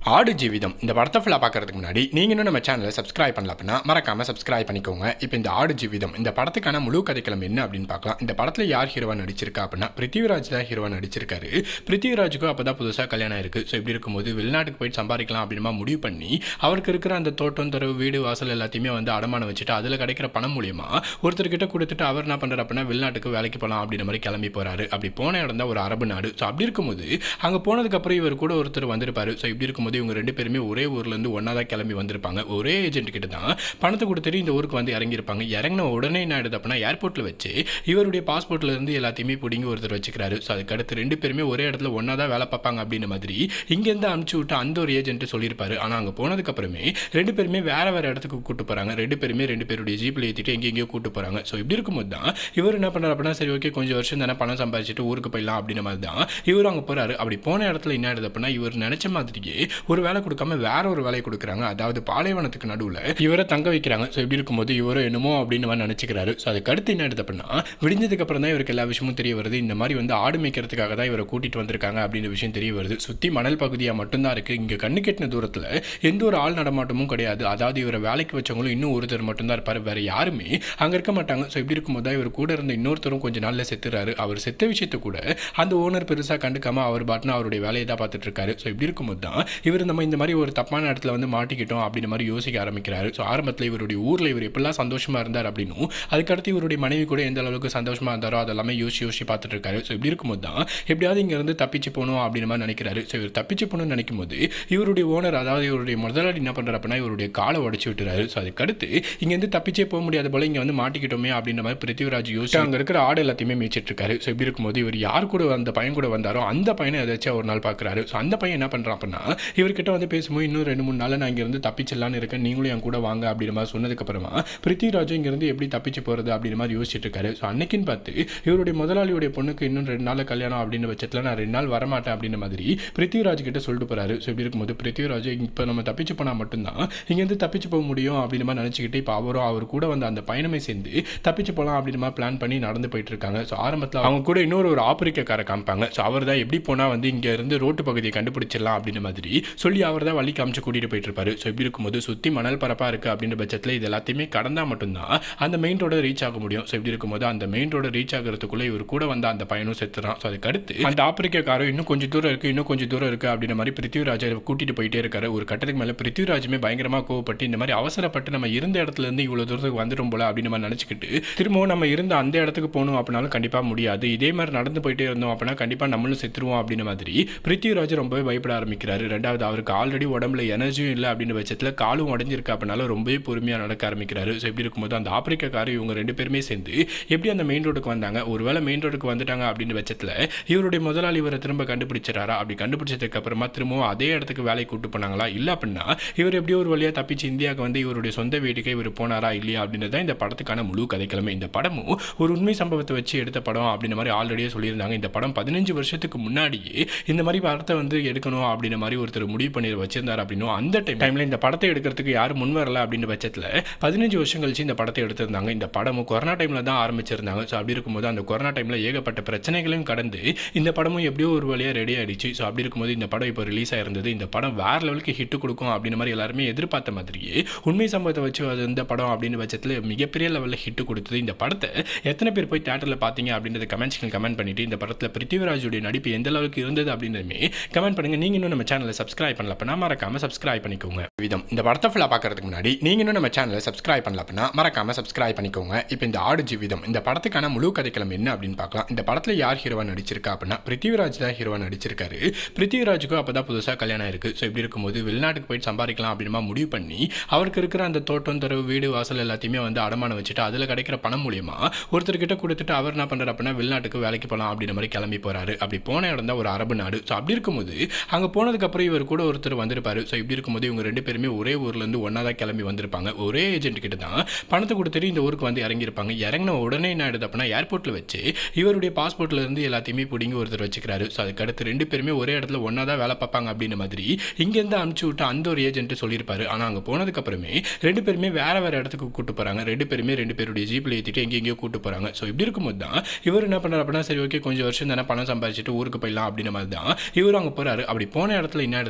ஆடு ஜீவிதம் இந்த படத்தை ஃபுல்லாக பார்க்கறதுக்கு முன்னாடி நீங்கள் இன்னும் நம்ம சேனலை சப்ஸ்கிரைப் பண்ணல அப்படின்னா மறக்காமல் சப்ஸ்கிரைப் பண்ணிக்கோங்க இப்போ இந்த ஆடு ஜீவிதம் இந்த படத்துக்கான முழு கதைக்களம் என்ன அப்படின்னு பார்க்கலாம் இந்த படத்தில் யார் ஹீரோவா நடிச்சிருக்கா அப்படின்னா பிருத்திவிராஜ் தான் ஹீரோவா நடிச்சிருக்காரு பிருத்திவிராஜுக்கும் அப்போ தான் புதுசாக கல்யாணம் இருக்குது ஸோ இப்படி இருக்கும்போது வெளிநாட்டுக்கு போயிட்டு சம்பாதிக்கலாம் அப்படின்னா முடிவு பண்ணி அவருக்கு இருக்கிற அந்த தோட்டம் தரவு வீடு வாசல் எல்லாத்தையுமே வந்து அடமானம் வச்சுட்டு அதில் கிடைக்கிற பணம் மூலியமா ஒருத்தர்கிட்ட கொடுத்துட்டு அவர் என்ன பண்ணுறாரு அப்படின்னா வெளிநாட்டுக்கு வேலைக்கு போகலாம் அப்படின்ற மாதிரி கிளம்பி போகிறாரு அப்படி போன இடம் தான் ஒரு அரபு நாடு ஸோ அப்படி இருக்கும்போது அங்கே போனதுக்கப்புறம் இவர் கூட ஒருத்தர் வந்திருப்பாரு ஸோ இப்படி இருக்கும்போது இவங்க ரெண்டு பேருமே ஒரே ஊர்லேருந்து ஒன்றா தான் கிளம்பி வந்திருப்பாங்க ஒரே ஏஜென்ட் கிட்ட தான் பணத்தை கொடுத்துட்டு இந்த ஊருக்கு வந்து இறங்கியிருப்பாங்க இறங்கின உடனே என்ன ஆயிடுது அப்படின்னா ஏர்போர்ட்டில் வச்சு இவருடைய பாஸ்போர்ட்ல இருந்து எல்லாத்தையுமே பிடிங்கி ஒருத்தர் வச்சுக்கிறாரு ஸோ அதுக்கு அடுத்து ரெண்டு பேருமே ஒரே இடத்துல ஒன்றா தான் வேலை பார்ப்பாங்க அப்படின்ற மாதிரி இங்கேருந்து அனுப்பிச்சு விட்டு அந்த ஒரு ஏஜென்ட் சொல்லியிருப்பாரு ஆனால் அங்கே போனதுக்கப்புறமே ரெண்டு பேருமே வேற வேற இடத்துக்கு கூட்டு போகிறாங்க ரெண்டு பேருமே ரெண்டு பேருடைய ஜீப்பில் ஏற்றிட்டு எங்கெங்கேயோ கூட்டு போகிறாங்க ஸோ இப்படி இருக்கும்போது தான் இவர் என்ன பண்ணுறாரு அப்படின்னா சரி ஓகே கொஞ்சம் வருஷம் தானே பணம் சம்பாதிச்சுட்டு ஊருக்கு போயிடலாம் அப்படின்ற மாதிரி தான் இவர் அங்கே போகிறாரு அப்படி போன இடத்துல என்ன ஆயிடுது அப்படின்னா இவர் நினச்ச மாதிரியே ஒரு வேலை கொடுக்காம வேற ஒரு வேலையை கொடுக்குறாங்க அதாவது பாலைவனத்துக்கு நடுவில் இவரை தங்க வைக்கிறாங்க ஸோ இப்படி இருக்கும்போது இவரோ என்னமோ அப்படின்னு மாதிரி நினச்சிக்கிறாரு ஸோ அதுக்கு அடுத்து என்ன ஆயிடுது அப்படின்னா விடிஞ்சதுக்கு அப்புறம் தான் இவருக்கு எல்லா விஷயமும் தெரிய வருது இந்த மாதிரி வந்து ஆடு மேய்க்கிறதுக்காக தான் இவரை கூட்டிட்டு வந்திருக்காங்க அப்படின்ற விஷயம் தெரிய வருது சுற்றி மணல் பகுதியாக மட்டும்தான் இருக்குது இங்கே கண்ணு கெட்டின தூரத்தில் எந்த ஒரு ஆள் நடமாட்டமும் கிடையாது அதாவது இவரை வேலைக்கு வச்சவங்களும் இன்னும் ஒருத்தர் மட்டும்தான் இருப்பார் வேற யாருமே அங்கே இருக்க மாட்டாங்க ஸோ இப்படி இருக்கும்போது தான் இவர் கூட இருந்த இன்னொருத்தரும் கொஞ்ச நாளில் செத்துறாரு அவர் செத்த விஷயத்தை கூட அந்த ஓனர் பெருசாக கண்டுக்காம அவர் பாட்டுன்னு அவருடைய வேலையை தான் பார்த்துட்டு இருக்காரு ஸோ இப்படி இருக்கும்போது தான் இவர் நம்ம இந்த மாதிரி ஒரு தப்பான இடத்துல வந்து மாட்டிக்கிட்டோம் அப்படின்ற மாதிரி யோசிக்க ஆரம்பிக்கிறாரு ஸோ ஆரம்பத்தில் இவருடைய ஊரில் இவர் எப்படிலாம் சந்தோஷமா இருந்தார் அப்படின்னும் அதுக்கடுத்து இவருடைய மனைவி கூட எந்த அளவுக்கு சந்தோஷமா இருந்தாரோ அதெல்லாமே யோசிச்சு யோசிச்சு பார்த்துட்டு இருக்காரு ஸோ இப்படி இருக்கும்போது தான் எப்படியாவது இங்கேருந்து தப்பிச்சு போகணும் அப்படின்ற மாதிரி நினைக்கிறாரு ஸோ இவர் தப்பிச்சு போகணும்னு நினைக்கும் போது இவருடைய ஓனர் அதாவது இவருடைய முதலாளி என்ன பண்ணுறாரு அப்படின்னா இவருடைய காலை உடச்சி விட்டுறாரு ஸோ அதுக்கடுத்து இங்கேருந்து தப்பிச்சே போக முடியாத போல இங்கே வந்து மாட்டிக்கிட்டோமே அப்படின்ற மாதிரி பிருத்திவிராஜ் யோசிச்சு அங்கே இருக்கிற ஆடு எல்லாத்தையுமே மேய்ச்சிட்டு இருக்காரு ஸோ இப்படி இருக்கும்போது இவர் யார் கூட அந்த பையன் கூட வந்தாரோ அந்த பையனை ஏதாச்சும் ஒரு நாள் பார்க்குறாரு ஸோ அந்த பையன் என்ன பண்ணுறான் அப்படின்னா இவர்கிட்ட வந்து பேசும்போது இன்னும் ரெண்டு மூணு நாள் நான் இங்கேருந்து தப்பிச்சிடலான்னு இருக்கேன் நீங்களும் என் கூட வாங்க அப்படின்ற மாதிரி சொன்னதுக்கப்புறமா பிருத்திவிராஜும் இங்கேருந்து எப்படி தப்பிச்சு போகிறது அப்படின்ற மாதிரி யோசிச்சுட்டு இருக்காரு ஸோ அன்னைக்குன்னு பார்த்து இவருடைய முதலாளியுடைய பொண்ணுக்கு இன்னும் ரெண்டு நாள் கல்யாணம் அப்படின்னு பட்சத்தில் நான் ரெண்டு நாள் வரமாட்டேன் அப்படின்ற மாதிரி பிருத்திவிராஜ் கிட்ட சொல்லிட்டு போறாரு ஸோ இப்படி இருக்கும்போது பிருத்திவிராஜ் இப்போ நம்ம தப்பிச்சு போனால் மட்டும்தான் இங்கேருந்து தப்பிச்சு போக முடியும் அப்படின்னு மாதிரி நினச்சிக்கிட்டு இப்போ அவரும் அவர் கூட வந்த அந்த பயணமே சேர்ந்து தப்பிச்சு போகலாம் அப்படின்னு மாதிரி பிளான் பண்ணி நடந்து போயிட்டு இருக்காங்க ஸோ ஆரம்பத்தில் அவங்க கூட இன்னொரு ஒரு ஆப்பிரிக்கார காமிப்பாங்க ஸோ அவர் தான் எப்படி போனால் வந்து இங்கே இருந்து ரோட்டு பகுதியை கண்டுபிடிச்சிடலாம் அப்படின்ற மாதிரி சொல்லி அவர் தான் வழி காமிச்சு கூட்டிகிட்டு போயிட்டு இருப்பாரு ஸோ இப்படி இருக்கும்போது சுற்றி மணல் பரப்பாக இருக்குது அப்படின்ற பட்சத்தில் இது எல்லாத்தையுமே கடந்தால் மட்டும்தான் அந்த மெயின் ரோட ரீச் ஆக முடியும் ஸோ இப்படி இருக்கும்போது அந்த மெயின் ரோட ரீச் ஆகிறதுக்குள்ளே இவர் கூட வந்த அந்த பையனும் செத்துறான் ஸோ அதுக்கு அடுத்து அந்த ஆப்பிரிக்காரரும் இன்னும் கொஞ்சம் தூரம் இருக்குது இன்னும் கொஞ்சம் தூரம் இருக்குது அப்படின்ற மாதிரி பிருத்திவிராஜை கூட்டிகிட்டு போயிட்டே இருக்காரு ஒரு கட்டத்துக்கு மேலே பிருத்திவிராஜுமே பயங்கரமாக கோவப்பட்டு இந்த மாதிரி அவசரப்பட்டு நம்ம இருந்த இடத்துல இருந்து இவ்வளோ தூரத்துக்கு வந்துடும் போல அப்படின்னு மாதிரி நினச்சிக்கிட்டு திரும்பவும் நம்ம இருந்த அந்த இடத்துக்கு போகணும் அப்படின்னாலும் கண்டிப்பாக முடியாது இதே மாதிரி நடந்து போயிட்டே இருந்தோம் அப்படின்னா கண்டிப்பாக நம்மளும் செத்துருவோம் அப்படின்ற மாதிரி பிருத்திவிராஜ் ரொம்பவே பயப்பட ஆரம்பிக்கிறாரு ரெண்டாவது அவருக்கு ஆல்ரெடி உடம்புல எனர்ஜியும் இல்லை அப்படின்ற பட்சத்தில் காலும் உடஞ்சிருக்கு அப்படின்னாலும் ரொம்பவே பொறுமையாக நடக்க ஆரம்பிக்கிறாரு ஸோ இப்படி இருக்கும்போது அந்த ஆப்பிரிக்காக்காரர் இவங்க ரெண்டு பேருமே சேர்ந்து எப்படி அந்த மெயின் ரோடுக்கு வந்தாங்க ஒருவேளை மெயின் ரோடுக்கு வந்துட்டாங்க அப்படின்ற பட்சத்தில் இவருடைய முதலாளி இவரை திரும்ப கண்டுபிடிச்சிடாரா அப்படி கண்டுபிடிச்சதுக்கு அப்புறமா திரும்பவும் அதே இடத்துக்கு வேலைக்கு கூட்டு போனாங்களா இல்லை அப்படின்னா இவர் எப்படியோ ஒரு வழியாக தப்பிச்சு இந்தியாவுக்கு வந்து இவருடைய சொந்த வீட்டுக்கு இவர் போனாரா இல்லையா அப்படின்றது தான் இந்த படத்துக்கான முழு கதைக்கிழமை இந்த படமும் ஒரு உண்மை சம்பவத்தை வச்சு எடுத்த படம் அப்படின்ற மாதிரி ஆல்ரெடியே சொல்லியிருந்தாங்க இந்த படம் பதினஞ்சு வருஷத்துக்கு முன்னாடியே இந்த மாதிரி படத்தை வந்து எடுக்கணும் அப்படின்ற மாதிரி ஒருத்தர் முடிவு பண்ணி வச்சிருந்தார் அப்படின்னும் அந்த டைம் டைமில் இந்த படத்தை எடுக்கிறதுக்கு யாரும் முன் வரல அப்படின்ற பட்சத்தில் பதினஞ்சு வருஷம் கழிச்சு இந்த படத்தை எடுத்திருந்தாங்க இந்த படமும் கொரோனா டைமில் தான் ஆரம்பிச்சிருந்தாங்க ஸோ அப்படி இருக்கும்போது அந்த கொரோனா டைமில் ஏகப்பட்ட பிரச்சனைகளையும் கடந்து இந்த படமும் எப்படியோ ஒரு வழியாக ரெடி ஆயிடுச்சு ஸோ அப்படி இருக்கும்போது இந்த படம் இப்போ ரிலீஸ் ஆயிருந்தது இந்த படம் வேற லெவலுக்கு ஹிட் கொடுக்கும் அப்படின்ற மாதிரி எல்லாருமே எதிர்பார்த்த மாதிரியே உண்மை சம்பவத்தை வச்சு அது இந்த படம் அப்படின்னு பட்சத்தில் மிகப்பெரிய லெவலில் ஹிட் கொடுத்தது இந்த படத்தை எத்தனை பேர் போய் தேட்டரில் பார்த்தீங்க அப்படின்றத கமெண்ட்ஸ்க்கு கமெண்ட் பண்ணிட்டு இந்த படத்தில் பிருத்திவிராஜுடைய நடிப்பு எந்த அளவுக்கு இருந்தது அப்படின்றதுமே கமெண்ட் பண்ணுங்க நீங்க இன்னும் நம்ம சேனலை சப்ஸ்கிரைப் பண்ணல அப்படின்னா மறக்காம சப்ஸ்கிரைப் பண்ணிக்கோங்க விதம் இந்த படத்தை ஃபுல்லாக பார்க்கறதுக்கு முன்னாடி நீங்க இன்னும் நம்ம சேனலை சப்ஸ்கிரைப் பண்ணல அப்படின்னா மறக்காம சப்ஸ்கிரைப் பண்ணிக்கோங்க இப்போ இந்த ஆடு ஜீவிதம் இந்த படத்துக்கான முழு கதைக்களம் என்ன அப்படின்னு பார்க்கலாம் இந்த படத்தில் யார் ஹீரோவா நடிச்சிருக்கா அப்படின்னா பிருத்திவிராஜ் தான் ஹீரோவா நடிச்சிருக்காரு பிருத்திவிராஜுக்கும் அப்போ தான் புதுசாக கல்யாணம் இருக்கு ஸோ இப்படி இருக்கும்போது வெளிநாட்டுக்கு போயிட்டு சம்பாதிக்கலாம் அப்படின்ற முடிவு பண்ணி அவருக்கு இருக்கிற அந்த தோட்டம் தரவு வீடு வாசல் எல்லாத்தையுமே வந்து அடமானம் வச்சுட்டு அதில் கிடைக்கிற பணம் மூலியமா ஒருத்தர்கிட்ட கொடுத்துட்டு அவர் என்ன பண்ணுறாரு அப்படின்னா வெளிநாட்டுக்கு வேலைக்கு போகலாம் அப்படின்ற மாதிரி கிளம்பி போறாரு அப்படி போன இடம் தான் ஒரு அரபு நாடு ஸோ அப்படி இருக்கும்போது அங்கே போனதுக்கப்புறம் இவர் கூட ஒருத்தர் வந்திருப்பாரு ஸோ இப்படி இருக்கும்போது இவங்க ரெண்டு பேருமே ஒரே ஊர்லேருந்து ஒன்றா தான் கிளம்பி வந்திருப்பாங்க ஒரே ஏஜென்ட் கிட்ட தான் பணத்தை கொடுத்துட்டு இந்த ஊருக்கு வந்து இறங்கியிருப்பாங்க இறங்கின உடனே என்ன ஆயிடுது அப்படின்னா ஏர்போர்ட்டில் வச்சு இவருடைய பாஸ்போர்ட்ல இருந்து எல்லாத்தையுமே பிடிங்கி ஒருத்தர் வச்சுக்கிறாரு ஸோ அதுக்கு அடுத்து ரெண்டு பேருமே ஒரே இடத்துல ஒன்றா தான் வேலை பார்ப்பாங்க அப்படின்ற மாதிரி இங்கேருந்து அனுப்பிச்சு விட்டு அந்த ஒரு ஏஜென்ட் சொல்லியிருப்பாரு ஆனால் அங்கே போனதுக்கப்புறமே ரெண்டு பேருமே வேற வேற இடத்துக்கு கூட்டு போகிறாங்க ரெண்டு பேருமே ரெண்டு பேருடைய ஜீப்பில் ஏற்றிட்டு எங்கெங்கேயோ கூட்டு போகிறாங்க ஸோ இப்படி இருக்கும்போது தான் இவர் என்ன பண்ணுறாரு அப்படின்னா சரி ஓகே கொஞ்சம் வருஷம் தானே பணம் சம்பாதிச்சுட்டு ஊருக்கு போயிடலாம் அப்படின்ற மாதிரி தான் இவர் அங்கே போகிறாரு அப்படி போன இடத்துல என்ன ஆயிடுது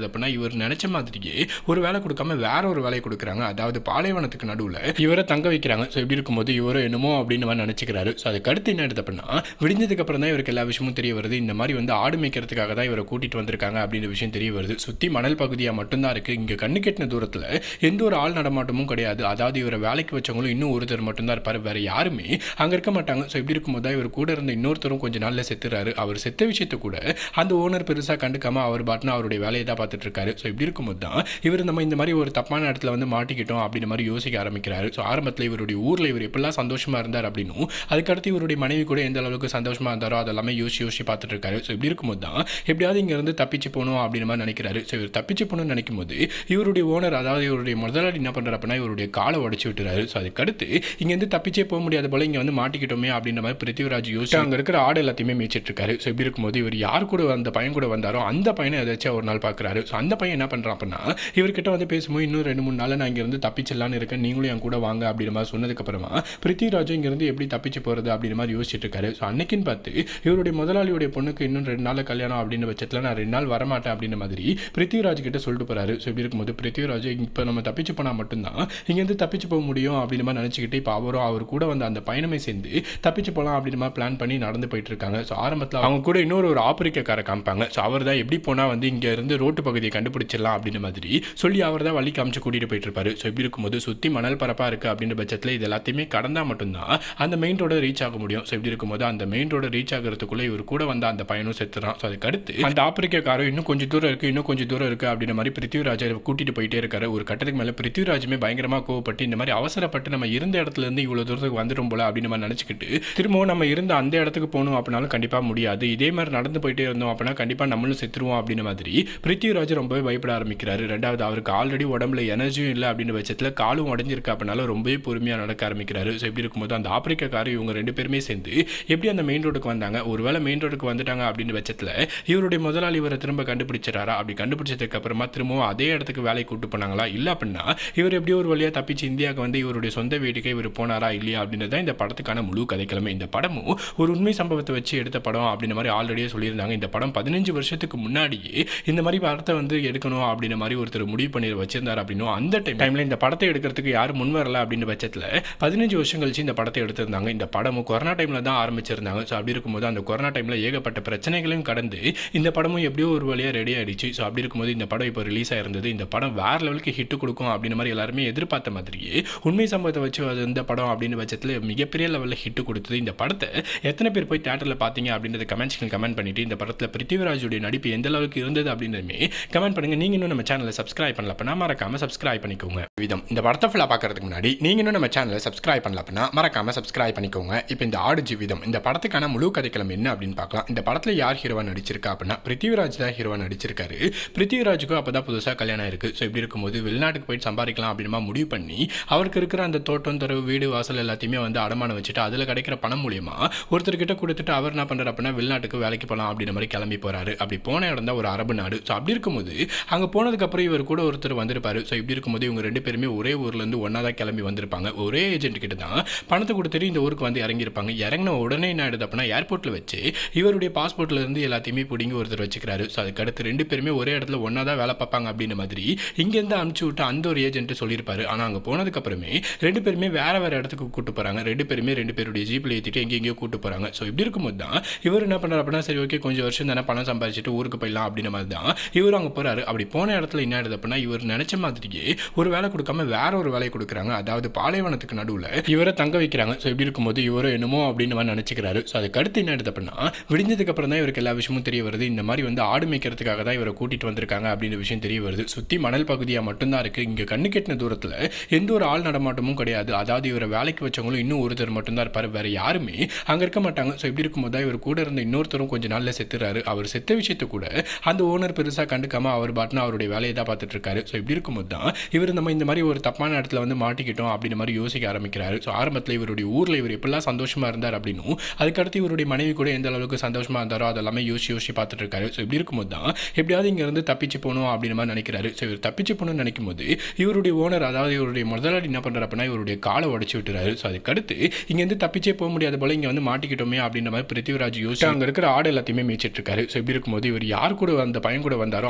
ஆயிடுது அப்படின்னா இவர் நினைச்ச மாதிரியே ஒரு வேலை கொடுக்காம வேற ஒரு வேலையை கொடுக்குறாங்க அதாவது பாலைவனத்துக்கு நடுவில் இவரை தங்க வைக்கிறாங்க ஸோ இப்படி இருக்கும்போது இவரும் என்னமோ அப்படின்னு மாதிரி நினச்சிக்கிறாரு ஸோ அதுக்கு அடுத்து என்ன ஆயிடுது அப்படின்னா விடிஞ்சதுக்கு அப்புறம் தான் இவருக்கு எல்லா விஷயமும் தெரிய வருது இந்த மாதிரி வந்து ஆடு மேய்க்கிறதுக்காக தான் இவரை கூட்டிட்டு வந்திருக்காங்க அப்படின்ற விஷயம் தெரிய வருது சுற்றி மணல் பகுதியாக மட்டும்தான் இருக்கு இங்கே கண்ணு கெட்டின தூரத்தில் எந்த ஒரு ஆள் நடமாட்டமும் கிடையாது அதாவது இவரை வேலைக்கு வச்சவங்களும் இன்னும் ஒருத்தர் மட்டும்தான் இருப்பார் வேற யாருமே அங்கே இருக்க மாட்டாங்க ஸோ இப்படி இருக்கும்போது தான் இவர் கூட இருந்த இன்னொருத்தரும் கொஞ்ச நாளில் செத்துறாரு அவர் செத்த விஷயத்தை கூட அந்த ஓனர் பெருசாக கண்டுக்காம அவர் பாட்டுன்னு அவருடைய வேலையை தான் பார்த்துட்டு இருக்காரு ஸோ இப்படி இருக்கும்போது தான் இவர் நம்ம இந்த மாதிரி ஒரு தப்பான இடத்துல வந்து மாட்டிக்கிட்டோம் அப்படின்ற மாதிரி யோசிக்க ஆரம்பிக்கிறாரு ஸோ ஆரம்பத்தில் இவருடைய ஊரில் இவர் எப்படிலாம் சந்தோஷமா இருந்தார் அப்படின்னும் அதுக்கடுத்து இவருடைய மனைவி கூட எந்த அளவுக்கு சந்தோஷமா இருந்தாரோ அதெல்லாமே யோசிச்சு யோசிச்சு பார்த்துட்டு இருக்காரு ஸோ இப்படி இருக்கும்போது தான் எப்படியாவது இங்கேருந்து தப்பிச்சு போகணும் அப்படின்ற மாதிரி நினைக்கிறாரு ஸோ இவர் தப்பிச்சு போகணும்னு நினைக்கும் போது இவருடைய ஓனர் அதாவது இவருடைய முதலாளி என்ன பண்ணுறாரு அப்படின்னா இவருடைய காலை உடச்சி விட்டுறாரு ஸோ அதுக்கடுத்து இங்கேருந்து தப்பிச்சே போக முடியாத போல இங்கே வந்து மாட்டிக்கிட்டோமே அப்படின்ற மாதிரி பிருத்திவிராஜ் யோசிச்சு அங்கே இருக்கிற ஆடு எல்லாத்தையுமே மேய்ச்சிட்டு இருக்காரு ஸோ இப்படி இருக்கும்போது இவர் யார் கூட அந்த பையன் கூட வந்தாரோ அந்த பையனை ஏதாச்சும் ஒரு நாள் பார்க்குறாரு ஸோ அந்த பையன் என்ன பண்ணுறான் அப்படின்னா இவர்கிட்ட வந்து பேசும்போது இன்னும் ரெண்டு மூணு நாள் நான் இங்கேருந்து தப்பிச்சிடலான்னு இருக்கேன் நீங்களும் என் கூட வாங்க அப்படின்ற மாதிரி சொன்னதுக்கப்புறமா பிருத்திவிராஜும் இங்கேருந்து எப்படி தப்பிச்சு போகிறது அப்படின்ற மாதிரி யோசிச்சுட்டு இருக்காரு ஸோ அன்னைக்குன்னு பார்த்து இவருடைய முதலாளியுடைய பொண்ணுக்கு இன்னும் ரெண்டு நாள் கல்யாணம் அப்படின்ற பட்சத்தில் நான் ரெண்டு நாள் வரமாட்டேன் அப்படின்ற மாதிரி பிருத்திவிராஜ் கிட்ட சொல்லிட்டு போறாரு ஸோ இப்படி இருக்கும்போது பிருத்திவிராஜ் இப்போ நம்ம தப்பிச்சு போனால் மட்டும்தான் இங்கேருந்து தப்பிச்சு போக முடியும் அப்படின்ற மாதிரி நினச்சிக்கிட்டு இப்போ அவரும் அவர் கூட வந்த அந்த பயணமே சேர்ந்து தப்பிச்சு போகலாம் அப்படின்ற மாதிரி பிளான் பண்ணி நடந்து போயிட்டு இருக்காங்க ஸோ ஆரம்பத்தில் அவங்க கூட இன்னொரு ஒரு ஆப்பிரிக்கார காமிப்பாங்க ஸோ அவர் தான் எப்படி போனால் வந்து இங்கே இருந்து ரோட்டு பகுதியை கண்டுபிடிச்சிடலாம் அப்படின்ற மாதிரி சொல்லி அவர் தான் வழி காமிச்சு கூட்டிகிட்டு போயிட்டு இருப்பாரு ஸோ இப்படி இருக்கும்போது சுற்றி மணல் பரப்பாக இருக்குது அப்படின்ற பட்சத்தில் இது எல்லாத்தையுமே கடந்தால் மட்டும்தான் அந்த மெயின் ரோட ரீச் ஆக முடியும் ஸோ இப்படி இருக்கும்போது அந்த மெயின் ரோட ரீச் ஆகிறதுக்குள்ளே இவர் கூட வந்த அந்த பையனும் செத்துறான் ஸோ அதுக்கு அடுத்து அந்த ஆப்பிரிக்காரரும் இன்னும் கொஞ்சம் தூரம் இருக்குது இன்னும் கொஞ்சம் தூரம் இருக்குது அப்படின்ற மாதிரி பிருத்திவிராஜை கூட்டிட்டு போயிட்டே இருக்காரு ஒரு கட்டத்துக்கு மேலே பிருத்திவிராஜுமே பயங்கரமாக கோவப்பட்டு இந்த மாதிரி அவசரப்பட்டு நம்ம இருந்த இடத்துல இருந்து இவ்வளோ தூரத்துக்கு வந்துடும் போல அப்படின்னு நம்ம நினச்சிக்கிட்டு திரும்பவும் நம்ம இருந்த அந்த இடத்துக்கு போகணும் அப்படின்னாலும் கண்டிப்பாக முடியாது இதே மாதிரி நடந்து போயிட்டே இருந்தோம் அப்படின்னா கண்டிப்பாக நம்மளும் செத்துருவோம் அப்படின்ற மாதிரி பிருத்திவிராஜ் ரொம்பவே பயப்பட ஆரம்பிக்கிறாரு ரெண்டாவது அவருக்கு ஆல்ரெடி உடம்புல எனர்ஜியும் இல்லை அப்படின்ற பட்சத்தில் காலும் உடஞ்சிருக்கு அப்படின்னாலும் ரொம்பவே பொறுமையாக நடக்க ஆரம்பிக்கிறாரு ஸோ இப்படி இருக்கும்போது அந்த ஆப்பிரிக்காக்காரர் இவங்க ரெண்டு பேருமே சேர்ந்து எப்படி அந்த மெயின் ரோடுக்கு வந்தாங்க ஒருவேளை மெயின் ரோடுக்கு வந்துட்டாங்க அப்படின்ற பட்சத்தில் இவருடைய முதலாளி இவரை திரும்ப கண்டுபிடிச்சிடாரா அப்படி கண்டுபிடிச்சதுக்கு அப்புறமா திரும்பவும் அதே இடத்துக்கு வேலைக்கு கூட்டு போனாங்களா இல்லை அப்படின்னா இவர் எப்படியோ ஒரு வழியாக தப்பிச்சு இந்தியாவுக்கு வந்து இவருடைய சொந்த வீட்டுக்கே இவர் போனாரா இல்லையா அப்படின்றது தான் இந்த படத்துக்கான முழு கதைக்கிழமை இந்த படமும் ஒரு உண்மை சம்பவத்தை வச்சு எடுத்த படம் அப்படின்ற மாதிரி ஆல்ரெடியே சொல்லியிருந்தாங்க இந்த படம் பதினஞ்சு வருஷத்துக்கு முன்னாடியே இந்த மாதிரி படத்தை வந்து எடுக்கணும் அப்படின்ற மாதிரி ஒருத்தர் முடிவு பண்ணி வச்சிருந்தார் அப்படின்னும் அந்த டைம் டைமில் இந்த படத்தை எடுக்கிறதுக்கு யாரும் முன் வரல அப்படின்ற பட்சத்தில் பதினஞ்சு வருஷம் கழிச்சு இந்த படத்தை எடுத்திருந்தாங்க இந்த படமும் கொரோனா டைமில் தான் ஆரம்பிச்சிருந்தாங்க ஸோ அப்படி இருக்கும்போது அந்த கொரோனா டைமில் ஏகப்பட்ட பிரச்சனைகளையும் கடந்து இந்த படமும் எப்படியோ ஒரு வழியாக ரெடி ஆயிடுச்சு ஸோ அப்படி இருக்கும்போது இந்த படம் இப்போ ரிலீஸ் ஆயிருந்தது இந்த படம் வேற லெவலுக்கு ஹிட் கொடுக்கும் அப்படின்ற மாதிரி எல்லாருமே எதிர்பார்த்த மாதிரியே உண்மை சம்பவத்தை வச்சு அது இந்த படம் அப்படின்னு பட்சத்தில் மிகப்பெரிய லெவலில் ஹிட் கொடுத்தது இந்த படத்தை எத்தனை பேர் போய் தேட்டரில் பார்த்தீங்க அப்படின்றத கமெண்ட்ஸ்க்கு கமெண்ட் பண்ணிட்டு இந்த படத்தில் பிருத்திவிராஜுடைய நடிப்பு எந்த அளவுக்கு இருந்தது அப்படின்றதுமே கமெண்ட் பண்ணுங்க நீங்க இன்னும் நம்ம சேனலை சப்ஸ்கிரைப் பண்ணல அப்படின்னா மறக்காம சப்ஸ்கிரைப் பண்ணிக்கோங்க விதம் இந்த படத்தை ஃபுல்லாக பார்க்கறதுக்கு முன்னாடி நீங்க இன்னும் நம்ம சேனலை சப்ஸ்கிரைப் பண்ணல அப்படின்னா மறக்காம சப்ஸ்கிரைப் பண்ணிக்கோங்க இப்போ இந்த ஆடு ஜீவிதம் இந்த படத்துக்கான முழு கதைக்களம் என்ன அப்படின்னு பார்க்கலாம் இந்த படத்தில் யார் ஹீரோவா நடிச்சிருக்கா அப்படின்னா பிருத்திவிராஜ் தான் ஹீரோவா நடிச்சிருக்காரு பிருத்திவிராஜுக்கும் அப்போ தான் புதுசாக கல்யாணம் இருக்கு ஸோ இப்படி இருக்கும்போது வெளிநாட்டுக்கு போயிட்டு சம்பாதிக்கலாம் அப்படின்னா முடிவு பண்ணி அவருக்கு இருக்கிற அந்த தோட்டம் தரவு வீடு வாசல் எல்லாத்தையுமே வந்து அடமானம் வச்சுட்டு அதில் கிடைக்கிற பணம் மூலியமா ஒருத்தர்கிட்ட கொடுத்துட்டு அவர் என்ன பண்ணுறாரு அப்படின்னா வெளிநாட்டுக்கு வேலைக்கு போகலாம் அப்படின்ற மாதிரி கிளம்பி போறாரு அப்படி போன இடம் தான் ஒரு அரபு நாடு ஸோ அப்படி இருக்கும்போது அங்கே போனதுக்கப்புறம் இவர் கூட ஒருத்தர் வந்திருப்பாரு ஸோ இப்படி இருக்கும்போது இவங்க ரெண்டு பேருமே ஒரே ஊர்லேருந்து ஒன்றா தான் கிளம்பி வந்திருப்பாங்க ஒரே ஏஜென்ட் கிட்ட தான் பணத்தை கொடுத்துட்டு இந்த ஊருக்கு வந்து இறங்கியிருப்பாங்க இறங்கின உடனே என்ன ஆயிடுது அப்படின்னா ஏர்போர்ட்டில் வச்சு இவருடைய பாஸ்போர்ட்ல இருந்து எல்லாத்தையுமே பிடிங்கி ஒருத்தர் வச்சுக்கிறாரு ஸோ அதுக்கடுத்து ரெண்டு பேருமே ஒரே இடத்துல ஒன்றா தான் வேலை பார்ப்பாங்க அப்படின்ற மாதிரி இங்கேருந்து அனுப்பிச்சு விட்டு அந்த ஒரு ஏஜென்ட் சொல்லியிருப்பாரு ஆனால் அங்கே போனதுக்கப்புறமே ரெண்டு பேருமே வேற வேற இடத்துக்கு கூட்டு போகிறாங்க ரெண்டு பேருமே ரெண்டு பேருடைய ஜீப்பில் ஏற்றிட்டு எங்கெங்கேயோ கூட்டு போகிறாங்க ஸோ இப்படி இருக்கும்போது தான் இவர் என்ன பண்ணுறாரு அப்படின்னா சரி ஓகே கொஞ்சம் வருஷம் தானே பணம் சம்பாதிச்சுட்டு ஊருக்கு போயிடலாம் அப்படின்ற மாதிரி தான் இவர் அங்கே போகிறாரு அப்படி போன இடத்துல என்ன ஆயிடுது அப்படின்னா இவர் நினைச்ச மாதிரியே ஒரு வேலை கொடுக்காம வேற ஒரு வேலையை கொடுக்குறாங்க அதாவது பாலைவனத்துக்கு நடுவில் இவரை தங்க வைக்கிறாங்க ஸோ இப்படி இருக்கும்போது இவரும் என்னமோ அப்படின்னு மாதிரி நினச்சிக்கிறாரு ஸோ அதுக்கு அடுத்து என்ன ஆயிடுது அப்படின்னா விடிஞ்சதுக்கு அப்புறம் தான் இவருக்கு எல்லா விஷயமும் தெரிய வருது இந்த மாதிரி வந்து ஆடு மேய்க்கிறதுக்காக தான் இவரை கூட்டிட்டு வந்திருக்காங்க அப்படின்ற விஷயம் தெரிய வருது சுற்றி மணல் பகுதியாக மட்டும்தான் இருக்கு இங்கே கண்ணு கெட்டின தூரத்தில் எந்த ஒரு ஆள் நடமாட்டமும் கிடையாது அதாவது இவரை வேலைக்கு வச்சவங்களும் இன்னும் ஒருத்தர் மட்டும்தான் இருப்பார் வேற யாருமே அங்கே இருக்க மாட்டாங்க ஸோ இப்படி இருக்கும்போது தான் இவர் கூட இருந்த இன்னொருத்தரும் கொஞ்ச நாளில் செத்துறாரு அவர் செத்த விஷயத்தை கூட அந்த ஓனர் பெருசாக கண்டுக்காம அவர் பாட்டுன்னு அவருடைய வேலையை தான் பார்த்துட்டு இருக்காரு ஸோ இப்படி இருக்கும்போது தான் இவர் நம்ம இந்த மாதிரி ஒரு தப்பான இடத்துல வந்து மாட்டிக்கிட்டோம் அப்படின்ற மாதிரி யோசிக்க ஆரம்பிக்கிறாரு ஸோ ஆரம்பத்தில் இவருடைய ஊரில் இவர் எப்படிலாம் சந்தோஷமா இருந்தார் அப்படின்னும் அதுக்கடுத்து இவருடைய மனைவி கூட எந்த அளவுக்கு சந்தோஷமா இருந்தாரோ அதெல்லாமே யோசிச்சு யோசிச்சு பார்த்துட்டு இருக்காரு ஸோ இப்படி இருக்கும்போது தான் எப்படியாவது இங்கேருந்து தப்பிச்சு போகணும் அப்படின்ற மாதிரி நினைக்கிறாரு ஸோ இவர் தப்பிச்சு போகணும்னு நினைக்கும் போது இவருடைய ஓனர் அதாவது இவருடைய முதலாளி என்ன பண்ணுறாரு அப்படின்னா இவருடைய காலை உடச்சி விட்டுறாரு ஸோ அதுக்கடுத்து இங்கேருந்து தப்பிச்சே போக முடியாத போல இங்கே வந்து மாட்டிக்கிட்டோமே அப்படின்ற மாதிரி பிருத்திவிராஜ் யோசிச்சு அங்கே இருக்கிற ஆடு எல்லாத்தையுமே மேய்ச்சிட்டு இருக்காரு ஸோ இப்படி இருக்கும்போது இவர் யார் கூட அந்த பையன் கூட வந்தாரோ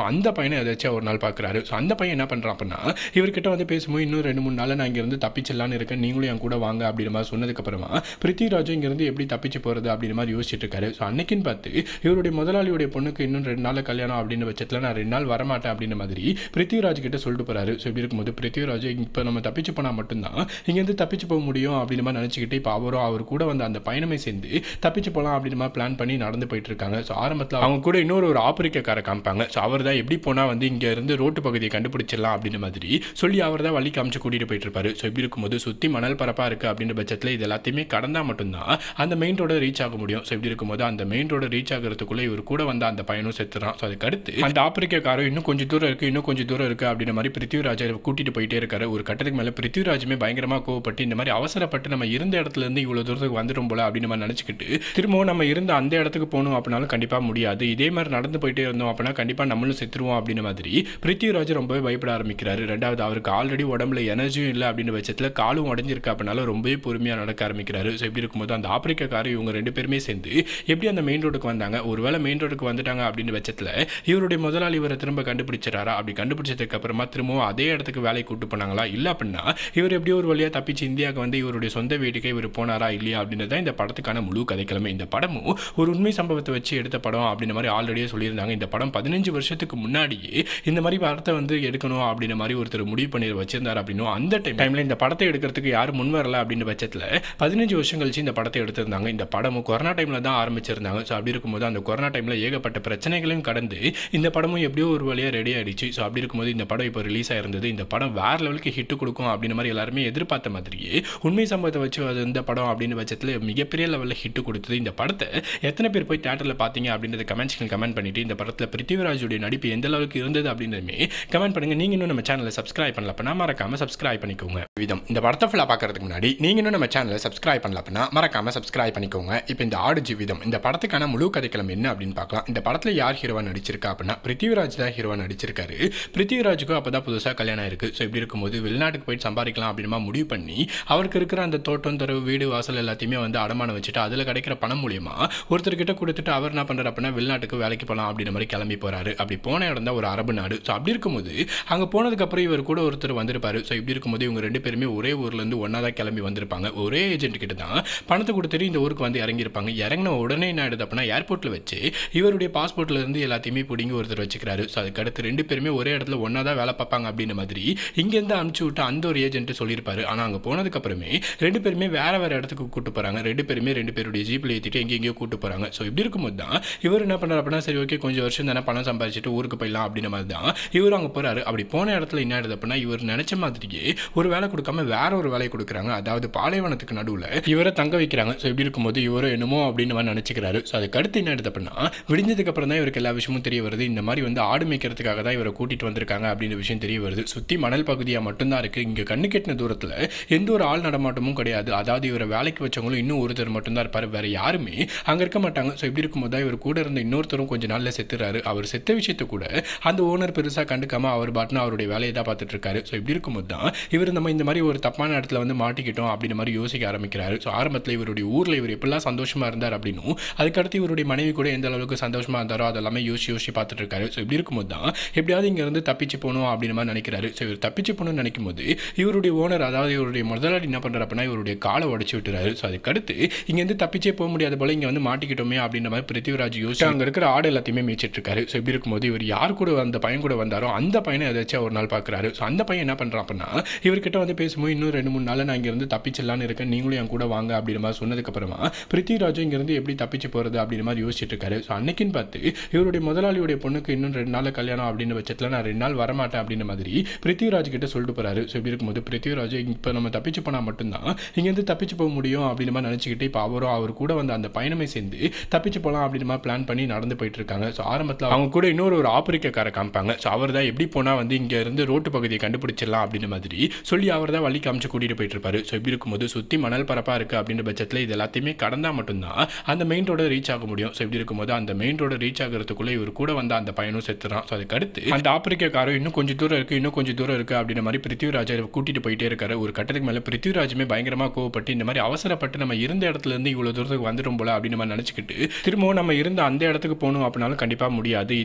அந்த பையனை ஏதாச்சும் ஒரு நாள் பார்க்குறாரு ஸோ அந்த பையன் என்ன பண்ணுறான் அப்படின்னா இவர்கிட்ட வந்து பேசும்போது இன்னும் ரெண்டு மூணு நாள் நான் இங்கேருந்து தப்பிச்சிடலான்னு இருக்கேன் நீங்களும் என் கூட வாங்க அப்படின்ற மாதிரி சொன்னதுக்கப்புறமா பிருத்திவிராஜும் இங்கேருந்து எப்படி தப்பிச்சு போகிறது அப்படின்ற மாதிரி யோசிச்சுட்டு இருக்காரு ஸோ அன்னைக்குன்னு பார்த்து இவருடைய முதலாளியுடைய பொண்ணுக்கு இன்னும் ரெண்டு நாள் கல்யாணம் அப்படின்ற பட்சத்தில் நான் ரெண்டு நாள் வரமாட்டேன் அப்படின்ற மாதிரி பிருத்திவிராஜ் கிட்ட சொல்லிட்டு போறாரு ஸோ இப்படி இருக்கும்போது பிருத்திவிராஜ் இப்போ நம்ம தப்பிச்சு போனால் மட்டும்தான் இங்கேருந்து தப்பிச்சு போக முடியும் அப்படின்ற மாதிரி நினச்சிக்கிட்டு இப்போ அவரும் அவர் கூட வந்து அந்த பயணமே சேர்ந்து தப்பிச்சு போகலாம் அப்படின்ற மாதிரி பிளான் பண்ணி நடந்து போயிட்டு இருக்காங்க ஸோ ஆரம்பத்தில் அவங்க கூட இன்னொரு ஒரு ஆப்பிரிக்கார காமிப்பாங்க ஸோ அவர் தான் எப்படி போனால் வந்து இங்கே இருந்து ரோட்டு பகுதியை கண்டுபிடிச்சிடலாம் அப்படின்ற மாதிரி சொல்லி அவர் தான் வழி காமிச்சு கூட்டிகிட்டு போயிட்டு இருப்பாரு ஸோ இப்படி இருக்கும்போது சுற்றி மணல் பரப்பாக இருக்குது அப்படின்ற பட்சத்தில் இது எல்லாத்தையுமே கடந்தால் மட்டும்தான் அந்த மெயின் ரோட ரீச் ஆக முடியும் ஸோ இப்படி இருக்கும்போது அந்த மெயின் ரோட ரீச் ஆகிறதுக்குள்ளே இவர் கூட வந்த அந்த பையனும் செத்துறான் ஸோ அதுக்கு அடுத்து அந்த ஆப்பிரிக்காரரும் இன்னும் கொஞ்சம் தூரம் இருக்குது இன்னும் கொஞ்சம் தூரம் இருக்குது அப்படின்ற மாதிரி பிருத்திவிராஜை கூட்டிட்டு போயிட்டே இருக்காரு ஒரு கட்டத்துக்கு மேலே பிருத்திவிராஜுமே பயங்கரமாக கோவப்பட்டு இந்த மாதிரி அவசரப்பட்டு நம்ம இருந்த இடத்துல இருந்து இவ்வளோ தூரத்துக்கு வந்துடும் போல அப்படின்னு நம்ம நினச்சிக்கிட்டு திரும்பவும் நம்ம இருந்த அந்த இடத்துக்கு போகணும் அப்படின்னாலும் கண்டிப்பாக முடியாது இதே மாதிரி நடந்து போயிட்டே இருந்தோம் அப்படின்னா கண்டிப்பாக நம்மளும் செத்துருவோம் அப்படின்ற மாதிரி பிருத்திவிராஜ் ரொம்பவே பயப்பட ஆரம்பிக்கிறாரு ரெண்டாவது அவருக்கு ஆல்ரெடி உடம்புல எனர்ஜியும் இல்லை அப்படின்ற பட்சத்தில் காலும் உடஞ்சிருக்கு அப்படின்னால ரொம்பவே பொறுமையாக நடக்க ஆரம்பிக்கிறாரு ஸோ இப்படி இருக்கும்போது அந்த ஆப்பிரிக்காக்காரர் இவங்க ரெண்டு பேருமே சேர்ந்து எப்படி அந்த மெயின் ரோடுக்கு வந்தாங்க ஒருவேளை மெயின் ரோடுக்கு வந்துட்டாங்க அப்படின்ற பட்சத்தில் இவருடைய முதலாளி இவரை திரும்ப கண்டுபிடிச்சிட்டாரா அப்படி கண்டுபிடிச்சதுக்கு அப்புறமா திரும்பவும் அதே இடத்துக்கு வேலை கூட்டு போனாங்களா இல்லை அப்படின்னா இவர் எப்படியோ ஒரு வழியாக தப்பிச்சு இந்தியாவுக்கு வந்து இவருடைய சொந்த வீட்டுக்கே இவர் போனாரா இல்லையா அப்படின்றது தான் இந்த படத்துக்கான முழு கதைக்கிழமை இந்த படமும் ஒரு உண்மை சம்பவத்தை வச்சு எடுத்த படம் அப்படின்ற மாதிரி ஆல்ரெடியே சொல்லியிருந்தாங்க இந்த படம் பதினஞ்சு வருஷத்துக்கு முன்னாடியே இந்த மாதிரி படத்தை வந்து எடுக்கணும் அப்படின்ற மாதிரி ஒருத்தர் முடிவு பண்ணி வச்சிருந்தார் அப்படின்னும் அந்த டைம் டைமில் இந்த படத்தை எடுக்கிறதுக்கு யாரும் முன் வரல அப்படின்ற பட்சத்தில் பதினஞ்சு வருஷம் கழிச்சு இந்த படத்தை எடுத்திருந்தாங்க இந்த படமும் கொரோனா டைமில் தான் ஆரம்பிச்சிருந்தாங்க ஸோ அப்படி இருக்கும்போது அந்த கொரோனா டைமில் ஏகப்பட்ட பிரச்சனைகளையும் கடந்து இந்த படமும் எப்படியோ ஒரு வழியாக ரெடி ஆயிடுச்சு ஸோ அப்படி இருக்கும்போது இந்த படம் இப்போ ரிலீஸ் ஆயிருந்தது இந்த படம் வேற லெவலுக்கு ஹிட் கொடுக்கும் அப்படின்ற மாதிரி எல்லாருமே எதிர்பார்த்த மாதிரியே உண்மை சம்பவத்தை வச்சு அது இந்த படம் அப்படின்னு பட்சத்தில் மிகப்பெரிய லெவலில் ஹிட் கொடுத்தது இந்த படத்தை எத்தனை பேர் போய் தேட்டரில் பார்த்தீங்க அப்படின்றத கமெண்ட்ஸ்க்கு கமெண்ட் பண்ணிட்டு இந்த படத்தில் பிருத்திவிராஜுடைய நடிப்பு எந்த அளவுக்கு இருந்தது அப்படின்றதுமே கமெண்ட் பண்ணுங்க நீங்க இன்னும் நம்ம சேனலை சப்ஸ்கிரைப் பண்ணல அப்படின்னா மறக்காம சப்ஸ்கிரைப் பண்ணிக்கோங்க விதம் இந்த படத்தை ஃபுல்லாக பார்க்கறதுக்கு முன்னாடி நீங்க இன்னும் நம்ம சேனலை சப்ஸ்கிரைப் பண்ணல அப்படின்னா மறக்காம சப்ஸ்கிரைப் பண்ணிக்கோங்க இப்போ இந்த ஆடு ஜீவிதம் இந்த படத்துக்கான முழு கதைக்களம் என்ன அப்படின்னு பார்க்கலாம் இந்த படத்தில் யார் ஹீரோவா நடிச்சிருக்கா அப்படின்னா பிருத்திவிராஜ் தான் ஹீரோவா நடிச்சிருக்காரு பிருத்திவிராஜுக்கும் அப்போ தான் புதுசாக கல்யாணம் ஆயிருக்கு ஸோ இப்படி இருக்கும்போது வெளிநாட்டுக்கு போயிட்டு சம்பாதிக்கலாம் அப்படின்னா முடிவு பண்ணி அவருக்கு இருக்கிற அந்த தோட்டம் தரவு வீடு வாசல் எல்லாத்தையுமே வந்து அடமானம் வச்சுட்டு அதில் கிடைக்கிற பணம் மூலியமா ஒருத்தர்கிட்ட கொடுத்துட்டு அவர் என்ன பண்ணுறாரு அப்படின்னா வெளிநாட்டுக்கு வேலைக்கு போகலாம் அப்படின்ற மாதிரி கிளம்பி போறாரு அப்படி போன இடம் தான் ஒரு அரபு நாடு ஸோ அப்படி இருக்கும்போது அங்கே போனதுக்கப்புறம் இவர் கூட ஒருத்தர் வந்திருப்பாரு ஸோ இப்படி இருக்கும்போது இவங்க ரெண்டு பேருமே ஒரே ஊர்லேருந்து ஒன்றா தான் கிளம்பி வந்திருப்பாங்க ஒரே ஏஜென்ட் கிட்ட தான் பணத்தை கொடுத்துட்டு இந்த ஊருக்கு வந்து இறங்கியிருப்பாங்க இறங்கின உடனே என்ன ஆயிடுது அப்படின்னா ஏர்போர்ட்டில் வச்சு இவருடைய பாஸ்போர்ட்ல இருந்து எல்லாத்தையுமே பிடிங்கி ஒருத்தர் வச்சுக்கிறாரு ஸோ அதுக்கு அடுத்து ரெண்டு பேருமே ஒரே இடத்துல ஒன்றா தான் வேலை பார்ப்பாங்க அப்படின்ற மாதிரி இங்கேருந்து அனுப்பிச்சு விட்டு அந்த ஒரு ஏஜென்ட் சொல்லியிருப்பாரு ஆனால் அங்கே போனதுக்கு அப்புறமே ரெண்டு பேருமே வேற வேற இடத்துக்கு கூட்டு போறாங்க ரெண்டு பேருமே ரெண்டு பேருடைய ஜீப்பில் ஏற்றிட்டு எங்கெங்கேயோ கூட்டு போறாங்க ஸோ இப்படி இருக்கும்போது தான் இவர் என்ன பண்ணுறாரு அப்படின்னா சரி ஓகே கொஞ்சம் வருஷம் தானே பணம் சம்பாதிச்சுட்டு ஊருக்கு போயிடலாம் அப்படின்ற மாதிரி தான் இவர் அங்கே போறாரு அப்படி போன இடத்துல என்ன ஆயிடுது அப்படின்னா இவர் நினைச்ச மாதிரியே ஒரு வேலை கொடுக்காம வேற ஒரு வேலையை கொடுக்குறாங்க அதாவது பாலைவனத்துக்கு நடுவில் இவரை தங்க வைக்கிறாங்க ஸோ இப்படி இருக்கும்போது இவரும் என்னமோ அப்படின்னு மாதிரி நினச்சிக்கிறாரு ஸோ அதுக்கு அடுத்து என்ன ஆயிடுது அப்படின்னா விடிஞ்சதுக்கு அப்புறம் தான் இவருக்கு எல்லா விஷயமும் தெரிய வருது இந்த மாதிரி வந்து ஆடு மேய்க்கிறதுக்காக தான் இவரை கூட்டிட்டு வந்திருக்காங்க அப்படின்ற விஷயம் தெரிய வருது சுற்றி மணல் பகுதியாக மட்டும்தான் இருக்கு இங்கே கண்ணு கெட்டின தூரத்தில் எந்த ஒரு ஆள் நடமாட்டமும் கிடையாது அதாவது இவரை வேலைக்கு வச்சவங்களும் இன்னும் ஒருத்தர் மட்டும்தான் இருப்பார் வேற யாருமே அங்கே இருக்க மாட்டாங்க ஸோ இப்படி இருக்கும்போது தான் இவர் கூட இருந்த இன்னொருத்தரும் கொஞ்ச நாளில் செத்துறாரு அவர் செத்த விஷயத்தை கூட அந்த ஓனர் பெருசாக கண்டுக்காம அவர் பாட்டுன்னு அவருடைய வேலையை தான் பார்த்துட்டு இருக்காரு ஸோ இப்படி இருக்கும்போது தான் இவர் நம்ம இந்த மாதிரி ஒரு தப்பான இடத்துல வந்து மாட்டிக்கிட்டோம் அப்படின்ற மாதிரி யோசிக்க ஆரம்பிக்கிறாரு ஸோ ஆரம்பத்தில் இவருடைய ஊரில் இவர் எப்படிலாம் சந்தோஷமா இருந்தார் அப்படின்னும் அதுக்கடுத்து இவருடைய மனைவி கூட எந்த அளவுக்கு சந்தோஷமா இருந்தாரோ அதெல்லாமே யோசிச்சு யோசிச்சு பார்த்துட்டு இருக்காரு ஸோ இப்படி இருக்கும்போது தான் எப்படியாவது இங்க இருந்து தப்பிச்சு போகணும் அப்படின்ற மாதிரி நினைக்கிறாரு ஸோ இவர் தப்பிச்சு போகணும்னு நினைக்கும் போது இவருடைய ஓனர் அதாவது இவருடைய முதலாளி என்ன பண்றாரு அப்படின்னா இவருடைய காலை உடச்சு விட்டுறாரு ஸோ அதுக்கடுத்து இங்கேருந்து தப்பிச்சே போக முடியாத போல இங்கே வந்து மாட்டிக்கிட்டோமே அப்படின்ற மாதிரி பிருத்திவிராஜ் யோசிச்சு அங்கே இருக்கிற ஆடு எல்லாத்தையுமே மேய்ச்சிட்டு இருக்காரு ஸோ இப்படி இருக்கும்போது இவர் யார் கூட அந்த பையன் கூட வந்தாரோ அந்த பையனை ஏதாச்சும் ஒரு நாள் பார்க்குறாரு ஸோ அந்த பையன் என்ன பண்ணுறான் அப்படின்னா இவர்கிட்ட வந்து பேசும்போது இன்னும் ரெண்டு மூணு நாள் நான் இங்கேருந்து தப்பிச்சிடலான்னு இருக்கேன் நீங்களும் என் கூட வாங்க அப்படின்ற மாதிரி சொன்னதுக்கப்புறமா பிருத்திவிராஜும் இங்கேருந்து எப்படி தப்பிச்சு போகிறது அப்படின்ற மாதிரி யோசிச்சுட்டு இருக்காரு ஸோ அன்னைக்குன்னு பார்த்து இவருடைய முதலாளியுடைய பொண்ணுக்கு இன்னும் ரெண்டு நாள் கல்யாணம் அப்படின்ற பட்சத்தில் நான் ரெண்டு நாள் வரமாட்டேன் அப்படின்ற மாதிரி பிருத்திவிராஜ் கிட்ட சொல்லிட்டு போறாரு ஸோ இப்படி இருக்கும்போது பிருத்திவிராஜ் இப்போ நம்ம தப்பிச்சு போனால் மட்டும்தான் இங்கேருந்து தப்பிச்சு போக முடியும் அப்படின்ற மாதிரி நினச்சிக்கிட்டு இப்போ அவரும் அவர் கூட வந்து அந்த பயணமே சேர்ந்து தப்பிச்சு போகலாம் அப்படின்ற மாதிரி பிளான் பண்ணி நடந்து போயிட்டு இருக்காங்க ஸோ ஆரம்பத்தில் அவங்க கூட இன்னொரு ஒரு ஆப்பிரிக்கார காமிப்பாங்க ஸோ அவர் தான் எப்படி போனால் வந்து இங்கே இருந்து ரோட்டு பகுதியை கண்டுபிடிச்சிடலாம் அப்படின்ற மாதிரி சொல்லி அவர் தான் வழி காமிச்சு கூட்டிகிட்டு போயிட்டு இருப்பாரு ஸோ இப்படி இருக்கும்போது சுற்றி மணல் பரப்பாக இருக்குது அப்படின்ற பட்சத்தில் இது எல்லாத்தையுமே கடந்தால் மட்டும்தான் அந்த மெயின் ரோட ரீச் ஆக முடியும் ஸோ இப்படி இருக்கும்போது அந்த மெயின் ரோட ரீச் ஆகிறதுக்குள்ளே இவர் கூட வந்த அந்த பையனும் செத்துறான் ஸோ அதுக்கு அடுத்து அந்த ஆப்பிரிக்காரரும் இன்னும் கொஞ்சம் தூரம் இருக்குது இன்னும் கொஞ்சம் தூரம் இருக்குது அப்படின்ற மாதிரி பிருத்திவிராஜை கூட்டிட்டு போயிட்டே இருக்காரு ஒரு கட்டத்துக்கு மேலே பிருத்திவிராஜுமே பயங்கரமாக கோவப்பட்டு இந்த மாதிரி அவசரப்பட்டு நம்ம இருந்த இடத்துல இருந்து இவ்வளோ தூரத்துக்கு வந்துடும் போல அப்படின்னு மாதிரி நினச்சிக்கிட்டு திரும்பவும் நம்ம இருந்த அந்த இடத்துக்கு போகணும் அப்படின்னாலும் கண்டிப்பாக முடியாது இதே மாதிரி நடந்து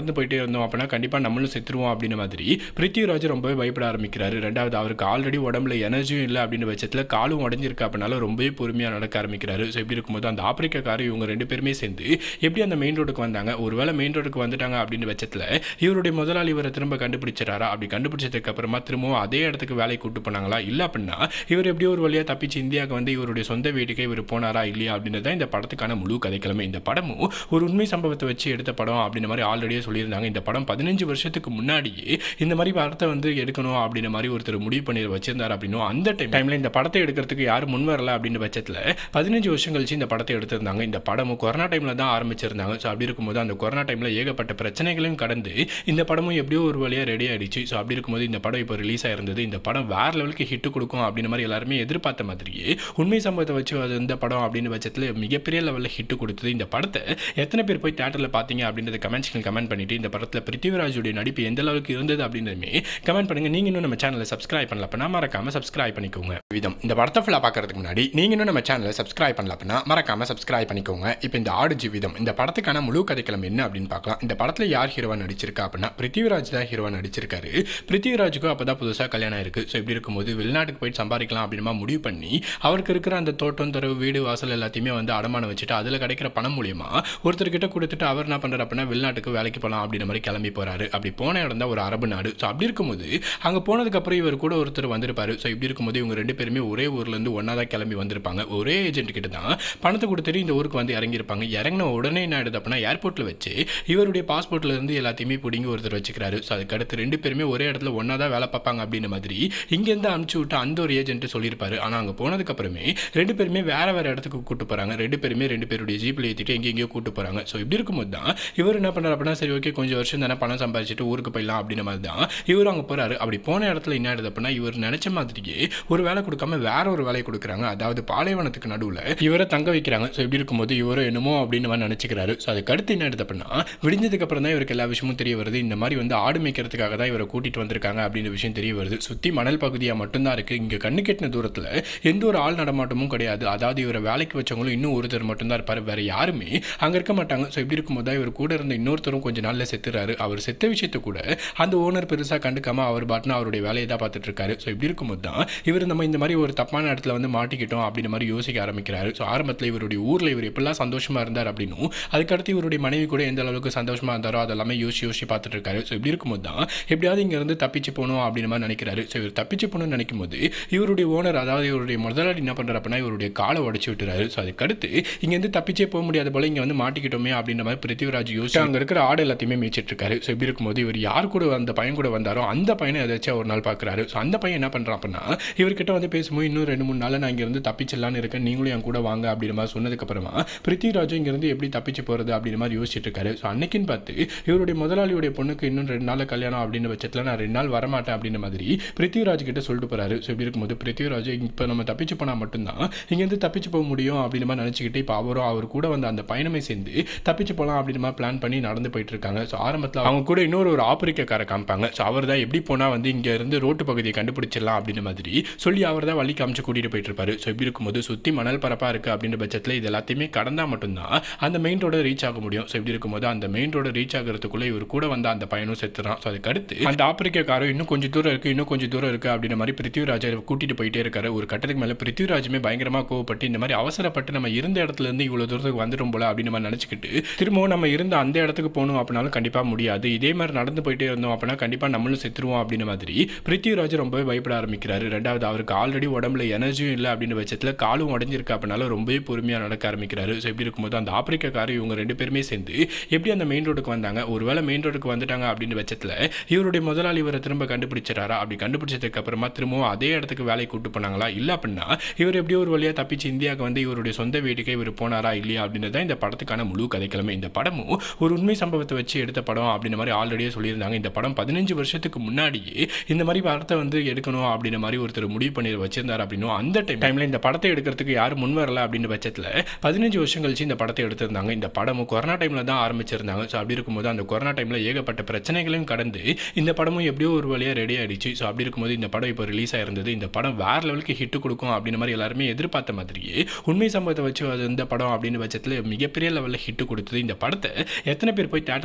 நடந்து போயிட்டே இருந்தோம் அப்படின்னா கண்டிப்பாக நம்மளும் செத்துருவோம் அப்படின்ற மாதிரி பிருத்திவிராஜ் ரொம்பவே பயப்பட ஆரம்பிக்கிறாரு ரெண்டாவது அவருக்கு ஆல்ரெடி உடம்புல எனர்ஜியும் இல்லை அப்படின்ற பட்சத்தில் காலும் உடஞ்சிருக்கு அப்படின்னால ரொம்பவே பொறுமையாக நடக்க ஆரம்பிக்கிறாரு ஸோ இப்படி இருக்கும்போது அந்த ஆப்பிரிக்காக்காரர் இவங்க ரெண்டு பேருமே சேர்ந்து எப்படி அந்த மெயின் ரோடுக்கு வந்தாங்க ஒருவேளை மெயின் ரோடுக்கு வந்துட்டாங்க அப்படின்ற பட்சத்தில் இவருடைய முதலாளி இவரை திரும்ப கண்டுபிடிச்சிட்டாரா அப்படி கண்டுபிடிச்சதுக்கு அப்புறமா திரும்பவும் அதே இடத்துக்கு வேலை கூட்டு போனாங்களா இல்லை அப்படின்னா இவர் எப்படியோ ஒரு வழியாக தப்பிச்சு இந்தியாவுக்கு வந்து இவருடைய சொந்த வீட்டுக்கே இவர் போனாரா இல்லையா அப்படின்றது தான் இந்த படத்துக்கான முழு கதைக்கிழமை இந்த படமும் ஒரு உண்மை சம்பவத்தை வச்சு எடுத்த படம் அப்படின்ற மாதிரி ஆல்ரெடியே சொல்லியிருந்தாங்க இந்த படம் பதினஞ்சு வருஷத்துக்கு முன்னாடியே இந்த மாதிரி படத்தை வந்து எடுக்கணும் அப்படின்ற மாதிரி ஒருத்தர் முடிவு பண்ணி வச்சிருந்தார் அப்படின்னும் அந்த டைம் டைமில் இந்த படத்தை எடுக்கிறதுக்கு யாரும் முன் வரல அப்படின்ற பட்சத்தில் பதினஞ்சு வருஷம் கழிச்சு இந்த படத்தை எடுத்திருந்தாங்க இந்த படமும் கொரோனா டைமில் தான் ஆரம்பிச்சிருந்தாங்க ஸோ அப்படி இருக்கும்போது அந்த கொரோனா டைமில் ஏகப்பட்ட பிரச்சனைகளையும் கடந்து இந்த படமும் எப்படியோ ஒரு வழியாக ரெடி ஆயிடுச்சு ஸோ அப்படி இருக்கும்போது இந்த படம் இப்போ ரிலீஸ் ஆயிருந்தது இந்த படம் வேற லெவலுக்கு ஹிட் கொடுக்கும் அப்படின்ற மாதிரி எல்லாருமே எதிர்பார்த்த மாதிரியே உண்மை சம்பவத்தை வச்சு அது இந்த படம் அப்படின்னு பட்சத்தில் மிகப்பெரிய லெவலில் ஹிட் கொடுத்தது இந்த படத்தை எத்தனை பேர் போய் தேட்டரில் பார்த்தீங்க அப்படின்றத கமெண்ட்ஸ்க்கு கமெண்ட் பண்ணிட்டு இந்த படத்தில் பிருத்திவிராஜுடைய நடிப்பு எந்த அளவுக்கு இருந்தது அப்படின்றதுமே கமெண்ட் பண்ணுங்க நீங்க இன்னும் நம்ம சேனலை சப்ஸ்கிரைப் பண்ணல அப்படின்னா மறக்காம சப்ஸ்கிரைப் பண்ணிக்கோங்க விதம் இந்த படத்தை ஃபுல்லாக பார்க்கறதுக்கு முன்னாடி நீங்க இன்னும் நம்ம சேனலை சப்ஸ்கிரைப் பண்ணல அப்படின்னா மறக்காம சப்ஸ்கிரைப் பண்ணிக்கோங்க இப்போ இந்த ஆடு ஜீவிதம் இந்த படத்துக்கான முழு கதைக்களம் என்ன அப்படின்னு பார்க்கலாம் இந்த படத்தில் யார் ஹீரோவா நடிச்சிருக்கா அப்படின்னா பிருத்திவிராஜ் தான் ஹீரோவா நடிச்சிருக்காரு பிருத்திவிராஜுக்கும் அப்போ தான் புதுசாக கல்யாணம் இருக்கு ஸோ இப்படி இருக்கும்போது வெளிநாட்டுக்கு போயிட்டு சம்பாதிக்கலாம் அப்படின்னா முடிவு பண்ணி அவருக்கு இருக்கிற அந்த தோட்டம் தரவு வீடு வாசல் எல்லாத்தையுமே வந்து அடமானம் வச்சுட்டு அதில் கிடைக்கிற பணம் மூலியமா ஒருத்தர்கிட்ட கொடுத்துட்டு அவர் என்ன பண்ணுறாரு அப்படின்னா வெளிநாட்டுக்கு வேலைக்கு போகலாம் அப்படின்ற மாதிரி கிளம்பி போறாரு அப்படி போன இடம் தான் ஒரு அரபு நாடு ஸோ அப்படி இருக்கும்போது அங்கே போனதுக்கப்புறம் இவர் கூட ஒருத்தர் வந்திருப்பாரு ஸோ இப்படி இருக்கும்போது இவங்க ரெண்டு பேருமே ஒரே ஊர்லேருந்து ஒன்றா தான் கிளம்பி வந்திருப்பாங்க ஒரே ஏஜென்ட் கிட்ட தான் பணத்தை கொடுத்துட்டு இந்த ஊருக்கு வந்து இறங்கியிருப்பாங்க இறங்கின உடனே என்ன ஆயிடுது அப்படின்னா ஏர்போர்ட்டில் வச்சு இவருடைய பாஸ்போர்ட்ல இருந்து எல்லாத்தையுமே பிடிங்கி ஒருத்தர் வச்சுக்கிறாரு ஸோ அதுக்கு அடுத்து ரெண்டு பேருமே ஒரே இடத்துல ஒன்றா தான் வேலை பார்ப்பாங்க அப்படின்ற மாதிரி இங்கேருந்து அனுப்பிச்சு விட்டு அந்த ஒரு ஏஜென்ட் சொல்லியிருப்பாரு ஆனால் அங்கே போனதுக்கு அப்புறமே ரெண்டு பேருமே வேற வேற இடத்துக்கு கூட்டு போறாங்க ரெண்டு பேருமே ரெண்டு பேருடைய ஜீப்பில் ஏற்றிட்டு எங்கெங்கேயோ கூட்டு போறாங்க ஸோ இப்படி இருக்கும்போது தான் இவர் என்ன பண்ணுறாரு அப்படின்னா சரி ஓகே கொஞ்சம் வருஷம் தானே பணம் சம்பாதிச்சுட்டு ஊருக்கு போயிடலாம் அப்படின்ற மாதிரி தான் இவர் அங்கே போறாரு அப்படி போன இடத்துல என்ன ஆயிடுது அப்படின்னா இவர் நினைச்ச மாதிரியே ஒரு வேலை கொடுக்காம வேற ஒரு வேலையை கொடுக்குறாங்க அதாவது பாலைவனத்துக்கு நடுவில் இவரை தங்க வைக்கிறாங்க ஸோ இப்படி இருக்கும்போது இவரும் என்னமோ அப்படின்னு மாதிரி நினச்சிக்கிறாரு ஸோ அதுக்கு அடுத்து என்ன ஆயிடுது அப்படின்னா விடிஞ்சதுக்கு அப்புறம் தான் இவருக்கு எல்லா விஷயமும் தெரிய வருது இந்த மாதிரி வந்து ஆடு மேய்க்கிறதுக்காக தான் இவரை கூட்டிட்டு வந்திருக்காங்க அப்படின்ற விஷயம் தெரிய வருது சுற்றி மணல் பகுதியாக மட்டும்தான் இருக்கு இங்கே கண்ணு கெட்டின தூரத்தில் எந்த ஒரு ஆள் நடமாட்டமும் கிடையாது அதாவது இவரை வேலைக்கு வச்சவங்களும் இன்னும் ஒருத்தர் மட்டும்தான் இருப்பார் வேற யாருமே அங்கே இருக்க மாட்டாங்க ஸோ இப்படி இருக்கும்போது தான் இவர் கூட இருந்த இன்னொருத்தரும் கொஞ்சம் நாளில் செத்துறாரு அவர் செத்த விஷயத்தை கூட அந்த ஓனர் பெருசாக கண்டுக்காம அவர் பாட்டுன்னு அவருடைய வேலையை தான் பார்த்துட்டு இருக்காரு ஸோ இப்படி இருக்கும்போது தான் இவர் நம்ம இந்த மாதிரி ஒரு தப்பான இடத்துல வந்து மாட்டிக்கிட்டோம் அப்படின்ற மாதிரி யோசிக்க ஆரம்பிக்கிறாரு ஸோ ஆரம்பத்தில் இவருடைய ஊரில் இவர் எப்படிலாம் சந்தோஷமா இருந்தார் அப்படின்னும் அதுக்கடுத்து இவருடைய மனைவி கூட எந்த அளவுக்கு சந்தோஷமா இருந்தாரோ அதெல்லாமே யோசிச்சு யோசிச்சு பார்த்துட்டு இருக்காரு ஸோ இப்படி இருக்கும்போது தான் எப்படியாவது இங்கேருந்து தப்பிச்சு போகணும் அப்படின்ற மாதிரி நினைக்கிறாரு ஸோ இவர் தப்பிச்சு போகணும்னு நினைக்கும் போது இவருடைய ஓனர் அதாவது இவருடைய முதலாளி என்ன பண்ணுறாரு அப்படின்னா இவருடைய காலை உடச்சி விட்டுறாரு ஸோ அதுக்கடுத்து இங்கேருந்து தப்பிச்சே போக முடியாத போல இங்கே வந்து மாட்டிக்கிட்டோமே அப்படின்ற மாதிரி பிருத்திவிராஜ் யோசிச்சு அங்கே இருக்கிற ஆடு எல்லாத்தையுமே மேய்ச்சிட்டு இருக்காரு ஸோ இப்படி இருக்கும்போது இவர் யார் கூட அந்த பையன் கூட வந்தாரோ அந்த பையனை ஏதாச்சும் ஒரு நாள் பார்க்குறாரு ஸோ அந்த பையன் என்ன பண்ணுறான் அப்படின்னா இவர்கிட்ட வந்து பேசும்போது இன்னும் ரெண்டு மூணு நாள் நான் இங்கேருந்து தப்பிச்சிடலான்னு இருக்கேன் நீங்களும் என் கூட வாங்க அப்படின்ற மாதிரி சொன்னதுக்கப்புறமா பிருத்திவிராஜும் இங்கேருந்து எப்படி தப்பிச்சு போகிறது அப்படின்ற மாதிரி யோசிச்சுட்டு இருக்காரு ஸோ அன்னைக்குன்னு பார்த்து இவருடைய முதலாளியுடைய பொண்ணுக்கு இன்னும் ரெண்டு நாள் கல்யாணம் அப்படின்ற பட்சத்தில் நான் ரெண்டு நாள் வரமாட்டேன் அப்படின்ற மாதிரி பிருத்திவிராஜ் கிட்ட சொல்லிட்டு போறாரு ஸோ இப்படி இருக்கும்போது பிருத்திவிராஜ் இப்போ நம்ம தப்பிச்சு போனால் மட்டும்தான் இங்கேருந்து தப்பிச்சு போக முடியும் அப்படின்ற மாதிரி நினச்சிக்கிட்டு இப்போ அவரும் அவர் கூட வந்து அந்த பயணமே சேர்ந்து தப்பிச்சு போகலாம் அப்படின்ற மாதிரி பிளான் பண்ணி நடந்து போயிட்டு இருக்காங்க ஸோ ஆரம்பத்தில் அவங்க கூட இன்னொரு ஒரு ஆப்பிரிக்காரை காமிப்பாங்க ஸோ அவர் தான் எப்படி போனால் வந்து இங்கே இருந்து ரோட்டு பகுதியை கண்டுபிடிச்சிடலாம் அப்படின்ற மாதிரி சொல்லி அவர் தான் வழி காமிச்சு கூட்டிகிட்டு போயிட்டு இருப்பாரு ஸோ இப்படி இருக்கும்போது சுற்றி மணல் பரப்பாக இருக்குது அப்படின்ற பட்சத்தில் இது எல்லாத்தையுமே கடந்தால் மட்டும்தான் அந்த மெயின் ரோட ரீச் ஆக முடியும் ஸோ இப்படி இருக்கும்போது அந்த மெயின் ரோட ரீச் ஆகிறதுக்குள்ளே இவர் கூட வந்த அந்த பையனும் செத்துறான் ஸோ அதுக்கு அடுத்து அந்த ஆப்பிரிக்காரரும் இன்னும் கொஞ்சம் தூரம் இருக்குது இன்னும் கொஞ்சம் தூரம் இருக்குது அப்படின்ற மாதிரி பிருத்திவிராஜை கூட்டிகிட்டு போயிட்டே இருக்காரு ஒரு கட்டத்துக்கு மேலே பிருத்திவிராஜுமே பயங்கரமாக கோவப்பட்டு இந்த மாதிரி அவசரப்பட்டு நம்ம இருந்த இடத்துல இருந்து இவ்வளோ தூரத்துக்கு வந்துடும் போல அப்படின்னு நம்ம நினச்சிக்கிட்டு திரும்பவும் நம்ம இருந்த அந்த இடத்துக்கு போகணும் அப்படின்னாலும் கண்டிப்பாக முடியாது இதே மாதிரி நடந்து போயிட்டே இருந்தோம் அப்படின்னா கண்டிப்பாக நம்மளும் செத்துருவோம் அப்படின்ற மாதிரி பிருத்திவிராஜ் ரொம்பவே பயப்பட ஆரம்பிக்கிறாரு ரெண்டாவது அவருக்கு ஆல்ரெடி உடம்புல எனர்ஜியும் இல்லை அப்படின்ற பட்சத்தில் காலும் உடஞ்சிருக்கு அப்படின்னால ரொம்பவே பொறுமையாக நடக்க ஆரம்பிக்கிறாரு ஸோ இப்படி இருக்கும்போது அந்த ஆப்பிரிக்காக்காரர் இவங்க ரெண்டு பேருமே சேர்ந்து எப்படி அந்த மெயின் ரோடுக்கு வந்தாங்க ஒருவேளை மெயின் ரோடுக்கு வந்துட்டாங்க அப்படின்ற பட்சத்தில் இவருடைய முதலாளி இவரை திரும்ப கண்டுபிடிச்சிட்டாரா அப்படி கண்டுபிடிச்சதுக்கு அப்புறமா திரும்பவும் அதே இடத்துக்கு வேலை கூட்டு போனாங்களா இல்லை அப்படின்னா இவர் எப்படியோ ஒரு வழியாக தப்பிச்சு இந்தியாவுக்கு வந்து இவருடைய சொந்த வீட்டுக்கே இவர் போனாரா இல்லையா அப்படின்றது தான் இந்த படத்துக்கான முழு கதைக்கிழமை இந்த படமும் ஒரு உண்மை சம்பவத்தை வச்சு எடுத்த படம் அப்படின்ற மாதிரி ஆல்ரெடியே சொல்லியிருந்தாங்க இந்த படம் பதினஞ்சு வருஷத்துக்கு முன்னாடியே இந்த மாதிரி படத்தை வந்து எடுக்கணும் அப்படின்ற மாதிரி ஒருத்தர் முடிவு பண்ணி வச்சிருந்தார் அப்படின்னும் அந்த டைம் டைமில் இந்த படத்தை எடுக்கிறதுக்கு யாரும் முன் வரல அப்படின்ற பட்சத்தில் பதினஞ்சு வருஷம் கழிச்சு இந்த படத்தை எடுத்திருந்தாங்க இந்த படமும் கொரோனா டைமில் தான் ஆரம்பிச்சிருந்தாங்க ஸோ அப்படி இருக்கும்போது அந்த கொரோனா டைமில் ஏகப்பட்ட பிரச்சனைகளையும் கடந்து இந்த படமும் எப்படியோ ஒரு வழியாக ரெடி ஆயிடுச்சு ஸோ அப்படி இருக்கும்போது இந்த படம் இப்போ ரிலீஸ் ஆயிருந்தது இந்த படம் வேற லெவலுக்கு ஹிட் கொடுக்கும் அப்படின்ற மாதிரி எல்லாருமே எதிர்பார்த்த மாதிரியே உண்மை சம்பவத்தை வச்சு அது இந்த படம் அப்படின்னு பட்சத்தில் மிகப்பெரிய லெவலில் ஹிட் கொடுத்தது இந்த படத்தை எத்தனை பேர் போய் தேட்டரில்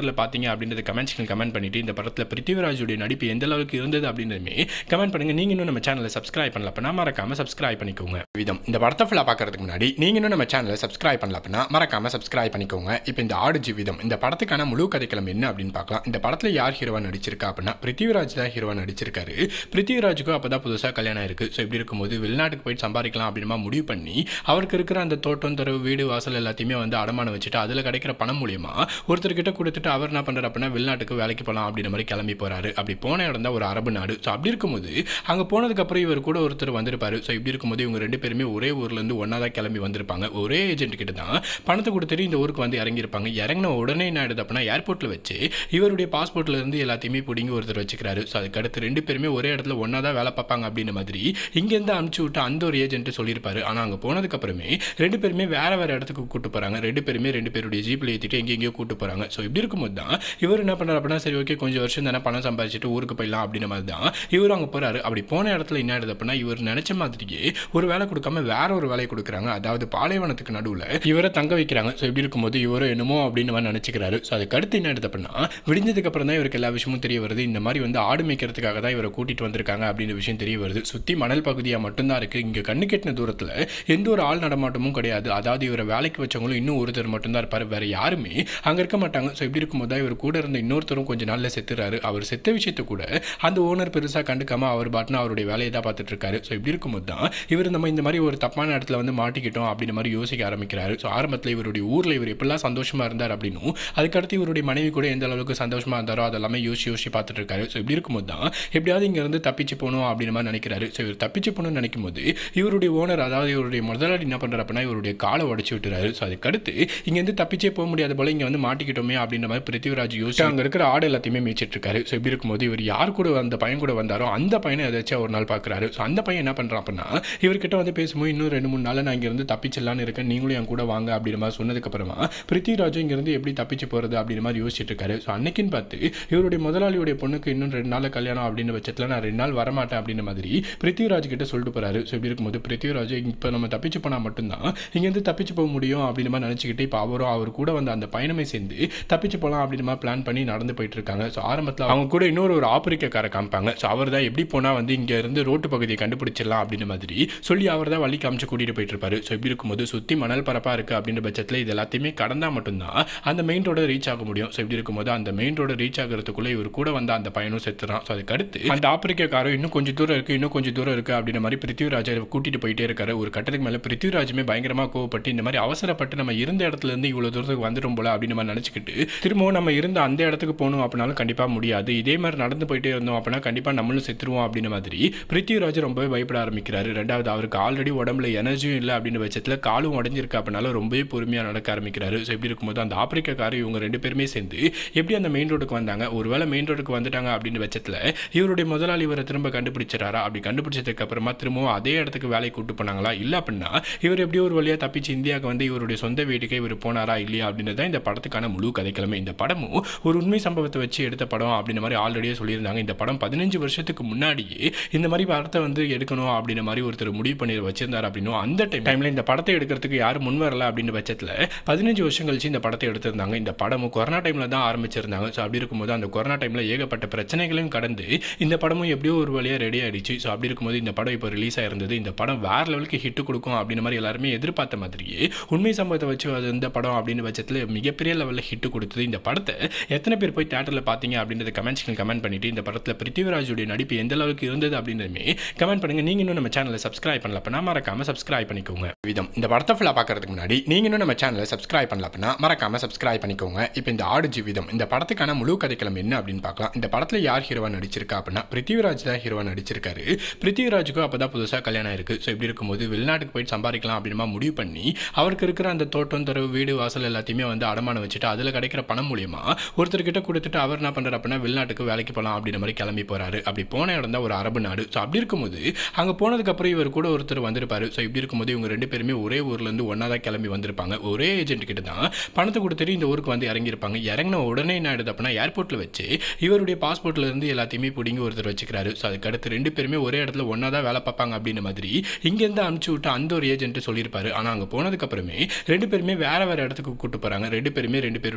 ட்ரெய்லரில் பார்த்தீங்க அப்படின்றத கமெண்ட்ஸ்க்கு கமெண்ட் பண்ணிட்டு இந்த படத்தில் பிருத்திவிராஜுடைய நடிப்பு எந்த அளவுக்கு இருந்தது அப்படின்றதுமே கமெண்ட் பண்ணுங்க நீங்க இன்னும் நம்ம சேனலை சப்ஸ்கிரைப் பண்ணல அப்படின்னா மறக்காம சப்ஸ்கிரைப் பண்ணிக்கோங்க விதம் இந்த படத்தை ஃபுல்லாக பார்க்கறதுக்கு முன்னாடி நீங்க இன்னும் நம்ம சேனலை சப்ஸ்கிரைப் பண்ணல அப்படின்னா மறக்காம சப்ஸ்கிரைப் பண்ணிக்கோங்க இப்போ இந்த ஆடு ஜீவிதம் இந்த படத்துக்கான முழு கதைக்களம் என்ன அப்படின்னு பார்க்கலாம் இந்த படத்தில் யார் ஹீரோவா நடிச்சிருக்கா அப்படின்னா பிருத்திவிராஜ் தான் ஹீரோவா நடிச்சிருக்காரு பிருத்திவிராஜுக்கும் அப்போ தான் புதுசாக கல்யாணம் இருக்கு ஸோ இப்படி இருக்கும்போது வெளிநாட்டுக்கு போயிட்டு சம்பாதிக்கலாம் அப்படிமா முடிவு பண்ணி அவருக்கு இருக்கிற அந்த தோட்டம் தரவு வீடு வாசல் எல்லாத்தையுமே வந்து அடமானம் வச்சுட்டு அதில் கிடைக்கிற பணம் மூலியமா ஒருத்தர்கிட்ட கொடுத்துட்டு அவர் என்ன பண்ணுறாரு அப்படின்னா வெளிநாட்டுக்கு வேலைக்கு போகலாம் அப்படின்ற மாதிரி கிளம்பி போறாரு அப்படி போன இடம் தான் ஒரு அரபு நாடு ஸோ அப்படி இருக்கும்போது அங்கே போனதுக்கப்புறம் இவர் கூட ஒருத்தர் வந்திருப்பாரு ஸோ இப்படி இருக்கும்போது இவங்க ரெண்டு பேருமே ஒரே ஊர்லேருந்து ஒன்றா தான் கிளம்பி வந்திருப்பாங்க ஒரே ஏஜென்ட் கிட்ட தான் பணத்தை கொடுத்துட்டு இந்த ஊருக்கு வந்து இறங்கியிருப்பாங்க இறங்கின உடனே என்ன ஆயிடுது அப்படின்னா ஏர்போர்ட்டில் வச்சு இவருடைய பாஸ்போர்ட்ல இருந்து எல்லாத்தையுமே பிடிங்கி ஒருத்தர் வச்சுக்கிறாரு ஸோ அதுக்கு அடுத்து ரெண்டு பேருமே ஒரே இடத்துல ஒன்றா தான் வேலை பார்ப்பாங்க அப்படின்ற மாதிரி இங்கேருந்து அனுப்பிச்சு விட்டு அந்த ஒரு ஏஜென்ட் சொல்லியிருப்பாரு ஆனால் அங்கே போனதுக்கு அப்புறமே ரெண்டு பேருமே வேற வேற இடத்துக்கு கூட்டு போறாங்க ரெண்டு பேருமே ரெண்டு பேருடைய ஜீப்பில் ஏற்றிட்டு எங்கெங்கேயோ கூட்டு போறாங்க ஸோ இப்படி இருக்கும்போது தான் இவர் என்ன பண்ணுறாரு அப்படின்னா சரி ஓகே கொஞ்சம் வருஷம் தானே பணம் சம்பாதிச்சுட்டு ஊருக்கு போயிடலாம் அப்படின்ற மாதிரி தான் இவர் அங்கே போறாரு அப்படி போன இடத்துல என்ன ஆயிடுது அப்படின்னா இவர் நினைச்ச மாதிரியே ஒரு வேலை கொடுக்காம வேற ஒரு வேலையை கொடுக்குறாங்க அதாவது பாலைவனத்துக்கு நடுவில் இவரை தங்க வைக்கிறாங்க ஸோ இப்படி இருக்கும்போது இவரும் என்னமோ அப்படின்னு மாதிரி நினச்சிக்கிறாரு ஸோ அதுக்கு அடுத்து என்ன ஆயிடுது அப்படின்னா விடிஞ்சதுக்கு அப்புறம் தான் இவருக்கு எல்லா விஷயமும் தெரிய வருது இந்த மாதிரி வந்து ஆடு மேய்க்கிறதுக்காக தான் இவரை கூட்டிட்டு வந்திருக்காங்க அப்படின்ற விஷயம் தெரிய வருது சுற்றி மணல் பகுதியாக மட்டும்தான் இருக்கு இங்கே கண்ணு கெட்டின தூரத்தில் எந்த ஒரு ஆள் நடமாட்டமும் கிடையாது அதாவது இவரை வேலைக்கு வச்சவங்களும் இன்னும் ஒருத்தர் மட்டும்தான் இருப்பார் வேற யாருமே அங்கே இருக்க மாட்டாங்க ஸோ இப்படி இருக்கும்போது தான் இவர் கூட இருந்த இன்னொருத்தரும் கொஞ்ச நாளில் செத்துறாரு அவர் செத்த விஷயத்தை கூட அந்த ஓனர் பெருசாக கண்டுக்காம அவர் பாட்டுன்னு அவருடைய வேலையை தான் பார்த்துட்டு இருக்காரு ஸோ இப்படி இருக்கும்போது தான் இவர் நம்ம இந்த மாதிரி ஒரு தப்பான இடத்துல வந்து மாட்டிக்கிட்டோம் அப்படின்ற மாதிரி யோசிக்க ஆரம்பிக்கிறாரு ஸோ ஆரம்பத்தில் இவருடைய ஊரில் இவர் எப்படிலாம் சந்தோஷமா இருந்தார் அப்படின்னும் அதுக்கடுத்து இவருடைய மனைவி கூட எந்த அளவுக்கு சந்தோஷமா இருந்தாரோ அதெல்லாமே யோசிச்சு யோசிச்சு பார்த்துட்டு இருக்காரு ஸோ இப்படி இருக்கும்போது தான் எப்படியாவது இங்கேருந்து தப்பிச்சு போகணும் அப்படின்ற மாதிரி நினைக்கிறாரு ஸோ இவர் தப்பிச்சு போகணும்னு நினைக்கும் போது இவருடைய ஓனர் அதாவது இவருடைய முதலாளி என்ன பண்ணுறாரு அப்படின்னா இவருடைய காலை உடச்சி விட்டுறாரு ஸோ அதுக்கடுத்து இங்கேருந்து தப்பிச்சே போக முடியாத போல இங்கே வந்து மாட்டிக்கிட்டோமே அப்படின்ற மாதிரி பிருத்திவிராஜ் யோசிச்சு அங்கே இருக்கிற ஆடு எல்லாத்தையுமே மேய்ச்சிட்டு இருக்காரு ஸோ இப்படி இருக்கும்போது இவர் யார் கூட அந்த பையன் கூட வந்தாரோ அந்த பையனை ஏதாச்சும் ஒரு நாள் பார்க்குறாரு ஸோ அந்த பையன் என்ன பண்ணுறான் அப்படின்னா இவர்கிட்ட வந்து பேசும்போது இன்னும் ரெண்டு மூணு நாள் நான் இங்கேருந்து தப்பிச்சிடலான்னு இருக்கேன் நீங்களும் என் கூட வாங்க அப்படின்ற மாதிரி சொன்னதுக்கப்புறமா பிருத்திவிராஜும் இங்கேருந்து எப்படி தப்பிச்சு போகிறது அப்படின்ற மாதிரி யோசிச்சுட்டு இருக்காரு ஸோ அன்னைக்குன்னு பார்த்து இவருடைய முதலாளியுடைய பொண்ணுக்கு இன்னும் ரெண்டு நாள் கல்யாணம் அப்படின்ற பட்சத்தில் நான் ரெண்டு நாள் வரமாட்டேன் அப்படின்ற மாதிரி பிருத்திவிராஜ் கிட்ட சொல்லிட்டு போறாரு ஸோ இப்படி இருக்கும்போது பிருத்திவிராஜ் இப்போ நம்ம தப்பிச்சு போனால் மட்டும்தான் இங்கேருந்து தப்பிச்சு போக முடியும் அப்படின்ற மாதிரி நினச்சிக்கிட்டு இப்போ அவரும் அவர் கூட வந்து அந்த பயணமே சேர்ந்து தப்பிச்சு போகலாம் அப்படின்ற மாதிரி பிளான் பண்ணி நடந்து போயிட்டு இருக்காங்க ஸோ ஆரம்பத்தில் அவங்க கூட இன்னொரு ஒரு ஆப்பிரிக்காரை காமிப்பாங்க ஸோ அவர் தான் எப்படி போனால் வந்து இங்கே இருந்து ரோட்டு பகுதியை கண்டுபிடிச்சிடலாம் அப்படின்ற மாதிரி சொல்லி அவர் தான் வழி காமிச்சு கூட்டிகிட்டு போயிட்டு இருப்பாரு ஸோ இப்படி இருக்கும்போது சுற்றி மணல் பரப்பாக இருக்குது அப்படின்ற பட்சத்தில் இது எல்லாத்தையுமே கடந்தால் மட்டும்தான் அந்த மெயின் ரோட ரீச் ஆக முடியும் ஸோ இப்படி இருக்கும்போது அந்த மெயின் ரோட ரீச் ஆகிறதுக்குள்ளே இவர் கூட வந்த அந்த பையனும் செத்துறான் ஸோ அதுக்கு அடுத்து அந்த ஆப்பிரிக்க காரம் இன்னும் கொஞ்சம் தூரம் இருக்குது இன்னும் கொஞ்சம் தூரம் இருக்குது அப்படின்ற மாதிரி பிருத்திவிராஜை கூட்டிட்டு போயிட்டே இருக்காரு ஒரு கட்டத்துக்கு மேலே பிருத்திவிராஜுமே பயங்கரமாக கோவப்பட்டு இந்த மாதிரி அவசரப்பட்டு நம்ம இருந்த இடத்துல இருந்து இவ்வளோ தூரத்துக்கு வந்துடும் போல அப்படின்னு நம்ம நினச்சிக்கிட்டு திரும்பவும் நம்ம இருந்த அந்த இடத்துக்கு போகணும் அப்படின்னாலும் கண்டிப்பாக முடியாது இதே மாதிரி நடந்து போயிட்டே இருந்தோம் அப்படின்னா கண்டிப்பாக நம்மளும் செத்துருவோம் அப்படின்ற மாதிரி பிருத்திவிராஜ் ரொம்பவே பயப்பட ஆரம்பிக்கிறாரு ரெண்டாவது அவருக்கு ஆல்ரெடி உடம்புல எனர்ஜியும் இல்லை அப்படின்ற பட்சத்தில் காலும் உடஞ்சிருக்கு அப்படின்னால ரொம்பவே பொறுமையாக நடக்க ஆரம்பிக்கிறாரு ஸோ இப்படி இருக்கும்போது அந்த ஆப்பிரிக்காரர் இவங்க ரெண்டு பேருமே சேர்ந்து எப்படி அந்த மெயின் ரோடுக்கு வந்தாங்க ஒருவேளை மெயின் ரோடுக்கு வந்துட்டாங்க அப்படின்ற பட்சத்தில் இவருடைய முதலாளி இவரை திரும்ப கண்டுபிடிச்சிட்டாரா அப்படி கண்டுபிடிச்சதுக்கு அப்புறமா திரும்பவும் அதே இடத்துக்கு வேலைக்கு கூட்டு போனாங்களா இல்லை அப்படின்னா இவர் எப்படியோ ஒரு வழியாக தப்பிச்சு இந்தியாவுக்கு வந்து இவருடைய சொந்த வீட்டுக்கே இவர் போனாரா இல்லையா அப்படின்றது தான் இந்த படத்துக்கான முழு கதைக்கிழமை இந்த படமும் ஒரு உண்மை சம்பவத்தை வச்சு எடுத்த படம் அப்படின்ற மாதிரி ஆல்ரெடியே சொல்லியிருந்தாங்க இந்த படம் பதினஞ்சு வருஷத்துக்கு முன்னாடியே இந்த மாதிரி படத்தை வந்து எடுக்கணும் அப்படின்ற மாதிரி ஒருத்தர் முடிவு பண்ணி வச்சிருந்தார் அப்படின்னும் அந்த டைம் டைமில் இந்த படத்தை எடுக்கிறதுக்கு யாரும் முன் வரல அப்படின்ற பட்சத்தில் பதினஞ்சு வருஷம் கழிச்சு இந்த படத்தை எடுத்திருந்தாங்க இந்த படமும் கொரோனா டைமில் தான் ஆரம்பிச்சிருந்தாங்க ஸோ அப்படி இருக்கும்போது அந்த கொரோனா டைமில் ஏகப்பட்ட பிரச்சனைகளையும் கடந்து இந்த படமும் எப்படியோ ஒரு வழியாக ரெடி ஆயிடுச்சு ஸோ அப்படி இருக்கும்போது இந்த படம் இப்போ ரிலீஸ் ஆயிருந்தது இந்த படம் வேற லெவலுக்கு ஹிட் கொடுக்கும் அப்படின்ற மாதிரி எல்லாருமே எதிர்பார்த்த மாதிரியே உண்மை சம்பவத்தை வச்சு அது இந்த படம் அப்படின்னு பட்சத்தில் மிகப்பெரிய லெவலில் ஹிட் கொடுத்தது இந்த படத்தை எத்தனை பேர் போய் தேட்டரில் பார்த்தீங்க அப்படின்றத கமெண்ட்ஸ்க்கு கமெண்ட் பண்ணிட்டு இந்த படத்தில் பிருத்திவிராஜுடைய நடிப்பு எந்த அளவுக்கு இருந்தது அப்படின்றதுமே கமெண்ட் பண்ணுங்க நீங்க இன்னும் நம்ம சேனலை சப்ஸ்கிரைப் பண்ணல அப்படின்னா மறக்காம சப்ஸ்கிரைப் பண்ணிக்கோங்க விதம் இந்த படத்தை ஃபுல்லாக பார்க்கறதுக்கு முன்னாடி நீங்க இன்னும் நம்ம சேனலை சப்ஸ்கிரைப் பண்ணல அப்படின்னா மறக்காம சப்ஸ்கிரைப் பண்ணிக்கோங்க இப்போ இந்த ஆடு ஜீவிதம் இந்த படத்துக்கான முழு கதைக்களம் என்ன அப்படின்னு பார்க்கலாம் இந்த படத்தில் யார் ஹீரோவா நடிச்சிருக்கா அப்படின்னா பிருத்திவிராஜ் தான் ஹீரோவா நடிச்சிருக்காரு பிருத்திவிராஜுக்கும் அப்போ தான் புதுசாக கல்யாணம் இருக்கு ஸோ இப்படி இருக்கும்போது வெளிநாட்டுக்கு போயிட்டு சம்பாதிக்கலாம் அப்படிமா முடிவு பண்ணி அவருக்கு இருக்கிற அந்த தோட்டம் தரவு வீடு வாசல் எல்லாத்தையுமே வந்து அடமானம் வச்சுட்டு அதில் கிடைக்கிற பணம் மூலியமா ஒருத்தர்கிட்ட கொடுத்துட்டு அவர் என்ன பண்ணுறாரு அப்படின்னா வெளிநாட்டுக்கு வேலைக்கு போகலாம் அப்படின்ற மாதிரி கிளம்பி போறாரு அப்படி போன இடம் தான் ஒரு அரபு நாடு ஸோ அப்படி இருக்கும்போது அங்கே போனதுக்கப்புறம் இவர் கூட ஒருத்தர் வந்திருப்பாரு ஸோ இப்படி இருக்கும்போது இவங்க ரெண்டு பேருமே ஒரே ஊர்லேருந்து ஒன்றா தான் கிளம்பி வந்திருப்பாங்க ஒரே ஏஜென்ட் கிட்ட தான் பணத்தை கொடுத்துட்டு இந்த ஊருக்கு வந்து இறங்கியிருப்பாங்க இறங்கின உடனே என்ன ஆயிடுது அப்படின்னா ஏர்போர்ட்டில் வச்சு இவருடைய பாஸ்போர்ட்ல இருந்து எல்லாத்தையுமே பிடிங்கி ஒருத்தர் வச்சுக்கிறாரு ஸோ அதுக்கு அடுத்து ரெண்டு பேருமே ஒரே இடத்துல ஒன்றா தான் வேலை பார்ப்பாங்க அப்படின்ற மாதிரி இங்கேருந்து அனுப்பிச்சு விட்டு அந்த ஒரு ஏஜென்ட் சொல்லியிருப்பாரு ஆனால் அங்கே போனதுக்கப்புறமே ரெண்டு பேருமே வேற வேற இடத்துக்கு கூட்டு போகிறாங்க ரெண்டு பேருமே ரெண்டு பேருடைய ஜீப்பில்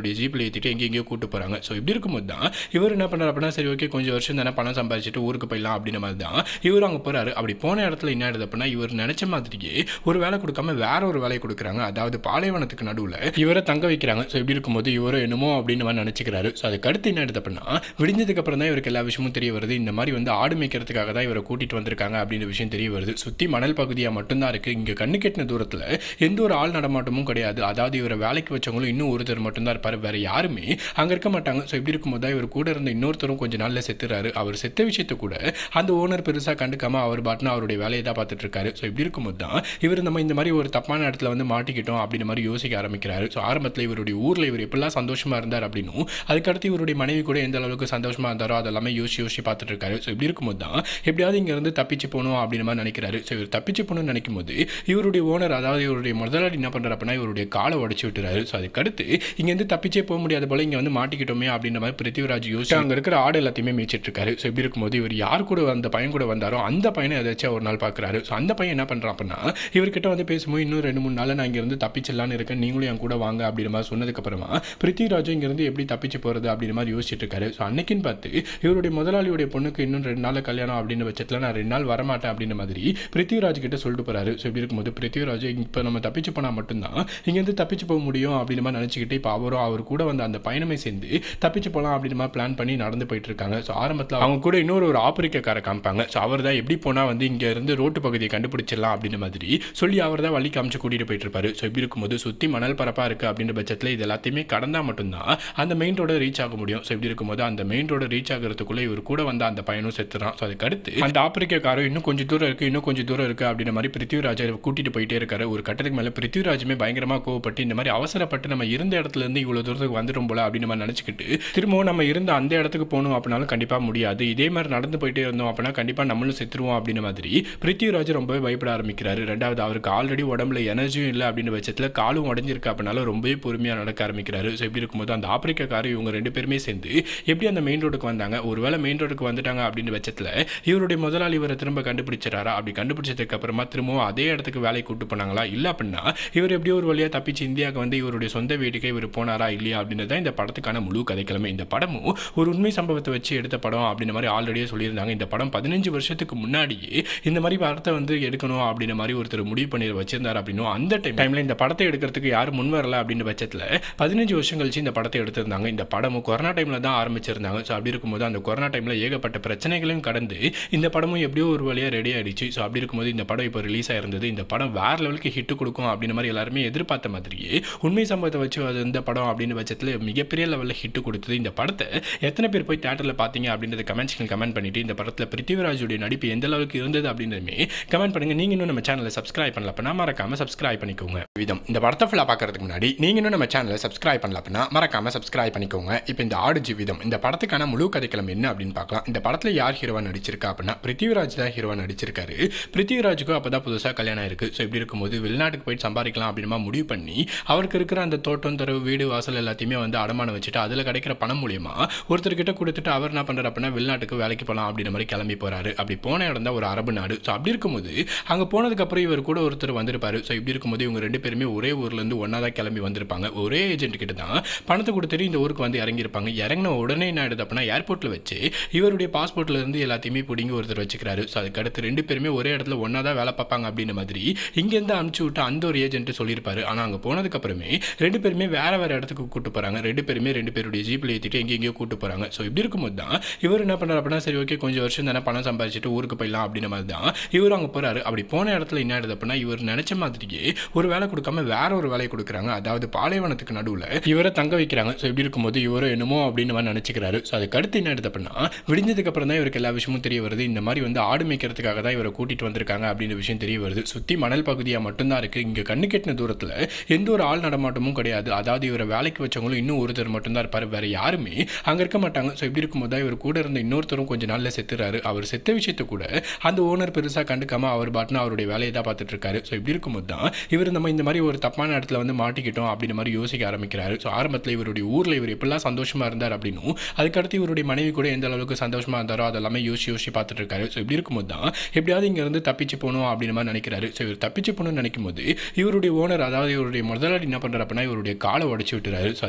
ஏற்றிட்டு எங்கெங்கேயோ கூட்டு போகிறாங்க ஸோ இப்படி இருக்கும்போது தான் இவர் என்ன பண்ணுறாரு அப்படின்னா சரி ஓகே கொஞ்சம் வருஷம் தானே பணம் சம்பாதிச்சுட்டு ஊருக்கு போயிடலாம் அப்படின்ற மாதிரி தான் இவர் அங்கே போகிறாரு அப்படி போன இடத்துல என்ன ஆயிடுது அப்படின்னா இவர் நினச்ச மாதிரியே ஒரு வேலை கொடுக்காம வேற ஒரு வேலையை கொடுக்குறாங்க அதாவது பாலைவனத்துக்கு நடுவில் இவரை தங்க வைக்கிறாங்க ஸோ இப்படி இருக்கும்போது இவரும் என்னமோ அப்படின்னு மாதிரி நினச்சிக்கிறாரு ஸோ அதுக்கு அடுத்து என்ன ஆயிடுது அப்படின்னா விடிஞ்சதுக்கு அப்புறம் தான் இவருக்கு எல்லா விஷயமும் தெரிய வருது இந்த மாதிரி வந்து ஆடு மேய்க்கிறதுக்காக தான் இவரை கூட்டிட்டு வந்திருக்காங்க அப்படின்ற விஷயம் தெரிய வருது சுற்றி மணல் பகுதியாக மட்டும்தான் இருக்குது இங்கே கண்ணு கெட்டின தூரத்தில் எந்த ஒரு ஆள் நடமாட்டமும் கிடையாது அதாவது இவரை வேலைக்கு வச்சவங்களும் இன்னும் ஒருத்தர் மட்டும்தான் இருப்பார் வேற யாருமே அங்கே இருக்க மாட்டாங்க ஸோ இப்படி இருக்கும்போது தான் இவர் கூட இருந்த இன்னொருத்தரும் கொஞ்சம் நாளில் செத்துறாரு அவர் செத்த விஷயத்தை கூட அந்த ஓனர் பெருசாக கண்டுக்காம அவர் பாட்டுனா அவருடைய வேலையை தான் பார்த்துட்டு இருக்காரு ஸோ இப்படி இருக்கும்போது தான் இவர் நம்ம இந்த மாதிரி ஒரு தப்பான இடத்துல வந்து மாட்டிக்கிட்டோம் அப்படின்ற மாதிரி யோசிக்க ஆரம்பிக்கிறாரு ஸோ ஆரம்பத்தில் இவருடைய ஊரில் இவர் எப்படிலாம் சந்தோஷமா இருந்தார் அப்படின்னும் அதுக்கடுத்து இவருடைய மனைவி கூட எந்த அளவுக்கு சந்தோஷமா இருந்தாரோ அதெல்லாமே யோசிச்சு யோசிச்சு பார்த்துட்டு இருக்காரு ஸோ இப்படி இருக்கும்போது தான் எப்படியாவது இங்கேருந்து தப்பிச்சு போகணும் அப்படின்ற மாதிரி நினைக்கிறாரு ஸோ இவர் தப்பிச்சு போகணும்னு நினைக்கும் போது இவருடைய ஓனர் அதாவது இவருடைய முதலாளி என்ன பண்ணுறாரு அப்படின்னா இவருடைய காலை உடச்சி விட்டுறாரு ஸோ அதுக்கடுத்து இங்கேருந்து தப்பிச்சே போக முடியாத போல இங்கே வந்து மாட்டிக்கிட்டோமே அப்படின்ற மாதிரி பிருத்திவிராஜ் யோசிச்சு அங்கே இருக்கிற ஆடு எல்லாத்தையுமே மேய்ச்சிட்டு இருக்காரு ஸோ இப்படி இருக்கும்போது இவர் யார் கூட அந்த பையன் கூட வந்தாரோ அந்த பையனை ஏதாச்சும் ஒரு நாள் பார்க்குறாரு ஸோ அந்த பையன் என்ன பண்ணுறான் அப்படின்னா இவர்கிட்ட வந்து பேசும்போது இன்னும் ரெண்டு மூணு நாள் நான் இங்கேருந்து தப்பிச்சிடலான்னு இருக்கேன் நீங்களும் என் கூட வாங்க அப்படின்ற மாதிரி சொன்னதுக்கப்புறமா பிருத்திவிராஜும் இங்கேருந்து எப்படி தப்பிச்சு போகிறது அப்படின்ற மாதிரி யோசிச்சுட்டு இருக்காரு ஸோ அன்னைக்குன்னு பார்த்து இவருடைய முதலாளியுடைய பொண்ணுக்கு இன்னும் ரெண்டு நாள் கல்யாணம் அப்படின்னு பட்சத்தில் நான் ரெண்டு நாள் வரமாட்டேன் அப்படின்ற மாதிரி பிருத்திவிராஜ் கிட்ட சொல்லிட்டு போறாரு ஸோ இப்படி இருக்கும்போது பிருத்திவிராஜ் இப்போ நம்ம தப்பிச்சு போனால் மட்டும்தான் இங்கேருந்து தப்பிச்சு போக முடியும் அப்படின்ற மாதிரி நினச்சிக்கிட்டு இப்போ அவரும் அவர் கூட வந்து அந்த பயணமே சேர்ந்து தப்பிச்சு போகலாம் அப்படின்ற மாதிரி பிளான் பண்ணி நடந்து போயிட்டு இருக்காங்க ஸோ ஆரம்பத்தில் அவங்க கூட இன்னொரு ஒரு ஆப்பிரிக்கக்காரை காமிப்பாங்க ஸோ அவர் தான் எப்படி போனால் வந்து இங்கே இருந்து ரோட்டு பகுதியை கண்டுபிடிச்சிடலாம் அப்படின்ற மாதிரி சொல்லி அவர் தான் வழி காமிச்சு கூட்டிகிட்டு போயிட்டு இருப்பாரு ஸோ இப்படி இருக்கும்போது சுற்றி மணல் பரப்பாக இருக்குது அப்படின்ற பட்சத்தில் இது எல்லாத்தையுமே கடந்தால் மட்டும்தான் அந்த மெயின் ரோட ரீச் ஆக முடியும் ஸோ இப்படி இருக்கும்போது அந்த மெயின் ரோட ரீச் ஆகிறதுக்குள்ளே இவர் கூட வந்த அந்த பையனும் செத்துறான் ஸோ அதுக்கு அடுத்து அந்த ஆப்பிரிக்கக்காரர் இன்னும் கொஞ்சம் தூரம் இருக்குது இன்னும் கொஞ்சம் தூரம் இருக்குது அப்படின்ற மாதிரி பிருத்திவிராஜை கூட்டிகிட்டு போயிட்டே இருக்காரு ஒரு கட்டத்துக்கு மேலே பிருத்திவிராஜுமே பயங்கரமாக கோவப்பட்டு இந்த மாதிரி அவசரப்பட்டு நம்ம இருந்த இடத்துல இருந்து இவ்வளோ தூரத்துக்கு வந்துடும் போல அப்படின்னு நம்ம நினச்சிக்கிட்டு திரும்பவும் நம்ம இருந்த அந்த இடத்துக்கு போகணும் அப்படின்னாலும் கண்டிப்பாக முடியாது இதே மாதிரி நடந்து போயிட்டே இருந்தோம் அப்படின்னா கண்டிப்பாக நம்மளும் செத்துருவோம் அப்படின்ற மாதிரி பிருத்திவிராஜ் ரொம்பவே பயப்பட ஆரம்பிக்கிறாரு ரெண்டாவது அவருக்கு ஆல்ரெடி உடம்புல எனர்ஜியும் இல்லை அப்படின்ற பட்சத்தில் காலும் உடஞ்சிருக்கு அப்படின்னாலும் ரொம்பவே பொறுமையாக நடக்க ஆரம்பிக்கிறாரு ஸோ இப்படி இருக்கும்போது அந்த ஆப்பிரிக்காக்காரர் இவங்க ரெண்டு பேருமே சேர்ந்து எப்படி அந்த மெயின் ரோடுக்கு வந்தாங்க ஒருவேளை மெயின் ரோடுக்கு வந்துட்டாங்க அப்படின்ற பட்சத்தில் இவருடைய முதலாளி இவரை திரும்ப கண்டுபிடிச்சிடாரா அப்படி கண்டுபிடிச்சதுக்கு அப்புறமா திரும்பவும் அதே இடத்துக்கு வேலைக்கு கூட்டு போனாங்களா இல்லை அப்படின்னா இவர் எப்படியோ ஒரு வழியாக தப்பிச்சு இந்தியாவுக்கு வந்து இவருடைய சொந்த வீட்டுக்கே இவர் போனாரா இல்லையா அப்படின்றது தான் இந்த படத்துக்கான முழு கதைக்கிழமை இந்த படமும் ஒரு உண்மை சம்பவத்தை வச்சு எடுத்த படம் அப்படின்ற மாதிரி ஆல்ரெடியே சொல்லியிருந்தாங்க இந்த படம் பதினஞ்சு வருஷத்துக்கு முன்னாடியே இந்த மாதிரி படத்தை வந்து எடுக்கணும் அப்படின்ற மாதிரி ஒருத்தர் முடிவு பண்ணி வச்சிருந்தார் அப்படின்னும் அந்த டைம் டைமில் இந்த படத்தை எடுக்கிறதுக்கு யாரும் முன் வரல அப்படின்ற பட்சத்தில் பதினஞ்சு வருஷம் கழிச்சு இந்த படத்தை எடுத்திருந்தாங்க இந்த படமும் கொரோனா டைமில் தான் ஆரம்பிச்சிருந்தாங்க ஸோ அப்படி இருக்கும்போது அந்த கொரோனா டைமில் ஏகப்பட்ட பிரச்சனைகளையும் கடந்து இந்த படமும் எப்படியோ ஒரு வழியாக ரெடி ஆயிடுச்சு ஸோ அப்படி இருக்கும்போது இந்த படம் இப்போ ரிலீஸ் ஆயிருந்தது இந்த படம் வேற லெவலுக்கு ஹிட் கொடுக்கும் அப்படின்ற மாதிரி எல்லாருமே எதிர்பார்த்த மாதிரியே உண்மை சம்பவத்தை வச்சு அது இந்த படம் அப்படின்னு பட்சத்தில் மிகப்பெரிய லெவலில் ஹிட் கொடுத்தது இந்த படத்தை எத்தனை பேர் போய் தேட்டரில் பார்த்தீங்க அப்படின்றத கமெண்ட்ஸ்க்கு கமெண்ட் பண்ணிட்டு இந்த படத்தில் பிருத்திவிராஜுடைய நடிப்பு எந்த அளவுக்கு இருந்தது அப்படின்றதுமே கமெண்ட் பண்ணுங்க நீங்க இன்னும் நம்ம சேனலை சப்ஸ்கிரைப் பண்ணல அப்படின்னா மறக்காம சப்ஸ்கிரைப் பண்ணிக்கோங்க விதம் இந்த படத்தை ஃபுல்லாக பார்க்கறதுக்கு முன்னாடி நீங்க இன்னும் நம்ம சேனலை சப்ஸ்கிரைப் பண்ணல அப்படின்னா மறக்காம சப்ஸ்கிரைப் பண்ணிக்கோங்க இப்போ இந்த ஆடு ஜீவிதம் இந்த படத்துக்கான முழு கதைக்களம் என்ன அப்படின்னு பார்க்கலாம் இந்த படத்தில் யார் ஹீரோவா நடிச்சிருக்கா அப்படின்னா பிருத்திவிராஜ் தான் ஹீரோவா நடிச்சிருக்காரு பிருத்திவிராஜுக்கும் அப்போ தான் புதுசாக கல்யாணம் இருக்கு ஸோ இப்படி இருக்கும்போது வெளிநாட்டுக்கு போயிட்டு சம்பாதிக்கலாம் அப்படின்னு முடிவு பண்ணி அவருக்கு இருக்கிற அந்த தோட்டம் தரவு வீடு வாசல் எல்லாத்தையுமே வந்து அடமானம் வச்சுட்டு அதில் கிடைக்கிற பணம் மூலியமா ஒருத்தர்கிட்ட கொடுத்துட்டு அவர் என்ன பண்ணுறாரு அப்படின்னா வெளிநாட்டுக்கு வேலைக்கு போகலாம் அப்படின்ற மாதிரி கிளம்பி போறாரு அப்படி போன இடம் தான் ஒரு அரபு நாடு ஸோ அப்படி இருக்கும்போது அங்கே போனதுக்கப்புறம் இவர் கூட ஒருத்தர் வந்திருப்பாரு ஸோ இப்படி இருக்கும்போது இவங்க ரெண்டு பேருமே ஒரே ஊர்லேருந்து ஒன்றா தான் கிளம்பி வந்திருப்பாங்க ஒரே ஏஜென்ட் கிட்ட தான் பணத்தை கொடுத்துட்டு இந்த ஊருக்கு வந்து இறங்கியிருப்பாங்க இறங்கின உடனே என்ன ஆயிடுது அப்படின்னா ஏர்போர்ட்டில் வச்சு இவருடைய பாஸ்போர்ட்ல இருந்து எல்லாத்தையுமே பிடிங்கி ஒருத்தர் வச்சுக்கிறாரு ஸோ அதுக்கு அடுத்து ரெண்டு பேருமே ஒரே இடத்துல ஒன்றா தான் வேலை பார்ப்பாங்க அப்படின்ற மாதிரி இங்கேருந்து அனுப்பிச்சு விட்டு அந்த ஒரு ஏஜென்ட் சொல்லியிருப்பாரு ஆனால் அங்கே போனதுக்கப்புறமே ரெண்டு பேருமே வேற வேற இடத்துக்கு கூட்டு போகிறாங்க ரெண்டு பேருமே ரெண்டு பேருடைய ஜீப்பில் ஏற்றிட்டு எங்கெங்கேயோ கூட்டு போகிறாங்க ஸோ இப்படி இருக்கும்போது தான் இவர் என்ன பண்ணுறாரு அப்படின்னா சரி ஓகே கொஞ்சம் வருஷம் தானே பணம் சம்பாதிச்சுட்டு ஊருக்கு போயிடலாம் அப்படின்ற மாதிரி தான் இவர் அங்கே போகிறாரு அப்படி போன இடத்துல என்ன ஆயிடுது அப்படின்னா இவர் நினச்ச மாதிரியே ஒரு வேலை கொடுக்காம வேற ஒரு வேலையை கொடுக்குறாங்க அதாவது பாலைவனத்துக்கு நடுவில் இவரை தங்க வைக்கிறாங்க ஸோ இப்படி இருக்கும்போது இவரும் என்னமோ அப்படின்னு மாதிரி நினச்சிக்கிறாரு ஸோ அதுக்கு அடுத்து என்ன ஆயிடுது அப்படின்னா விடிஞ்சதுக்கு அப்புறம் தான் இவருக்கு எல்லா விஷயமும் தெரிய வருது இந்த மாதிரி வந்து ஆடு மேய்க்கிறதுக்காக தான் இவரை கூட்டிட்டு வந்திருக்காங்க அப்படின்ற விஷயம் தெரிய வருது சுற்றி மணல் பகுதியாக மட்டும்தான் இருக்குது இங்கே கண்ணு கெட்டின தூரத்தில் எந்த ஒரு ஆள் நடமாட்டமும் கிடையாது அதாவது இவரை வேலைக்கு வச்சவங்களும் இன்னும் ஒருத்தர் மட்டும்தான் இருப்பார் வேற யாருமே அங்கே இருக்க மாட்டாங்க ஸோ இப்படி இருக்கும்போது தான் இவர் கூட இருந்த இன்னொருத்தரும் கொஞ்சம் நாளில் செத்துறாரு அவர் செத்த விஷயத்தை கூட அந்த ஓனர் பெருசாக கண்டுக்காம அவர் பாட்டுனா அவருடைய வேலையை தான் பார்த்துட்டு இருக்காரு ஸோ இப்படி இருக்கும்போது தான் இவர் நம்ம இந்த மாதிரி ஒரு தப்பான இடத்துல வந்து மாட்டிக்கிட்டோம் அப்படின்ற மாதிரி யோசிக்க ஆரம்பிக்கிறாரு ஸோ ஆரம்பத்தில் இவருடைய ஊரில் இவர் எப்படிலாம் சந்தோஷமா இருந்தார் அப்படின்னும் அதுக்கடுத்து இவருடைய மனைவி கூட எந்த அளவுக்கு சந்தோஷமா இருந்தாரோ அதெல்லாமே யோசிச்சு யோசிச்சு பார்த்துட்டு இருக்காரு ஸோ இப்படி இருக்கும்போது தான் எப்படியாவது இங்கேருந்து தப்பிச்சு போகணும் அப்படின்ற மாதிரி நினைக்கிறாரு ஸோ இவர் தப்பிச்சு போகணும்னு நினைக்கும் போது இவருடைய ஓனர் அதாவது இவருடைய முதலாளி என்ன பண்ணுறாரு அப்படின்னா இவருடைய காலை உடச்சி விட்டுறாரு ஸோ அது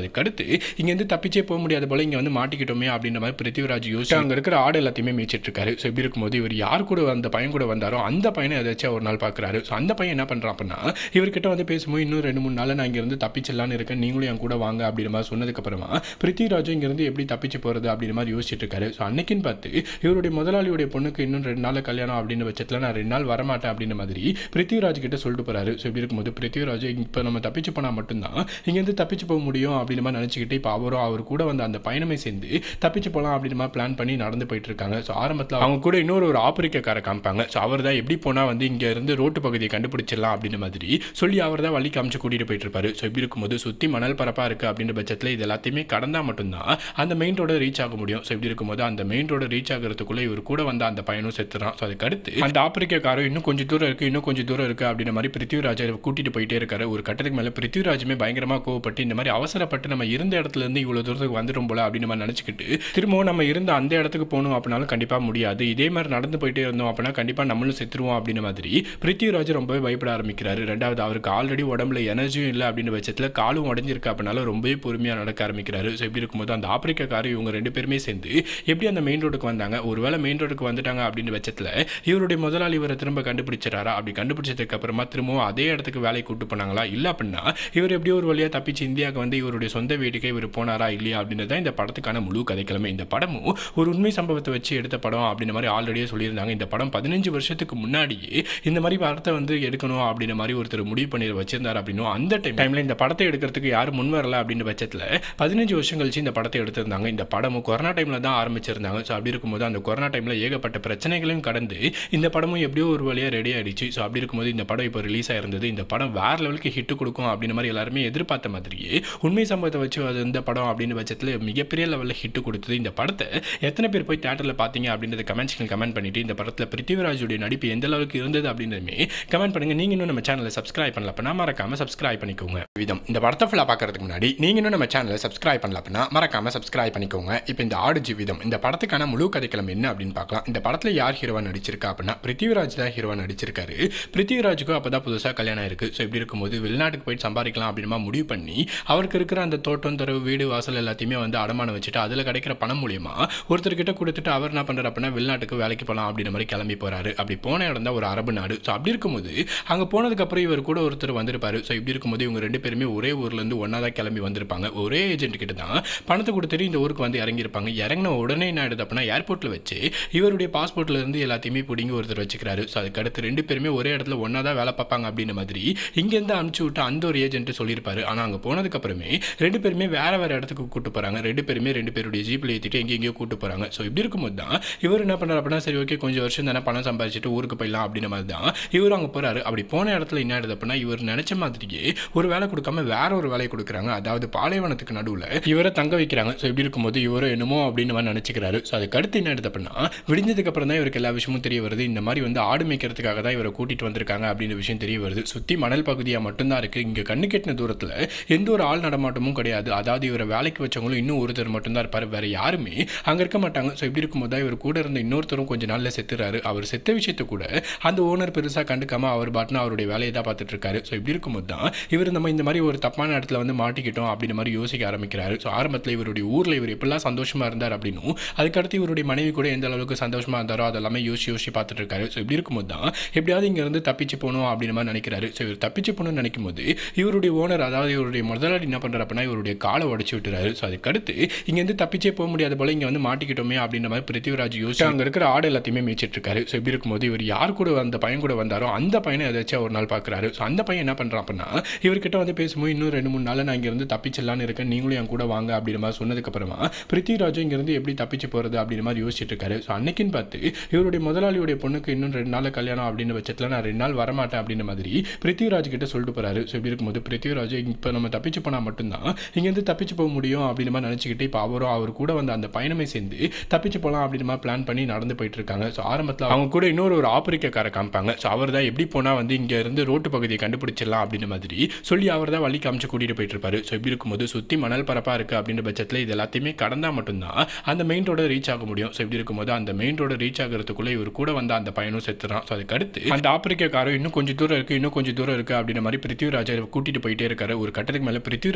அதுக்கடுத்து இங்கேருந்து தப்பிச்சே போக முடியாத போல இங்கே வந்து மாட்டிக்கிட்டோமே அப்படின்ற மாதிரி பிருத்திவிராஜ் யோசிச்சு அங்கே இருக்கிற ஆடு எல்லாத்தையுமே மேய்ச்சிட்டு இருக்காரு ஸோ இப்படி இருக்கும்போது இவர் யார் கூட அந்த பையன் கூட வந்தாரோ அந்த பையனை ஏதாச்சும் ஒரு நாள் பார்க்குறாரு ஸோ அந்த பையன் என்ன பண்ணுறான் அப்படின்னா இவர்கிட்ட வந்து பேசும்போது இன்னும் ரெண்டு மூணு நாள் நான் இங்கேருந்து தப்பிச்சிடலான்னு இருக்கேன் நீங்களும் என் கூட வாங்க அப்படின்ற மாதிரி சொன்னதுக்கப்புறமா பிருத்திவிராஜும் இங்கேருந்து எப்படி தப்பிச்சு போகிறது அப்படின்ற மாதிரி யோசிச்சுட்டு இருக்காரு ஸோ அன்னைக்குன்னு பார்த்து இவருடைய முதலாளியுடைய பொண்ணுக்கு இன்னும் ரெண்டு நாள் கல்யாணம் அப்படின்னு பட்சத்தில் நான் ரெண்டு நாள் வரமாட்டேன் அப்படின்ற மாதிரி பிருத்திவிராஜ் கிட்ட சொல்லிட்டு போறாரு ஸோ இப்படி இருக்கும்போது பிருத்திவிராஜ் இப்போ நம்ம தப்பிச்சு போனால் மட்டும்தான் இங்கேருந்து தப்பிச்சு போக முடியும் அப்படின்ற மாதிரி நினச்சிக்கிட்டு இப்போ அவரும் அவர் கூட வந்து அந்த பயணமே சேர்ந்து தப்பிச்சு போகலாம் அப்படின்ற மாதிரி பிளான் பண்ணி நடந்து போயிட்டு இருக்காங்க ஸோ ஆரம்பத்தில் அவங்க கூட இன்னொரு ஒரு ஆப்பிரிக்கக்காரை காமிப்பாங்க ஸோ அவர் தான் எப்படி போனால் வந்து இங்கே இருந்து ரோட்டு பகுதியை கண்டுபிடிச்சிடலாம் அப்படின்ற மாதிரி சொல்லி அவர் தான் வழி காமிச்சு கூட்டிகிட்டு போயிட்டு இருப்பாரு ஸோ இப்படி இருக்கும்போது சுற்றி மணல் பரப்பாக இருக்குது அப்படின்ற பட்சத்தில் இது எல்லாத்தையுமே கடந்தால் மட்டும்தான் அந்த மெயின் ரோட ரீச் ஆக முடியும் ஸோ இப்படி இருக்கும்போது அந்த மெயின் ரோட ரீச் ஆகிறதுக்குள்ளே இவர் கூட வந்த அந்த பையனும் செத்துறான் ஸோ அதுக்கு அடுத்து அந்த ஆப்பிரிக்கக்காரர் இன்னும் கொஞ்சம் தூரம் இருக்குது இன்னும் கொஞ்சம் தூரம் இருக்குது அப்படின்ற மாதிரி பிருத்திவிராஜை கூட்டிகிட்டு போயிட்டே இருக்காரு ஒரு கட்டத்துக்கு மேலே பிருத்திவிராஜுமே பயங்கரமாக கோவப்பட்டு இந்த மாதிரி அவசரப்பட்டு நம்ம இருந்த இடத்துல இருந்து இவ்வளோ தூரத்துக்கு வந்துடும் போல அப்படின்னு நம்ம நினச்சிக்கிட்டு திரும்பவும் நம்ம இருந்த அந்த இடத்துக்கு போகணும் அப்படின்னாலும் கண்டிப்பாக முடியாது இதே மாதிரி நடந்து போயிட்டே இருந்தோம் அப்படின்னா கண்டிப்பாக நம்மளும் செத்துருவோம் அப்படின்ற மாதிரி பிருத்திவிராஜ் ரொம்பவே பயப்பட ஆரம்பிக்கிறாரு ரெண்டாவது அவருக்கு ஆல்ரெடி உடம்புல எனர்ஜியும் இல்லை அப்படின்ற பட்சத்தில் காலும் உடஞ்சிருக்கு அப்படின்னால ரொம்பவே பொறுமையாக நடக்க ஆரம்பிக்கிறாரு ஸோ இப்படி இருக்கும்போது அந்த ஆப்பிரிக்காக்காரர் இவங்க ரெண்டு பேருமே சேர்ந்து எப்படி அந்த மெயின் ரோடுக்கு வந்தாங்க ஒருவேளை மெயின் ரோடுக்கு வந்துட்டாங்க அப்படின்ற பட்சத்தில் இவருடைய முதலாளி இவரை திரும்ப கண்டுபிடிச்சிடாரா அப்படி கண்டுபிடிச்சதுக்கு அப்புறமா திரும்பவும் அதே இடத்துக்கு வேலைக்கு கூட்டு போனாங்களா இல்லை அப்படின்னா இவர் எப்படியோ ஒரு வழியாக தப்பிச்சு இந்தியாவுக்கு வந்து இவருடைய சொந்த வீட்டுக்கே இவர் போனாரா இல்லையா அப்படின்றது தான் இந்த படத்துக்கான முழு கதைக்கிழமை இந்த படமும் ஒரு உண்மை சம்பவத்தை வச்சு எடுத்த படம் அப்படின்ற மாதிரி ஆல்ரெடியே சொல்லியிருந்தாங்க இந்த படம் பதினஞ்சு வருஷத்துக்கு முன்னாடியே இந்த மாதிரி படத்தை வந்து எடுக்கணும் அப்படின்ற மாதிரி ஒருத்தர் முடிவு பண்ணி வச்சிருந்தார் அப்படின்னும் அந்த டைம் டைமில் இந்த படத்தை எடுக்கிறதுக்கு யாரும் முன் வரல அப்படின்ற பட்சத்தில் பதினஞ்சு வருஷம் கழிச்சு இந்த படத்தை எடுத்திருந்தாங்க இந்த படமும் கொரோனா டைமில் தான் ஆரம்பிச்சிருந்தாங்க ஸோ அப்படி இருக்கும்போது அந்த கொரோனா டைமில் ஏகப்பட்ட பிரச்சனைகளையும் கடந்து இந்த படமும் எப்படியோ ஒரு வழியாக ரெடி ஆயிடுச்சு ஸோ அப்படி இருக்கும்போது இந்த படம் இப்போ ரிலீஸ் ஆயிருந்தது இந்த படம் வேற லெவலுக்கு ஹிட் கொடுக்கும் அப்படின்ற மாதிரி எல்லாருமே எதிர்பார்த்த மாதிரியே உண்மை சம்பவத்தை வச்சு அது இந்த படம் அப்படின்னு பட்சத்தில் மிகப்பெரிய லெவலில் ஹிட் கொடுத்தது இந்த படத்தை எத்தனை பேர் போய் தேட்டரில் பார்த்தீங்க அப்படின்றத கமெண்ட்ஸ்கள் கமெண்ட் பண்ணிட்டு இந்த படத்தில் பிருத்திவிராஜுடைய நடிப்பு எந்த அளவுக்கு இருந்தது அப்படின்றதுமே கமெண்ட் பண்ணுங்க நீங்க இன்னும் நம்ம சேனலை சப்ஸ்கிரைப் பண்ணல அப்படின்னா மறக்காம சப்ஸ்கிரைப் பண்ணிக்கோங்க விதம் இந்த படத்தை ஃபுல்லாக பார்க்கறதுக்கு முன்னாடி நீங்க இன்னும் நம்ம சேனலை சப்ஸ்கிரைப் பண்ணல அப்படின்னா மறக்காம சப்ஸ்கிரைப் பண்ணிக்கோங்க இப்போ இந்த ஆடு ஜீவிதம் இந்த படத்துக்கான முழு கதைக்களம் என்ன அப்படின்னு பார்க்கலாம் இந்த படத்தில் யார் ஹீரோவா நடிச்சிருக்கா அப்படின்னா பிருத்திவிராஜ் தான் ஹீரோவா நடிச்சிருக்காரு பிருத்திவிராஜுக்கும் அப்போ தான் புதுசாக கல்யாணம் இருக்கு ஸோ இப்படி இருக்கும்போது வெளிநாட்டுக்கு போயிட்டு சம்பாதிக்கலாம் அப்படின்னு முடிவு பண்ணி அவருக்கு இருக்கிற அந்த தோட்டம் தரவு வீடு வாசல் எல்லாத்தையுமே வந்து அடமானம் வச்சுட்டு அதில் கிடைக்கிற பணம் மூலியமா ஒருத்தர்கிட்ட கொடுத்துட்டு அவர் என்ன பண்ணுறாரு அப்படின்னா வெளிநாட்டுக்கு வேலைக்கு போகலாம் அப்படின்ற மாதிரி கிளம்பி போறாரு அப்படி போன இடம் தான் ஒரு அரபு நாடு ஸோ அப்படி இருக்கும்போது அங்கே போனதுக்கப்புறம் இவர் கூட ஒருத்தர் வந்திருப்பாரு ஸோ இப்படி இருக்கும்போது இவங்க ரெண்டு பேருமே ஒரே ஊர்லேருந்து ஒன்றா தான் கிளம்பி வந்திருப்பாங்க ஒரே ஏஜென்ட் கிட்ட தான் பணத்தை கொடுத்துட்டு இந்த ஊருக்கு வந்து இறங்கியிருப்பாங்க இறங்கின உடனே என்ன ஆயிடுது அப்படின்னா ஏர்போர்ட்டில் வச்சு இவருடைய பாஸ்போர்ட்ல இருந்து எல்லாத்தையுமே பிடிங்கி ஒருத்தர் வச்சுக்கிறாரு ஸோ அதுக்கு அடுத்து ரெண்டு பேருமே ஒரே இடத்துல ஒன்றா தான் வேலை பார்ப்பாங்க அப்படின்ற மாதிரி இங்கேருந்து அனுப்பிச்சு விட்டு அந்த ஒரு ஏஜென்ட் சொல்லியிருப்பாரு ஆனால் அங்கே போனதுக்கப்புறமே ரெண்டு பேருமே வேற வேற இடத்துக்கு கூட்டு போகிறாங்க ரெண்டு பேருமே ரெண்டு பேருடைய ஜீப்பில் ஏற்றிட்டு எங்கே எங்கேயோ கூட்டு போகிறாங்க ஸோ இப்படி இருக்கும்போது தான் இவர் என்ன பண்ணுறாரு அப்படின்னா சரி ஓகே கொஞ்சம் வருஷம் தானே பணம் சம்பாதிச்சுட்டு ஊருக்கு போயிடலாம் அப்படின்ற மாதிரி தான் இவர் அங்கே போகிறாரு அப்படி போன இடத்துல என்ன ஆயிடுது அப்படின்னா இவர் நினச்ச மாதிரியே ஒரு வேலை கொடுக்காம வேற ஒரு வேலையை கொடுக்குறாங்க அதாவது பாலைவனத்துக்கு நடுவில் இவரை தங்க வைக்கிறாங்க ஸோ இப்படி இருக்கும்போது இவரும் என்னமோ அப்படின்னு மாதிரி நினச்சிக்கிறாரு ஸோ அதுக்கு அடுத்து என்ன ஆயிடுது அப்படின்னா விடிஞ்சதுக்கு அப்புறம் தான் இவருக்கு எல்லா விஷயமும் தெரிய வருது இந்த மாதிரி வந்து ஆடு மேய்க்கிறதுக்காக தான் இவரை கூட்டிட்டு வந்திருக்காங்க அப்படின்ற விஷயம் தெரிய வருது சுற்றி மணல் பகுதியாக மட்டும்தான் இருக்குது இங்கே கண்ணு கெட்டின தூரத்தில் எந்த ஒரு ஆள் நடமாட்டமும் கிடையாது அதாவது இவரை வேலைக்கு வச்சவங்களும் இன்னும் ஒருத்தர் மட்டும்தான் இருப்பார் வேற யாருமே அங்கே இருக்க மாட்டாங்க ஸோ இப்படி இருக்கும்போது தான் இவர் கூட இருந்த இன்னொருத்தரும் கொஞ்ச நாளில் செத்துறாரு அவர் செத்த விஷயத்தை கூட அந்த ஓனர் பெருசாக கண்டுக்காம அவர் பாட்டுனா அவருடைய வேலையை தான் பார்த்துட்டு இருக்காரு ஸோ இப்படி இருக்கும்போது தான் இவர் நம்ம இந்த மாதிரி ஒரு தப்பான இடத்துல வந்து மாட்டிக்கிட்டோம் அப்படின்ற மாதிரி யோசிக்க ஆரம்பிக்கிறாரு ஸோ ஆரம்பத்தில் இவருடைய ஊரில் இவர் எப்படிலாம் சந்தோஷமா இருந்தார் அப்படின்னும் அதுக்கடுத்து இவருடைய மனைவி கூட எந்த அளவுக்கு சந்தோஷமா இருந்தாரோ அதெல்லாமே யோசிச்சு யோசிச்சு பார்த்துட்டு இருக்காரு ஸோ இப்படி இருக்கும்போது தான் எப்படியாவது இங்கேருந்து தப்பிச்சு போகணும் அப்படின்ற மாதிரி நினைக்கிறாரு ஸோ இவர் தப்பிச்சு போகணும்னு நினைக்கும் போது இவருடைய ஓனர் அதாவது இவருடைய முதலாளி என்ன பண்ணுறாரு அப்படின்னா இவருடைய காலை உடச்சு விட்டுறாரு ஸோ அதுக்கடுத்து இங்கேருந்து தப்பிச்சே போக முடியாத போல இங்கே வந்து மாட்டிக்கிட்டோமே அப்படின்ற மாதிரி பிருத்திவிராஜ் யோசிச்சு அங்கே இருக்கிற ஆடு எல்லாத்தையுமே மேய்ச்சிட்டு இருக்காரு ஸோ இப்படி இருக்கும்போது இவர் யார் கூட அந்த பையன் கூட வந்தாரோ அந்த பையனை ஏதாச்சும் ஒரு நாள் பார்க்குறாரு ஸோ அந்த பையன் என்ன பண்ணுறான் அப்படின்னா இவர்கிட்ட வந்து பேசும்போது இன்னும் ரெண்டு மூணு நாள் நான் இங்கேருந்து தப்பிச்சிடலான்னு இருக்கேன் நீங்களும் என் கூட வாங்க அப்படின்ற மாதிரி சொன்னதுக்கப்புறமா பிருத்திவிராஜும் இங்கேருந்து எப்படி தப்பிச்சு போகிறது அப்படின்ற மாதிரி யோசிச்சுட்டு இருக்காரு ஸோ அன்னைக்குன்னு பார்த்து இவருடைய முதலாளியுடைய பொண்ணுக்கு இன்னும் ரெண்டு நாள் கல்யாணம் அப்படின்னு பட்சத்தில் நான் ரெண்டு நாள் வரமாட்டேன் அப்படின்ற மாதிரி பிருத்திவிராஜ் கிட்ட சொல்லிட்டு போறாரு ஸோ இப்படி இருக்கும்போது பிருத்திவிராஜ் இப்போ நம்ம தப்பிச்சு போனால் மட்டும்தான் இங்கேருந்து தப்பிச்சு போக முடியும் அப்படின்ற மாதிரி நினச்சிக்கிட்டு இப்போ அவரும் அவர் கூட வந்து அந்த பயணமே சேர்ந்து தப்பிச்சு போகலாம் அப்படின்ற மாதிரி பிளான் பண்ணி நடந்து போயிட்டு இருக்காங்க ஸோ ஆரம்பத்தில் அவங்க கூட இன்னொரு ஒரு ஆப்பிரிக்கக்காரை காமிப்பாங்க ஸோ அவர் தான் எப்படி போனால் வந்து இங்கே இருந்து ரோட்டு பகுதியை கண்டுபிடிச்சிடலாம் அப்படின்ற மாதிரி சொல்லி அவர் தான் வழி காமிச்சு கூட்டிகிட்டு போயிட்டு இருப்பாரு ஸோ இப்படி இருக்கும்போது சுற்றி மணல் பரப்பாக இருக்குது அப்படின்ற பட்சத்தில் இது எல்லாத்தையுமே கடந்தால் மட்டும்தான் அந்த மெயின் ரோட ரீச் ஆக முடியும் ஸோ இப்படி இருக்கும்போது அந்த மெயின் ரோட ரீச் ஆகிறதுக்குள்ளே இவர் கூட வந்த அந்த பையனும் செத்துறான் ஸோ அதுக்கு அடுத்து அந்த ஆப்பிரிக்கக்காரர் இன்னும் கொஞ்சம் தூரம் இருக்குது இன்னும் கொஞ்சம் தூரம் இருக்குது அப்படின்ற மாதிரி பிருத்திவிராஜை கூட்டிகிட்டு போயிட்டே இருக்காரு ஒரு கட்டத்துக்கு மேலே பிருத்திவிராஜுமே பயங்கர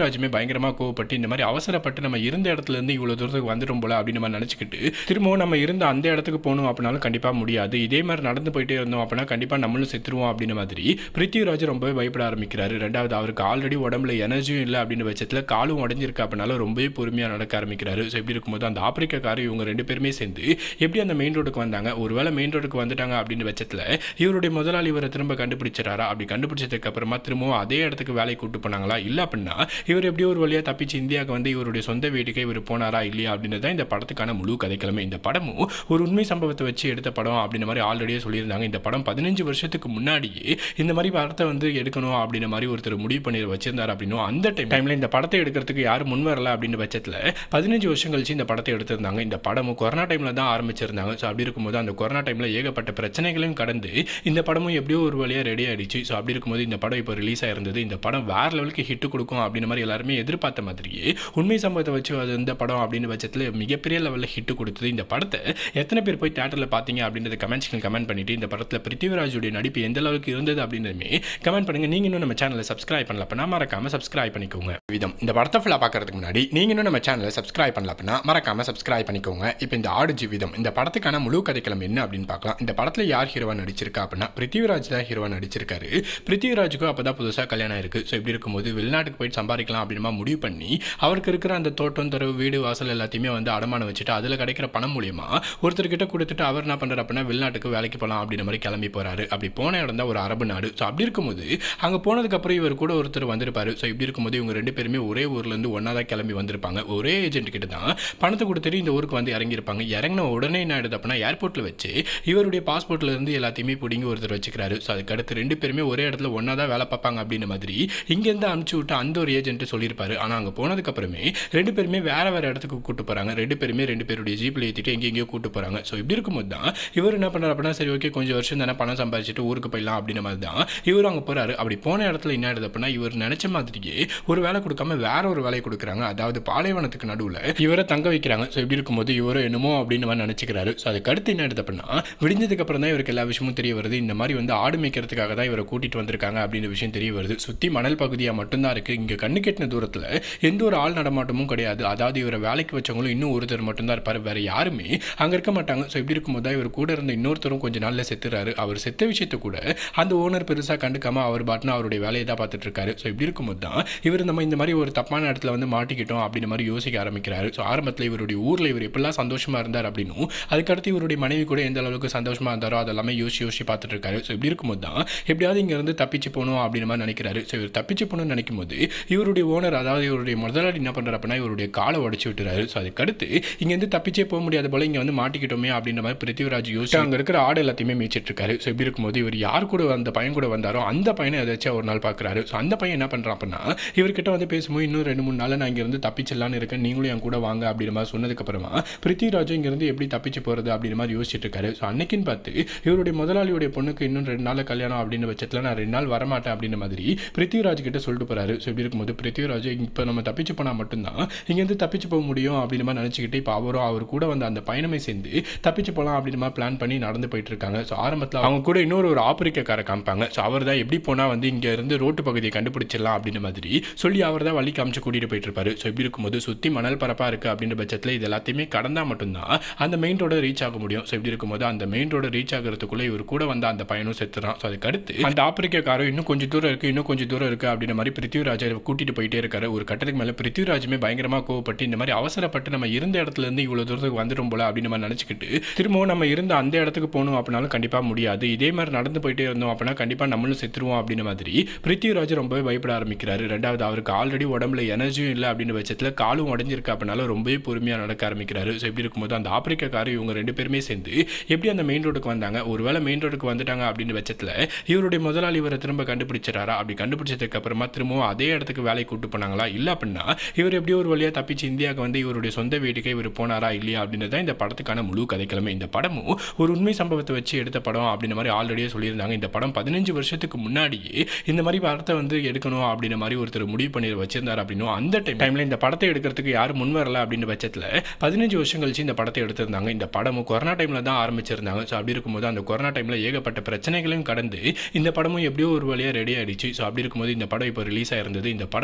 பயங்கரமாக கோவப்பட்டு இந்த மாதிரி அவசரப்பட்டு நம்ம இருந்த இடத்துல இருந்து இவ்வளோ தூரத்துக்கு வந்துடும் போல அப்படின்னு நம்ம நினச்சிக்கிட்டு திரும்பவும் நம்ம இருந்த அந்த இடத்துக்கு போகணும் அப்படின்னாலும் கண்டிப்பாக முடியாது இதே மாதிரி நடந்து போயிட்டே இருந்தோம் அப்படின்னா கண்டிப்பாக நம்மளும் செத்துருவோம் அப்படின்ற மாதிரி பிருத்திவிராஜ் ரொம்பவே பயப்பட ஆரம்பிக்கிறாரு ரெண்டாவது அவருக்கு ஆல்ரெடி உடம்புல எனர்ஜியும் இல்லை அப்படின்ற பட்சத்தில் காலும் உடஞ்சிருக்கு அப்படின்னாலும் ரொம்பவே பொறுமையாக நடக்க ஆரம்பிக்கிறாரு ஸோ இப்படி இருக்கும்போது அந்த ஆப்பிரிக்காக்காரர் இவங்க ரெண்டு பேருமே சேர்ந்து எப்படி அந்த மெயின் ரோடுக்கு வந்தாங்க ஒருவேளை மெயின் ரோடுக்கு வந்துட்டாங்க அப்படின்ற பட்சத்தில் இவருடைய முதலாளி இவரை திரும்ப கண்டுபிடிச்சிட்டாரா அப்படி கண்டுபிடிச்சதுக்கு அப்புறமா திரும்பவும் அதே இடத்துக்கு வேலைக்கு கூட்டு போனாங்களா இல்லை அப்படின்னா இவர் எப்படியோ ஒரு வழியாக தப்பிச்சு இந்தியாவுக்கு வந்து இவருடைய சொந்த வீட்டுக்கே இவர் போனாரா இல்லையா அப்படின்றது தான் இந்த படத்துக்கான முழு கதைக்கிழமை இந்த படமும் ஒரு உண்மை சம்பவத்தை வச்சு எடுத்த படம் அப்படின்ற மாதிரி ஆல்ரெடியே சொல்லியிருந்தாங்க இந்த படம் பதினஞ்சு வருஷத்துக்கு முன்னாடியே இந்த மாதிரி படத்தை வந்து எடுக்கணும் அப்படின்ற மாதிரி ஒருத்தர் முடிவு பண்ணி வச்சிருந்தார் அப்படின்னும் அந்த டைம் டைமில் இந்த படத்தை எடுக்கிறதுக்கு யாரும் முன் வரல அப்படின்ற பட்சத்தில் பதினஞ்சு வருஷம் கழிச்சு இந்த படத்தை எடுத்திருந்தாங்க இந்த படமும் கொரோனா டைமில் தான் ஆரம்பிச்சிருந்தாங்க ஸோ அப்படி இருக்கும்போது அந்த கொரோனா டைமில் ஏகப்பட்ட பிரச்சனைகளையும் கடந்து இந்த படமும் எப்படியோ ஒரு வழியாக ரெடி ஆயிடுச்சு ஸோ அப்படி இருக்கும்போது இந்த படம் இப்போ ரிலீஸ் ஆயிருந்தது இந்த படம் வேற லெவலுக்கு ஹிட் கொடுக்கும் அப்படின்ற மாதிரி எல்லாருமே எதிர்பார்த்த மாதிரியே உண்மை சம்பவத்தை வச்சு அது இந்த படம் அப்படின்னு பட்சத்தில் மிகப்பெரிய லெவலில் ஹிட் கொடுத்தது இந்த படத்தை எத்தனை பேர் போய் தேட்டரில் பார்த்தீங்க அப்படின்றத கமெண்ட்ஸ்கள் கமெண்ட் பண்ணிட்டு இந்த படத்தில் பிருத்திவிராஜுடைய நடிப்பு எந்த அளவுக்கு இருந்தது அப்படின்றதுமே கமெண்ட் பண்ணுங்க நீங்க இன்னும் நம்ம சேனலை சப்ஸ்கிரைப் பண்ணல அப்படின்னா மறக்காம சப்ஸ்கிரைப் பண்ணிக்கோங்க விதம் இந்த படத்தை ஃபுல்லாக பார்க்கறதுக்கு முன்னாடி நீங்க இன்னும் நம்ம சேனலை சப்ஸ்கிரைப் பண்ணல அப்படின்னா மறக்காம சப்ஸ்கிரைப் பண்ணிக்கோங்க இப்போ இந்த ஆடு ஜீவிதம் இந்த படத்துக்கான முழு கதைக்களம் என்ன அப்படின்னு பார்க்கலாம் இந்த படத்தில் யார் ஹீரோவா நடிச்சிருக்கா அப்படின்னா பிருத்திவிராஜ் தான் ஹீரோவா நடிச்சிருக்காரு பிருத்திவிராஜுக்கும் அப்போ தான் புதுசாக கல்யாணம் இருக்கு ஸோ இப்படி இருக்கும்போது வெளிநாட்டுக்கு போயிட்டு சம்பாதிக்கலாம் அப்படின்னு முடிவு பண்ணி அவருக்கு இருக்கிற அந்த தோட்டம் தரவு வீடு வாசல் எல்லாத்தையுமே வந்து அடமானம் வச்சுட்டு அதில் கிடைக்கிற பணம் மூலியமா ஒருத்தர்கிட்ட கொடுத்துட்டு அவர் என்ன பண்ணுறாரு அப்படின்னா வெளிநாட்டுக்கு வேலைக்கு போகலாம் அப்படின்ற மாதிரி கிளம்பி போறாரு அப்படி போன இடம் தான் ஒரு அரபு நாடு ஸோ அப்படி இருக்கும்போது அங்கே போனதுக்கப்புறம் இவர் கூட ஒருத்தர் வந்திருப்பாரு ஸோ இப்படி இருக்கும்போது இவங்க ரெண்டு பேருமே ஒரே ஊர்லேருந்து ஒன்றா தான் கிளம்பி வந்திருப்பாங்க ஒரே ஏஜென்ட் கிட்ட தான் பணத்தை கொடுத்துட்டு இந்த ஊருக்கு வந்து இறங்கியிருப்பாங்க இறங்கின உடனே என்ன ஆயிடுது அப்படின்னா ஏர்போர்ட்டில் வச்சு இவருடைய பாஸ்போர்ட்ல இருந்து எல்லாத்தையுமே பிடிங்கி ஒருத்தர் வச்சுக்கிறாரு ஸோ அதுக்கு அடுத்து ரெண்டு பேருமே ஒரே இடத்துல ஒன்றா தான் வேலை பார்ப்பாங்க அப்படின்ற மாதிரி இங்கேருந்து அனுப்பிச்சு விட்டு அந்த ஒரு ஏஜென்ட் சொல்லியிருப்பாரு ஆனால் அங்கே போனதுக்கப்புறமே ரெண்டு பேருமே வேற வேற இடத்துக்கு கூட்டு போகிறாங்க ரெண்டு பேருமே ரெண்டு பேருடைய ஜீப்பில் ஏற்றிட்டு எங்கே எங்கேயோ கூட்டு போகிறாங்க ஸோ இப்படி இருக்கும்போது தான் இவர் என்ன பண்ணுறாரு அப்படின்னா சரி ஓகே கொஞ்சம் வருஷம் தானே பணம் சம்பாதிச்சுட்டு ஊருக்கு போயிடலாம் அப்படின்ற மாதிரி தான் இவர் அங்கே போகிறாரு அப்படி போன இடத்துல என்ன ஆயிடுது அப்படின்னா இவர் நினச்ச மாதிரியே ஒரு வேலை கொடுக்காம வேற ஒரு வேலையை கொடுக்குறாங்க அதாவது பாலைவனத்துக்கு நடுவில் இவரை தங்க வைக்கிறாங்க ஸோ இப்படி இருக்கும்போது இவரை என்னமோ அப்படின்னு மாதிரி நினச்சிக்கிறாரு ஸோ அதுக்கு அடுத்து என்ன ஆயிடுது அப்படின்னா விடிஞ்சதுக்கு அப்புறம் தான் இவருக்கு எல்லா விஷயமும் தெரிய வருது இந்த மாதிரி வந்து ஆடு மேய்க்கிறதுக்காக தான் இவரை கூட்டிட்டு வந்திருக்காங்க அப்படின்ற விஷயம் தெரிய வருது சுற்றி மணல் பகுதியாக மட்டும்தான் இருக்குது இங்கே கண்ணு கெட்டின தூரத்தில் எந்த ஒரு ஆள் நடமாட்டமும் கிடையாது அதாவது இவரை வேலைக்கு வச்சவங்களும் இன்னும் ஒருத்தர் மட்டும்தான் இருப்பார் வேற யாருமே அங்கே இருக்க மாட்டாங்க ஸோ இப்படி இருக்கும்போது தான் இவர் கூட இருந்த இன்னொருத்தரும் கொஞ்சம் நாளில் செத்துறாரு அவர் செத்த விஷயத்தை கூட அந்த ஓனர் பெருசாக கண்டுக்காம அவர் பாட்டுனா அவருடைய வேலையை தான் பார்த்துட்டு இருக்காரு ஸோ இப்படி இருக்கும்போது தான் இவர் நம்ம இந்த மாதிரி ஒரு தப்பான இடத்துல வந்து மாட்டிக்கிட்டோம் அப்படின்ற மாதிரி யோசிக்க ஆரம்பிக்கிறாரு ஸோ ஆரம்பத்தில் இவருடைய ஊரில் இவர் எப்படிலாம் சந்தோஷமா இருந்தார் அப்படின்னும் அதுக்கடுத்து இவருடைய மனைவி கூட எந்த அளவுக்கு சந்தோஷமா இருந்தாரோ அதெல்லாமே யோசிச்சு யோசிச்சு பார்த்துட்டு இருக்காரு ஸோ இப்படி இருக்கும்போது தான் எப்படியாவது இங்கேருந்து தப்பிச்சு போகணும் அப்படின்ற மாதிரி நினைக்கிறாரு ஸோ இவர் தப்பிச்சு போகணும்னு நினைக்கும் போது இவருடைய ஓனர் அதாவது இவருடைய முதலாளி என்ன பண்ணுறாரு அப்படின்னா இவருடைய காலை உடச்சு விட்டுறாரு ஸோ அதுக்கடுத்து இங்கேருந்து தப்பிச்சே போக முடியாத போல இங்கே வந்து மாட்டிக்கிட்டோமே அப்படின்ற மாதிரி பிருத்திவிராஜ் யோசிச்சு அங்கே இருக்கிற ஆடு எல்லாத்தையுமே மேய்ச்சிட்டு இருக்காரு ஸோ இப்படி இருக்கும்போது இவர் யார் கூட அந்த பையன் கூட வந்தாரோ அந்த பையனை ஏதாச்சும் ஒரு நாள் பார்க்குறாரு ஸோ அந்த பையன் என்ன பண்ணுறான் அப்படின்னா இவர்கிட்ட வந்து பேசும்போது இன்னும் ரெண்டு மூணு நாள் நான் இங்கேருந்து தப்பிச்சிடலான்னு இருக்கேன் நீங்களும் என் கூட வாங்க அப்படின்ற மாதிரி சொன்னதுக்கப்புறமா பிருத்திவிராஜும் இங்கேருந்து எப்படி தப்பிச்சு போகிறது அப்படின்ற மாதிரி யோசிச்சுட்டு இருக்காரு ஸோ அன்னைக்குன்னு பார்த்து இவருடைய முதலாளியுடைய பொண்ணுக்கு இன்னும் ரெண்டு நாள் கல்யாணம் அப்படின்னு பட்சத்தில் நான் ரெண்டு நாள் வரமாட்டேன் அப்படின்ற மாதிரி பிருத்திவிராஜ் கிட்ட சொல்லிட்டு போறாரு ஸோ இப்படி இருக்கும்போது பிருத்திவிராஜ் இப்போ நம்ம தப்பிச்சு போனால் மட்டும்தான் இங்கேருந்து தப்பிச்சு போக முடியும் அப்படின்ற மாதிரி நினச்சிக்கிட்டு இப்போ அவரும் அவர் கூட வந்த அந்த பயணமே சேர்ந்து தப்பிச்சு போகலாம் அப்படின்ற மாதிரி பிளான் பண்ணி நடந்து போயிட்டு இருக்காங்க ஸோ ஆரம்பத்தில் அவங்க கூட இன்னொரு ஒரு ஆப்பிரிக்கார காமிப்பாங்க ஸோ அவர் தான் எப்படி போனால் வந்து இங்கே இருந்து ரோட்டு பகுதியை கண்டுபிடிச்சிடலாம் அப்படின்ற மாதிரி சொல்லி அவர் தான் வழி காமிச்சு கூட்டிகிட்டு போயிட்டு இருப்பாரு ஸோ இப்படி இருக்கும்போது சுற்றி மணல் பரப்பாக இருக்குது அப்படின்ற பட்சத்தில் இது எல்லாத்தையுமே கடந்தால் மட்டும்தான் அந்த மெயின் ரோட ரீச் ஆக முடியும் ஸோ இப்படி இருக்கும்போது அந்த மெயின் ரோட ரீச் ஆகிறதுக்குள்ளே இவர் கூட வந்த அந்த பையனும் செத்துறான் ஸோ அதுக்கு அடுத்து அந்த ஆப்பிரிக்காரரும் இன்னும் கொஞ்சம் தூரம் இருக்குது இன்னும் கொஞ்சம் தூரம் இருக்குது அப்படின்ற மாதிரி பிருத்திவிராஜை கூட்டிட்டு போயிட்டே இருக்காரு ஒரு கட்டத்துக்கு மேலே பிருத்திவிராஜுமே பயங்கரமாக கோவப்பட்டு இந்த மாதிரி அவசரப்பட்டு நம்ம இருந்த இடத்துல இருந்து இவ்வளோ தூரத்துக்கு வந்துடும் போல அப்படின்னு நம்ம நினச்சிக்கிட்டு திரும்பவும் நம்ம இருந்த அந்த இடத்துக்கு போகணும் அப்படின்னாலும் கண்டிப்பாக முடியாது இதே மாதிரி நடந்து போயிட்டே இருந்தோம் அப்படின்னா கண்டிப்பாக நம்மளும் செத்துருவோம் அப்படின்ற மாதிரி பிருத்திவிராஜ் ரொம்பவே பயப்பட ஆரம்பிக்கிறாரு ரெண்டாவது அவருக்கு ஆல்ரெடி உடம்புல எனர்ஜியும் இல்லை அப்படின்ற பட்சத்தில் காலும் உடஞ்சிருக்கு அப்படின்னால ரொம்பவே பொறுமையாக நடக்க ஆரம்பிக்கிறாரு ஸோ இப்படி இருக்கும்போது அந்த ஆப்பிரிக்காக்காரர் இவங்க ரெண்டு பேருமே சேர்ந்து எப்படி அந்த மெயின் ரோடுக்கு வந்தாங்க ஒருவேளை மெயின் ரோடுக்கு வந்துட்டாங்க அப்படின்ற பட்சத்தில் இவருடைய முதலாளி இவரை திரும்ப கண்டுபிடிச்சிட்டாரா அப்படி கண்டுபிடிச்சதுக்கு அப்புறமா திரும்பவும் அதே இடத்துக்கு வேலைக்கு கூட்டு போனாங்களா இல்லை அப்படின்னா இவர் எப்படியோ ஒரு வழியாக தப்பிச்சு இந்தியாவுக்கு வந்து இவருடைய சொந்த வீட்டுக்கே இவர் போனாரா இல்லையா அப்படின்றது தான் இந்த படத்துக்கான முழு கதைக்கிழமை இந்த படமும் ஒரு உண்மை சம்பவத்தை வச்சு எடுத்த படம் அப்படின்ற மாதிரி ஆல்ரெடியே சொல்லியிருந்தாங்க இந்த படம் பதினஞ்சு வருஷத்துக்கு முன்னாடியே இந்த மாதிரி படத்தை வந்து எடுக்கணும் அப்படின்ற மாதிரி ஒருத்தர் முடிவு பண்ணி வச்சிருந்தார் அப்படின்னும் அந்த டைம் டைமில் இந்த படத்தை எடுக்கிறதுக்கு யாரும் முன் வரல அப்படின்ற பட்சத்தில் பதினஞ்சு வருஷம் கழிச்சு இந்த படத்தை எடுத்திருந்தாங்க இந்த படமும் கொரோனா டைமில் தான் ஆரம்பிச்சிருந்தாங்க ஸோ அப்படி இருக்கும்போது அந்த கொரோனா டைமில் ஏகப்பட்ட பிரச்சனைகளையும் கடந்து இந்த படமும் எப்படியோ ஒரு வழியாக ரெடி ஆயிடுச்சு ஸோ அப்படி இருக்கும்போது இந்த படம் இப்போ ரிலீஸ் ஆயிருந்தது இந்த படம் வேற லெவலுக்கு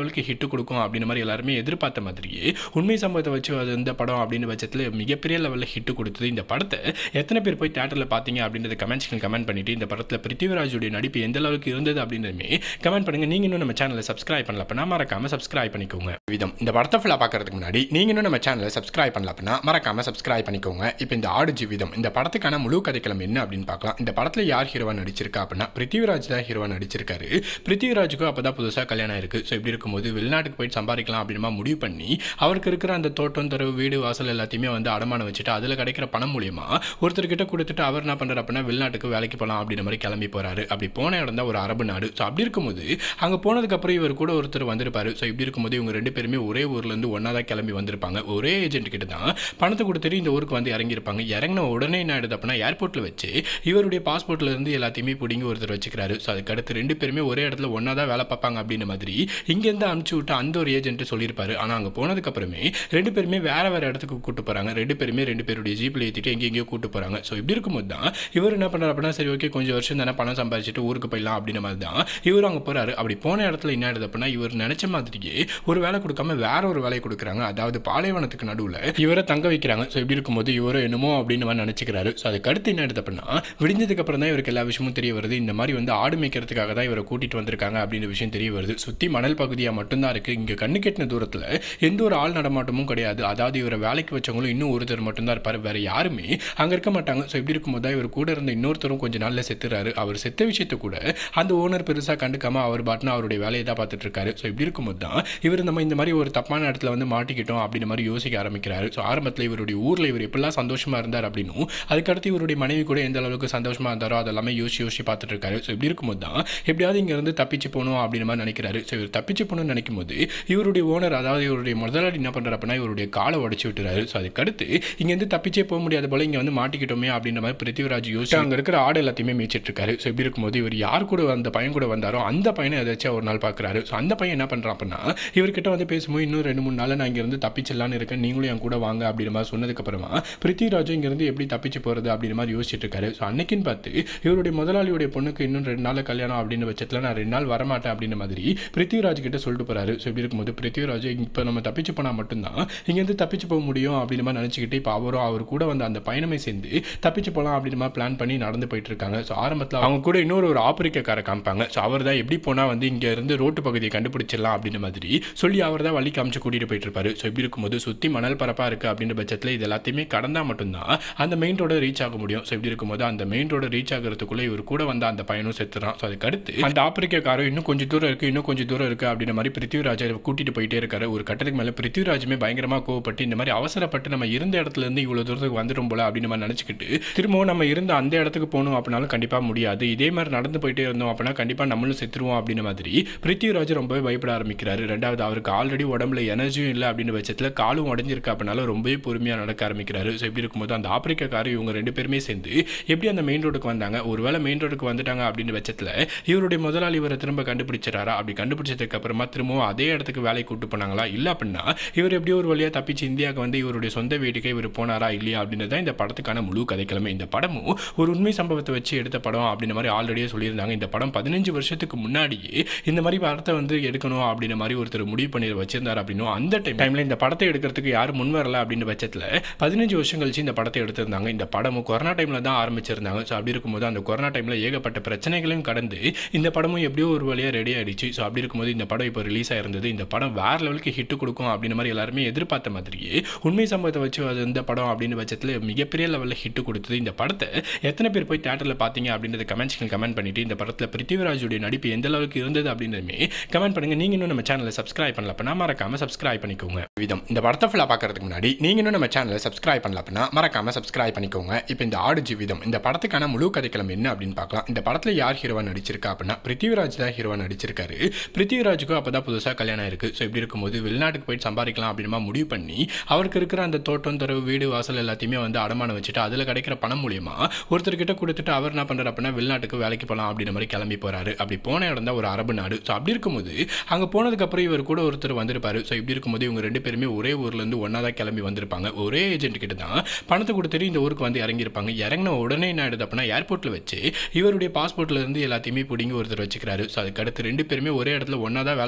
லெவலுக்கு ஹிட் கொடுக்கும் அப்படின்ற மாதிரி எல்லாருமே எதிர்பார்த்த மாதிரியே உண்மை சம்பவத்தை வச்சு அது இந்த படம் அப்படின்னு பட்சத்தில் மிகப்பெரிய லெவலில் ஹிட் கொடுத்தது இந்த படத்தை எத்தனை பேர் போய் தேட்டரில் பார்த்தீங்க அப்படின்றத கமெண்ட்ஸ்க்கு கமெண்ட் பண்ணிட்டு இந்த படத்தில் பிருத்திவிராஜுடைய நடிப்பு எந்த அளவுக்கு இருந்தது அப்படின்றதுமே கமெண்ட் பண்ணுங்க நீங்க இன்னும் நம்ம சேனலை சப்ஸ்கிரைப் பண்ணல அப்படின்னா மறக்காம சப்ஸ்கிரைப் பண்ணிக்கோங்க விதம் இந்த படத்தை ஃபுல்லாக பார்க்கறதுக்கு முன்னாடி நீங்க இன்னும் நம்ம சேனலை சப்ஸ்கிரைப் பண்ணல அப்படின்னா மறக்காம சப்ஸ்கிரைப் பண்ணிக்கோங்க இப்போ இந்த ஆடு ஜீவிதம் இந்த படத்துக்கான முழு கதைக்களம் என்ன அப்படின்னு பார்க்கலாம் இந்த படத்தில் யார் ஹீரோவா நடிச்சிருக்கா அப்படின்னா பிருத்திவிராஜ் தான் ஹீரோவா நடிச்சிருக்காரு பிருத்திவிராஜுக்கும் அப்போ தான் புதுசாக கல்யாணம் இருக்கு ஸோ இப்படி இருக்கும்போது வெளிநாட்டுக்கு போயிட்டு சம்பாதிக்கலாம் அப்படின்னு முடிவு பண்ணி அவருக்கு இருக்கிற அந்த தோட்டம் தரவு வீடு வாசல் எல்லாத்தையுமே வந்து அடமானம் வச்சுட்டு அதில் கிடைக்கிற பணம் மூலியமா ஒருத்தர்கிட்ட கொடுத்துட்டு அவர் என்ன பண்ணுறாரு அப்படின்னா வெளிநாட்டுக்கு வேலைக்கு போகலாம் அப்படின்ற மாதிரி கிளம்பி போறாரு அப்படி போன இடம் தான் ஒரு அரபு நாடு ஸோ அப்படி இருக்கும்போது அங்கே போனதுக்கப்புறம் இவர் கூட ஒருத்தர் வந்திருப்பாரு ஸோ இப்படி இருக்கும்போது இவங்க ரெண்டு பேருமே ஒரே ஊர்லேருந்து ஒன்றா தான் கிளம்பி வந்திருப்பாங்க ஒரே ஏஜென்ட் கிட்ட தான் பணத்தை கொடுத்துட்டு இந்த ஊருக்கு வந்து இறங்கியிருப்பாங்க இறங்கின உடனே என்ன ஆயிடுது அப்படின்னா ஏர்போர்ட்டில் வச்சு இவருடைய பாஸ்போர்ட்ல இருந்து எல்லாத்தையுமே பிடிங்கி ஒருத்தர் வச்சுக்கிறாரு ஸோ அதுக்கு அடுத்து ரெண்டு பேருமே ஒரே இடத்துல ஒன்றா தான் வேலை பார்ப்பாங்க அப்படின்ற மாதிரி இங்கேருந்து அனுப்பிச்சு விட்டு அந்த ஒரு ஏஜென்ட் சொல்லியிருப்பாரு ஆனால் அங்கே போனதுக்கப்புறமே ரெண்டு பேருமே வேற வேற இடத்துக்கு கூட்டு போகிறாங்க ரெண்டு பேருமே ரெண்டு பேருடைய ஜீப்பில் ஏற்றிட்டு எங்கே எங்கேயோ கூட்டு போகிறாங்க ஸோ இப்படி இருக்கும்போது தான் இவர் என்ன பண்ணுறாரு அப்படின்னா சரி ஓகே கொஞ்சம் வருஷம் தானே பணம் சம்பாதிச்சுட்டு ஊருக்கு போயிடலாம் அப்படின்ற மாதிரி தான் இவர் அங்கே போகிறாரு அப்படி போன இடத்துல என்ன ஆயிடுது அப்படின்னா இவர் நினச்ச மாதிரியே ஒரு வேலை கொடுக்காம வேற ஒரு வேலையை கொடுக்குறாங்க அதாவது பாலைவனத்துக்கு நடுவில் இவரை தங்க வைக்கிறாங்க ஸோ இப்படி இருக்கும்போது இவரை என்னமோ அப்படின்னு மாதிரி நினச்சிக்கிறாரு ஸோ அதுக்கு அடுத்து என்ன ஆயிடுது அப்படின்னா விடிஞ்சதுக்கு அப்புறம் தான் இவருக்கு எல்லா விஷயமும் தெரிய வருது இந்த மாதிரி வந்து ஆடு மேய்க்கிறதுக்காக தான் இவரை கூட்டிட்டு வந்திருக்காங்க அப்படின்ற விஷயம் தெரிய வருது சுற்றி மணல் பகுதியாக மட்டும்தான் இருக்குது இங்கே கண்ணு கெட்டின தூரத்தில் எந்த ஒரு ஆள் நடமாட்டமும் கிடையாது அதாவது இவரை வேலைக்கு வச்சவங்களும் இன்னும் ஒருத்தர் மட்டும்தான் இருப்பார் வேற யாருமே அங்கே இருக்க மாட்டாங்க ஸோ இப்படி இருக்கும்போது தான் இவர் கூட இருந்த இன்னொருத்தரும் கொஞ்ச நாளில் செத்துறாரு அவர் செத்த விஷயத்தை கூட அந்த ஓனர் பெருசாக கண்டுக்காம அவர் பாட்டுனா அவருடைய வேலையை தான் பார்த்துட்டு இருக்காரு ஸோ இப்படி இருக்கும்போது தான் இவர் நம்ம இந்த மாதிரி ஒரு தப்பான இடத்துல வந்து மாட்டிக்கிட்டோம் அப்படின்ற மாதிரி யோசிக்க ஆரம்பிக்கிறாரு ஸோ ஆரம்பத்தில் இவருடைய ஊரில் இவர் எப்படிலாம் சந்தோஷமா இருந்தார் அப்படின்னும் அதுக்கடுத்து இவருடைய மனைவி கூட எந்த அளவுக்கு சந்தோஷமா இருந்தாரோ அதெல்லாமே யோசிச்சு யோசிச்சு பார்த்துட்டு இருக்காரு ஸோ இப்படி இருக்கும்போது தான் எப்படியாவது இங்கேருந்து தப்பிச்சு போகணும் அப்படின்ற மாதிரி நினைக்கிறாரு ஸோ இவர் தப்பிச்சு போகணும்னு நினைக்கும் போது இவருடைய ஓனர் அதாவது இவருடைய முதலாளி என்ன பண்ணுறாரு அப்படின்னா இவருடைய காலை உடச்சி விட்டுறாரு ஸோ அதுக்கடுத்து இங்கேருந்து தப்பிச்சே போக முடியாத போல இங்கே வந்து மாட்டிக்கிட்டோமே அப்படின்ற மாதிரி பிருத்திவிராஜ் யோசிச்சு அங்கே இருக்கிற ஆடு எல்லாத்தையுமே மேய்ச்சிட்டு இருக்காரு ஸோ இப்படி இருக்கும்போது இவர் யார் கூட அந்த பையன் கூட வந்தாரோ அந்த பையனை ஏதாச்சும் ஒரு நாள் பார்க்குறாரு ஸோ அந்த பையன் என்ன பண்ணுறான் அப்படின்னா இவர்கிட்ட வந்து பேசும்போது இன்னும் ரெண்டு மூணு நாள் நான் இங்கேருந்து தப்பிச்சிடலான்னு இருக்கேன் நீங்களும் என் கூட வாங்க அப்படின்ற மாதிரி சொன்னதுக்கப்புறமா பிருத்திவிராஜும் இங்கேருந்து எப்படி தப்பிச்சு போகிறது அப்படின்ற மாதிரி யோசிச்சுட்டு இருக்காரு ஸோ அன்னைக்குன்னு பார்த்து இவருடைய முதலாளியுடைய பொண்ணுக்கு இன்னும் ரெண்டு நாள் கல்யாணம் அப்படின்னு பட்சத்தில் நான் ரெண்டு நாள் வரமாட்டேன் அப்படின்ற மாதிரி பிருத்திவிராஜ் கிட்ட சொல்லிட்டு போறாரு ஸோ இப்படி இருக்கும்போது பிருத்திவிராஜ் இப்போ நம்ம தப்பிச்சு போனால் மட்டும்தான் இங்கேருந்து தப்பிச்சு போக முடியும் அப்படின்ற மாதிரி நினச்சிக்கிட்டு இப்போ அவரும் அவர் கூட வந்த அந்த பயணமே சேர்ந்து தப்பிச்சு போகலாம் அப்படின்ற மாதிரி பிளான் பண்ணி நடந்து போயிட்டு இருக்காங்க ஸோ ஆரம்பத்தில் அவங்க கூட இன்னொரு ஒரு ஆப்பிரிக்கார காமிப்பாங்க ஸோ அவர் தான் எப்படி போனால் வந்து இங்கே இருந்து ரோட்டு பகுதியை கண்டுபிடிச்சிடலாம் அப்படின்ற மாதிரி சொல்லி அவர் தான் வழி காமிச்சு கூட்டிகிட்டு போயிட்டு இருப்பாரு ஸோ இப்படி இருக்கும்போது சுற்றி மணல் பரப்பாக இருக்குது அப்படின்ற பட்சத்தில் இது எல்லாத்தையுமே கடந்தால் மட்டும்தான் அந்த மெயின் ரோட ரீச் ஆக முடியும் ஸோ இப்படி இருக்கும்போது அந்த மெயின் ரோட ரீச் ஆகிறதுக்குள்ளே இவர் கூட வந்த அந்த பையனும் செத்துறான் ஸோ அதுக்கு அடுத்து அந்த ஆப்பிரிக்காரரும் இன்னும் கொஞ்சம் தூரம் இருக்குது இன்னும் கொஞ்சம் தூரம் இருக்குது அப்படின்ற மாதிரி பிருத்திவிராஜை கூட்டிட்டு போயிட்டே இருக்காரு ஒரு கட்டத்துக்கு மேலே பிருத்திவிராஜுமே பயங்கரமாக கோவப்பட்டு இந்த மாதிரி அவசரப்பட்டு நம்ம இருந்த இடத்துல இருந்து இவ்வளோ தூரத்துக்கு வந்துடும் போல அப்படின்னு மாதிரி நினச்சிக்கிட்டு திரும்பவும் நம்ம இருந்த அந்த இடத்துக்கு போகணும் அப்படின்னாலும் கண்டிப்பாக முடியாது இதே மாதிரி நடந்து போயிட்டே இருந்தோம் அப்படின்னா கண்டிப்பாக நம்மளும் செத்துருவோம் அப்படின்ற மாதிரி பிருத்திவிராஜ் ரொம்பவே பயப்பட ஆரம்பிக்கிறாரு ரெண்டாவது அவருக்கு ஆல்ரெடி உடம்புல எனர்ஜியும் இல்லை அப்படின்ற பட்சத்தில் காலும் உடஞ்சிருக்கு அப்படின்னாலும் ரொம்பவே பொறுமையாக நடக்க ஆரம்பிக்கிறாரு ஸோ இப்படி இருக்கும்போது அந்த ஆப்பிரிக்காக்காரர் இவங்க ரெண்டு பேருமே சேர்ந்து எப்படி அந்த மெயின் ரோடுக்கு வந்தாங்க ஒருவேளை மெயின் ரோடுக்கு வந்துட்டாங்க அப்படின்ற பட்சத்தில் இவருடைய முதலாளி இவரை திரும்ப கண்டுபிடிச்சிடாரா அப்படி கண்டுபிடிச்சதுக்கு அப்புறமா திரும்பவும் அதே இடத்துக்கு வேலைக்கு கூட்டு போனாங்களா இல்லை அப்படின்னா இவர் எப்படியோ ஒரு வழியாக தப்பிச்சு இந்தியாவுக்கு வந்து இவருடைய சொந்த வீட்டுக்கே இவர் போனாரா இல்லையா அப்படின்றது தான் இந்த படத்துக்கான முழு கதைக்கிழமை இந்த படமும் ஒரு உண்மை சம்பவத்தை வச்சு எடுத்த படம் அப்படின்ற மாதிரி ஆல்ரெடியே சொல்லியிருந்தாங்க இந்த படம் பதினஞ்சு வருஷத்துக்கு முன்னாடியே இந்த மாதிரி படத்தை வந்து எடுக்கணும் அப்படின்ற மாதிரி ஒருத்தர் முடிவு பண்ணி வச்சிருந்தார் அப்படின்னும் அந்த டைம் டைமில் இந்த படத்தை எடுக்கிறதுக்கு யாரும் முன் வரல அப்படின்ற பட்சத்தில் பதினஞ்சு வருஷம் கழிச்சு இந்த படத்தை எடுத்திருந்தாங்க இந்த படமும் கொரோனா டைமில் தான் ஆரம்பிச்சிருந்தாங்க ஸோ அப்படி இருக்கும்போது அந்த கொரோனா டைமில் ஏகப்பட்ட பிரச்சனைகளையும் கடந்து இந்த படமும் எப்படியோ ஒரு வழியாக ரெடி ஆயிடுச்சு ஸோ அப்படி இருக்கும்போது இந்த படம் இப்போ ரிலீஸ் ஆயிருந்தது இந்த படம் வேற லெவலுக்கு ஹிட் கொடுக்கும் அப்படின்ற மாதிரி எல்லாருமே எதிர்பார்த்த மாதிரியே உண்மை சம்பவத்தை வச்சு அது இந்த படம் அப்படின்னு பட்சத்தில் மிகப்பெரிய லெவலில் ஹிட் கொடுத்தது இந்த படத்தை எத்தனை பேர் போய் தேட்டரில் பார்த்தீங்க அப்படின்றத கமெண்ட்ஸ்க்கு கமெண்ட் பண்ணிட்டு இந்த படத்தில் பிருத்திவிராஜுடைய நடிப்பு எந்த அளவுக்கு இருந்தது அப்படின்றதுமே கமெண்ட் பண்ணுங்க நீங்க இன்னும் நம்ம சேனலை சப்ஸ்கிரைப் பண்ணல அப்படின்னா மறக்காம சப்ஸ்கிரைப் பண்ணிக்கோங்க விதம் இந்த படத்தை ஃபுல்லாக பார்க்கறதுக்கு முன்னாடி நீங்க இன்னும் நம்ம சேனலை சப்ஸ்கிரைப் பண்ணல அப்படின்னா மறக்காம சப்ஸ்கிரைப் பண்ணிக்கோங்க இப்போ இந்த ஆடு ஜீவிதம் இந்த படத்துக்கான முழு கதைக்களம் என்ன அப்படின்னு பார்க்கலாம் இந்த படத்தில் யார் ஹீரோவா நடிச்சிருக்கா அப்படின்னா பிருத்திவிராஜ் தான் ஹீரோவா நடிச்சிருக்காரு பிருத்திவிராஜுக்கும் அப்போ தான் புதுசாக கல்யாணம் இருக்கு ஸோ இப்படி இருக்கும்போது வெளிநாட்டுக்கு போயிட்டு சம்பாதிக்கலாம் அப்படின்னு முடிவு பண்ணி அவருக்கு இருக்கிற அந்த தோட்டம் தரவு வீடு வாசல் எல்லாத்தையுமே வந்து அடமானம் வச்சுட்டு அதில் கிடைக்கிற பணம் மூலியமா ஒருத்தர்கிட்ட கொடுத்துட்டு அவர் என்ன பண்ணுறாரு அப்படின்னா வெளிநாட்டுக்கு வேலைக்கு போகலாம் அப்படின்ற மாதிரி கிளம்பி போறாரு அப்படி போன இடம் தான் ஒரு அரபு நாடு ஸோ அப்படி இருக்கும்போது அங்கே போனதுக்கப்புறம் இவர் கூட ஒருத்தர் வந்திருப்பாரு ஸோ இப்படி இருக்கும்போது இவங்க ரெண்டு பேருமே ஒரே ஊர்லேருந்து ஒன்றா தான் கிளம்பி வந்திருப்பாங்க ஒரே ஏஜென்ட் கிட்ட தான் பணத்தை கொடுத்துட்டு இந்த ஊருக்கு வந்து இறங்கியிருப்பாங்க இறங்கின உடனே என்ன ஆயிடுது அப்படின்னா ஏர்போர்ட்டில் வச்சு இவருடைய பாஸ்போர்ட்ல இருந்து எல்லாத்தையுமே பிடிங்கி ஒருத்தர் வச்சுக்கிறாரு ஸோ அதுக்கு அடுத்து ரெண்டு பேருமே ஒரே இடத்துல ஒன்றா தான் வேலை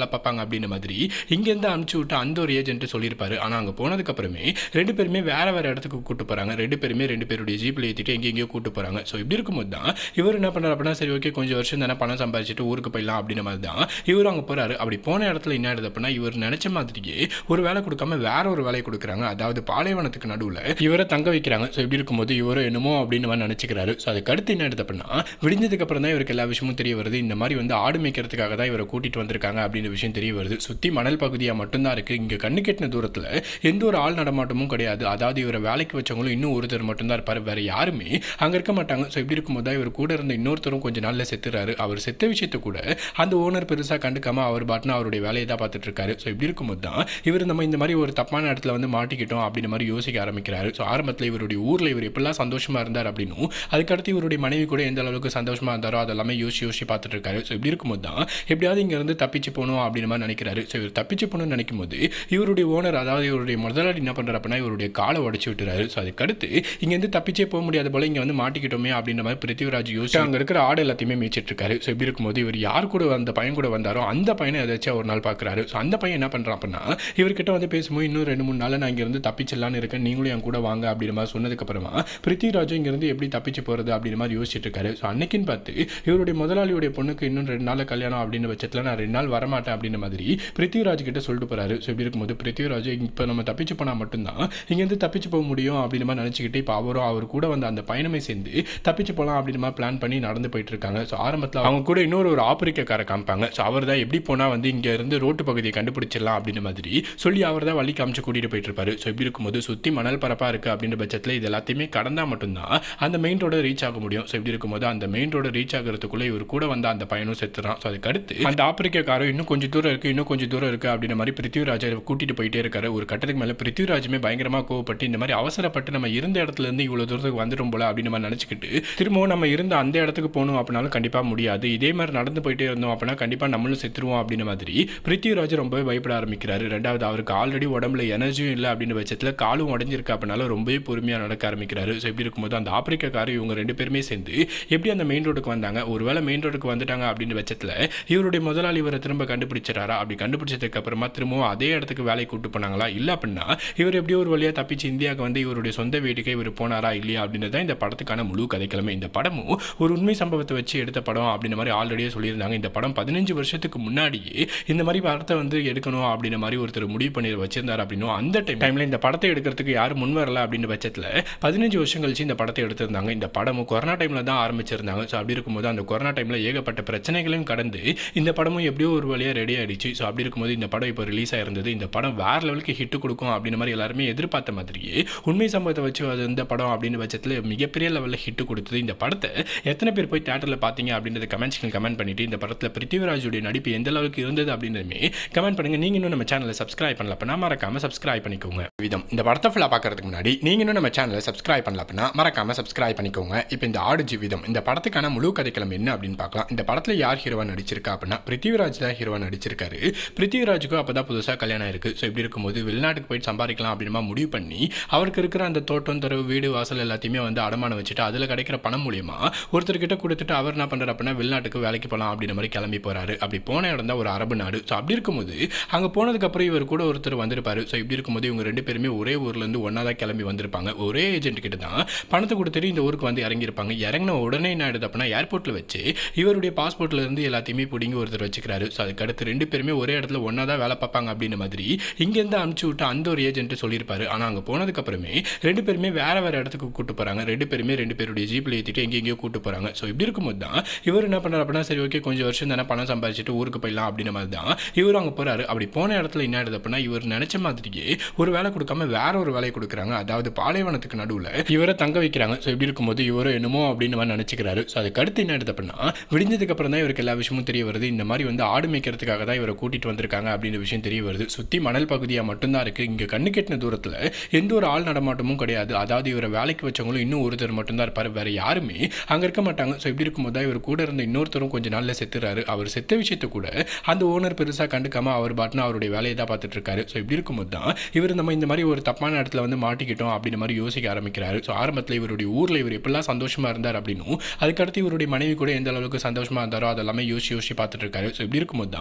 வேலை பார்ப்பாங்க அப்படின்ற மாதிரி இங்கேருந்து அனுப்பிச்சு விட்டு அந்த ஒரு ஏஜென்ட் சொல்லியிருப்பாரு ஆனால் அங்கே போனதுக்கப்புறமே ரெண்டு பேருமே வேற வேற இடத்துக்கு கூட்டு போகிறாங்க ரெண்டு பேருமே ரெண்டு பேருடைய ஜீப்பில் ஏற்றிட்டு எங்கே எங்கேயோ கூட்டு போகிறாங்க ஸோ இப்படி இருக்கும்போது தான் இவர் என்ன பண்ணுறாரு அப்படின்னா சரி ஓகே கொஞ்சம் வருஷம் தானே பணம் சம்பாதிச்சுட்டு ஊருக்கு போயிடலாம் அப்படின்ற மாதிரி தான் இவர் அங்கே போகிறாரு அப்படி போன இடத்துல என்ன ஆயிடுது அப்படின்னா இவர் நினச்ச மாதிரியே ஒரு வேலை கொடுக்காம வேற ஒரு வேலையை கொடுக்குறாங்க அதாவது பாலைவனத்துக்கு நடுவில் இவரை தங்க வைக்கிறாங்க ஸோ இப்படி இருக்கும்போது இவரை என்னமோ அப்படின்னு மாதிரி நினச்சிக்கிறாரு ஸோ அதுக்கு அடுத்து என்ன ஆயிடுது அப்படின்னா விடிஞ்சதுக்கு அப்புறம் தான் இவருக்கு எல்லா விஷயமும் தெரிய வருது இந்த மாதிரி வந்து ஆடு மேய்க்கிறதுக்காக தான் இவரை கூட்டிட்டு வந்திருக்காங்க அப்படின்ற விஷயம் தெரிய வருது சுற்றி மணல் பகுதியாக மட்டும்தான் இருக்குது இங்கே கண்ணு கெட்டின தூரத்தில் எந்த ஒரு ஆள் நடமாட்டமும் கிடையாது அதாவது இவரை வேலைக்கு வச்சவங்களும் இன்னும் ஒருத்தர் மட்டும்தான் இருப்பார் வேற யாருமே அங்கே இருக்க மாட்டாங்க ஸோ இப்படி இருக்கும்போது தான் இவர் கூட இருந்த இன்னொருத்தரும் கொஞ்ச நாளில் செத்துறாரு அவர் செத்த விஷயத்தை கூட அந்த ஓனர் பெருசாக கண்டுக்காம அவர் பாட்டுனா அவருடைய வேலையை தான் பார்த்துட்டு இருக்காரு ஸோ இப்படி இருக்கும்போது தான் இவர் நம்ம இந்த மாதிரி ஒரு தப்பான இடத்துல வந்து மாட்டிக்கிட்டோம் அப்படின்ற மாதிரி யோசிக்க ஆரம்பிக்கிறாரு ஸோ ஆரம்பத்தில் இவருடைய ஊரில் இவர் எப்படிலாம் சந்தோஷமா இருந்தார் அப்படின்னும் அதுக்கடுத்து இவருடைய மனைவி கூட எந்த அளவுக்கு சந்தோஷமா இருந்தாரோ அதெல்லாமே யோசிச்சு யோசிச்சு பார்த்துட்டு இருக்காரு ஸோ இப்படி இருக்கும்போது தான் எப்படியாவது இங்கேருந்து தப்பிச்சு போகணும் அப்படின்ற மாதிரி நினைக்கிறாரு ஸோ இவர் தப்பிச்சு போகணும்னு நினைக்கும் போது இவருடைய ஓனர் அதாவது இவருடைய முதலாளி என்ன பண்ணுறாரு அப்படின்னா இவருடைய காலை உடச்சி விட்டுறாரு ஸோ அதுக்கடுத்து இங்கேருந்து தப்பிச்சே போக முடியாத போல இங்கே வந்து மாட்டிக்கிட்டோமே அப்படின்ற மாதிரி பிருத்திவிராஜ் யோசிச்சு அங்கே இருக்கிற ஆடு எல்லாத்தையுமே மேய்ச்சிட்டு இருக்காரு ஸோ இப்படி இருக்கும்போது இவர் யார் கூட அந்த பையன் கூட வந்தாரோ அந்த பையனை ஏதாச்சும் ஒரு நாள் பார்க்குறாரு ஸோ அந்த பையன் என்ன பண்ணுறான் அப்படின்னா இவர்கிட்ட வந்து பேசும்போது இன்னும் ரெண்டு மூணு நாள் நான் இங்கேருந்து தப்பிச்சிடலான்னு இருக்கேன் நீங்களும் என் கூட வாங்க அப்படின்ற மாதிரி சொன்னதுக்கப்புறமா பிருத்திவிராஜும் இங்கேருந்து எப்படி தப்பிச்சு போகிறது அப்படின்ற மாதிரி யோசிச்சுட்டு இருக்காரு ஸோ அன்னைக்குன்னு பார்த்து இவருடைய முதலாளியுடைய பொண்ணுக்கு இன்னும் ரெண்டு நாள் கல்யாணம் அப்படின்னு பட்சத்தில் நான் ரெண்டு நாள் வரமாட்டேன் அப்படின்ற மாதிரி பிருத்திவிராஜ் கிட்ட சொல்லிட்டு போறாரு ஸோ இப்படி இருக்கும்போது பிருத்திவிராஜ் இப்போ நம்ம தப்பிச்சு போனால் மட்டும்தான் இங்கேருந்து தப்பிச்சு போக முடியும் அப்படின்னு மாதிரி நினச்சிக்கிட்டு இப்போ அவரும் அவர் கூட வந்த அந்த பயணமே சேர்ந்து தப்பிச்சு போகலாம் அப்படின்னு மாதிரி பிளான் பண்ணி நடந்து போயிட்டு இருக்காங்க ஸோ ஆரம்பத்தில் அவங்க கூட இன்னொரு ஒரு ஆப்பிரிக்கக்கார காமிப்பாங்க ஸோ அவர் தான் எப்படி போனால் வந்து இங்கே இருந்து ரோட்டு பகுதியை கண்டுபிடிச்சிடலாம் அப்படின்ற மாதிரி சொல்லி அவர் தான் வழி காமிச்சு கூட்டிகிட்டு போயிட்டு இருப்பாரு ஸோ இப்படி இருக்கும்போது சுற்றி மணல் பரப்பாக இருக்குது அப்படின்ற பட்சத்தில் இது எல்லாத்தையுமே கடந்தால் மட்டும்தான் அந்த மெயின் ரோட ரீச் ஆக முடியும் ஸோ இப்படி இருக்கும்போது அந்த மெயின் ரோட ரீச் ஆகிறதுக்குள்ளே இவர் கூட வந்த அந்த பையனும் செத்துறான் ஸோ அதுக்கு அடுத்து அந்த ஆப்பிரிக்காரரும் இன்னும் கொஞ்சம் தூரம் இருக்குது இன்னும் கொஞ்சம் தூரம் இருக்குது அப்படின்ற மாதிரி பிருத்திவிராஜை கூட்டிட்டு போயிட்டே இருக்காரு ஒரு கட்டத்துக்கு மேலே பிருத்திவிராஜுமே பயங்கரமாக கோவப்பட்டு இந்த மாதிரி அவசரப்பட்டு நம்ம இருந்த இடத்துல இருந்து இவ்வளோ தூரத்துக்கு வந்துடும் போல அப்படின்னு நம்ம நினச்சிக்கிட்டு திரும்பவும் நம்ம இருந்த அந்த இடத்துக்கு போகணும் அப்படின்னாலும் கண்டிப்பாக முடியாது இதே மாதிரி நடந்து போயிட்டே இருந்தோம் அப்படின்னா கண்டிப்பாக நம்மளும் செத்துருவோம் அப்படின்ற மாதிரி பிருத்திவிராஜ் ரொம்பவே பயப்பட ஆரம்பிக்கிறாரு ரெண்டாவது அவருக்கு ஆல்ரெடி உடம்புல எனர்ஜியும் இல்லை அப்படின்ற பட்சத்தில் காலும் உடஞ்சிருக்கு அப்படின்னாலும் ரொம்பவே பொறுமையாக நடக்க ஆரம்பிக்கிறாரு ஸோ இப்படி இருக்கும்போது அந்த ஆப்பிரிக்காக்காரர் இவங்க ரெண்டு பேருமே சேர்ந்து எப்படி அந்த மெயின் ரோடுக்கு வந்தாங்க ஒருவேளை மெயின் ரோடுக்கு வந்துட்டாங்க அப்படின்ற பட்சத்தில் இவருடைய முதலாளி இவரை திரும்ப கண்டுபிடிச்சிடாரா அப்படி கண்டுபிடிச்சதுக்கு அப்புறமா திரும்பவும் அதே இடத்துக்கு வேலைக்கு கூட்டு போனாங்களா இல்லை அப்படின்னா இவர் எப்படியோ ஒரு வழியாக தப்பிச்சு இந்தியாவுக்கு வந்து இவருடைய சொந்த வீட்டுக்கே இவர் போனாரா இல்லையா அப்படின்றது தான் இந்த படத்துக்கான முழு கதைக்கிழமை இந்த படமும் ஒரு உண்மை சம்பவத்தை வச்சு எடுத்த படம் அப்படின்ற மாதிரி ஆல்ரெடியே சொல்லியிருந்தாங்க இந்த படம் பதினஞ்சு வருஷத்துக்கு முன்னாடியே இந்த மாதிரி படத்தை வந்து எடுக்கணும் அப்படின்ற மாதிரி ஒருத்தர் முடிவு பண்ணி வச்சிருந்தார் அப்படின்னும் அந்த டைம் டைமில் இந்த படத்தை எடுக்கிறதுக்கு யாரும் முன் வரல அப்படின்ற பட்சத்தில் பதினஞ்சு வருஷம் கழிச்சு இந்த படத்தை எடுத்திருந்தாங்க இந்த படமும் கொரோனா டைமில் தான் ஆரம்பிச்சிருந்தாங்க ஸோ அப்படி இருக்கும்போது அந்த கொரோனா டைமில் ஏகப்பட்ட பிரச்சனைகளையும் கடந்து இந்த படமும் எப்படியோ ஒரு வழியாக ரெடி ஆயிடுச்சு ஸோ அப்படி இருக்கும்போது இந்த படம் இப்போ ரிலீஸ் ஆயிருந்தது இந்த படம் வேற லெவலுக்கு ஹிட் கொடுக்கும் அப்படின்ற மாதிரி எல்லாருமே எதிர்பார்த்த மாதிரியே உண்மை சம்பவத்தை வச்சு அது இந்த படம் அப்படின்னு பட்சத்தில் மிகப்பெரிய லெவலில் ஹிட் கொடுத்தது இந்த படத்தை எத்தனை பேர் போய் தேட்டரில் பார்த்தீங்க அப்படின்றத கமெண்ட்ஸ்க்கு கமெண்ட் பண்ணிட்டு இந்த படத்தில் பிருத்திவிராஜுடைய நடிப்பு எந்த அளவுக்கு இருந்தது அப்படின்றதுமே கமெண்ட் பண்ணுங்க நீங்க இன்னும் நம்ம சேனலை சப்ஸ்கிரைப் பண்ணல அப்படின்னா மறக்காம சப்ஸ்கிரைப் பண்ணிக்கோங்க விதம் இந்த படத்தை ஃபுல்லாக பார்க்கறதுக்கு முன்னாடி நீங்க இன்னும் நம்ம சேனலை சப்ஸ்கிரைப் பண்ணல அப்படின்னா மறக்காம சப்ஸ்கிரைப் பண்ணிக்கோங்க இப்போ இந்த ஆடு ஜீவிதம் இந்த படத்துக்கான முழு கதைக்களம் என்ன அப்படின்னு பார்க்கலாம் இந்த படத்தில் யார் ஹீரோவா நடிச்சிருக்கா அப்படின்னா பிருத்திவிராஜ் தான் ஹீரோவா நடிச்சிருக்காரு பிருத்திவிராஜுக்கும் அப்போ தான் புதுசாக கல்யாணம் இருக்கு ஸோ இப்படி இருக்கும்போது வெளிநாட்டுக்கு போயிட்டு சம்பாதிக்கலாம் அப்படின்னா முடிவு பண்ணி அவருக்கு இருக்கிற அந்த தோட்டம் தரவு வீடு வாசல் எல்லாத்தையுமே வந்து அடமானம் வச்சுட்டு அதில் கிடைக்கிற பணம் மூலியமா ஒருத்தர்கிட்ட கொடுத்துட்டு அவர் என்ன பண்ணுறாரு அப்படின்னா வெளிநாட்டுக்கு வேலைக்கு போகலாம் அப்படின்ற மாதிரி கிளம்பி போறாரு அப்படி போன இடம் தான் ஒரு அரபு நாடு ஸோ அப்படி இருக்கும்போது அங்கே போனதுக்கப்புறம் இவர் கூட ஒருத்தர் வந்திருப்பாரு ஸோ இப்படி இருக்கும்போது இவங்க ரெண்டு பேருமே ஒரே ஊர்லேருந்து ஒன்றா தான் கிளம்பி வந்திருப்பாங்க ஒரே ஏஜென்ட் கிட்ட தான் பணத்தை கொடுத்துட்டு இந்த ஊருக்கு வந்து இறங்கியிருப்பாங்க இறங்கின உடனே என்ன ஆயிடுது அப்படின்னா ஏர்போர்ட்டில் வச்சு இவருடைய பாஸ்போர்ட்ல இருந்து எல்லாத்தையுமே பிடிங்கி ஒருத்தர் வச்சுக்கிறாரு ஸோ அதுக்கு அடுத்து ரெண்டு பேருமே ஒரே இடத்துல ஒன்றா தான் வேலை பார்ப்பாங்க அப்படின்ற மாதிரி இங்கேருந்து அனுப்பிச்சு விட்டு அந்த ஒரு ஏஜென்ட் சொல்லியிருப்பாரு ஆனால் அங்கே போனதுக்கப்புறமே ரெண்டு பேருமே வேற வேற இடத்துக்கு கூட்டு போகிறாங்க ரெண்டு பேருமே ரெண்டு பேருடைய ஜீப்பில் ஏற்றிட்டு எங்கே எங்கேயோ கூட்டு போகிறாங்க ஸோ இப்படி இருக்கும்போது தான் இவர் என்ன பண்ணுறாரு அப்படின்னா சரி ஓகே கொஞ்சம் வருஷம் தானே பணம் சம்பாதிச்சுட்டு ஊருக்கு போயிடலாம் அப்படின்ற மாதிரி தான் இவர் அங்கே போகிறாரு அப்படி போன இடத்துல என்ன ஆயிடுது அப்படின்னா இவர் நினச்ச மாதிரியே ஒரு வேலை கொடுக்காம வேற ஒரு வேலையை கொடுக்குறாங்க அதாவது பாலைவனத்துக்கு நடுவில் இவரை தங்க வைக்கிறாங்க ஸோ இப்படி இருக்கும்போது இவரும் என்னமோ அப்படின்னு மாதிரி நினச்சிக்கிறாரு ஸோ அதுக்கு அடுத்து என்ன ஆயிடுது அப்படின்னா விடிஞ்சதுக்கு அப்புறம் தான் இவருக்கு எல்லா விஷயமும் தெரிய வருது இந்த மாதிரி வந்து ஆடு மேய்க்கிறதுக்காக தான் இவரை கூட்டிட்டு வந்திருக்காங்க அப்படின்ற விஷயம் தெரிய வருது சுற்றி மணல் பகுதியாக மட்டும்தான் இருக்குது இங்கே கண்ணு கெட்டின தூரத்தில் எந்த ஒரு ஆள் நடமாட்டமும் கிடையாது அதாவது இவரை வேலைக்கு வச்சவங்களும் இன்னும் ஒருத்தர் மட்டும்தான் இருப்பார் வேற யாருமே அங்கே இருக்க மாட்டாங்க ஸோ இப்படி இருக்கும்போது தான் இவர் கூட இருந்த இன்னொருத்தரும் கொஞ்சம் நாளில் செத்துறாரு அவர் செத்த விஷயத்தை கூட அந்த ஓனர் பெருசாக கண்டுக்காம அவர் பாட்டுனா அவருடைய வேலையை தான் பார்த்துட்டு இருக்காரு ஸோ இப்படி இருக்கும்போது தான் இவர் நம்ம இந்த மாதிரி ஒரு தப்பான இடத்துல வந்து மாட்டிக்கிட்டோம் அப்படின்ற மாதிரி யோசிக்க ஆரம்பிக்கிறாரு ஸோ ஆரம்பத்தில் இவருடைய ஊரில் இவர் எப்படிலாம் சந்தோஷமா இருந்தார் அப்படின்னும் அதுக்கடுத்து இவருடைய மனைவி கூட எந்த அளவுக்கு சந்தோஷமா இருந்தாரோ அதெல்லாமே யோசிச்சு யோசிச்சு பார்த்துட்டு இருக்காரு ஸோ இப்படி இருக்கும்போது தான்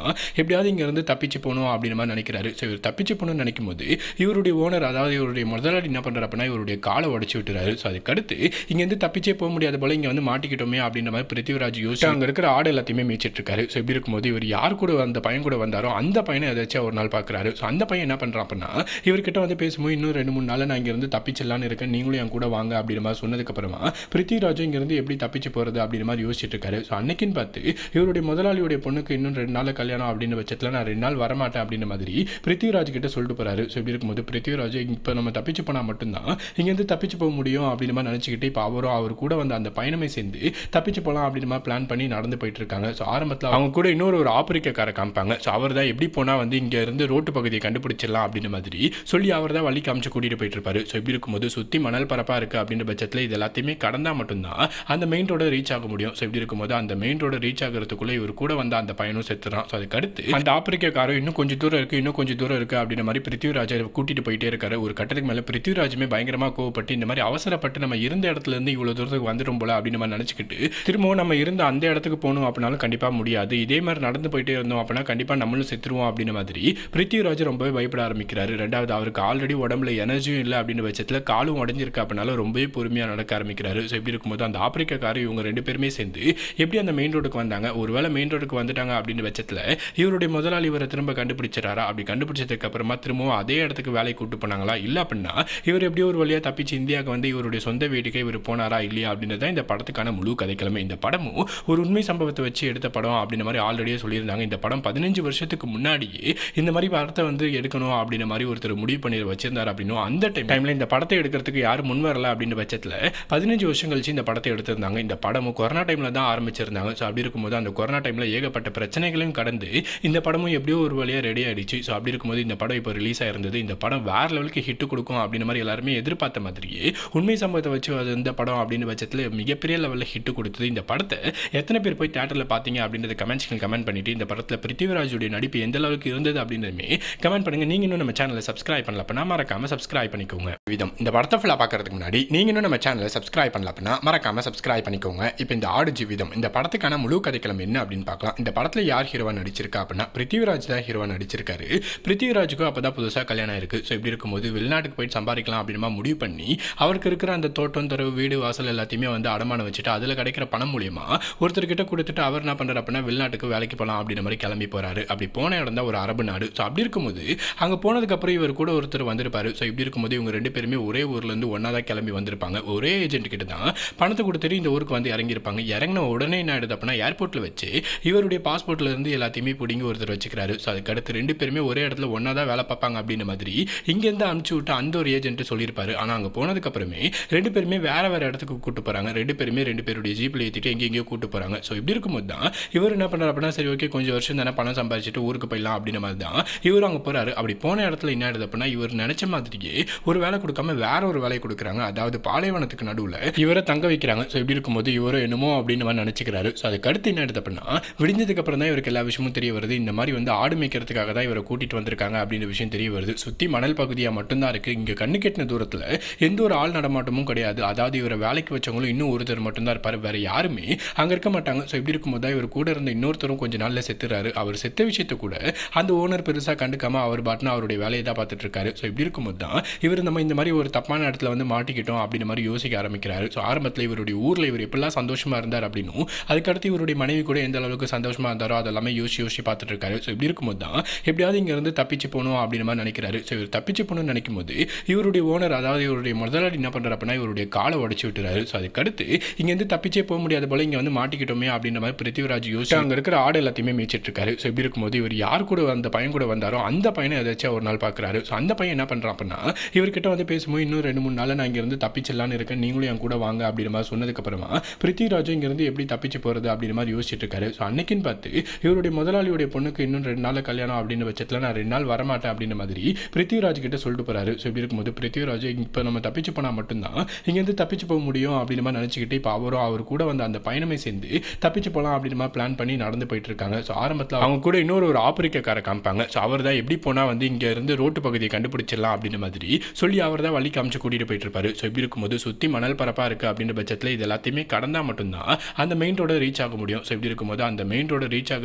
எப்படியாவது இங்கேருந்து தப்பிச்சு போகணும் அப்படின்ற மாதிரி நினைக்கிறாரு ஸோ இவர் தப்பிச்சு போகணும்னு நினைக்கும் போது இவருடைய ஓனர் அதாவது இவருடைய முதலாளி என்ன பண்ணுறாரு அப்படின்னா இவருடைய காலை உடச்சி விட்டுறாரு ஸோ அதுக்கடுத்து இங்கேருந்து தப்பிச்சே போக முடியாத போல இங்கே வந்து மாட்டிக்கிட்டோமே அப்படின்ற மாதிரி பிருத்திவிராஜ் யோசிச்சு அங்கே இருக்கிற ஆடு எல்லாத்தையுமே மேய்ச்சிட்டு இருக்காரு ஸோ இப்படி இருக்கும்போது இவர் யார் கூட அந்த பையன் கூட வந்தாரோ அந்த பையனை ஏதாச்சும் ஒரு நாள் பார்க்குறாரு ஸோ அந்த பையன் என்ன பண்ணுறான் அப்படின்னா இவர்கிட்ட வந்து பேசும்போது இன்னும் ரெண்டு மூணு நாள் நான் இங்கேருந்து தப்பிச்சிடலான்னு இருக்கேன் நீங்களும் என் கூட வாங்க அப்படின்ற மாதிரி சொன்னதுக்கப்புறமா பிருத்திவிராஜும் இங்கேருந்து எப்படி தப்பிச்சு போகிறது அப்படின்ற மாதிரி யோசிச்சுட்டு இருக்காரு ஸோ அன்னைக்குன்னு பார்த்து இவருடைய முதலாளியுடைய பொண்ணுக்கு இன்னும் ரெண்டு நாள் கல்யாணம் அப்படின்ற பட்சத்தில் நான் ரெண்டு நாள் வரமாட்டேன் அப்படின்ற மாதிரி பிருத்திவிராஜ் கிட்ட சொல்லிட்டு போறாரு ஸோ இப்படி இருக்கும்போது பிருத்திவிராஜ் இப்போ நம்ம தப்பிச்சு போனால் மட்டும்தான் இங்கேருந்து தப்பிச்சு போக முடியும் அப்படின்ற மாதிரி நினச்சிக்கிட்டு இப்போ அவரும் அவர் கூட வந்து அந்த பயணமே சேர்ந்து தப்பிச்சு போகலாம் அப்படின்ற மாதிரி பிளான் பண்ணி நடந்து போயிட்டு இருக்காங்க ஸோ ஆரம்பத்தில் அவங்க கூட இன்னொரு ஒரு ஆப்பிரிக்கார காமிப்பாங்க ஸோ அவர் தான் எப்படி போனால் வந்து இங்கே இருந்து ரோட்டு பகுதியை கண்டுபிடிச்சிடலாம் அப்படின்ற மாதிரி சொல்லி அவர் தான் வழி காமிச்சு கூட்டிகிட்டு போயிட்டு இருப்பாரு ஸோ இப்படி இருக்கும்போது சுற்றி மணல் பரப்பாக இருக்குது அப்படின்ற பட்சத்தில் இது எல்லாத்தையுமே கடந்தால் மட்டும்தான் அந்த மெயின் ரோட ரீச் ஆக முடியும் ஸோ இப்படி இருக்கும்போது அந்த மெயின் ரோட ரீச் ஆகிறதுக்குள்ளே இவர் கூட வந்த அந்த பையனும் செத்துறான் ஸோ அதுக்கு அடுத்து அந்த ஆப்பிரிக்காரரும் இன்னும் கொஞ்சம் தூரம் இருக்குது இன்னும் கொஞ்சம் தூரம் இருக்குது அப்படின்ற மாதிரி பிருத்திவிராஜை கூட்டிட்டு போயிட்டே இருக்காரு ஒரு கட்டத்துக்கு மேலே பிருத்திவிராஜுமே பயங்கரமாக கோவப்பட்டு இந்த மாதிரி அவசரப்பட்டு நம்ம இருந்த இடத்துல இருந்து இவ்வளோ தூரத்துக்கு வந்துடும் போல அப்படின்னு நம்ம நினச்சிக்கிட்டு திரும்பவும் நம்ம இருந்த அந்த இடத்துக்கு போகணும் அப்படின்னாலும் கண்டிப்பாக முடியாது இதே மாதிரி நடந்து போயிட்டே இருந்தோம் அப்படின்னா கண்டிப்பாக நம்மளும் செத்துருவோம் அப்படின்ற மாதிரி பிருத்திவிராஜ் ரொம்பவே பயப்பட ஆரம்பிக்கிறாரு ரெண்டாவது அவருக்கு ஆல்ரெடி உடம்புல எனர்ஜியும் இல்லை அப்படின்ற பட்சத்தில் காலும் உடஞ்சிருக்கு அப்படின்னாலும் ரொம்பவே பொறுமையாக நடக்க ஆரம்பிக்கிறாரு ஸோ இப்படி இருக்கும்போது அந்த ஆப்பிரிக்காக்காரர் இவங்க ரெண்டு பேருமே சேர்ந்து எப்படி அந்த மெயின் ரோடுக்கு வந்தாங்க ஒருவேளை மெயின் ரோடுக்கு வந்துட்டாங்க அப்படின்ற பட்சத்தில் இவருடைய முதலாளி இவரை திரும்ப கண்டுபிடிச்சிடாரா அப்படி கண்டுபிடிச்சதுக்கு அப்புறமா திரும்பவும் அதே இடத்துக்கு வேலை கூட்டு போனாங்களா இல்லை அப்படின்னா இவர் எப்படியோ ஒரு வழியாக தப்பிச்சு இந்தியாவுக்கு வந்து இவருடைய சொந்த வீட்டுக்கே இவர் போனாரா இல்லையா அப்படின்றது தான் இந்த படத்துக்கான முழு கதைக்கிழமை இந்த படமும் ஒரு உண்மை சம்பவத்தை வச்சு எடுத்த படம் அப்படின்ற மாதிரி ஆல்ரெடியே சொல்லியிருந்தாங்க இந்த படம் பதினஞ்சு வருஷத்துக்கு முன்னாடியே இந்த மாதிரி படத்தை வந்து எடுக்கணும் அப்படின்ற மாதிரி ஒருத்தர் முடிவு பண்ணி வச்சிருந்தார் அப்படின்னும் அந்த டைம் டைமில் இந்த படத்தை எடுக்கிறதுக்கு யாரும் முன் வரல அப்படின்ற பட்சத்தில் பதினஞ்சு வருஷம் கழிச்சு இந்த படத்தை எடுத்திருந்தாங்க இந்த படமும் கொரோனா டைமில் தான் ஆரம்பிச்சிருந்தாங்க ஸோ அப்படி இருக்கும்போது அந்த கொரோனா டைமில் ஏகப்பட்ட பிரச்சனைகளையும் கடந்து இந்த படமும் எப்படியோ ஒரு வழியாக ரெடி ஆயிடுச்சு ஸோ அப்படி இருக்கும்போது இந்த படம் இப்போ ரிலீஸ் ஆயிருந்தது இந்த படம் வேற லெவலுக்கு ஹிட் கொடுக்கும் அப்படின்ற மாதிரி எல்லாருமே எதிர்பார்த்த மாதிரியே உண்மை சம்பவத்தை வச்சு அது இந்த படம் அப்படின்னு பட்சத்தில் மிகப்பெரிய லெவலில் ஹிட் கொடுத்தது இந்த படத்தை எத்தனை பேர் போய் தேட்டரில் பார்த்தீங்க அப்படின்றத கமெண்ட்ஸ்க்கு கமெண்ட் பண்ணிட்டு இந்த படத்தில் பிருத்திவிராஜுடைய நடிப்பு எந்த அளவுக்கு இருந்தது அப்படின்றதுமே கமெண்ட் பண்ணுங்க நீங்க இன்னும் நம்ம சேனலை சப்ஸ்கிரைப் பண்ணல அப்படின்னா மறக்காம சப்ஸ்கிரைப் பண்ணிக்கோங்க விதம் இந்த படத்தை ஃபுல்லாக பார்க்கறதுக்கு முன்னாடி நீங்க இன்னும் நம்ம சேனலை சப்ஸ்கிரைப் பண்ணல அப்படின்னா மறக்காம சப்ஸ்கிரைப் பண்ணிக்கோங்க இப்போ இந்த ஆடு ஜீவிதம் இந்த படத்துக்கான முழு கதைக்களம் என்ன அப்படின்னு பார்க்கலாம் இந்த படத்தில் யார் ஹீரோவா நடிச்சிருக்கா அப்படின்னா பிருத்திவிராஜ் தான் ஹீரோவா நடிச்சிருக்காரு பிருத்திவிராஜுக்கும் அப்போ தான் புதுசாக கல்யாணம் இருக்குது ஸோ இப்படி இருக்கும்போது வெளிநாட்டுக்கு போயிட்டு சம்பாதிக்கலாம் அப்படின்ற முடிவு பண்ணி அவருக்கு இருக்கிற அந்த தோட்டம் தரவு வீடு வாசல் எல்லாத்தையுமே வந்து அடமானம் வச்சுட்டு அதில் கிடைக்கிற பணம் மூலியமா ஒருத்தர்கிட்ட கொடுத்துட்டு அவர் என்ன பண்ணுறாரு அப்படின்னா வெளிநாட்டுக்கு வேலைக்கு போகலாம் அப்படின்ற மாதிரி கிளம்பி போகிறாரு அப்படி போன இடம் தான் ஒரு அரபு நாடு ஸோ அப்படி இருக்கும்போது அங்கே போனதுக்கப்புறம் இவர் கூட ஒருத்தர் வந்திருப்பாரு ஸோ இப்படி இருக்கும்போது இவங்க ரெண்டு பேருமே ஒரே ஊர்லேருந்து ஒன்றா தான் கிளம்பி வந்திருப்பாங்க ஒரே ஏஜென்ட் கிட்ட தான் பணத்தை கொடுத்துட்டு இந்த ஊருக்கு வந்து இறங்கியிருப்பாங்க இறங்கின உடனே என்ன ஆயிடுது அப்படின்னா ஏர்போர்ட்டில் வச்சு இவருடைய பாஸ்போர்ட்ல இருந்து எல்லாத்தையுமே பிடிங்கி ஒருத்தர் வச்சுக்கிறாரு ஸோ அதுக்கு அடுத்து ரெண்டு பேருமே ஒரே இடத்துல ஒன்றா தான் வேலை பார்ப்பாங்க அப்படின்ற மாதிரி இங்கேருந்து அனுப்பிச்சு விட்டு அந்த ஒரு ஏஜென்ட் சொல்லியிருப்பாரு ஆனால் அங்கே போனதுக்கப்புறமே ரெண்டு பேருமே வேற வேற இடத்துக்கு கூட்டு போகிறாங்க ரெண்டு பேருமே ரெண்டு பேருடைய ஜீப்பில் ஏற்றிட்டு எங்கெங்கேயோ கூட்டு போகிறாங்க ஸோ இப்படி இருக்கும்போது தான் இவர் என்ன பண்ணுறாரு அப்படின்னா சரி ஓகே கொஞ்சம் வருஷம் தானே பணம் சம்பாதிச்சுட்டு ஊருக்கு போயிடலாம் அப்படின்ற மாதிரி தான் இவர் அங்கே போகிறாரு அப்படி போன இடத்துல என்ன ஆயிடுது அப்படின்னா இவர் நினச்ச மாதிரியே ஒரு வேலை கொடுக்காம வேற ஒரு வேலை கொடுக்குறாங்க அதாவது பாலைவனத்துக்கு நடுவில் இவரை தங்க வைக்கிறாங்க ஸோ இப்படி இருக்கும்போது இவரும் என்னமோ அப்படின்னு மாதிரி நினச்சிக்கிறாரு ஸோ அதுக்கு அடுத்து என்ன ஆயிடுது அப்படின்னா விடிஞ்சதுக்கு அப்புறம் தான் இவருக்கு எல்லா விஷயமும் தெரிய வருது இந்த மாதிரி வந்து ஆடு மேய்க்கிறதுக்காக தான் இவரை கூட்டிட்டு வந்திருக்காங்க அப்படின்ற விஷயம் தெரிய வருது சுற்றி மணல் பகுதியாக மட்டும்தான் இருக்கு இங்கே கண்ணு கெட்டின தூரத்தில் எந்த ஒரு ஆள் நடமாட்டமும் கிடையாது அதாவது இவரை வேலைக்கு வச்சவங்களும் இன்னும் ஒருத்தர் மட்டும்தான் இருப்பார் வேற யாருமே அங்கே இருக்க மாட்டாங்க ஸோ இப்படி இருக்கும்போது தான் இவர் கூட இருந்த இன்னொருத்தரும் கொஞ்சம் நாளில் செத்துறாரு அவர் செத்த விஷயத்தை கூட அந்த ஓனர் பெருசாக கண்டுக்காம அவர் பாட்டுனா அவருடைய வேலையை தான் பார்த்துட்டு இருக்காரு ஸோ இப்படி இருக்கும்போது தான் இவர் நம்ம இந்த மாதிரி ஒரு தப்பான இடத்துல வந்து மாட்டிக்கிட்டோம் அப்படின்ற மாதிரி யோசிக்க ஆரம்பிக்கிறாரு ஸோ ஆரம்பத்தில் இவருடைய ஊரில் இவர் எப்படிலாம் சந்தோஷமா இருந்தார் அப்படின்னும் அதுக்கடுத்து இவருடைய மனைவி கூட எந்த அளவுக்கு சந்தோஷமா இருந்தாரோ அதெல்லாமே யோசிச்சு யோசிச்சு பார்த்துட்டு இருக்காரு ஸோ இப்படி இருக்கும்போது தான் எப்படியாவது இங்கேருந்து தப்பிச்சு போகணும் அப்படின்ற மாதிரி நினைக்கிறாரு ஸோ இவர் தப்பிச்சு போகணும்னு நினைக்கும் போது இவருடைய ஓனர் அதாவது இவருடைய முதலாளி என்ன பண்ணுறாரு அப்படின்னா இவருடைய காலை உடச்சி விட்டுறாரு ஸோ அதுக்கடுத்து இங்கேருந்து தப்பிச்சே போக முடியாத போல இங்கே வந்து மாட்டிக்கிட்டோமே அப்படின்ற மாதிரி பிருத்திவிராஜ் யோசிச்சு அங்கே இருக்கிற ஆடு எல்லாத்தையுமே மேய்ச்சிட்டு இருக்காரு ஸோ இப்படி இருக்கும்போது இவர் யார் கூட அந்த பையன் கூட வந்தாரோ அந்த பையனை ஏதாச்சும் ஒரு நாள் பார்க்குறாரு ஸோ அந்த பையன் என்ன பண்ணுறான் அப்படின்னா இவர்கிட்ட வந்து பேசும்போது இன்னும் ரெண்டு மூணு நாள் நான் இங்கேருந்து தப்பிச்சிடலான்னு இருக்கேன் நீங்களும் என் கூட வாங்க அப்படின்ற மாதிரி சொன்னதுக்கப்புறமா பிருத்திவிராஜும் இங்கேருந்து எப்படி தப்பிச்சு போகிறது அப்படின்ற மாதிரி யோசிச்சுட்டு இருக்காரு ஸோ அன்னைக்குன்னு பார்த்து இவருடைய முதலாளியுடைய பொண்ணுக்கு இன்னும் ரெண்டு நாள் கல்யாணம் அப்படின்ற பட்சத்தில் நான் ரெண்டு நாள் வரமாட்டேன் அப்படின்ற மாதிரி பிருத்திவிராஜ் கிட்ட சொல்லிட்டு போறாரு ஸோ இப்படி இருக்கும்போது பிருத்திவிராஜ் இப்போ நம்ம தப்பிச்சு போனால் மட்டும்தான் இங்கேருந்து தப்பிச்சு போக முடியும் அப்படின்ற மாதிரி நினச்சிக்கிட்டு இப்போ அவரும் அவர் கூட வந்து அந்த பயணமே சேர்ந்து தப்பிச்சு போகலாம் அப்படின்ற மாதிரி பிளான் பண்ணி நடந்து போயிட்டு இருக்காங்க ஸோ ஆரம்பத்தில் அவங்க கூட இன்னொரு ஒரு ஆப்பிரிக்கார காமிப்பாங்க ஸோ அவர் தான் எப்படி போனால் வந்து இங்கே இருந்து ரோட்டு பகுதியை கண்டுபிடிச்சிடலாம் அப்படின்ற மாதிரி சொல்லி அவர் தான் வழி காமிச்சு கூட்டிகிட்டு போயிட்டு இருப்பாரு ஸோ இப்படி இருக்கும்போது சுற்றி மணல் பரப்பாக இருக்குது அப்படின்ற பட்சத்தில் இது எல்லாத்தையுமே கடந்தால் மட்டும்தான் அந்த மெயின் ரோட ரீச் ஆக முடியும் ஸோ இப்படி இருக்கும்போது அந்த மெயின் ரோட ரீச் ஆகிறதுக்குள்ளே இவர்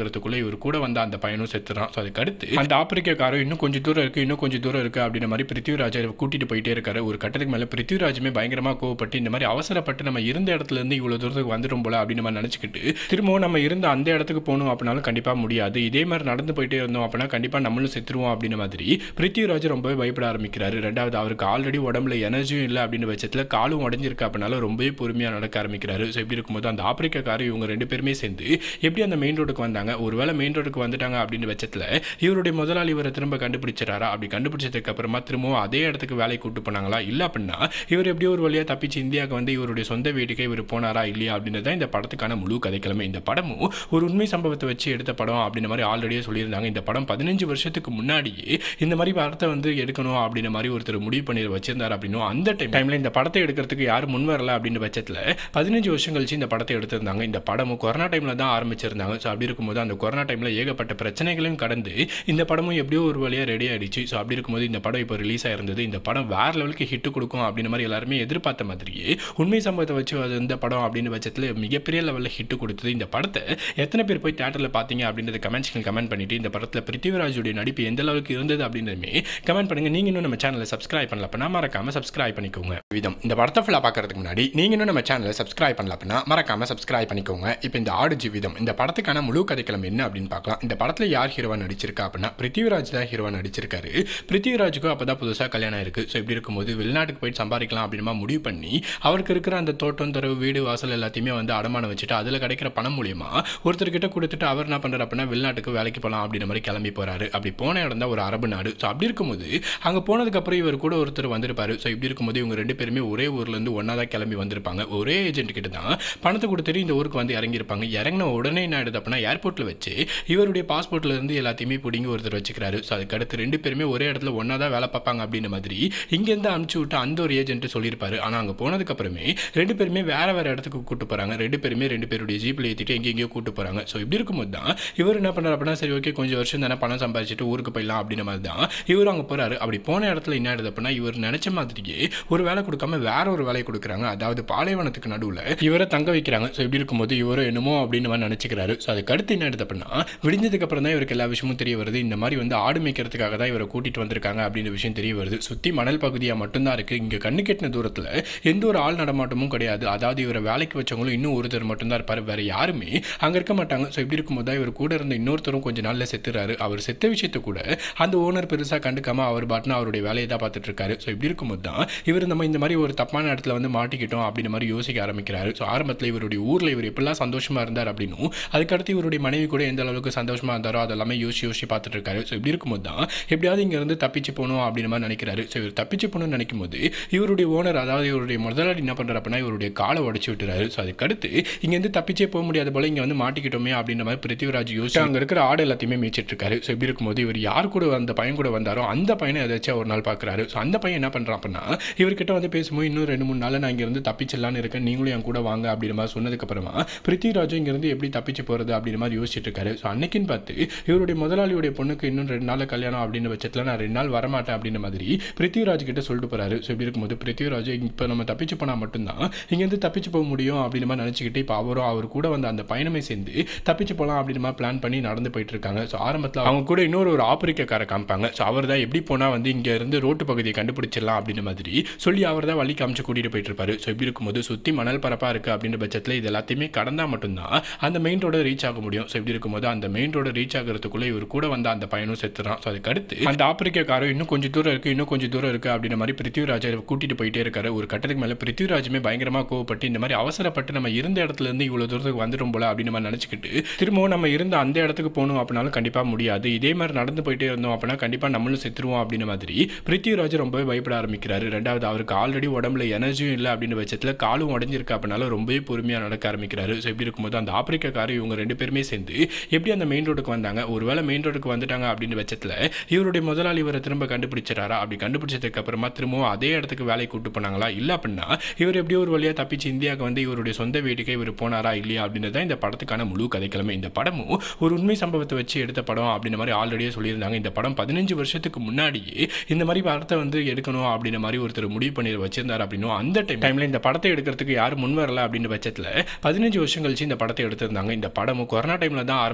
இவர் கூட வந்த அந்த பையனும் செத்துறான் ஸோ அதுக்கு அடுத்து அந்த ஆப்பிரிக்க காரம் இன்னும் கொஞ்சம் தூரம் இருக்கு இன்னும் கொஞ்சம் தூரம் இருக்கு அப்படின்ற மாதிரி பிருத்திவிராஜை கூட்டிட்டு போயிட்டே இருக்காரு ஒரு கட்டத்துக்கு மேலே பிருத்திவிராஜுமே பயங்கரமாக கோவப்பட்டு இந்த மாதிரி அவசரப்பட்டு நம்ம இருந்த இடத்துல இருந்து இவ்வளோ தூரத்துக்கு வந்துடும் போல அப்படின்னு நம்ம நினச்சிக்கிட்டு திரும்பவும் நம்ம இருந்த அந்த இடத்துக்கு போகணும் அப்படின்னாலும் கண்டிப்பாக முடியாது இதே மாதிரி நடந்து போயிட்டே இருந்தோம் அப்படின்னா கண்டிப்பாக நம்மளும் செத்துருவோம் அப்படின்ற மாதிரி பிருத்திவிராஜ் ரொம்பவே பயப்பட ஆரம்பிக்கிறாரு ரெண்டாவது அவருக்கு ஆல்ரெடி உடம்புல எனர்ஜியும் இல்லை அப்படின்ற பட்சத்தில் காலும் உடஞ்சிருக்கு அப்படின்னால ரொம்பவே பொறுமையாக நடக்க ஆரம்பிக்கிறாரு ஸோ இப்படி இருக்கும்போது அந்த ஆப்பிரிக்காரர் இவங்க ரெண்டு பேருமே சேர்ந்து எப்படி அந்த மெயின் ரோடுக்கு வந்தாங்க ஒருவேளை மெயின் ரோடுக்கு வந்துட்டாங்க அப்படின்ற பட்சத்தில் இவருடைய முதலாளி இவரை திரும்ப கண்டுபிடிச்சிட்டாரா அப்படி கண்டுபிடிச்சதுக்கு அப்புறமா திரும்பவும் அதே இடத்துக்கு வேலை கூட்டு போனாங்களா இல்லை அப்படின்னா இவர் எப்படியோ ஒரு வழியாக தப்பிச்சு இந்தியாவுக்கு வந்து இவருடைய சொந்த வீட்டுக்கே இவர் போனாரா இல்லையா அப்படின்றது தான் இந்த படத்துக்கான முழு கதைக்கிழமை இந்த படமும் ஒரு உண்மை சம்பவத்தை வச்சு எடுத்த படம் அப்படின்ற மாதிரி ஆல்ரெடியே சொல்லியிருந்தாங்க இந்த படம் பதினஞ்சு வருஷத்துக்கு முன்னாடியே இந்த மாதிரி படத்தை வந்து எடுக்கணும் அப்படின்ற மாதிரி ஒருத்தர் முடிவு பண்ணி வச்சிருந்தார் அப்படின்னும் அந்த டைம் டைமில் இந்த படத்தை எடுக்கிறதுக்கு யாரும் முன் வரல அப்படின்ற பட்சத்தில் பதினஞ்சு வருஷம் கழிச்சு இந்த படத்தை எடுத்திருந்தாங்க இந்த படமும் கொரோனா டைமில் தான் ஆரம்பிச்சிருந்தாங்க ஸோ அப்படி இருக்கும்போது அந்த கொரோனா டைமில் ஏகப்பட்ட பிரச்சனைகளையும் கடந்து இந்த படமும் எப்படியோ ஒரு வழியாக ரெடி ஆயிடுச்சு ஸோ அப்படி இருக்கும்போது இந்த படம் இப்போ ரிலீஸ் ஆயிருந்தது இந்த படம் வேற லெவலுக்கு ஹிட் கொடுக்கும் அப்படின்ற மாதிரி எல்லாருமே எதிர்பார்த்த மாதிரியே உண்மை சம்பவத்தை வச்சு அது இந்த படம் அப்படின்னு பட்சத்தில் மிகப்பெரிய லெவலில் ஹிட் கொடுத்தது இந்த படத்தை எத்தனை பேர் போய் தேட்டரில் பார்த்தீங்க அப்படின்றத கமெண்ட்ஸ்க்கு கமெண்ட் பண்ணிட்டு இந்த படத்தில் பிருத்திவிராஜுடைய நடிப்பு எந்த அளவுக்கு இருந்தது அப்படின்றதுமே கமெண்ட் பண்ணுங்க நீங்க இன்னும் நம்ம சேனலை சப்ஸ்கிரைப் பண்ணல அப்படின்னா மறக்காம சப்ஸ்கிரைப் பண்ணிக்கோங்க விதம் இந்த படத்தை ஃபுல்லாக பார்க்கறதுக்கு முன்னாடி நீங்க இன்னும் நம்ம சேனலை சப்ஸ்கிரைப் பண்ணல அப்படின்னா மறக்காம சப்ஸ்கிரைப் பண்ணிக்கோங்க இப்போ இந்த ஆடு ஜீவிதம் இந்த படத்துக்கான முழு கதைக்களம் என்ன அப்படின்னு பார்க்கலாம் இந்த படத்தில் யார் ஹீரோவா நடிச்சிருக்கா அப்படின்னா பிருத்திவிராஜ் தான் ஹீரோவா நடிச்சிருக்காரு பிருத்திவிராஜுக்கும் அப்போ தான் புதுசாக கல்யாணம் இருக்கு ஸோ இப்படி இருக்கும்போது வெளிநாட்டுக்கு போயிட்டு சம்பாதிக்கலாம் அப்படின்னா முடிவு பண்ணி அவருக்கு இருக்கிற அந்த தோட்டம் தரவு வீடு வாசல் எல்லாத்தையுமே வந்து அடமானம் வச்சுட்டு அதில் கிடைக்கிற பணம் மூலியமா ஒருத்தர்கிட்ட கொடுத்துட்டு அவர் என்ன பண்ணுறாரு அப்படின்னா வெளிநாட்டுக்கு வேலைக்கு போகலாம் அப்படின்ற மாதிரி கிளம்பி போறாரு அப்படி போன இடம் தான் ஒரு அரபு நாடு ஸோ அப்படி இருக்கும்போது அங்கே போனதுக்கப்புறம் இவர் கூட ஒருத்தர் வந்திருப்பாரு ஸோ இப்படி இருக்கும்போது இவங்க ரெண்டு பேருமே ஒரே ஊர்லேருந்து ஒன்றா தான் கிளம்பி வந்திருப்பாங்க ஒரே ஏஜென்ட் கிட்ட தான் பணத்தை கொடுத்துட்டு இந்த ஊருக்கு வந்து இறங்கியிருப்பாங்க இறங்கின உடனே என்ன ஆயிடுது அப்படின்னா ஏர்போர்ட்டில் வச்சு இவருடைய பாஸ்போர்ட்ல இருந்து எல்லாத்தையுமே பிடிங்கி ஒருத்தர் வச்சுக்கிறாரு ஸோ அதுக்கு அடுத்து ரெண்டு பேருமே ஒரே இடத்துல ஒன்றா தான் வேலை பார்ப்பாங்க அப்படின்ற மாதிரி இங்கேருந்து அனுப்பிச்சு விட்டு அந்த ஒரு ஏஜென்ட் சொல்லியிருப்பாரு ஆனால் அங்கே போனதுக்கு அப்புறமே ரெண்டு பேருமே வேற வேற இடத்துக்கு கூட்டு போறாங்க ரெண்டு பேருமே ரெண்டு பேருடைய ஜீப்பில் ஏற்றிட்டு எங்கெங்கேயோ கூட்டு போறாங்க ஸோ இப்படி இருக்கும்போது தான் இவர் என்ன பண்ணுறாரு அப்படின்னா சரி ஓகே கொஞ்சம் வருஷம் தானே பணம் சம்பாதிச்சுட்டு ஊருக்கு போயிடலாம் அப்படின்ற மாதிரி தான் இவர் அங்கே போறாரு அப்படி போன இடத்துல என்ன ஆயிடுது அப்படின்னா இவர் நினைச்ச மாதிரியே ஒரு வேலை கொடுக்காம வேற ஒரு வேலையை கொடுக்குறாங்க அதாவது பாலைவனத்துக்கு நடுவில் இவரை தங்க வைக்கிறாங்க ஸோ இப்படி இருக்கும்போது இவரும் என்னமோ அப்படின்னு மாதிரி நினச்சிக்கிறாரு ஸோ அதுக்கு அடுத்து என்ன ஆயிடுது அப்படின்னா விடிஞ்சதுக்கு அப்புறம் தான் இவருக்கு எல்லா விஷயமும் தெரிய வருது இந்த மாதிரி வந்து ஆடு மேய்க்கிறதுக்காக தான் இவரை கூட்டிட்டு வந்திருக்காங்க அப்படின்ற விஷயம் தெரிய வருது சுற்றி மணல் பகுதியாக மட்டும்தான் இருக்கு இங்கே கண்ணு கெட்டின தூரத்தில் எந்த ஒரு ஆள் நடமாட்டமும் கிடையாது அதாவது இவரை வேலைக்கு வச்சவங்களும் இன்னும் ஒருத்தர் மட்டும்தான் இருப்பார் வேற யாருமே அங்கே இருக்க மாட்டாங்க ஸோ இப்படி இருக்கும்போது தான் இவர் கூட இருந்த இன்னொருத்தரும் கொஞ்சம் நாளில் செத்துறாரு அவர் செத்த விஷயத்தை கூட அந்த ஓனர் பெருசாக கண்டுக்காம அவர் பாட்டுன்னு அவருடைய வேலையை தான் பார்த்துட்டு இருக்காரு ஸோ இப்படி இருக்கும்போது தான் இவர் நம்ம இந்த மாதிரி ஒரு தப்பான இடத்துல வந்து மாட்டிக்கிட்டோம் அப்படின்ற மாதிரி யோசிக்க ஆரம்பிக்கிறாரு ஸோ ஆரம்பத்தில் இவருடைய ஊரில் இவர் எப்படிலாம் சந்தோஷமா இருந்தார் அப்படின்னும் அதுக்கடுத்து இவருடைய மனைவி கூட எந்த அளவுக்கு சந்தோஷமா இருந்தாரோ அதெல்லாமே யோசிச்சு யோசிச்சு பார்த்துட்டு இருக்காரு ஸோ இப்படி இருக்கும்போது தான் எப்படியாவது இங்கேருந்து தப்பிச்சு போகணும் அப்படின்ற மாதிரி நினைக்கிறாரு ஸோ இவர் தப்பிச்சு போகணும்னு நினைக்கும் போது இவருடைய ஓனர் அதாவது இவருடைய முதலாளி என்ன பண்ணுறாரு அப்படின்னா இவருடைய காலை உடச்சி விட்டுறாரு ஸோ அதுக்கடுத்து இங்கேருந்து தப்பிச்சே போக முடியாத போல இங்கே வந்து மாட்டிக்கிட்டோமே அப்படின்ற மாதிரி பிருத்திவிராஜ் யோசிச்சு அங்கே இருக்கிற ஆடு எல்லாத்தையுமே மேய்ச்சிட்டு இருக்காரு ஸோ இப்படி இருக்கும்போது இவர் யார் கூட அந்த பையன் கூட வந்தாரோ அந்த பையனை ஏதாச்சும் ஒரு நாள் பார்க்குறாரு ஸோ அந்த பையன் என்ன பண்ணுறான் அப்படின்னா இவர்கிட்ட வந்து பேசும்போது இன்னும் ரெண்டு மூணு நாள் நான் இங்கேருந்து தப்பிச்சிடலான்னு இருக்கேன் நீங்களும் என் கூட வாங்க அப்படின்ற மாதிரி சொன்னதுக்கப்புறமா பிருத்திவிராஜும் இங்கேருந்து எப்படி தப்பிச்சு போகிறது அப்படின்ற மாதிரி யோசிச்சுட்டு இருக்காரு ஸோ அன்னைக்குன்னு பார்த்து இவருடைய முதலாளியுடைய பொண்ணுக்கு இன்னும் ரெண்டு நாள் கல்யாணம் அப்படின்ற பட்சத்தில் நான் ரெண்டு நாள் வரமாட்டேன் அப்படின்ற மாதிரி பிருத்திவிராஜ் கிட்ட சொல்லிட்டு போறாரு ஸோ இப்படி இருக்கும்போது பிருத்திவிராஜ் இப்போ நம்ம தப்பிச்சு போனால் மட்டும்தான் இங்கேருந்து தப்பிச்சு போக முடியும் அப்படின்ற மாதிரி நினச்சிக்கிட்டு இப்போ அவரும் அவர் கூட வந்து அந்த பயணமே சேர்ந்து தப்பிச்சு போகலாம் அப்படின்ற மாதிரி பிளான் பண்ணி நடந்து போயிட்டு இருக்காங்க ஸோ ஆரம்பத்தில் அவங்க கூட இன்னொரு ஒரு ஆப்பிரிக்காரை காமிப்பாங்க ஸோ அவர் தான் எப்படி போனால் வந்து இங்கே இருந்து ரோட்டு பகுதியை கண்டுபிடிச்சிடலாம் அப்படின்ற மாதிரி சொல்லி அவர் தான் வழி காமிச்சு கூட்டிகிட்டு போயிட்டு இருப்பாரு ஸோ இப்படி இருக்கும்போது சுற்றி மணல் பரப்பாக இருக்குது அப்படின்ற பட்சத்தில் இது எல்லாத்தையுமே கடந்தா மட்டும்தான் அந்த மெயின் ரோட ரீச் ஆக முடியும் ஸோ இப்படி இருக்கும்போது அந்த மெயின் ரோட ரீச் ஆகிறதுக்குள்ளே இவர் கூட வந்த அந்த பையனும் செத்துறான் ஸோ அதுக்கு அடுத்து அந்த ஆப்பிரிக்காரர் இன்னும் கொஞ்சம் தூரம் இருக்குது இன்னும் கொஞ்சம் தூரம் இருக்குது அப்படின்ற மாதிரி பிருத்திவிராஜை கூட்டிட்டு போயிட்டே இருக்காரு ஒரு கட்டத்துக்கு மேலே பிருத்திவிராஜுமே பயங்கரமாக கோவப்பட்டு இந்த மாதிரி அவசரப்பட்டு நம்ம இருந்த இடத்துல இருந்து இவ்வளோ தூரத்துக்கு வந்துடும் போல அப்படின்னு மாதிரி நினச்சிக்கிட்டு திரும்பவும் நம்ம இருந்த அந்த இடத்துக்கு போகணும் அப்படின்னாலும் கண்டிப்பாக முடியாது இதே மாதிரி நடந்து போயிட்டே இருந்தோம் அப்படின்னா கண்டிப்பாக நம்மளும் செத்துருவோம் அப்படின்ற மாதிரி பிருத்திவிராஜ் ரொம்பவே பயப்பட ஆரம்பிக்கிறாரு ரெண்டாவது அவருக்கு ஆல்ரெடி உடம்புல எனர்ஜியும் இல்லை அப்படின்ற பட்சத்தில் காலும் உடஞ்சிருக்கு அப்படின்னால ரொம்பவே பொறுமையாக நடக்க ஆரம்பிக்கிறாரு ஸோ இப்படி இருக்கும்போது அந்த ஆப்பிரிக்காரர் இவங்க ரெண்டு பேருமே சேர்ந்து எப்படி அந்த மெயின் ரோடுக்கு வந்தாங்க ஒருவேளை மெயின் ரோடுக்கு வந்துட்டாங்க அப்படின்ற பட்சத்தில் இவருடைய முதலாளி இவரை திரும்ப கண்டுபிடிச்சிட்டாரா அப்படி கண்டுபிடிச்சதுக்கு அப்புறமா திரும்பவும் அதே இடத்துக்கு வேலை கூட்டு போனாங்களா இல்லை அப்படின்னா இவர் எப்படியோ ஒரு வழியாக தப்பிச்சு இந்தியாவுக்கு வந்து இவருடைய சொந்த வீட்டுக்கே இவர் போனாரா இல்லையா அப்படின்றது தான் இந்த படத்துக்கான முழு கதைக்கிழமை இந்த படமும் ஒரு உண்மை சம்பவத்தை வச்சு எடுத்த படம் அப்படின்ற மாதிரி ஆல்ரெடியே சொல்லியிருந்தாங்க இந்த படம் பதினஞ்சு வருஷத்துக்கு முன்னாடியே இந்த மாதிரி படத்தை வந்து எடுக்கணும் அப்படின்ற மாதிரி ஒருத்தர் முடிவு பண்ணி வச்சிருந்தார் அப்படின்னும் அந்த டைம் டைமில் இந்த படத்தை எடுக்கிறதுக்கு யாரும் முன் வரல அப்படின்ற பட்சத்தில் பதினஞ்சு வருஷம் கழிச்சு இந்த படத்தை எடுத்திருந்தாங்க இந்த படமும் கொரோனா டைமில் தான்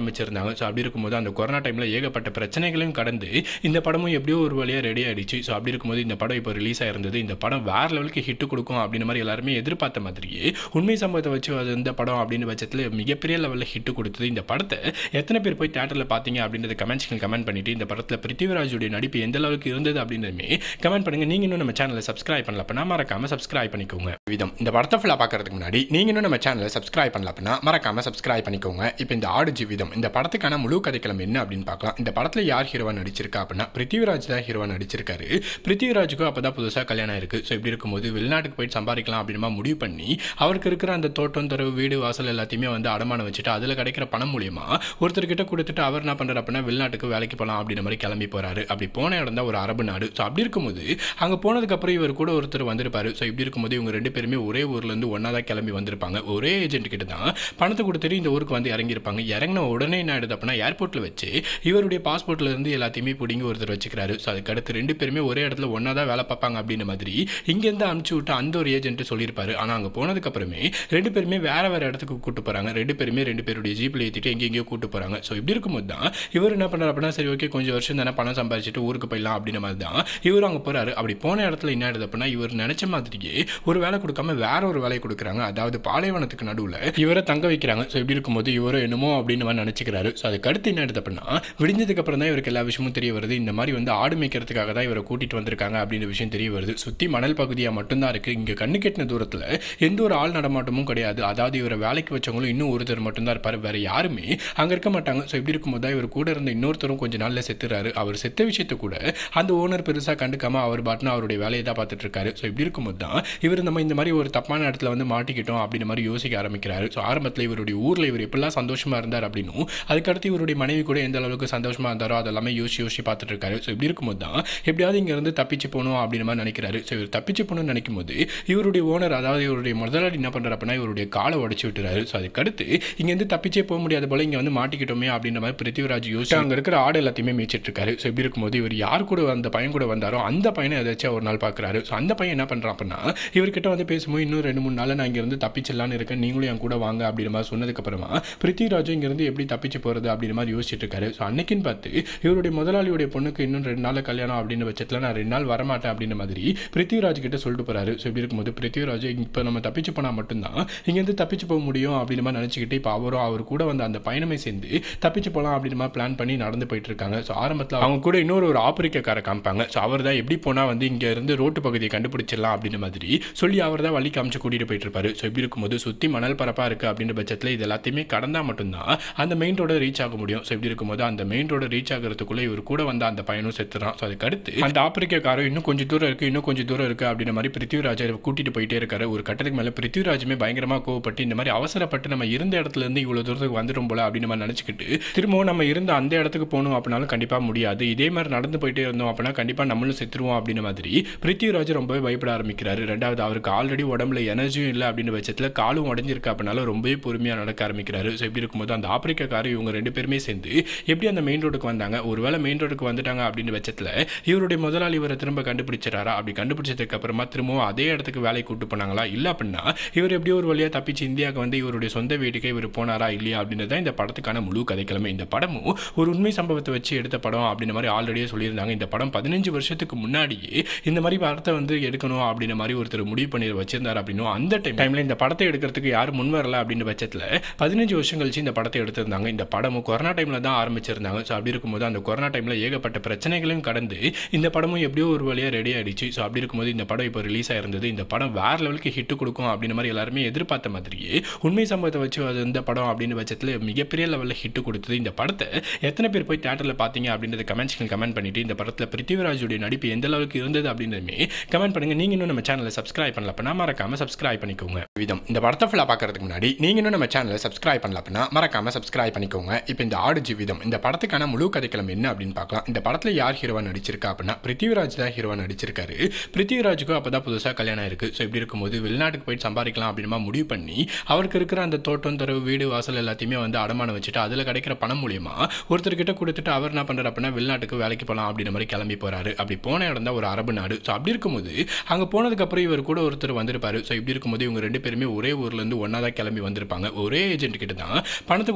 ஆரம்பிச்சிருந்தாங்க ஸோ அப்படி இருக்கும்போது அந்த கொரோனா டைமில் ஏகப்பட்ட பிரச்சனைகளையும் கடந்து இந்த படமும் எப்படியோ ஒரு வழியாக ரெடி ஆயிடுச்சு ஸோ அப்படி இருக்கும்போது இந்த படம் இப்போ ரிலீஸ் ஆயிருந்தது இந்த படம் வேற லெவலுக்கு ஹிட் கொடுக்கும் அப்படின்ற மாதிரி எல்லாருமே எதிர்பார்த்த மாதிரியே உண்மை சம்பவத்தை வச்சு அது இந்த படம் அப்படின்னு பட்சத்தில் மிகப்பெரிய லெவலில் ஹிட் கொடுத்தது இந்த படத்தை எத்தனை பேர் போய் தேட்டரில் பார்த்தீங்க அப்படின்றத கமெண்ட்ஸ்க்கு கமெண்ட் பண்ணிட்டு இந்த படத்தில் பிருத்திவிராஜுடைய நடிப்பு எந்த அளவுக்கு இருந்தது அப்படின்றதுமே கமெண்ட் பண்ணுங்க நீங்க இன்னும் நம்ம சேனலை சப்ஸ்கிரைப் பண்ணல அப்படின்னா மறக்காம சப்ஸ்கிரைப் பண்ணிக்கோங்க விதம் இந்த படத்தை ஃபுல்லாக பார்க்கறதுக்கு முன்னாடி நீங்க இன்னும் நம்ம சேனலை சப்ஸ்கிரைப் பண்ணல அப்படின்னா மறக்காம சப்ஸ்கிரைப் பண்ணிக்கோங்க இப்போ இந்த ஆடு ஜீவிதம் இந்த படத்துக்கான முழு கதைக்களம் என்ன அப்படின்னு பார்க்கலாம் இந்த படத்தில் யார் ஹீரோவா நடிச்சிருக்கா அப்படின்னா பிருத்திவிராஜ் தான் ஹீரோவா நடிச்சிருக்காரு பிருத்திவிராஜுக்கும் அப்போ தான் புதுசாக கல்யாணம் இருக்கு ஸோ இப்படி இருக்கும்போது வெளிநாட்டுக்கு போயிட்டு சம்பாதிக்கலாம் அப்படிமா முடிவு பண்ணி அவருக்கு இருக்கிற அந்த தோட்டம் தரவு வீடு வாசல் எல்லாத்தையுமே வந்து அடமானம் வச்சுட்டு அதில் கிடைக்கிற பணம் மூலியமா ஒருத்தர்கிட்ட கொடுத்துட்டு அவர் என்ன பண்ணுறாரு அப்படின்னா வெளிநாட்டுக்கு வேலைக்கு போகலாம் அப்படின்ற மாதிரி கிளம்பி போறாரு அப்படி போன இடம் தான் ஒரு அரபு நாடு ஸோ அப்படி இருக்கும்போது அங்கே போனதுக்கப்புறம் இவர் கூட ஒருத்தர் வந்திருப்பாரு ஸோ இப்படி இருக்கும்போது இவங்க ரெண்டு பேருமே ஒரே ஊர்லேருந்து ஒன்றா தான் கிளம்பி வந்திருப்பாங்க ஒரே ஏஜென்ட் கிட்ட தான் பணத்தை கொடுத்துட்டு இந்த ஊருக்கு வந்து இறங்கியிருப்பாங்க இறங்கின உடனே என்ன ஆயிடுது அப்படின்னா ஏர்போர்ட்டில் வச்சு இவருடைய பாஸ்போர்ட்ல இருந்து எல்லாத்தையுமே பிடிங்கி ஒருத்தர் வச்சுக்கிறாரு ஸோ அதுக்கு அடுத்து ரெண்டு பேருமே ஒரே இடத்துல ஒன்றா தான் வேலை பார்ப்பாங்க அப்படின்ற மாதிரி இங்கேருந்து அனுப்பிச்சு விட்டு அந்த ஒரு ஏஜென்ட் சொல்லியிருப்பாரு ஆனால் அங்கே போனதுக்கு அப்புறமே ரெண்டு பேருமே வேற வேற இடத்துக்கு கூட்டு போறாங்க ரெண்டு பேருமே ரெண்டு பேருடைய ஜீப்பில் ஏற்றிட்டு எங்கெங்கேயோ கூட்டு போறாங்க ஸோ இப்படி இருக்கும்போது தான் இவர் என்ன பண்ணுறாரு அப்படின்னா சரி ஓகே கொஞ்சம் வருஷம் தானே பணம் சம்பாதிச்சுட்டு ஊருக்கு போயிடலாம் அப்படின்ற மாதிரி தான் இவர் அங்கே போறாரு அப்படி போன இடத்துல என்ன ஆயிடுது அப்படின்னா இவர் நினைச்ச மாதிரியே ஒரு வேலை கொடுக்காம வேற ஒரு வேலையை கொடுக்குறாங்க அதாவது பாலைவனத்துக்கு நடுவில் இவரை தங்க வைக்கிறாங்க ஸோ இப்படி இருக்கும்போது இவரும் என்னமோ அப்படின்னு மாதிரி நினச்சிக்கிறாரு ஸோ அதுக்கு அடுத்து என்ன ஆயிடுது அப்படின்னா விடிஞ்சதுக்கு அப்புறம் தான் இவருக்கு எல்லா விஷயமும் தெரிய வருது இந்த மாதிரி வந்து ஆடு மேய்க்கிறதுக்காக தான் இவரை கூட்டிட்டு வந்திருக்காங்க அப்படின்ற விஷயம் தெரிய வருது சுற்றி மணல் பகுதியாக மட்டும்தான் இருக்கு இங்கே கண்ணு கெட்டின தூரத்தில் எந்த ஒரு ஆள் நடமாட்டமும் கிடையாது அதாவது இவரை வேலைக்கு வச்சவங்களும் இன்னும் ஒருத்தர் மட்டும்தான் இருப்பார் வேற யாருமே அங்கே இருக்க மாட்டாங்க ஸோ இப்படி இருக்கும்போது தான் இவர் கூட இருந்த இன்னொருத்தரும் கொஞ்ச நாளில் செத்துறாரு அவர் செத்த விஷயத்தை கூட அந்த ஓனர் பெருசாக கண்டுக்காம அவர் பாட்டுன்னு அவருடைய வேலையை தான் பார்த்துட்டு இருக்காரு ஸோ இப்படி இருக்கும்போது தான் இவர் நம்ம இந்த மாதிரி ஒரு தப்பான இடத்துல வந்து மாட்டிக்கிட்டோம் அப்படின்ற மாதிரி யோசிக்க ஆரம்பிக்கிறாரு ஸோ ஆரம்பத்தில் இவருடைய ஊரில் இவர் எப்படிலாம் சந்தோஷமா இருந்தார் அப்படின்னும் அதுக்கடுத்து இவருடைய மனைவி கூட எந்த அளவுக்கு சந்தோஷமா இருந்தாரோ அதெல்லாமே யோசிச்சு யோசிச்சு பார்த்துட்டு இருக்காரு ஸோ இப்படி இருக்கும்போது தான் எப்படியாவது இங்கேருந்து தப்பிச்சு போகணும் அப்படின்ற மாதிரி நினைக்கிறாரு ஸோ இவர் தப்பிச்சு போகணும்னு நினைக்கும் போது இவருடைய ஓனர் அதாவது இவருடைய முதலாளி என்ன பண்ணுறாரு அப்படின்னா இவருடைய காலை உடச்சி விட்டுறாரு ஸோ அதுக்கடுத்து இங்கேருந்து தப்பிச்சே போக முடியாத போல இங்கே வந்து மாட்டிக்கிட்டோமே அப்படின்ற மாதிரி பிருத்திவிராஜ் யோசிச்சு அங்கே இருக்கிற ஆடு எல்லாத்தையுமே மேய்ச்சிட்டு இருக்காரு ஸோ இப்படி இருக்கும்போது இவர் யார் கூட அந்த பையன் கூட வந்தாரோ அந்த பையனை ஏதாச்சும் ஒரு நாள் பார்க்குறாரு ஸோ அந்த பையன் என்ன பண்ணுறான் அப்படின்னா இவர்கிட்ட வந்து பேசும்போது இன்னும் ரெண்டு மூணு நாள் நான் இங்கேருந்து தப்பிச்சிடலான்னு இருக்கேன் நீங்களும் என் கூட வாங்க அப்படின்ற மாதிரி சொன்னதுக்கப்புறமா பிருத்திவிராஜும் இங்கேருந்து எப்படி தப்பிச்சு போகிறது அப்படின்ற மாதிரி யோசிச்சுட்டு இருக்காரு ஸோ அன்னைக்குன்னு பார்த்து இவருடைய முதலாளியுடைய பொண்ணுக்கு இன்னும் ரெண்டு நாள் கல்யாணம் அப்படின்ற பட்சத்தில் நான் ரெண்டு நாள் வரமாட்டேன் அப்படின்ற மாதிரி பிருத்திவிராஜ் கிட்ட சொல்லிட்டு போறாரு ஸோ இப்படி இருக்கும்போது பிருத்திவிராஜ் இப்போ நம்ம தப்பிச்சு போனால் மட்டும்தான் இங்கேருந்து தப்பிச்சு போக முடியும் அப்படின்ற மாதிரி நினச்சிக்கிட்டு இப்போ அவரும் அவர் கூட வந்து அந்த பயணமே சேர்ந்து தப்பிச்சு போகலாம் அப்படின்ற மாதிரி பிளான் பண்ணி நடந்து போயிட்டு இருக்காங்க ஸோ ஆரம்பத்தில் அவங்க கூட இன்னொரு ஒரு ஆப்பிரிக்காரை காமிப்பாங்க ஸோ அவர் தான் எப்படி போனால் வந்து இங்கே இருந்து ரோட்டு பகுதியை கண்டுபிடிச்சிடலாம் அப்படின்ற மாதிரி சொல்லி அவர் தான் வழி காமிச்சு கூட்டிகிட்டு போயிட்டு இருப்பாரு ஸோ இப்படி இருக்கும்போது சுற்றி மணல் பரப்பாக இருக்குது அப்படின்ற பட்சத்தில் இது எல்லாத்தையுமே கடந்தால் மட்டும்தான் அந்த மெயின் ரோட ரீச் ஆக முடியும் ஸோ இப்படி இருக்கும்போது அந்த மெயின் ரோட ரீச் ஆகிறதுக்குள்ளே இவர் கூட வந்த அந்த பையனும் செத்துறான் ஸோ அதுக்கு அடுத்து அந்த ஆப்பிரிக்க காரம் இன்னும் கொஞ்சம் தூரம் இருக்குது இன்னும் கொஞ்சம் தூரம் இருக்குது அப்படின்ற மாதிரி பிருத்திவிராஜை கூட்டிட்டு போயிட்டே இருக்காரு ஒரு கட்டத்துக்கு மேலே பிருத்திவிராஜுமே பயங்கரமாக கோவப்பட்டு இந்த மாதிரி அவசரப்பட்டு நம்ம இருந்த இடத்துல இருந்து இவ்வளோ தூரத்துக்கு வந்துடும் போல அப்படின்னு மாதிரி நினச்சிக்கிட்டு திரும்பவும் நம்ம இருந்த அந்த இடத்துக்கு போகணும் அப்படின்னாலும் கண்டிப்பாக முடியாது இதே மாதிரி நடந்து போயிட்டே இருந்தோம் அப்படின்னா கண்டிப்பாக நம்மளும் செத்துருவோம் அப்படின்ற மாதிரி பிருத்திவிராஜ் ரொம்பவே பயப்பட ஆரம்பிக்கிறாரு ரெண்டாவது அவருக்கு ஆல்ரெடி உடம்புல எனர்ஜியும் இல்லை அப்படின்ற பட்சத்தில் காலும் உடஞ்சிருக்கு அப்படின்னால ரொம்பவே பொறுமையாக நடக்க ஆரம்பிக்கிறாரு ஸோ இப்படி இருக்கும்போது அந்த ஆப்பிரிக்காக்காரர் இவங்க ரெண்டு பேருமே சேர்ந்து எப்படி அந்த மெயின் ரோடுக்கு வந்தாங்க ஒருவேளை மெயின் ரோடுக்கு வந்துட்டாங்க அப்படின்ற பட்சத்தில் இவருடைய முதலாளி இவரை திரும்ப கண்டுபிடிச்சிட்டாரா அப்படி கண்டுபிடிச்சதுக்கு அப்புறமா திரும்பவும் அதே இடத்துக்கு வேலை கூட்டு போனாங்களா இல்லை அப்படின்னா இவர் எப்படியோ ஒரு வழியாக தப்பிச்சு இந்தியாவுக்கு வந்து இவருடைய சொந்த வீட்டுக்கே இவர் போனாரா இல்லையா அப்படின்றது தான் இந்த படத்துக்கான முழு கதைக்கிழமை இந்த படமும் ஒரு உண்மை சம்பவத்தை வச்சு எடுத்த படம் அப்படின்ற மாதிரி ஆல்ரெடியே சொல்லியிருந்தாங்க இந்த படம் பதினஞ்சு வருஷத்துக்கு முன்னாடியே இந்த மாதிரி படத்தை வந்து எடுக்கணும் அப்படின்ற மாதிரி ஒருத்தர் முடிவு பண்ணி வச்சிருந்தார் அப்படின்னும் அந்த டைம் டைமில் இந்த படத்தை எடுக்கிறதுக்கு யாரும் முன் வரல அப்படின்ற பட்சத்தில் பதினஞ்சு வருஷம் கழிச்சு இந்த படத்தை எடுத்திருந்தாங்க இந்த படமும் கொரோனா டைமில் தான் ஆரம்பிச்சிருந்தாங்க ஸோ அப்படி இருக்கும்போது அந்த கொரோனா டைமில் ஏகப்பட்ட பிரச்சனைகளையும் கடந்து இந்த படமும் எப்படியோ ஒரு வழியாக ரெடி ஆயிடுச்சு ஸோ அப்படி இருக்கும்போது இந்த படம் இப்போ ரிலீஸ் ஆயிருந்தது இந்த படம் வேற லெவலுக்கு ஹிட் கொடுக்கும் அப்படின்ற மாதிரி எல்லாருமே எதிர்பார்த்த மாதிரியே உண்மை சம்பவத்தை வச்சு அது இந்த படம் அப்படின்னு பட்சத்தில் மிகப்பெரிய லெவலில் ஹிட் கொடுத்தது இந்த படத்தை எத்தனை பேர் போய் தேட்டரில் பார்த்தீங்க அப்படின்றத கமெண்ட்ஸ்க்கு கமெண்ட் பண்ணிட்டு இந்த படத்தில் பிருத்திவிராஜுடைய நடிப்பு எந்த அளவுக்கு இருந்தது அப்படின்றதுமே கமெண்ட் பண்ணுங்க நீங்க இன்னும் நம்ம சேனலை சப்ஸ்கிரைப் பண்ணல அப்படின்னா மறக்காம சப்ஸ்கிரைப் பண்ணிக்கோங்க விதம் இந்த படத்தை ஃபுல்லாக பார்க்கறதுக்கு முன்னாடி நீங்க இன்னும் நம்ம சேனலை சப்ஸ்கிரைப் பண்ணல அப்படின்னா மறக்காம சப்ஸ்கிரைப் பண்ணிக்கோங்க இப்போ இந்த ஆடு ஜீவிதம் இந்த படத்துக்கான முழு கதைக்களம் என்ன அப்படின்னு பார்க்கலாம் இந்த படத்தில் யார் ஹீரோவா நடிச்சிருக்கா அப்படின்னா பிருத்திவிராஜ் தான் ஹீரோவா நடிச்சிருக்காரு பிருத்திவிராஜுக்கும் அப்போ தான் புதுசாக கல்யாணம் இருக்கு ஸோ இப்படி இருக்கும்போது வெளிநாட்டுக்கு போயிட்டு சம்பாதிக்கலாம் அப்படிமா முடிவு பண்ணி அவருக்கு இருக்கிற அந்த தோட்டம் தரவு வீடு வாசல் எல்லாத்தையுமே வந்து அடமானம் வச்சுட்டு அதில் கிடைக்கிற பணம் மூலியமா ஒருத்தர்கிட்ட கொடுத்துட்டு அவர் என்ன பண்ணுறாரு அப்படின்னா வெளிநாட்டுக்கு வேலைக்கு போகலாம் அப்படின்ற மாதிரி கிளம்பி போறாரு அப்படி போன இடம் தான் ஒரு அரபு நாடு ஸோ அப்படி இருக்கும்போது அங்கே போனதுக்கப்புறம் இவர் கூட ஒருத்தர் வந்திருப்பாரு ஸோ இப்படி இருக்கும்போது இவங்க ரெண்டு பேருமே ஒரே ஊர்லேருந்து ஒன்றா தான் கிளம்பி வந்திருப்பாங்க ஒரே ஏஜென்ட் கிட்ட தான் பணத்தை கொடுத்துட்டு இந்த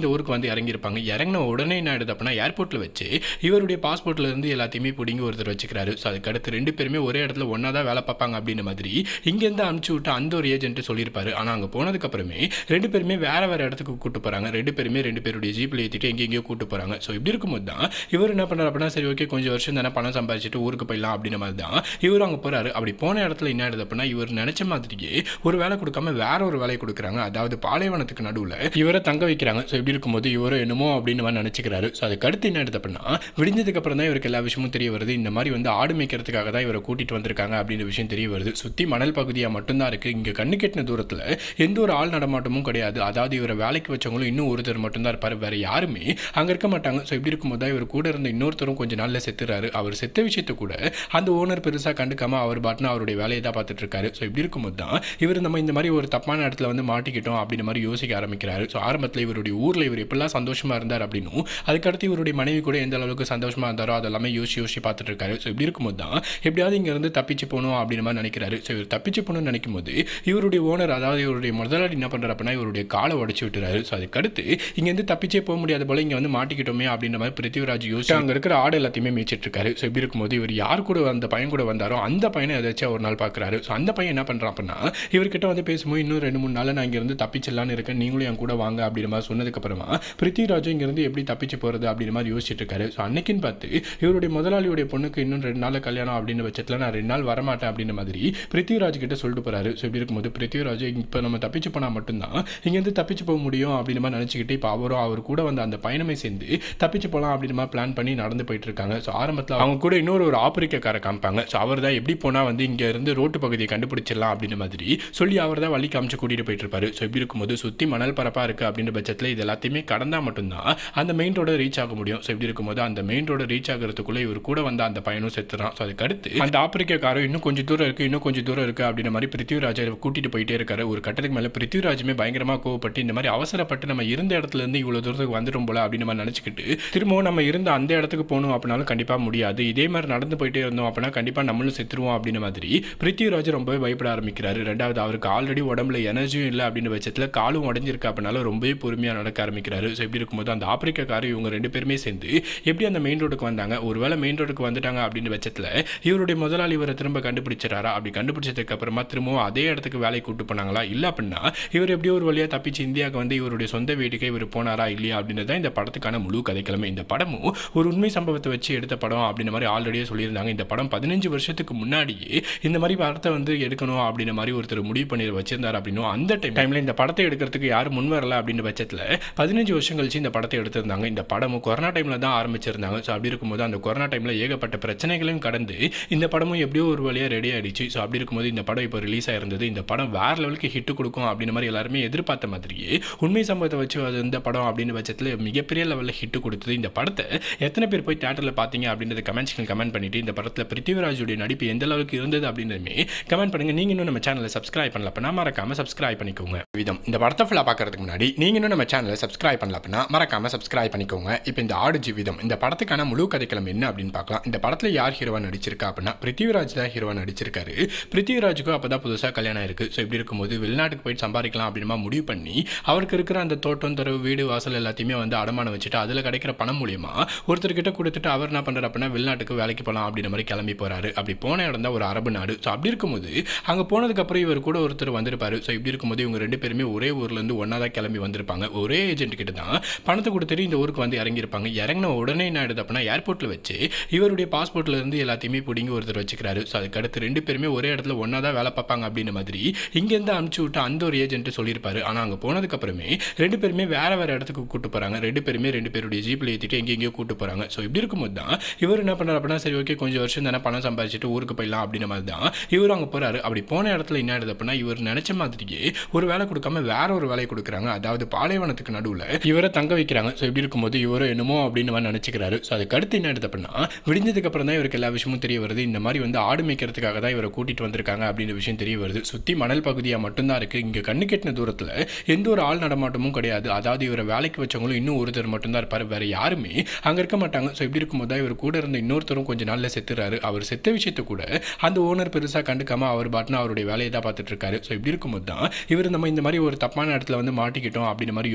இந்த ஊருக்கு வந்து இறங்கியிருப்பாங்க இறங்கின உடனே என்ன ஆயிடுது அப்படின்னா ஏர்போர்ட்டில் வச்சு இவருடைய பாஸ்போர்ட்ல இருந்து எல்லாத்தையுமே பிடிங்கி ஒருத்தர் வச்சுக்கிறாரு ஸோ அதுக்கு அடுத்து ரெண்டு பேருமே ஒரே இடத்துல ஒன்றா தான் வேலை பார்ப்பாங்க அப்படின்ற மாதிரி இங்கேருந்து அனுப்பிச்சு விட்டு அந்த ஒரு ஏஜென்ட் சொல்லியிருப்பாரு ஆனால் அங்கே போனதுக்கு அப்புறமே ரெண்டு பேருமே வேற வேற இடத்துக்கு கூட்டு போறாங்க ரெண்டு பேருமே ரெண்டு பேருடைய ஜீப்பில் ஏற்றிட்டு எங்கெங்கேயோ கூட்டு போறாங்க ஸோ இப்படி இருக்கும்போது தான் இவர் என்ன பண்றாரு அப்படின்னா சரி ஓகே கொஞ்சம் வருஷம் தானே பணம் சம்பாதிச்சுட்டு ஊருக்கு போயிடலாம் அப்படின்ற மாதிரி தான் இவர் அங்கே போறாரு அப்படி போன இடத்துல என்ன ஆயிடுது அப்படின்னா இவர் நினைச்ச மாதிரியே ஒரு வேலை கொடுக்காம வேற ஒரு வேலையை கொடுக்குறாங்க அதாவது பாலைவனத்துக்கு நடுவில் இவரை தங்க வைக்கிறாங்க ஸோ இப்படி இருக்கும்போது இவரும் என்னமோ அப்படின்னு மாதிரி நினச்சிக்கிறாரு ஸோ அதுக்கு அடுத்து என்ன ஆயிடுது அப்படின்னா விடிஞ்சதுக்கு அப்புறம் தான் இவருக்கு எல்லா விஷயமும் தெரிய வருது இந்த மாதிரி வந்து ஆடு மேய்க்கிறதுக்காக தான் இவரை கூட்டிட்டு வந்திருக்காங்க அப்படின்ற விஷயம் தெரிய வருது சுற்றி மணல் பகுதியாக மட்டும்தான் இருக்கு இங்கே கண்ணு கெட்டின தூரத்தில் எந்த ஒரு ஆள் நடமாட்டமும் கிடையாது அதாவது இவரை வேலைக்கு வச்சவங்களும் இன்னும் ஒருத்தர் மட்டும்தான் இருப்பார் வேற யாருமே அங்கே இருக்க மாட்டாங்க ஸோ இப்படி இருக்கும்போது தான் இவர் கூட இருந்த இன்னொருத்தரும் கொஞ்சம் நாளில் செத்துறாரு அவர் செத்த விஷயத்தை கூட அந்த ஓனர் பெருசாக கண்டுக்காம அவர் பாட்டுன்னு அவருடைய வேலையை தான் பார்த்துட்டு இருக்காரு ஸோ இப்படி இருக்கும்போது தான் இவர் நம்ம இந்த மாதிரி ஒரு தப்பான இடத்துல வந்து மாட்டிக்கிட்டோம் அப்படின்ற மாதிரி யோசிக்க ஆரம்பிக்கிறாரு ஸோ ஆரம்பத்தில் இவருடைய ஊரில் இவர் எப்படிலாம் சந்தோஷமா இருந்தார் அப்படின்னும் அதுக்கடுத்து இவருடைய மனைவி கூட எந்த அளவுக்கு சந்தோஷமா இருந்தாரோ அதெல்லாமே யோசிச்சு யோசிச்சு பார்த்துட்டு இருக்காரு ஸோ இப்படி இருக்கும்போது தான் எப்படியாவது இங்கேருந்து தப்பிச்சு போகணும் அப்படின்ற மாதிரி நினைக்கிறாரு ஸோ இவர் தப்பிச்சு போகணும்னு நினைக்கும் போது இவருடைய ஓனர் அதாவது இவருடைய முதலாளி என்ன பண்ணுறாரு அப்படின்னா இவருடைய காலை உடச்சி விட்டுறாரு ஸோ அதுக்கடுத்து இங்கேருந்து தப்பிச்சே போக முடியாத போல இங்கே வந்து மாட்டிக்கிட்டோமே அப்படின்ற மாதிரி பிருத்திவிராஜ் யோசிச்சு அங்கே இருக்கிற ஆடு எல்லாத்தையுமே மேய்ச்சிட்டு இருக்காரு ஸோ இப்படி இருக்கும்போது இவர் யார் கூட அந்த பையன் கூட வந்தாரோ அந்த பையனை ஏதாச்சும் ஒரு நாள் பார்க்குறாரு ஸோ அந்த பையன் என்ன பண்ணுறான் அப்படின்னா இவர்கிட்ட வந்து பேசும்போது இன்னும் ரெண்டு மூணு நாள் நான் இங்கேருந்து தப்பிச்சிடலான்னு இருக்கேன் நீங்களும் என் கூட வாங்க அப்படின்ற மாதிரி சொன்னதுக்கப்புறமா பிருத்திவிராஜும் இங்கேருந்து எப்படி தப்பிச்சு போகிறது அப்படின்ற மாதிரி யோசிச்சுட்டு இருக்காரு ஸோ அன்னைக்குன்னு பார்த்து இவருடைய முதலாளியுடைய பொண்ணுக்கு இன்னும் ரெண்டு நாள் கல்யாணம் அப்படின்ற பட்சத்தில் நான் ரெண்டு நாள் வரமாட்டேன் அப்படின்ற மாதிரி பிருத்திவிராஜ் கிட்ட சொல்லிட்டு போறாரு ஸோ இப்படி இருக்கும்போது பிருத்திவிராஜ் இப்போ நம்ம தப்பிச்சு போனால் மட்டும்தான் இங்கேருந்து தப்பிச்சு போக முடியும் அப்படின்ற மாதிரி நினச்சிக்கிட்டு இப்போ அவரும் அவர் கூட வந்து அந்த பயணமே சேர்ந்து தப்பிச்சு போகலாம் அப்படின்ற மாதிரி பிளான் பண்ணி நடந்து போயிட்டு இருக்காங்க ஸோ ஆரம்பத்தில் அவங்க கூட இன்னொரு ஒரு ஆப்பிரிக்கக்காரை காமிப்பாங்க ஸோ அவர் தான் எப்படி போனால் வந்து இங்கே இருந்து ரோட்டு பகுதியை கண்டுபிடிச்சிடலாம் அப்படின்ற மாதிரி சொல்லி அவர் தான் வழி காமிச்சு கூட்டிகிட்டு போயிட்டு இருப்பாரு ஸோ இப்படி இருக்கும்போது சுற்றி மணல் பரப்பாக இருக்குது அப்படின்ற பட்சத்தில் இது எல்லாத்தையுமே கடந்தால் மட்டும்தான் அந்த மெயின் ரோட ரீச் ஆக முடியும் ஸோ இப்படி இருக்கும்போது அந்த மெயின் ரோட ரீச் ஆகிறதுக்குள்ளே இவர் கூட வந்த அந்த பையனும் செத்துறான் ஸோ அதுக்கு அடுத்து அந்த ஆப்பிரிக்க காரம் இன்னும் கொஞ்சம் தூரம் இருக்குது இன்னும் கொஞ்சம் தூரம் இருக்குது அப்படின்ற மாதிரி பிருத்திவிராஜை கூட்டிட்டு போயிட்டே இருக்காரு ஒரு கட்டத்துக்கு மேலே பிருத்திவிராஜுமே பயங்கரமாக கோவப்பட்டு இந்த மாதிரி அவசரப்பட்டு நம்ம இருந்த இடத்துல இருந்து இவ்வளோ தூரத்துக்கு வந்துடும் போல அப்படின்னு மாதிரி நினச்சிக்கிட்டு திரும்பவும் நம்ம இருந்த அந்த இடத்துக்கு போகணும் அப்படின்னாலும் கண்டிப்பாக முடியாது இதே மாதிரி நடந்து போயிட்டே இருந்தோம் அப்படின்னா கண்டிப்பாக நம்மளும் செத்துருவோம் அப்படின்ற மாதிரி பிருத்திவிராஜ் ரொம்பவே பயப்பட ஆரம்பிக்கிறாரு ரெண்டாவது அவருக்கு ஆல்ரெடி உடம்புல எனர்ஜியும் இல்லை அப்படின்ற பட்சத்தில் காலும் உடஞ்சிருக்கு அப்படின்னால ரொம்பவே பொறுமையாக நடக்க ஆரம்பிக்கிறாரு ஸோ இப்படி இருக்கும்போது அந்த ஆப்பிரிக்காக்காரர் இவங்க ரெண்டு பேருமே சேர்ந்து எப்படி அந்த மெயின் ரோடுக்கு வந்தாங்க ஒருவேளை மெயின் ரோடுக்கு வந்துட்டாங்க அப்படின்ற பட்சத்தில் இவருடைய முதலாளி இவரை திரும்ப கண்டுபிடிச்சிட்டாரா அப்படி கண்டுபிடிச்சதுக்கு அப்புறமா திரும்பவும் அதே இடத்துக்கு வேலைக்கு கூட்டு போனாங்களா இல்லை அப்படின்னா இவர் எப்படியோ ஒரு வழியாக தப்பிச்சு இந்தியாவுக்கு வந்து இவருடைய சொந்த வீட்டுக்கே இவர் போனாரா இல்லையா அப்படின்றது தான் இந்த படத்துக்கான முழு கதைக்கிழமை இந்த படமும் ஒரு உண்மை சம்பவத்தை வச்சு எடுத்த படம் அப்படின்ற மாதிரி ஆல்ரெடியே சொல்லியிருந்தாங்க இந்த படம் பதினஞ்சு வருஷத்துக்கு முன்னாடியே இந்த மாதிரி படத்தை வந்து எடுக்கணும் அப்படின்ற மாதிரி ஒருத்தர் முடிவு பண்ணி வச்சிருந்தார் அப்படின்னும் அந்த டைம் டைமில் இந்த படத்தை எடுக்கிறதுக்கு யாரும் முன் வரல அப்படின்ற பட்சத்தில் பதினஞ்சு வருஷம் கழிச்சு இந்த படத்தை எடுத்திருந்தாங்க இந்த படமும் கொரோனா டைமில் தான் ஆரம்பிச்சிருந்தாங்க ஸோ அப்படி இருக்கும்போது அந்த கொரோனா டைமில் ஏகப்பட்ட பிரச்சனைகளையும் கடந்து இந்த படமும் எப்படியோ ஒரு வழியாக ரெடி ஆயிடுச்சு ஸோ அப்படி இருக்கும்போது இந்த படம் இப்போ ரிலீஸ் ஆயிருந்தது இந்த படம் வேற லெவலுக்கு ஹிட் கொடுக்கும் அப்படின்ற மாதிரி எல்லாருமே எதிர்பார்த்த மாதிரியே உண்மை சம்பவத்தை வச்சு அது இந்த படம் அப்படின்னு பட்சத்தில் மிகப்பெரிய லெவலில் ஹிட் கொடுத்தது இந்த படத்தை எத்தனை பேர் போய் தேட்டரில் பார்த்தீங்க அப்படின்றத கமெண்ட்ஸ்கள் கமெண்ட் பண்ணிட்டு இந்த படத்தில் பிருத்திவிராஜுடைய நடிப்பு எந்த அளவுக்கு இருந்தது அப்படின்றதுமே கமெண்ட் பண்ணுங்க நீங்க இன்னும் நம்ம சேனலை சப்ஸ்கிரைப் பண்ணல அப்படின்னா மறக்காம சப்ஸ்கிரைப் பண்ணிக்கோங்க விதம் இந்த படத்தை ஃபுல்லாக பார்க்கறதுக்கு முன்னாடி நீங்க இன்னும் நம்ம சேனலை சப்ஸ்கிரைப் பண்ணல அப்படின்னா மறக்காம சப்ஸ்கிரைப் பண்ணிக்கோங்க இப்போ இந்த ஆடு ஜீவிதம் இந்த படத்துக்கான முழு கதைக்களம் என்ன அப்படின்னு பார்க்கலாம் இந்த படத்தில் யார் ஹீரோவா நடிச்சிருக்கா அப்படின்னா பிருத்திவிராஜ் தான் ஹீரோவா நடிச்சிருக்காரு பிருத்திவிராஜுக்கும் அப்போ தான் புதுசாக கல்யாணம் இருக்கு ஸோ இப்படி இருக்கும்போது வெளிநாட்டுக்கு போயிட்டு சம்பாதிக்கலாம் அப்படின்னு முடிவு பண்ணி அவருக்கு இருக்கிற அந்த தோட்டம் தரவு வீடு வாசல் எல்லாத்தையுமே வந்து அடமானம் வச்சுட்டு அதில் கிடைக்கிற பணம் மூலியமா ஒருத்தர்கிட்ட கொடுத்துட்டு அவர் என்ன பண்ணுறாரு அப்படின்னா வெளிநாட்டுக்கு வேலைக்கு போகலாம் அப்படின்ற மாதிரி கிளம்பி போறாரு அப்படி போன இடம் தான் ஒரு அரபு நாடு ஸோ அப்படி இருக்கும்போது அங்கே போனதுக்கப்புறம் இவர் கூட ஒருத்தர் வந்திருப்பாரு ஸோ இப்படி இருக்கும்போது இவங்க ரெண்டு பேருமே ஒரே ஊர்லேருந்து ஒன்றா தான் கிளம்பி வந்திருப்பாங்க ஒரே ஏஜென்ட் கிட்ட தான் பணத்தை கொடுத்துட்டு இந்த ஊருக்கு வந்து இறங்கியிருப்பாங்க இறங்கின உடனே என்ன ஆயிடுது அப்படின்னா ஏர்போர்ட்டில் வச்சு இவருடைய பாஸ்போர்ட்ல இருந்து எல்லாத்தையுமே பிடிங்கி ஒருத்தர் வச்சுக்கிறாரு ஸோ அதுக்கு அடுத்து ரெண்டு பேருமே ஒரே இடத்துல ஒன்றா தான் வேலை பார்ப்பாங்க அப்படின்ற மாதிரி இங்கேருந்து அனுப்பிச்சு விட்டு அந்த ஒரு ஏஜென்ட் சொல்லியிருப்பாரு ஆனால் அங்கே போனதுக்கப்புறமே ரெண்டு பேருமே வேற வேற இடத்துக்கு கூட்டு போகிறாங்க ரெண்டு பேருமே ரெண்டு பேருடைய ஜீப்பில் ஏற்றிட்டு எங்கெங்கேயோ கூட்டு போகிறாங்க ஸோ இப்படி இருக்கும்போது தான் இவர் என்ன பண்ணுறாரு அப்படின்னா சரி ஓகே கொஞ்சம் வருஷம் தானே பணம் சம்பாதிச்சுட்டு ஊருக்கு போயிடலாம் அப்படின்ற மாதிரி தான் இவர் அங்கே போகிறாரு அப்படி போன இடத்துல என்ன ஆயிடுது அப்படின்னா இவர் நினச்ச மாதிரியே ஒரு வேலை கொடுக்காம வேற ஒரு வேலையை கொடுக்குறாங்க அதாவது பாலைவனத்துக்கு நடுவில் இவரை தங்க வைக்கிறாங்க ஸோ இப்படி இருக்கும்போது இவரும் என்னமோ அப்படின்னு மாதிரி நினச்சிக்கிறாரு ஸோ அதுக்கு அடுத்து என்ன ஆயிடுது அப்படின்னா விடிஞ்சதுக்கு அப்புறம் தான் இவருக்கு எல்லா விஷயமும் தெரிய வருது இந்த மாதிரி வந்து ஆடு மேய்க்கிறதுக்காக தான் இவரை கூட்டிட்டு வந்திருக்காங்க அப்படின்ற விஷயம் தெரிய வருது சுற்றி மணல் பகுதியாக மட்டும்தான் இருக்குது இங்கே கண்ணு கெட்டின தூரத்தில் எந்த ஒரு ஆள் நடமாட்டமும் கிடையாது அதாவது இவரை வேலைக்கு வச்சவங்களும் இன்னும் ஒருத்தர் மட்டும்தான் இருப்பார் வேற யாருமே அங்கே இருக்க மாட்டாங்க ஸோ இப்படி இருக்கும்போது தான் இவர் கூட இருந்த இன்னொருத்தரும் கொஞ்சம் நாளில் செத்துறாரு அவர் செத்த விஷயத்தை கூட அந்த ஓனர் பெருசாக கண்டுக்காம அவர் பாட்டுன்னு அவருடைய வேலையை தான் பார்த்துட்டு இருக்காரு ஸோ இப்படி இருக்கும்போது தான் இவர் நம்ம இந்த மாதிரி ஒரு தப்பான இடத்துல வந்து மாட்டிக்கிட்டோம் அப்படின்ற மாதிரி யோசிக்க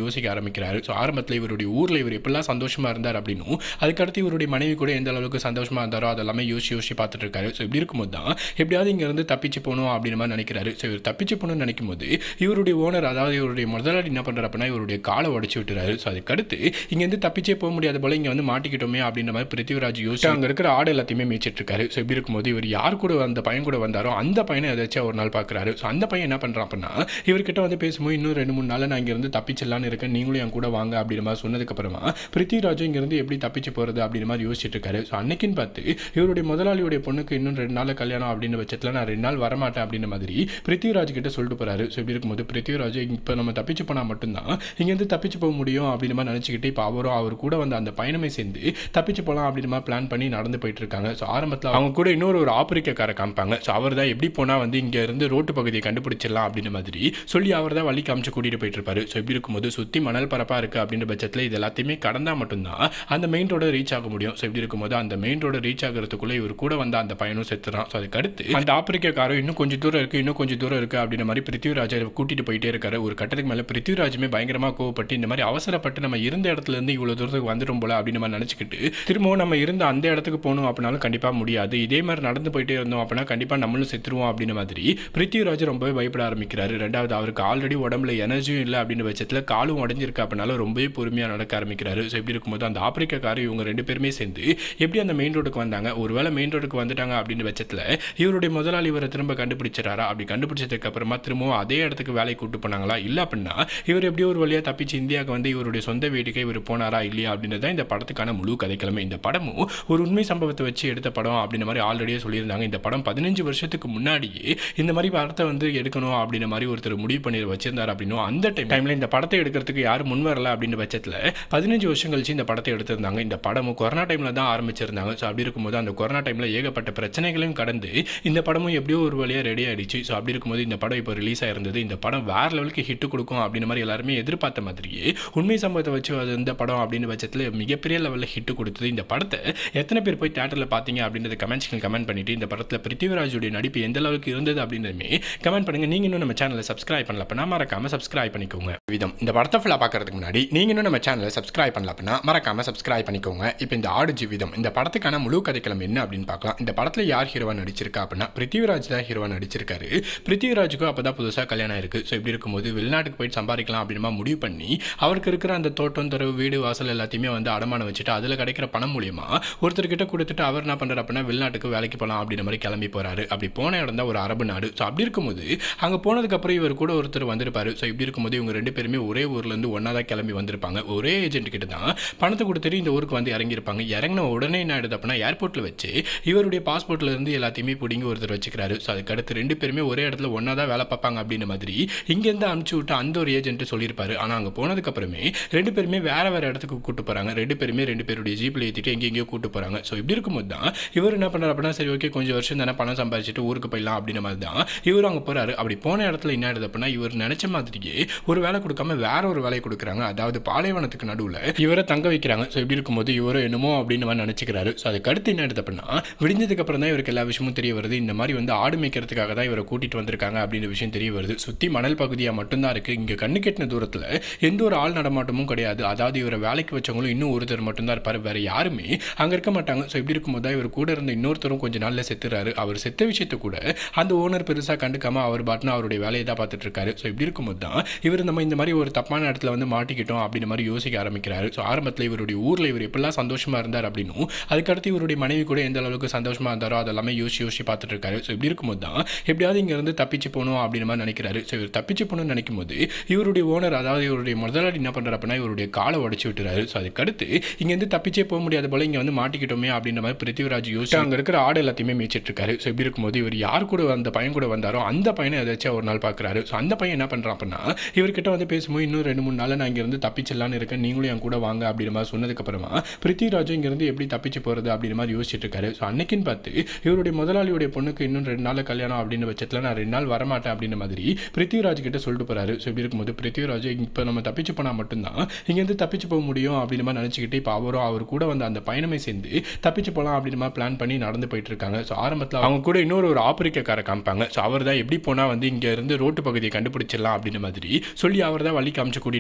ஆரம்பிக்கிறாரு ஸோ ஆரம்பத்தில் இவருடைய ஊரில் இவர் எப்படிலாம் சந்தோஷமா இருந்தார் அப்படின்னும் அதுக்கடுத்து இவருடைய மனைவி கூட எந்த அளவுக்கு சந்தோஷமா இருந்தாரோ அதெல்லாமே யோசிச்சு யோசிச்சு பார்த்துட்டு இருக்காரு ஸோ இப்படி இருக்கும்போது தான் எப்படியாவது இங்கேருந்து தப்பிச்சு போகணும் அப்படின்ற மாதிரி நினைக்கிறாரு ஸோ இவர் தப்பிச்சு போகணும்னு நினைக்கும் போது இவருடைய ஓனர் அதாவது இவருடைய முதலாளி என்ன பண்ணுறாரு அப்படின்னா இவருடைய காலை உடச்சி விட்டுறாரு ஸோ அதுக்கடுத்து இங்கேருந்து தப்பிச்சே போக முடியாத போல இங்கே வந்து மாட்டிக்கிட்டோமே அப்படின்ற மாதிரி பிருத்திவிராஜ் யோசிச்சு அங்கே இருக்கிற ஆடு எல்லாத்தையுமே மேய்ச்சிட்டு இருக்காரு ஸோ இப்படி இருக்கும்போது இவர் யார் கூட அந்த பையன் கூட வந்தாரோ அந்த பையனை ஏதாச்சும் ஒரு நாள் பார்க்குறாரு ஸோ அந்த பையன் என்ன பண்ணுறான் அப்படின்னா இவர்கிட்ட வந்து பேசும்போது இன்னும் ரெண்டு மூணு நாள் நான் இங்கேருந்து தப்பிச்சிடலான்னு இருக்கேன் நீங்களும் என் கூட வாங்க அப்படின்ற மாதிரி சொன்னதுக்கப்புறமா பிருத்திவிராஜும் இங்கேருந்து எப்படி தப்பிச்சு போகிறது அப்படின்ற மாதிரி யோசிச்சுட்டு இருக்காரு ஸோ அன்னைக்குன்னு பார்த்து இவருடைய முதலாளியுடைய பொண்ணுக்கு இன்னும் ரெண்டு நாள் கல்யாணம் அப்படின்ற பட்சத்தில் நான் ரெண்டு நாள் வரமாட்டேன் அப்படின்ற மாதிரி பிருத்திவிராஜ் கிட்ட சொல்லிட்டு போறாரு ஸோ இப்படி இருக்கும்போது பிருத்திவிராஜ் இப்போ நம்ம தப்பிச்சு போனால் மட்டும்தான் இங்கேருந்து தப்பிச்சு போக முடியும் அப்படின்ற மாதிரி நினச்சிக்கிட்டு இப்போ அவரும் அவர் கூட வந்து அந்த பயணமே சேர்ந்து தப்பிச்சு போகலாம் அப்படின்ற மாதிரி பிளான் பண்ணி நடந்து போயிட்டு இருக்காங்க ஸோ ஆரம்பத்தில் அவங்க கூட இன்னொரு ஒரு ஆப்பிரிக்காரை காமிப்பாங்க ஸோ அவர் தான் எப்படி போனால் வந்து இங்கே இருந்து ரோட்டு பகுதியை கண்டுபிடிச்சிடலாம் அப்படின்ற மாதிரி சொல்லி அவர் தான் வழி காமிச்சு கூட்டிகிட்டு போயிட்டு இருப்பாரு ஸோ இப்படி இருக்கும்போது சுற்றி மணல் பரப்பாக இருக்குது அப்படின்ற பட்சத்தில் இது எல்லாத்தையுமே கடந்தால் மட்டும்தான் அந்த மெயின் ரோட ரீச் ஆக முடியும் ஸோ இப்படி இருக்கும்போது அந்த மெயின் ரோட ரீச் ஆகிறதுக்குள்ளே இவர் கூட வந்த அந்த பையனும் செத்துறான் ஸோ அதுக்கு அடுத்து அந்த ஆப்பிரிக்காரரும் இன்னும் கொஞ்சம் தூரம் இருக்குது இன்னும் கொஞ்சம் தூரம் இருக்குது அப்படின்ற மாதிரி பிருத்திவிராஜை கூட்டிகிட்டு போயிட்டே இருக்காரு ஒரு கட்டத்துக்கு மேலே பிருத்திவிராஜுமே பயங்கரமாக கோவப்பட்டு இந்த மாதிரி அவசரப்பட்டு நம்ம இருந்த இடத்துல இருந்து இவ்வளோ தூரத்துக்கு வந்துடும் போல அப்படின்னு நம்ம நினச்சிக்கிட்டு திரும்பவும் நம்ம இருந்த அந்த இடத்துக்கு போகணும் அப்படின்னாலும் கண்டிப்பாக முடியாது இதே மாதிரி நடந்து போயிட்டே இருந்தோம் அப்படின்னா கண்டிப்பாக நம்மளும் செத்துருவோம் அப்படின்ற மாதிரி பிருத்திவிராஜ் ரொம்பவே பயப்பட ஆரம்பிக்கிறாரு ரெண்டாவது அவருக்கு ஆல்ரெடி உடம்புல எனர்ஜியும் இல்லை அப்படின்ற பட்சத்தில் காலும் உடஞ்சிருக்கு அப்படின்னாலும் ரொம்பவே பொறுமையாக நடக்க ஆரம்பிக்கிறாரு ஸோ இப்படி இருக்கும்போது அந்த ஆப்பிரிக்காக்காரர் இவங்க ரெண்டு பேருமே சேர்ந்து எப்படி அந்த மெயின் ரோடுக்கு வந்தாங்க ஒருவேளை மெயின் ரோடுக்கு வந்துட்டாங்க அப்படின்ற பட்சத்தில் இவருடைய முதலாளி இவரை திரும்ப கண்டுபிடிச்சிடாரா அப்படி கண்டுபிடிச்சதுக்கு அப்புறமா திரும்பவும் அதே இடத்துக்கு வேலைக்கு கூட்டு போனாங்களா இல்லை அப்படின்னா இவர் எப்படியோ ஒரு வழியாக தப்பிச்சு இந்தியாவுக்கு வந்து இவருடைய சொந்த வீட்டுக்கே இவர் போனாரா இல்லையா அப்படின்றது தான் இந்த படத்துக்கான முழு கதைக்கிழமை இந்த படமும் ஒரு உண்மை சம்பவத்தை வச்சு எடுத்த படம் அப்படின்ற மாதிரி ஆல்ரெடியே சொல்லியிருந்தாங்க இந்த படம் பதினஞ்சு வருஷத்துக்கு முன்னாடியே இந்த மாதிரி படத்தை வந்து எடுக்கணும் அப்படின்ற மாதிரி ஒருத்தர் முடிவு பண்ணி வச்சிருந்தார் அப்படின்னும் அந்த டைம் டைமில் இந்த படத்தை எடுக்கிறதுக்கு யாரும் முன் வரல அப்படின்ற பட்சத்தில் பதினஞ்சு வருஷம் கழிச்சு இந்த படத்தை எடுத்திருந்தாங்க இந்த படமும் கொரோனா டைமில் தான் ஆரம்பிச்சிருந்தாங்க ஸோ அப்படி இருக்கும்போது அந்த கொரோனா டைமில் ஏகப்பட்ட பிரச்சனைகளையும் கடந்து இந்த படமும் எப்படியோ ஒரு வழியாக ரெடி ஆயிடுச்சு ஸோ அப்படி இருக்கும்போது இந்த படம் இப்போ ரிலீஸ் ஆயிருந்தது இந்த படம் வேற லெவலுக்கு ஹிட் கொடுக்கும் அப்படின்ற மாதிரி எல்லாருமே எதிர்பார்த்த மாதிரியே உண்மை சம்பவத்தை வச்சு அது இந்த படம் அப்படின்னு பட்சத்தில் மிகப்பெரிய லெவலில் ஹிட் கொடுத்தது இந்த படத்தை எத்தனை பேர் போய் தேட்டரில் பார்த்தீங்க அப்படின்றத கமெண்ட்ஸ்கள் கமெண்ட் பண்ணிட்டு இந்த படத்தில் பிருத்திவிராஜுடைய நடிப்பு எந்த அளவுக்கு இருந்தது அப்படின்றதுமே கமெண்ட் பண்ணுங்க நீங்க இன்னும் நம்ம சேனலை சப்ஸ்கிரைப் பண்ணல அப்படின்னா மறக்காம சப்ஸ்கிரைப் பண்ணிக்கோங்க விதம் இந்த படத்தை ஃபுல்லாக பார்க்கறதுக்கு முன்னாடி நீங்க இன்னும் நம்ம சேனலை சப்ஸ்கிரைப் பண்ணல அப்படின்னா மறக்காம சப்ஸ்கிரைப் பண்ணிக்கோங்க இப்போ இந்த ஆடு ஜீவிதம் இந்த படத்துக்கான முழு கதைக்களம் என்ன அப்படின்னு பார்க்கலாம் இந்த படத்தில் யார் ஹீரோவா நடிச்சிருக்கா அப்படின்னா பிருத்திவிராஜ் தான் ஹீரோவா நடிச்சிருக்காரு பிருத்திவிராஜுக்கும் அப்போ தான் புதுசாக கல்யாணம் இருக்கு ஸோ இப்படி இருக்கும்போது வெளிநாட்டுக்கு போயிட்டு சம்பாதிக்கலாம் அப்படின்னு முடிவு பண்ணி அவருக்கு இருக்கிற அந்த தோட்டம் தரவு வீடு வாசல் எல்லாத்தையுமே வந்து அடமானம் வச்சுட்டு அதில் கிடைக்கிற பணம் மூலியமா ஒருத்தர்கிட்ட கொடுத்துட்டு அவர் என்ன பண்ணுறாரு அப்படின்னா வெளிநாட்டுக்கு வேலைக்கு போகலாம் அப்படின்ற மாதிரி கிளம்பி போறாரு அப்படி போன இடம் தான் ஒரு அரபு நாடு ஸோ அப்படி இருக்கும்போது அங்கே போனதுக்கப்புறம் இவர் கூட ஒருத்தர் வந்திருப்பாரு ஸோ இப்படி இருக்கும்போது இவங்க ரெண்டு பேருமே ஒரே ஊர்லேருந்து ஒன்றா தான் கிளம்பி வந்திருப்பாங்க ஒரே ஏஜென்ட் கிட்ட தான் பணத்தை கொடுத்துட்டு இந்த ஊருக்கு வந்து இறங்கியிருப்பாங்க இறங்கின உடனே என்ன ஆயிடுது அப்படின்னா ஏர்போர்ட்டில் வச்சு இவருடைய பாஸ்போர்ட்ல இருந்து எல்லாத்தையுமே பிடிங்கி ஒருத்தர் வச்சுக்கிறாரு ஸோ அதுக்கு அடுத்து ரெண்டு பேருமே ஒரே இடத்துல ஒன்றா தான் வேலை பார்ப்பாங்க அப்படின்ற மாதிரி இங்கேருந்து அனுப்பிச்சு விட்டு அந்த ஒரு ஏஜென்ட் சொல்லியிருப்பாரு ஆனால் அங்கே போனதுக்கப்புறமே ரெண்டு பேருமே வேற வேற இடத்துக்கு கூட்டு போகிறாங்க ரெண்டு பேருமே ரெண்டு பேருடைய ஜீப்பில் ஏற்றிட்டு எங்கெங்கேயோ கூட்டு போகிறாங்க ஸோ இப்படி இருக்கும்போது தான் இவர் என்ன பண்ணுறாரு அப்படின்னா சரி ஓகே கொஞ்சம் வருஷம் தானே பணம் சம்பாதிச்சுட்டு ஊருக்கு போயிடலாம் அப்படின்ற மாதிரி தான் இவர் அங்கே போகிறாரு அப்படி போன இடத்துல என்ன ஆயிடுது அப்படின்னா இவர் நினச்ச மாதிரியே ஒரு வேலை கொடுக்காம வேற ஒரு வேலையை கொடுக்குறாங்க அதாவது பாலைவனத்துக்கு நடுவில் இவரை தங்க வைக்கிறாங்க ஸோ இப்படி இருக்கும்போது இவரும் என்னமோ அப்படின்னு மாதிரி நினச்சிக்கிறாரு ஸோ அதுக்கு அடுத்து என்ன ஆயிடுது அப்படின்னா விடிஞ்சதுக்கு அப்புறம் தான் இவருக்கு எல்லா விஷயமும் தெரிய வருது இந்த மாதிரி வந்து ஆடு மேய்க்கிறதுக்காக தான் இவரை கூட்டிட்டு வந்திருக்காங்க அப்படின்ற விஷயம் தெரிய வருது சுற்றி மணல் பகுதியாக மட்டும்தான் இருக்குது இங்கே கண்ணு கெட்டின தூரத்தில் எந்த ஒரு ஆள் நடமாட்டமும் கிடையாது அதாவது இவரை வேலைக்கு வச்சவங்களும் இன்னும் ஒருத்தர் மட்டும்தான் இருப்பார் வேற யாருமே அங்கே இருக்க மாட்டாங்க ஸோ இப்படி இருக்கும்போது தான் இவர் கூட இருந்த இன்னொருத்தரும் கொஞ்ச நாளில் செத்துறாரு அவர் செத்த விஷயத்தை கூட அந்த ஓனர் பெருசாக கண்டுக்காம அவர் பாட்டுன்னு அவருடைய வேலையை தான் பார்த்துட்டு இருக்காரு ஸோ இப்படி இருக்கும்போது தான் இவர் நம்ம இந்த மாதிரி ஒரு தப்பான இடத்துல வந்து மாட்டிக்கிட்டோம் அப்படின்ற மாதிரி யோசிக்க ஆரம்பிக்கிறாரு ஸோ ஆரம்பத்தில் இவருடைய ஊரில் இவர் எப்படிலாம் சந்தோஷமா இருந்தார் அப்படின்னும் அதுக்கடுத்து இவருடைய மனைவி கூட எந்த அளவுக்கு சந்தோஷமா இருந்தாரோ அதெல்லாமே யோசிச்சு யோசிச்சு பார்த்துட்டு இருக்காரு ஸோ இப்படி இருக்கும்போது தான் எப்படியாவது இங்கேருந்து தப்பிச்சு போகணும் அப்படின்ற மாதிரி நினைக்கிறாரு ஸோ இவர் தப்பிச்சு போகணும்னு நினைக்கும் போது இவருடைய ஓனர் அதாவது இவருடைய முதலாளி என்ன பண்ணுறாரு அப்படின்னா இவருடைய காலை உடச்சி விட்டுறாரு ஸோ அதுக்கடுத்து இங்கேருந்து தப்பிச்சே போக முடியாத போல இங்கே வந்து மாட்டிக்கிட்டோமே அப்படின்ற மாதிரி பிருத்திவிராஜ் யோசிச்சு அங்கே இருக்கிற ஆடு எல்லாத்தையுமே மேய்ச்சிட்டு இருக்காரு ஸோ இப்படி இருக்கும்போது இவர் யார் கூட அந்த பையன் கூட வந்தாரோ அந்த பையனை ஏதாச்சும் ஒரு நாள் பார்க்குறாரு ஸோ அந்த பையன் என்ன பண்ணுறான் அப்படின்னா இவர்கிட்ட வந்து பேசும்போது இன்னும் ரெண்டு மூணு நாள் நான் இங்கேருந்து தப்பிச்சிடலான்னு இருக்கேன் நீங்களும் என் கூட வாங்க அப்படின்ற மாதிரி சொன்னதுக்கப்புறமா பிருத்திவிராஜும் இங்கேருந்து எப்படி தப்பிச்சு போகிறது அப்படின்ற மாதிரி யோசிச்சுட்டு இருக்காரு ஸோ அன்னைக்குன்னு பார்த்து இவருடைய முதலாளியுடைய பொண்ணுக்கு இன்னும் ரெண்டு நாள் கல்யாணம் அப்படின்ற பட்சத்தில் நான் ரெண்டு நாள் வரமாட்டேன் அப்படின்ற மாதிரி பிருத்திவிராஜ் கிட்ட சொல்லிட்டு போறாரு ஸோ இப்படி இருக்கும்போது பிருத்திவிராஜ் இப்போ நம்ம தப்பிச்சு போனால் மட்டும்தான் இங்கேருந்து தப்பிச்சு போக முடியும் அப்படின்ற மாதிரி நினச்சிக்கிட்டு இப்போ அவரும் அவர் கூட வந்து அந்த பயணமே சேர்ந்து தப்பிச்சு போகலாம் அப்படின்ற மாதிரி பிளான் பண்ணி நடந்து போயிட்டு இருக்காங்க ஸோ ஆரம்பத்தில் அவங்க கூட இன்னொரு ஒரு ஆப்பிரிக்காரை காமிப்பாங்க ஸோ அவர் தான் எப்படி போனால் வந்து இங்கே இருந்து ரோட்டு பகுதியை கண்டுபிடிச்சிடலாம் அப்படின்ற மாதிரி சொல்லி அவர் தான் வழி காமிச்சு கூட்டிட்டு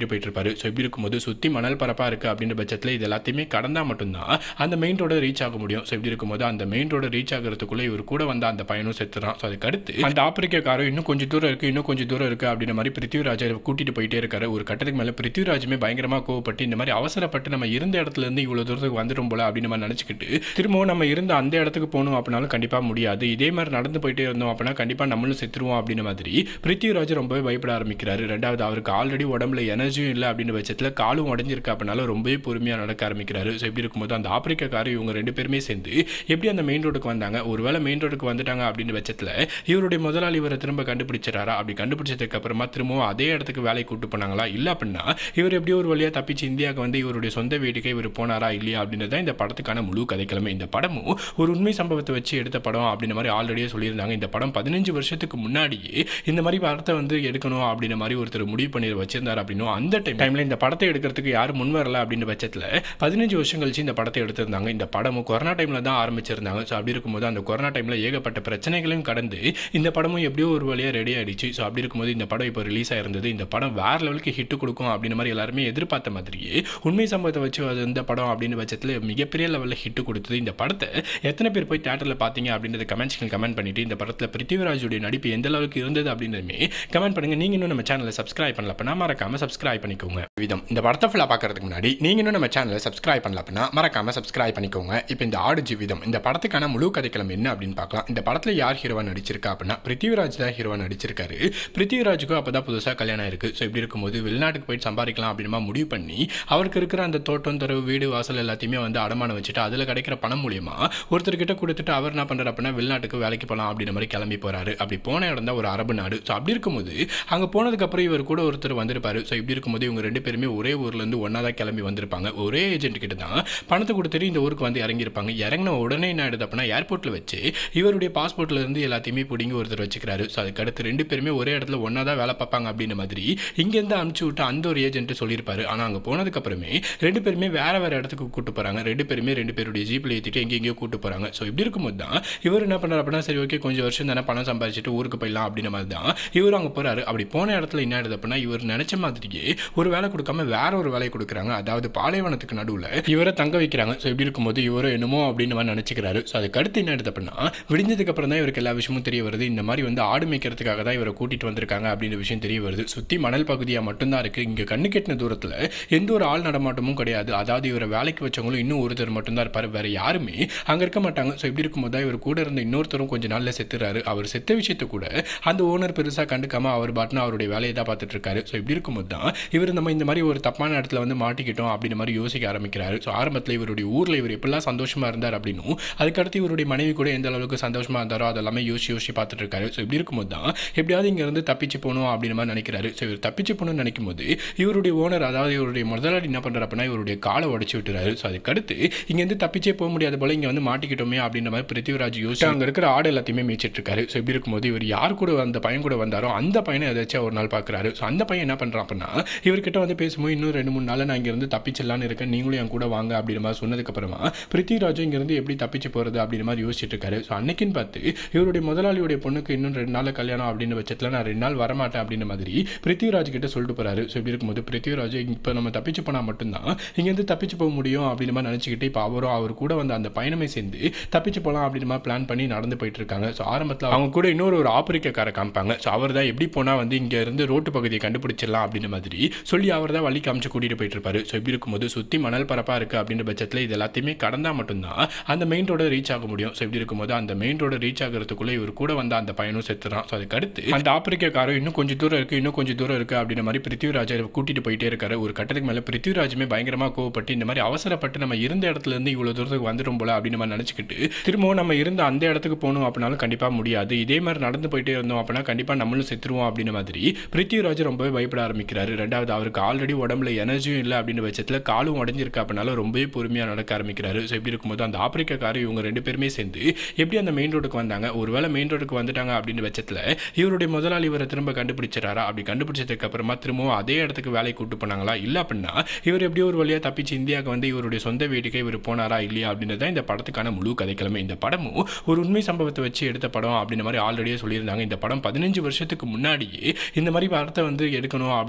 கூட்டிகிட்டு போயிட்டு இருப்பாரு ஸோ இப்படி இருக்கும்போது சுற்றி மணல் பரப்பாக இருக்குது அப்படின்ற பட்சத்தில் இது எல்லாத்தையுமே கடந்தால் மட்டும்தான் அந்த மெயின் ரோட ரீச் ஆக முடியும் ஸோ இப்படி இருக்கும்போது அந்த மெயின் ரோட ரீச் ஆகிறதுக்குள்ளே இவர் கூட வந்த அந்த பையனும் செத்துறான் ஸோ அதுக்கு அடுத்து அந்த ஆப்பிரிக்க காரம் இன்னும் கொஞ்சம் தூரம் இருக்குது இன்னும் கொஞ்சம் தூரம் இருக்குது அப்படின்ற மாதிரி பிருத்திவிராஜை கூட்டிகிட்டு போயிட்டே இருக்காரு ஒரு கட்டத்துக்கு மேலே பிருத்திவிராஜுமே பயங்கரமாக கோவப்பட்டு இந்த மாதிரி அவசரப்பட்டு நம்ம இருந்த இடத்துல இருந்து இவ்வளோ தூரத்துக்கு வந்துடும் போல அப்படின்னு நம்ம நினச்சிக்கிட்டு திரும்பவும் நம்ம இருந்த அந்த இடத்துக்கு போகணும் அப்படின்னாலும் கண்டிப்பாக முடியாது இதே மாதிரி நடந்து போயிட்டே இருந்தோம் அப்படின்னா கண்டிப்பாக நம்மளும் செத்துருவோம் அப்படின்ற மாதிரி பிருத்திவிராஜ் ரொம்பவே பயப்பட ஆரம்பிக்கிறாரு ரெண்டாவது அவருக்கு ஆல்ரெடி உடம்புல எனர்ஜியும் இல்லை அப்படின்ற பட்சத்தில் காலும் உடஞ்சிருக்கு அப்படின்னால ரொம்பவே பொறுமையாக நடக்க ஆரம்பிக்கிறாரு ஸோ இப்படி இருக்கும்போது அந்த ஆப்பிரிக்காக்காரர் இவங்க ரெண்டு பேருமே சேர்ந்து எப்படி அந்த மெயின் ரோடுக்கு வந்தாங்க ஒருவேளை மெயின் ரோடுக்கு வந்துட்டாங்க அப்படின்ற பட்சத்தில் இவருடைய முதலாளி இவரை திரும்ப கண்டுபிடிச்சிட்டாரா அப்படி கண்டுபிடிச்சதுக்கு அப்புறமா திரும்பவும் அதே இடத்துக்கு வேலைக்கு கூட்டு போனாங்களா இல்லை அப்படின்னா இவர் எப்படியோ ஒரு வழியாக தப்பிச்சு இந்தியாவுக்கு வந்து இவருடைய சொந்த வீட்டுக்கே இவர் போனாரா இல்லையா அப்படின்றது தான் இந்த படத்துக்கான முழு கதைக்கிழமை இந்த படமும் ஒரு உண்மை சம்பவத்தை வச்சு எடுத்த படம் அப்படின்ற மாதிரி ஆல்ரெடியே சொல்லியிருந்தாங்க இந்த படம் பதினஞ்சு வருஷத்துக்கு முன்னாடியே இந்த மாதிரி படத்தை வந்து எடுக்கணும் அப்படின்ற மாதிரி ஒருத்தர் முடிவு பண்ணி வச்சிருந்தார் அப்படின்னும் அந்த டைம் டைமில் இந்த படத்தை எடுக்கிறதுக்கு யாரும் முன் வரல அப்படின்ற பட்சத்தில் பதினஞ்சு வருஷம் கழிச்சு இந்த படத்தை எடுத்திருந்தாங்க இந்த படமும் கொரோனா டைமில் தான் ஆரம்பிச்சிருந்தாங்க ஸோ அப்படி இருக்கும்போது அந்த கொரோனா டைமில் ஏகப்பட்ட பிரச்சனைகளையும் கடந்து இந்த படமும் எப்படியோ ஒரு வழியாக ரெடி ஆயிடுச்சு ஸோ அப்படி இருக்கும்போது இந்த படம் இப்போ ரிலீஸ் ஆயிருந்தது இந்த படம் வேற லெவலுக்கு ஹிட் கொடுக்கும் அப்படின்ற மாதிரி எல்லாருமே எதிர்பார்த்த மாதிரியே உண்மை சம்பவத்தை வச்சு அது இந்த படம் அப்படின்னு பட்சத்தில் மிகப்பெரிய லெவலில் ஹிட் கொடுத்தது இந்த படத்தை எத்தனை பேர் போய் தேட்டரில் பார்த்தீங்க அப்படின்றத கமெண்ட்ஸ்கள் கமெண்ட் பண்ணிட்டு இந்த படத்தில் பிருத்திவிராஜுடைய நடிப்பு எந்த அளவுக்கு இருந்தது அப்படின்றதுமே கமெண்ட் பண்ணுங்க நீங்க இன்னும் நம்ம சேனலை சப்ஸ்கிரைப் பண்ணல அப்படின்னா மறக்காம சப்ஸ்கிரைப் பண்ணிக்கோங்க விதம் இந்த படத்தை ஃபுல்லாக பார்க்கறதுக்கு முன்னாடி நீங்க இன்னும் நம்ம சேனலை சப்ஸ்கிரைப் பண்ணல அப்படின்னா மறக்காம சப்ஸ்கிரைப் பண்ணிக்கோங்க இப்போ இந்த ஆடு ஜீவிதம் இந்த படத்துக்கான முழு கதைக்களம் என்ன அப்படின்னு பார்க்கலாம் இந்த படத்தில் யார் ஹீரோவா நடிச்சிருக்கா அப்படின்னா பிருத்திவிராஜ் தான் ஹீரோவா நடிச்சிருக்காரு பிருத்திவிராஜுக்கும் அப்போ தான் புதுசாக கல்யாணம் இருக்கு ஸோ இப்படி இருக்கும்போது வெளிநாட்டுக்கு போயிட்டு சம்பாதிக்கலாம் அப்படின்னு முடிவு பண்ணி அவருக்கு இருக்கிற அந்த தோட்டம் தரவு வீடு வாசல் எல்லாத்தையுமே வந்து அடமானம் வச்சுட்டு அதில் கிடைக்கிற பணம் மூலியமா ஒருத்தர்கிட்ட கொடுத்துட்டு அவர் என்ன பண்ணுறாரு அப்படின்னா வெளிநாட்டுக்கு வேலைக்கு போகலாம் அப்படின்ற மாதிரி கிளம்பி போறாரு அப்படி போன இடம் தான் ஒரு அரபு நாடு ஸோ அப்படி இருக்கும்போது அங்கே போனதுக்கப்புறம் இவர் கூட ஒருத்தர் வந்திருப்பாரு ஸோ இப்படி இருக்கும்போது இவங்க ரெண்டு பேருமே ஒரே ஊர்லேருந்து ஒன்றா தான் கிளம்பி வந்திருப்பாங்க ஒரே ஏஜென்ட் கிட்ட தான் பணத்தை கொடுத்துட்டு இந்த ஊருக்கு வந்து இறங்கியிருப்பாங்க இறங்கின உடனே என்ன ஆயிடுது அப்படின்னா ஏர்போர்ட்டில் வச்சு இவருடைய பாஸ்போர்ட்ல இருந்து எல்லாத்தையுமே பிடிங்கி ஒருத்தர் வச்சுக்கிறாரு ஸோ அதுக்கு அடுத்து ரெண்டு பேருமே ஒரே இடத்துல ஒன்றா தான் வேலை பார்ப்பாங்க அப்படின்ற மாதிரி இங்கேருந்து அனுப்பிச்சு விட்டு அந்த ஒரு ஏஜென்ட் சொல்லியிருப்பாரு ஆனால் அங்கே போனதுக்கப்புறமே ரெண்டு பேருமே வேற வேற இடத்துக்கு கூட்டு போகிறாங்க ரெண்டு பேருமே ரெண்டு பேருடைய ஜீப்பில் ஏற்றிட்டு எங்கெங்கேயோ கூட்டு போகிறாங்க ஸோ இப்படி இருக்கும்போது தான் இவர் என்ன பண்ணுறாரு அப்படின்னா சரி ஓகே கொஞ்சம் வருஷம் தானே பணம் சம்பாதிச்சுட்டு ஊருக்கு போயிடலாம் அப்படின்ற மாதிரி தான் இவர் அங்கே போகிறாரு அப்படி போன இடத்துல என்ன ஆயிடுது அப்படின்னா இவர் நினச்ச மாதிரியே ஒரு வேலை கொடுக்காம வேற ஒரு வேலையை கொடுக்குறாங்க அதாவது பாலைவனத்துக்கு நடுவில் இவரை தங்க வைக்கிறாங்க ஸோ இப்படி இருக்கும்போது இவரை என்னமோ அப்படின்னு மாதிரி நினச்சிக்கிறாரு ஸோ அதுக்கு அடுத்து என்ன ஆயிடுது அப்படின்னா விடிஞ்சதுக்கு அப்புறம் தான் இவருக்கு எல்லா விஷயமும் தெரிய வருது இந்த மாதிரி வந்து ஆடு மேய்க்கிறதுக்காக தான் இவரை கூட்டிட்டு வந்திருக்காங்க அப்படின்ற விஷயம் தெரிய வருது சுற்றி மணல் பகுதியாக மட்டும்தான் இருக்குது இங்கே கண்ணு கெட்டின தூரத்தில் எந்த ஒரு ஆள் நடமாட்டமும் கிடையாது அதாவது இவரை வேலைக்கு வச்சவங்களும் இன்னும் ஒருத்தர் மட்டும்தான் இருப்பார் வேற யாருமே அங்கே இருக்க மாட்டாங்க ஸோ இப்படி இருக்கும்போது தான் இவர் கூட இருந்த இன்னொருத்தரும் கொஞ்ச நாளில் செத்துறாரு அவர் செத்த விஷயத்தை கூட அந்த ஓனர் பெருசாக கண்டுக்காம அவர் பாட்டுன்னு அவருடைய வேலையை தான் பார்த்துட்டு இருக்காரு ஸோ இப்படி இருக்கும்போது தான் இவர் நம்ம இந்த மாதிரி ஒரு தப்பான இடத்துல வந்து மாட்டிக்கிட்டோம் அப்படின்ற மாதிரி யோசிக்க ஆரம்பிக்கிறாரு ஸோ ஆரம்பத்தில் இவருடைய ஊரில் இவர் எப்படிலாம் சந்தோஷமா இருந்தார் அப்படின்னும் அதுக்கடுத்து இவருடைய மனைவி கூட எந்த அளவுக்கு சந்தோஷமா இருந்தாரோ அதெல்லாமே யோசிச்சு யோசிச்சு பார்த்துட்டு இருக்காரு ஸோ இப்படி இருக்கும்போது தான் எப்படியாவது இங்கேருந்து தப்பிச்சு போகணும் அப்படின்ற மாதிரி நினைக்கிறாரு ஸோ இவர் தப்பிச்சு போகணும்னு நினைக்கும் போது இவருடைய ஓனர் அதாவது இவருடைய முதலாளி என்ன பண்ணுறாரு அப்படின்னா இவருடைய காலை உடச்சி விட்டுறாரு ஸோ அதுக்கடுத்து இங்கேருந்து தப்பிச்சே போக முடியாத போல இங்கே வந்து மாட்டிக்கிட்டோமே அப்படின்ற மாதிரி பிருத்திவிராஜ் யோசிச்சு அங்கே இருக்கிற ஆடு எல்லாத்தையுமே மேய்ச்சிட்டு இருக்காரு ஸோ இப்படி இருக்கும்போது இவர் யார் கூட அந்த பையன் கூட வந்தாரோ அந்த பையனை ஏதாச்சும் ஒரு நாள் பார்க்குறாரு ஸோ அந்த பையன் என்ன பண்ணுறான் அப்படின்னா இவர்கிட்ட வந்து பேசும்போது இன்னும் ரெண்டு மூணு நாள் நான் இங்கேருந்து தப்பிச்சிடலான்னு இருக்கேன் நீங்களும் என் கூட வாங்க அப்படின்ற மாதிரி சொன்னதுக்கப்புறமா பிருத்திவிராஜும் இங்கேருந்து எப்படி தப்பிச்சு போகிறது அப்படின்ற மாதிரி யோசிச்சுட்டு இருக்காரு ஸோ அன்னைக்குன்னு பார்த்து இவருடைய முதலாளியுடைய பொண்ணுக்கு இன்னும் ரெண்டு நாள் கல்யாணம் அப்படின்ற பட்சத்தில் நான் ரெண்டு நாள் வரமாட்டேன் அப்படின்ற மாதிரி பிருத்திவிராஜ் கிட்ட சொல்லிட்டு போறாரு ஸோ இப்படி இருக்கும்போது பிருத்திவிராஜ் இப்போ நம்ம தப்பிச்சு போனால் மட்டும்தான் இங்கேருந்து தப்பிச்சு போக முடியும் அப்படின்ற மாதிரி நினச்சிக்கிட்டு இப்போ அவரும் அவர் கூட வந்த அந்த பயணமே சேர்ந்து தப்பிச்சு போகலாம் அப்படின்ற மாதிரி பிளான் பண்ணி நடந்து போயிட்டு இருக்காங்க ஸோ ஆரம்பத்தில் அவங்க கூட இன்னொரு ஒரு ஆப்பிரிக்கக்காரை காமிப்பாங்க ஸோ அவர் தான் எப்படி போனால் வந்து இங்கே இருந்து ரோட்டு பகுதியை கண்டுபிடிச்சிடலாம் அப்படின்ற மாதிரி சொல்லி அவர் தான் வழி காமிச்சு கூட்டிகிட்டு போயிட்டு இருப்பாரு ஸோ இப்படி இருக்கும்போது சுற்றி மணல் பரப்பாக இருக்குது அப்படின்ற பட்சத்தில் இது எல்லாத்தையுமே கடந்தால் மட்டும்தான் அந்த மெயின் ரோட ரீச் ஆக முடியும் ஸோ இப்படி இருக்கும்போது அந்த மெயின் ரோட ரீச் ஆகிறதுக்குள்ளே இவர் கூட வந்த அந்த பையனும் செத்துறான் ஸோ அதுக்கு அடுத்து அந்த ஆப்பிரிக்காரரும் இன்னும் கொஞ்சம் தூரம் இருக்குது இன்னும் கொஞ்சம் தூரம் இருக்குது அப்படின்ற மாதிரி பிருத்திவிராஜை கூட்டிகிட்டு போயிட்டே இருக்காரு ஒரு கட்டத்துக்கு மேலே பிருத்திவிராஜுமே பயங்கரமாக கோவப்பட்டு இந்த மாதிரி அவசரப்பட்டு நம்ம இருந்த இடத்துல இருந்து இவ்வளோ தூரத்துக்கு வந்துடும் போல அப்படின்னு மாதிரி நினச்சிக்கிட்டு திரும்பவும் நம்ம இருந்த அந்த இடத்துக்கு போகணும் அப்படின்னாலும் கண்டிப்பாக முடியாது இதே மாதிரி நடந்து போயிட்டே இருந்தோம் அப்படின்னா கண்டிப்பாக நம்மளும் செத்துருவோம் அப்படின்ற மாதிரி பிருத்திவிராஜ் ரொம்பவே பயப்பட ஆரம்பிக்கிறாரு ரெண்டாவது அவருக்கு ஆல்ரெடி உடம்புல எனர்ஜியும் இல்லை அப்படின்ற பட்சத்தில் காலும் உடஞ்சிருக்கு அப்படின்னால ரொம்பவே பொறுமையாக நடக்க ஆரம்பிக்கிறாரு ஸோ இப்படி இருக்கும்போது அந்த ஆப்பிரிக்காக்காரர் இவங்க ரெண்டு பேருமே சேர்ந்து எப்படி அந்த மெயின் ரோடுக்கு வந்தாங்க ஒருவேளை மெயின் ரோடுக்கு வந்துட்டாங்க அப்படின்ற பட்சத்தில் இவருடைய முதலாளி இவரை திரும்ப கண்டுபிடிச்சிட்டாரா அப்படி கண்டுபிடிச்சதுக்கு அப்புறமா திரும்பவும் அதே இடத்துக்கு வேலைக்கு கூட்டு போனாங்களா இல்லை அப்படின்னா இவர் எப்படியோ ஒரு வழியாக தப்பிச்சு இந்தியாவுக்கு வந்து இவருடைய சொந்த வீட்டுக்கே இவர் போனாரா இல்லையா அப்படின்றது தான் இந்த படத்துக்கான முழு கதைக்கிழமை இந்த படமும் ஒரு உண்மை சம்பவத்தை வச்சு எடுத்த படம் அப்படின்ற மாதிரி ஆல்ரெடியே சொல்லியிருந்தாங்க இந்த படம் பதினஞ்சு வருஷத்துக்கு முன்னாடியே இந்த மாதிரி படத்தை வந்து எடுக்கணும் அப்படின்ற மாதிரி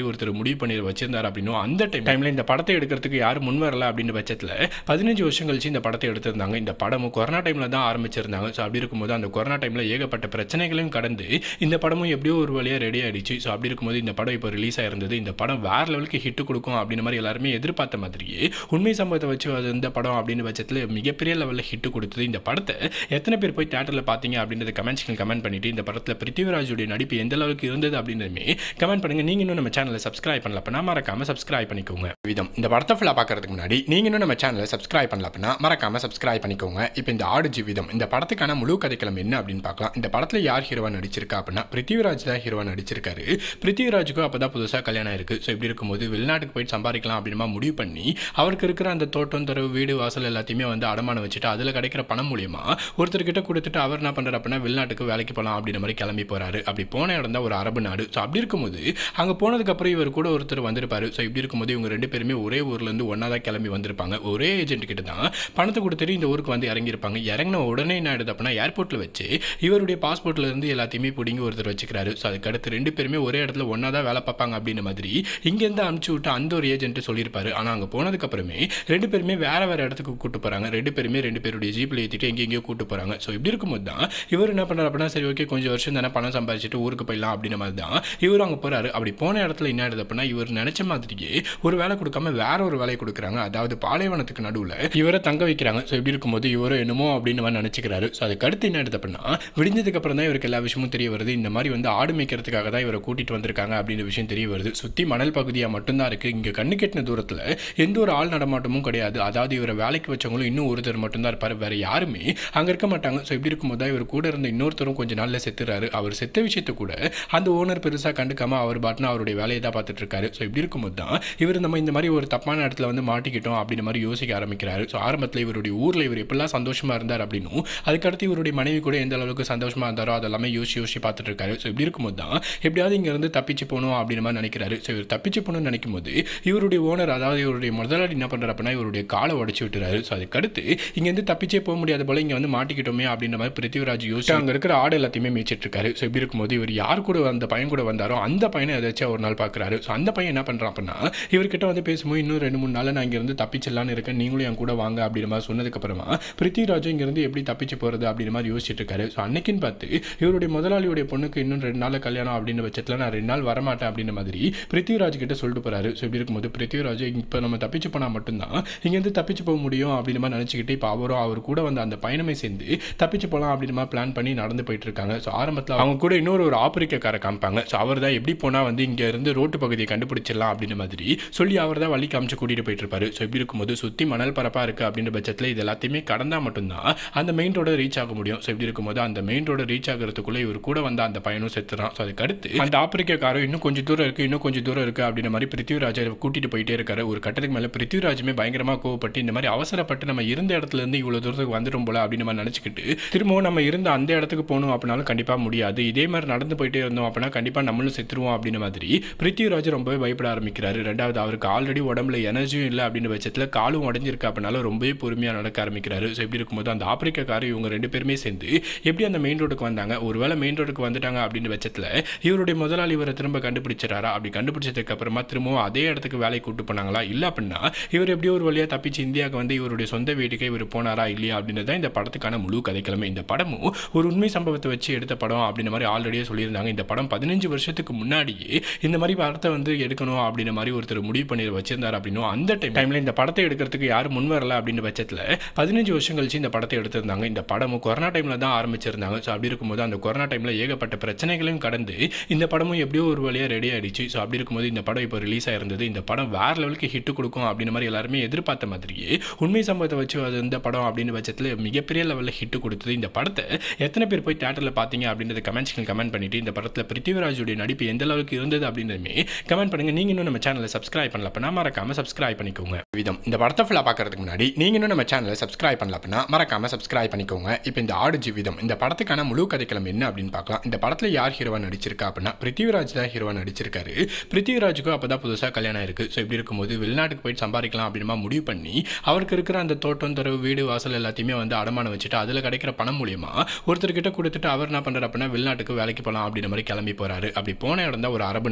ஒருத்தர் முடிவு பண்ணி வச்சிருந்தார் அப்படின்னும் அந்த டைம் டைமில் இந்த படத்தை எடுக்கிறதுக்கு யாரும் முன் வரல அப்படின்ற பட்சத்தில் பதினஞ்சு வருஷம் கழிச்சு இந்த படத்தை எடுத்திருந்தாங்க இந்த படமும் கொரோனா டைமில் தான் ஆரம்பிச்சிருந்தாங்க ஸோ அப்படி இருக்கும்போது அந்த கொரோனா டைமில் ஏகப்பட்ட பிரச்சனைகளையும் கடந்து இந்த படமும் எப்படியோ ஒரு வழியாக ரெடி ஆயிடுச்சு ஸோ அப்படி இருக்கும்போது இந்த படம் இப்போ ரிலீஸ் ஆயிருந்தது இந்த படம் வேற லெவலுக்கு ஹிட் கொடுக்கும் அப்படின்ற மாதிரி எல்லாருமே எதிர்பார்த்த மாதிரியே உண்மை சம்பவத்தை வச்சு அது இந்த படம் அப்படின்னு பட்சத்தில் மிகப்பெரிய லெவலில் ஹிட் கொடுத்தது இந்த படத்தை எத்தனை பேர் போய் தேட்டரில் பார்த்தீங்க அப்படின்றத கமெண்ட்ஸ்க்கு கமெண்ட் பண்ணிட்டு இந்த படத்தில் பிருத்திவிராஜுடைய நடிப்பு எந்த அளவுக்கு இருந்தது அப்படின்றதுமே கமெண்ட் பண்ணுங்க நீங்க இன்னும் நம்ம சேனலை சப்ஸ்கிரைப் பண்ணல அப்படின்னா மறக்காம சப்ஸ்கிரைப் பண்ணிக்கோங்க விதம் இந்த படத்தை ஃபுல்லாக பார்க்கறதுக்கு முன்னாடி நீங்க இன்னும் நம்ம சேனலை சப்ஸ்கிரைப் பண்ணல அப்படின்னா மறக்காம சப்ஸ்கிரைப் பண்ணிக்கோங்க இப்போ இந்த ஆடு ஜீவிதம் இந்த படத்துக்கான முழு கதைக்களம் என்ன அப்படின்னு பார்க்கலாம் இந்த படத்தில் யார் ஹீரோவா நடிச்சிருக்கா அப்படின்னா பிருத்திவிராஜ் தான் ஹீரோவா நடிச்சிருக்காரு பிருத்திவிராஜுக்கும் அப்போ தான் புதுசாக கல்யாணம் இருக்கு ஸோ இப்படி இருக்கும்போது வெளிநாட்டுக்கு போயிட்டு சம்பாதிக்கலாம் அப்படின்னு முடிவு பண்ணி அவருக்கு இருக்கிற அந்த தோட்டம் தரவு வீடு வாசல் எல்லாத்தையுமே வந்து அடமானம் வச்சுட்டு அதில் கிடைக்கிற பணம் மூலியமா ஒருத்தர்கிட்ட கொடுத்துட்டு அவர் என்ன பண்ணுறாரு அப்படின்னா வெளிநாட்டுக்கு வேலைக்கு போகலாம் அப்படின்ற மாதிரி கிளம்பி போறாரு அப்படி போன இடம் தான் ஒரு அரபு நாடு ஸோ அப்படி இருக்கும்போது அங்கே போனதுக்கப்புறம் இவர் கூட ஒருத்தர் வந்திருப்பாரு ஸோ இப்படி இருக்கும்போது இவங்க ரெண்டு பேருமே ஒரே ஊர்லேருந்து ஒன்றா தான் கிளம்பி வந்திருப்பாங்க ஒரே ஏஜென்ட் கிட்ட தான் பணத்தை கொடுத்துட்டு இந்த ஊருக்கு வந்து இறங்கியிருப்பாங்க இறங்கின உடனே என்ன ஆயிடுது அப்படின்னா ஏர்போர்ட்டில் வச்சு இவருடைய பாஸ்போர்ட்ல இருந்து எல்லாத்தையுமே பிடிங்கி ஒருத்தர் வச்சுக்கிறாரு ஸோ அதுக்கு அடுத்து ரெண்டு பேருமே ஒரே இடத்துல ஒன்றா தான் வேலை பார்ப்பாங்க அப்படின்ற மாதிரி இங்கேருந்து அனுப்பிச்சு விட்டு அந்த ஒரு ஏஜென்ட் சொல்லியிருப்பாரு ஆனால் அங்கே போனதுக்கப்புறமே ரெண்டு பேருமே வேற வேற இடத்துக்கு கூட்டு போகிறாங்க ரெண்டு பேருமே ரெண்டு பேருடைய ஜீப்பில் ஏற்றிட்டு எங்கே எங்கேயோ கூட்டு போகிறாங்க ஸோ இப்படி இருக்கும்போது தான் இவர் என்ன பண்ணுறாரு அப்படின்னா சரி ஓகே கொஞ்சம் வருஷம் தானே பணம் சம்பாதிச்சுட்டு ஊருக்கு போயிடலாம் அப்படின்ற மாதிரி தான் இவர் அங்கே போகிறாரு அப்படி போன இடத்துல என்ன ஆயிடுது அப்படின்னா இவர் நினச்ச மாதிரியே ஒரு வேலை கொடுக்காம வேற ஒரு வேலையை கொடுக்குறாங்க அதாவது பாலைவனத்துக்கு நடுவில் இவரை தங்க வைக்கிறாங்க ஸோ இப்படி இருக்கும்போது இவரோ என்னமோ அப்படின்னு மாதிரி நினச்சிக்கிறாரு ஸோ அதுக்கு அடுத்து என்ன ஆயிடுது அப்படின்னா விடிஞ்சதுக்கு அப்புறம் தான் இவருக்கு எல்லா விஷயமும் தெரிய வருது இந்த மாதிரி வந்து ஆடு மேய்க்கிறதுக்காக தான் இவரை கூட்டிட்டு வந்திருக்காங்க அப்படின்ற விஷயம் தெரிய வருது சுற்றி மணல் பகுதியாக மட்டும்தான் இருக்குது இங்கே கண்ணு கெட்டின தூரத்தில் எந்த ஒரு ஆள் நடமாட்டமும் கிடையாது அதாவது இவரை வேலைக்கு வச்சவங்களும் இன்னும் ஒருத்தர் மட்டும்தான் இருப்பார் வேற யாருமே அங்கே இருக்க மாட்டாங்க ஸோ இப்படி இருக்கும்போது தான் இவர் கூட இருந்த இன்னொருத்தரும் கொஞ்சம் நாளில் செத்துறாரு அவர் செத்த விஷயத்தை கூட அந்த ஓனர் பெருசாக கண்டுக்காம அவர் பாட்டுன்னு அவருடைய வேலையை தான் பார்த்துட்டு இருக்காரு ஸோ இப்படி இருக்கும்போது தான் இவர் நம்ம இந்த மாதிரி ஒரு தப்பான இடத்துல வந்து மாட்டிக்கிட்டோம் அப்படின்ற மாதிரி யோசிக்க ஆரம்பிக்கிறாரு ஸோ ஆரம்பத்தில் இவருடைய ஊரில் இவர் எப்படிலாம் சந்தோஷமா இருந்தார் அப்படின்னும் அதுக்கடுத்து இவருடைய மனைவி கூட எந்த அளவுக்கு சந்தோஷமா இருந்தாரோ அதெல்லாமே யோசிச்சு யோசிச்சு பார்த்துட்டு இருக்காரு ஸோ இப்படி இருக்கும்போது தான் எப்படியாவது இங்கேருந்து தப்பிச்சு போகணும் அப்படின்ற மாதிரி நினைக்கிறாரு ஸோ இவர் தப்பிச்சு போகணும்னு நினைக்கும் போது இவருடைய ஓனர் அதாவது இவருடைய முதலாளி என்ன பண்ணுறாரு அப்படின்னா இவருடைய காலை உடச்சி விட்டுறாரு ஸோ அதுக்கடுத்து இங்கேருந்து தப்பிச்சே போக முடியாத போல இங்கே வந்து மாட்டிக்கிட்டோமே அப்படின்ற மாதிரி பிருத்திவிராஜ் யோசிச்சு அங்கே இருக்கிற ஆடு எல்லாத்தையுமே மேய்ச்சிட்டு இருக்காரு ஸோ இப்படி இருக்கும்போது இவர் யார் கூட அந்த பையன் கூட வந்தாரோ அந்த பையனை ஏதாச்சும் ஒரு நாள் பார்க்குறாரு ஸோ அந்த பையன் என்ன பண்ணுறான் அப்படின்னா இவர்கிட்ட வந்து பேசும்போது இன்னும் ரெண்டு மூணு நாள் நான் இங்கேருந்து தப்பிச்சிடலான்னு இருக்கேன் நீங்களும் என் கூட வாங்க அப்படின்ற மாதிரி சொன்னதுக்கப்புறமா பிருத்திவிராஜும் இங்கேருந்து எப்படி தப்பிச்சு போகிறது அப்படின்ற மாதிரி யோசிச்சுட்டு இருக்காரு ஸோ அன்னைக்குன்னு பார்த்து இவருடைய முதலாளியுடைய பொண்ணுக்கு இன்னும் ரெண்டு நாள் கல்யாணம் அப்படின்னு பட்சத்தில் நான் ரெண்டு நாள் வரமாட்டேன் அப்படின்ற மாதிரி பிருத்திவிராஜ் கிட்ட சொல்லிட்டு போறாரு ஸோ இப்படி இருக்கும்போது பிருத்திவிராஜ் இப்போ நம்ம தப்பிச்சு போனால் மட்டும்தான் இங்கேருந்து தப்பிச்சு போக முடியும் அப்படின்ற மாதிரி நினச்சிக்கிட்டு இப்போ அவரும் அவர் கூட வந்த அந்த பயணமே சேர்ந்து தப்பிச்சு போகலாம் அப்படின்ற மாதிரி பிளான் பண்ணி நடந்து போயிட்டு இருக்காங்க ஸோ ஆரம்பத்தில் அவங்க கூட இன்னொரு ஒரு ஆப்பிரிக்கார காமிப்பாங்க ஸோ அவர் தான் எப்படி போனால் வந்து இங்கே இருந்து ரோட்டு பகுதியை கண்டுபிடிச்சிடலாம் அப்படின்ற மாதிரி சொல்லி அவர் தான் வழி காமிச்சு கூட்டிகிட்டு போயிட்டு இருப்பாரு ஸோ இப்படி இருக்கும்போது சுற்றி மணல் பரப்பாக இருக்குது அப்படின்ற பட்சத்தில் இது எல்லாத்தையுமே கடந்தால் மட்டும்தான் அந்த மெயின் ரோட ரீச் ஆக முடியும் ஸோ இப்படி இருக்கும்போது அந்த மெயின் ரோட ரீச் ஆகிறதுக்குள்ளே இவர் கூட வந்த அந்த பையனும் செத்துறான் ஸோ அதுக்கு அடுத்து அந்த ஆப்பிரிக்காரரும் இன்னும் கொஞ்சம் தூரம் இருக்குது இன்னும் கொஞ்சம் தூரம் இருக்குது அப்படின்ற மாதிரி பிருத்திவிராஜை கூட்டிட்டு போயிட்டே இருக்காரு ஒரு கட்டத்துக்கு மேலே பிருத்திவிராஜுமே பயங்கரமாக கோவப்பட்டு இந்த மாதிரி அவசரப்பட்டு நம்ம இருந்த இடத்துல இருந்து இவ்வளோ தூரத்துக்கு வந்துடும் போல அப்படின்னு மாதிரி நினச்சிக்கிட்டு திரும்பவும் நம்ம இருந்த அந்த இடத்துக்கு போகணும் அப்படின்னாலும் கண்டிப்பாக முடியாது இதே மாதிரி நடந்து போயிட்டே இருந்தோம் அப்படின்னா கண்டிப்பாக நம்மளும் செத்துருவோம் அப்படின்ற மாதிரி பிருத்திவிராஜ் ரொம்பவே பயப்பட ஆரம்பிக்கிறாரு ரெண்டாவது அவருக்கு ஆல்ரெடி உடம்புல எனர்ஜியும் இல்லை அப்படின்ற பட்சத்தில் காலும் உடஞ்சிருக்கு அப்படின்னாலும் ரொம்பவே பொறுமையாக நடக்க ஆரம்பிக்கிறாரு ஸோ இப்படி இருக்கும்போது அந்த ஆப்பிரிக்காக்காரர் இவங்க ரெண்டு பேருமே சேர்ந்து எப்படி அந்த மெயின் ரோடுக்கு வந்தாங்க ஒருவேளை மெயின் ரோடுக்கு வந்துட்டாங்க அப்படின்ற பட்சத்தில் இவருடைய முதலாளி இவரை திரும்ப கண்டுபிடிச்சிடாரா அப்படி கண்டுபிடிச்சதுக்கு அப்புறமா திரும்பவும் அதே இடத்துக்கு வேலைக்கு கூட்டு போனாங்களா இல்லை அப்படின்னா இவர் எப்படியோ ஒரு வழியாக தப்பிச்சு இந்தியாவுக்கு வந்து இவருடைய சொந்த வீட்டுக்கே இவர் போனாரா இல்லையா அப்படின்றது தான் இந்த படத்துக்கான முழு கதைக்கிழமை இந்த படமும் ஒரு உண்மை சம்பவத்தை வச்சு எடுத்த படம் அப்படின்ற மாதிரி ஆல்ரெடியே சொல்லியிருந்தாங்க இந்த படம் பதினஞ்சு வருஷத்துக்கு முன்னாடியே இந்த மாதிரி படத்தை வந்து எடுக்கணும் அப்படின்ற மாதிரி ஒருத்தர் முடிவு பண்ணி வச்சிருந்தார் அப்படின்னும் அந்த டைம் டைமில் இந்த படத்தை எடுக்கிறதுக்கு யாரும் முன் வரல அப்படின்ற பட்சத்தில் பதினஞ்சு வருஷம் கழிச்சு இந்த படத்தை எடுத்திருந்தாங்க இந்த படமும் கொரோனா டைமில் தான் ஆரம்பிச்சிருந்தாங்க ஸோ அப்படி இருக்கும்போது அந்த கொரோனா டைமில் ஏகப்பட்ட பிரச்சனைகளையும் கடந்து இந்த படமும் எப்படியோ ஒரு வழியாக ரெடி ஆயிடுச்சு ஸோ அப்படி இருக்கும்போது இந்த படம் இப்போ ரிலீஸ் ஆயிருந்தது இந்த படம் வேற லெவலுக்கு ஹிட் கொடுக்கும் அப்படின்ற மாதிரி எல்லாருமே எதிர்பார்த்த மாதிரியே உண்மை சம்பவத்தை வச்சு அது இந்த படம் அப்படின்னு பட்சத்தில் மிகப்பெரிய லெவலில் ஹிட் கொடுத்தது இந்த படத்தை எத்தனை பேர் போய் தேட்டரில் பார்த்தீங்க அப்படின்றத கமெண்ட்ஸ்க்கு கமெண்ட் பண்ணிட்டு இந்த படத்தில் பிருத்திவிராஜுடைய நடிப்பு எந்த அளவுக்கு இருந்தது அப்படின்றதுமே கமெண்ட் பண்ணுங்க நீங்க இன்னும் நம்ம சேனலை சப்ஸ்கிரைப் பண்ணல அப்படின்னா மறக்காம சப்ஸ்கிரைப் பண்ணிக்கோங்க விதம் இந்த படத்தை ஃபுல்லாக பார்க்கறதுக்கு முன்னாடி நீங்க இன்னும் நம்ம சேனலை சப்ஸ்கிரைப் பண்ணல அப்படின்னா மறக்காம சப்ஸ்கிரைப் பண்ணிக்கோங்க இப்போ இந்த ஆடு ஜீவிதம் இந்த படத்துக்கான முழு கதைக்களம் என்ன அப்படின்னு பார்க்கலாம் இந்த படத்தில் யார் ஹீரோவா நடிச்சிருக்கா அப்படின்னா பிருத்திவிராஜ் தான் ஹீரோவா நடிச்சிருக்காரு பிருத்திவிராஜுக்கும் அப்போ தான் புதுசாக கல்யாணம் இருக்கு ஸோ இப்படி இருக்கும்போது வெளிநாட்டுக்கு போயிட்டு சம்பாதிக்கலாம் அப்படின்னு முடிவு பண்ணி அவருக்கு இருக்கிற அந்த தோட்டம் தரவு வீடு வாசல் எல்லாத்தையுமே வந்து அடமானம் வச்சுட்டு அதில் கிடைக்கிற பணம் மூலியமா ஒருத்தர்கிட்ட கொடுத்துட்டு அவர் என்ன பண்ணுறாரு அப்படின்னா வெளிநாட்டுக்கு வேலைக்கு போகலாம் அப்படின்ற மாதிரி கிளம்பி போறாரு அப்படி போன இடம் தான் ஒரு அரபு நாடு ஸோ அப்படி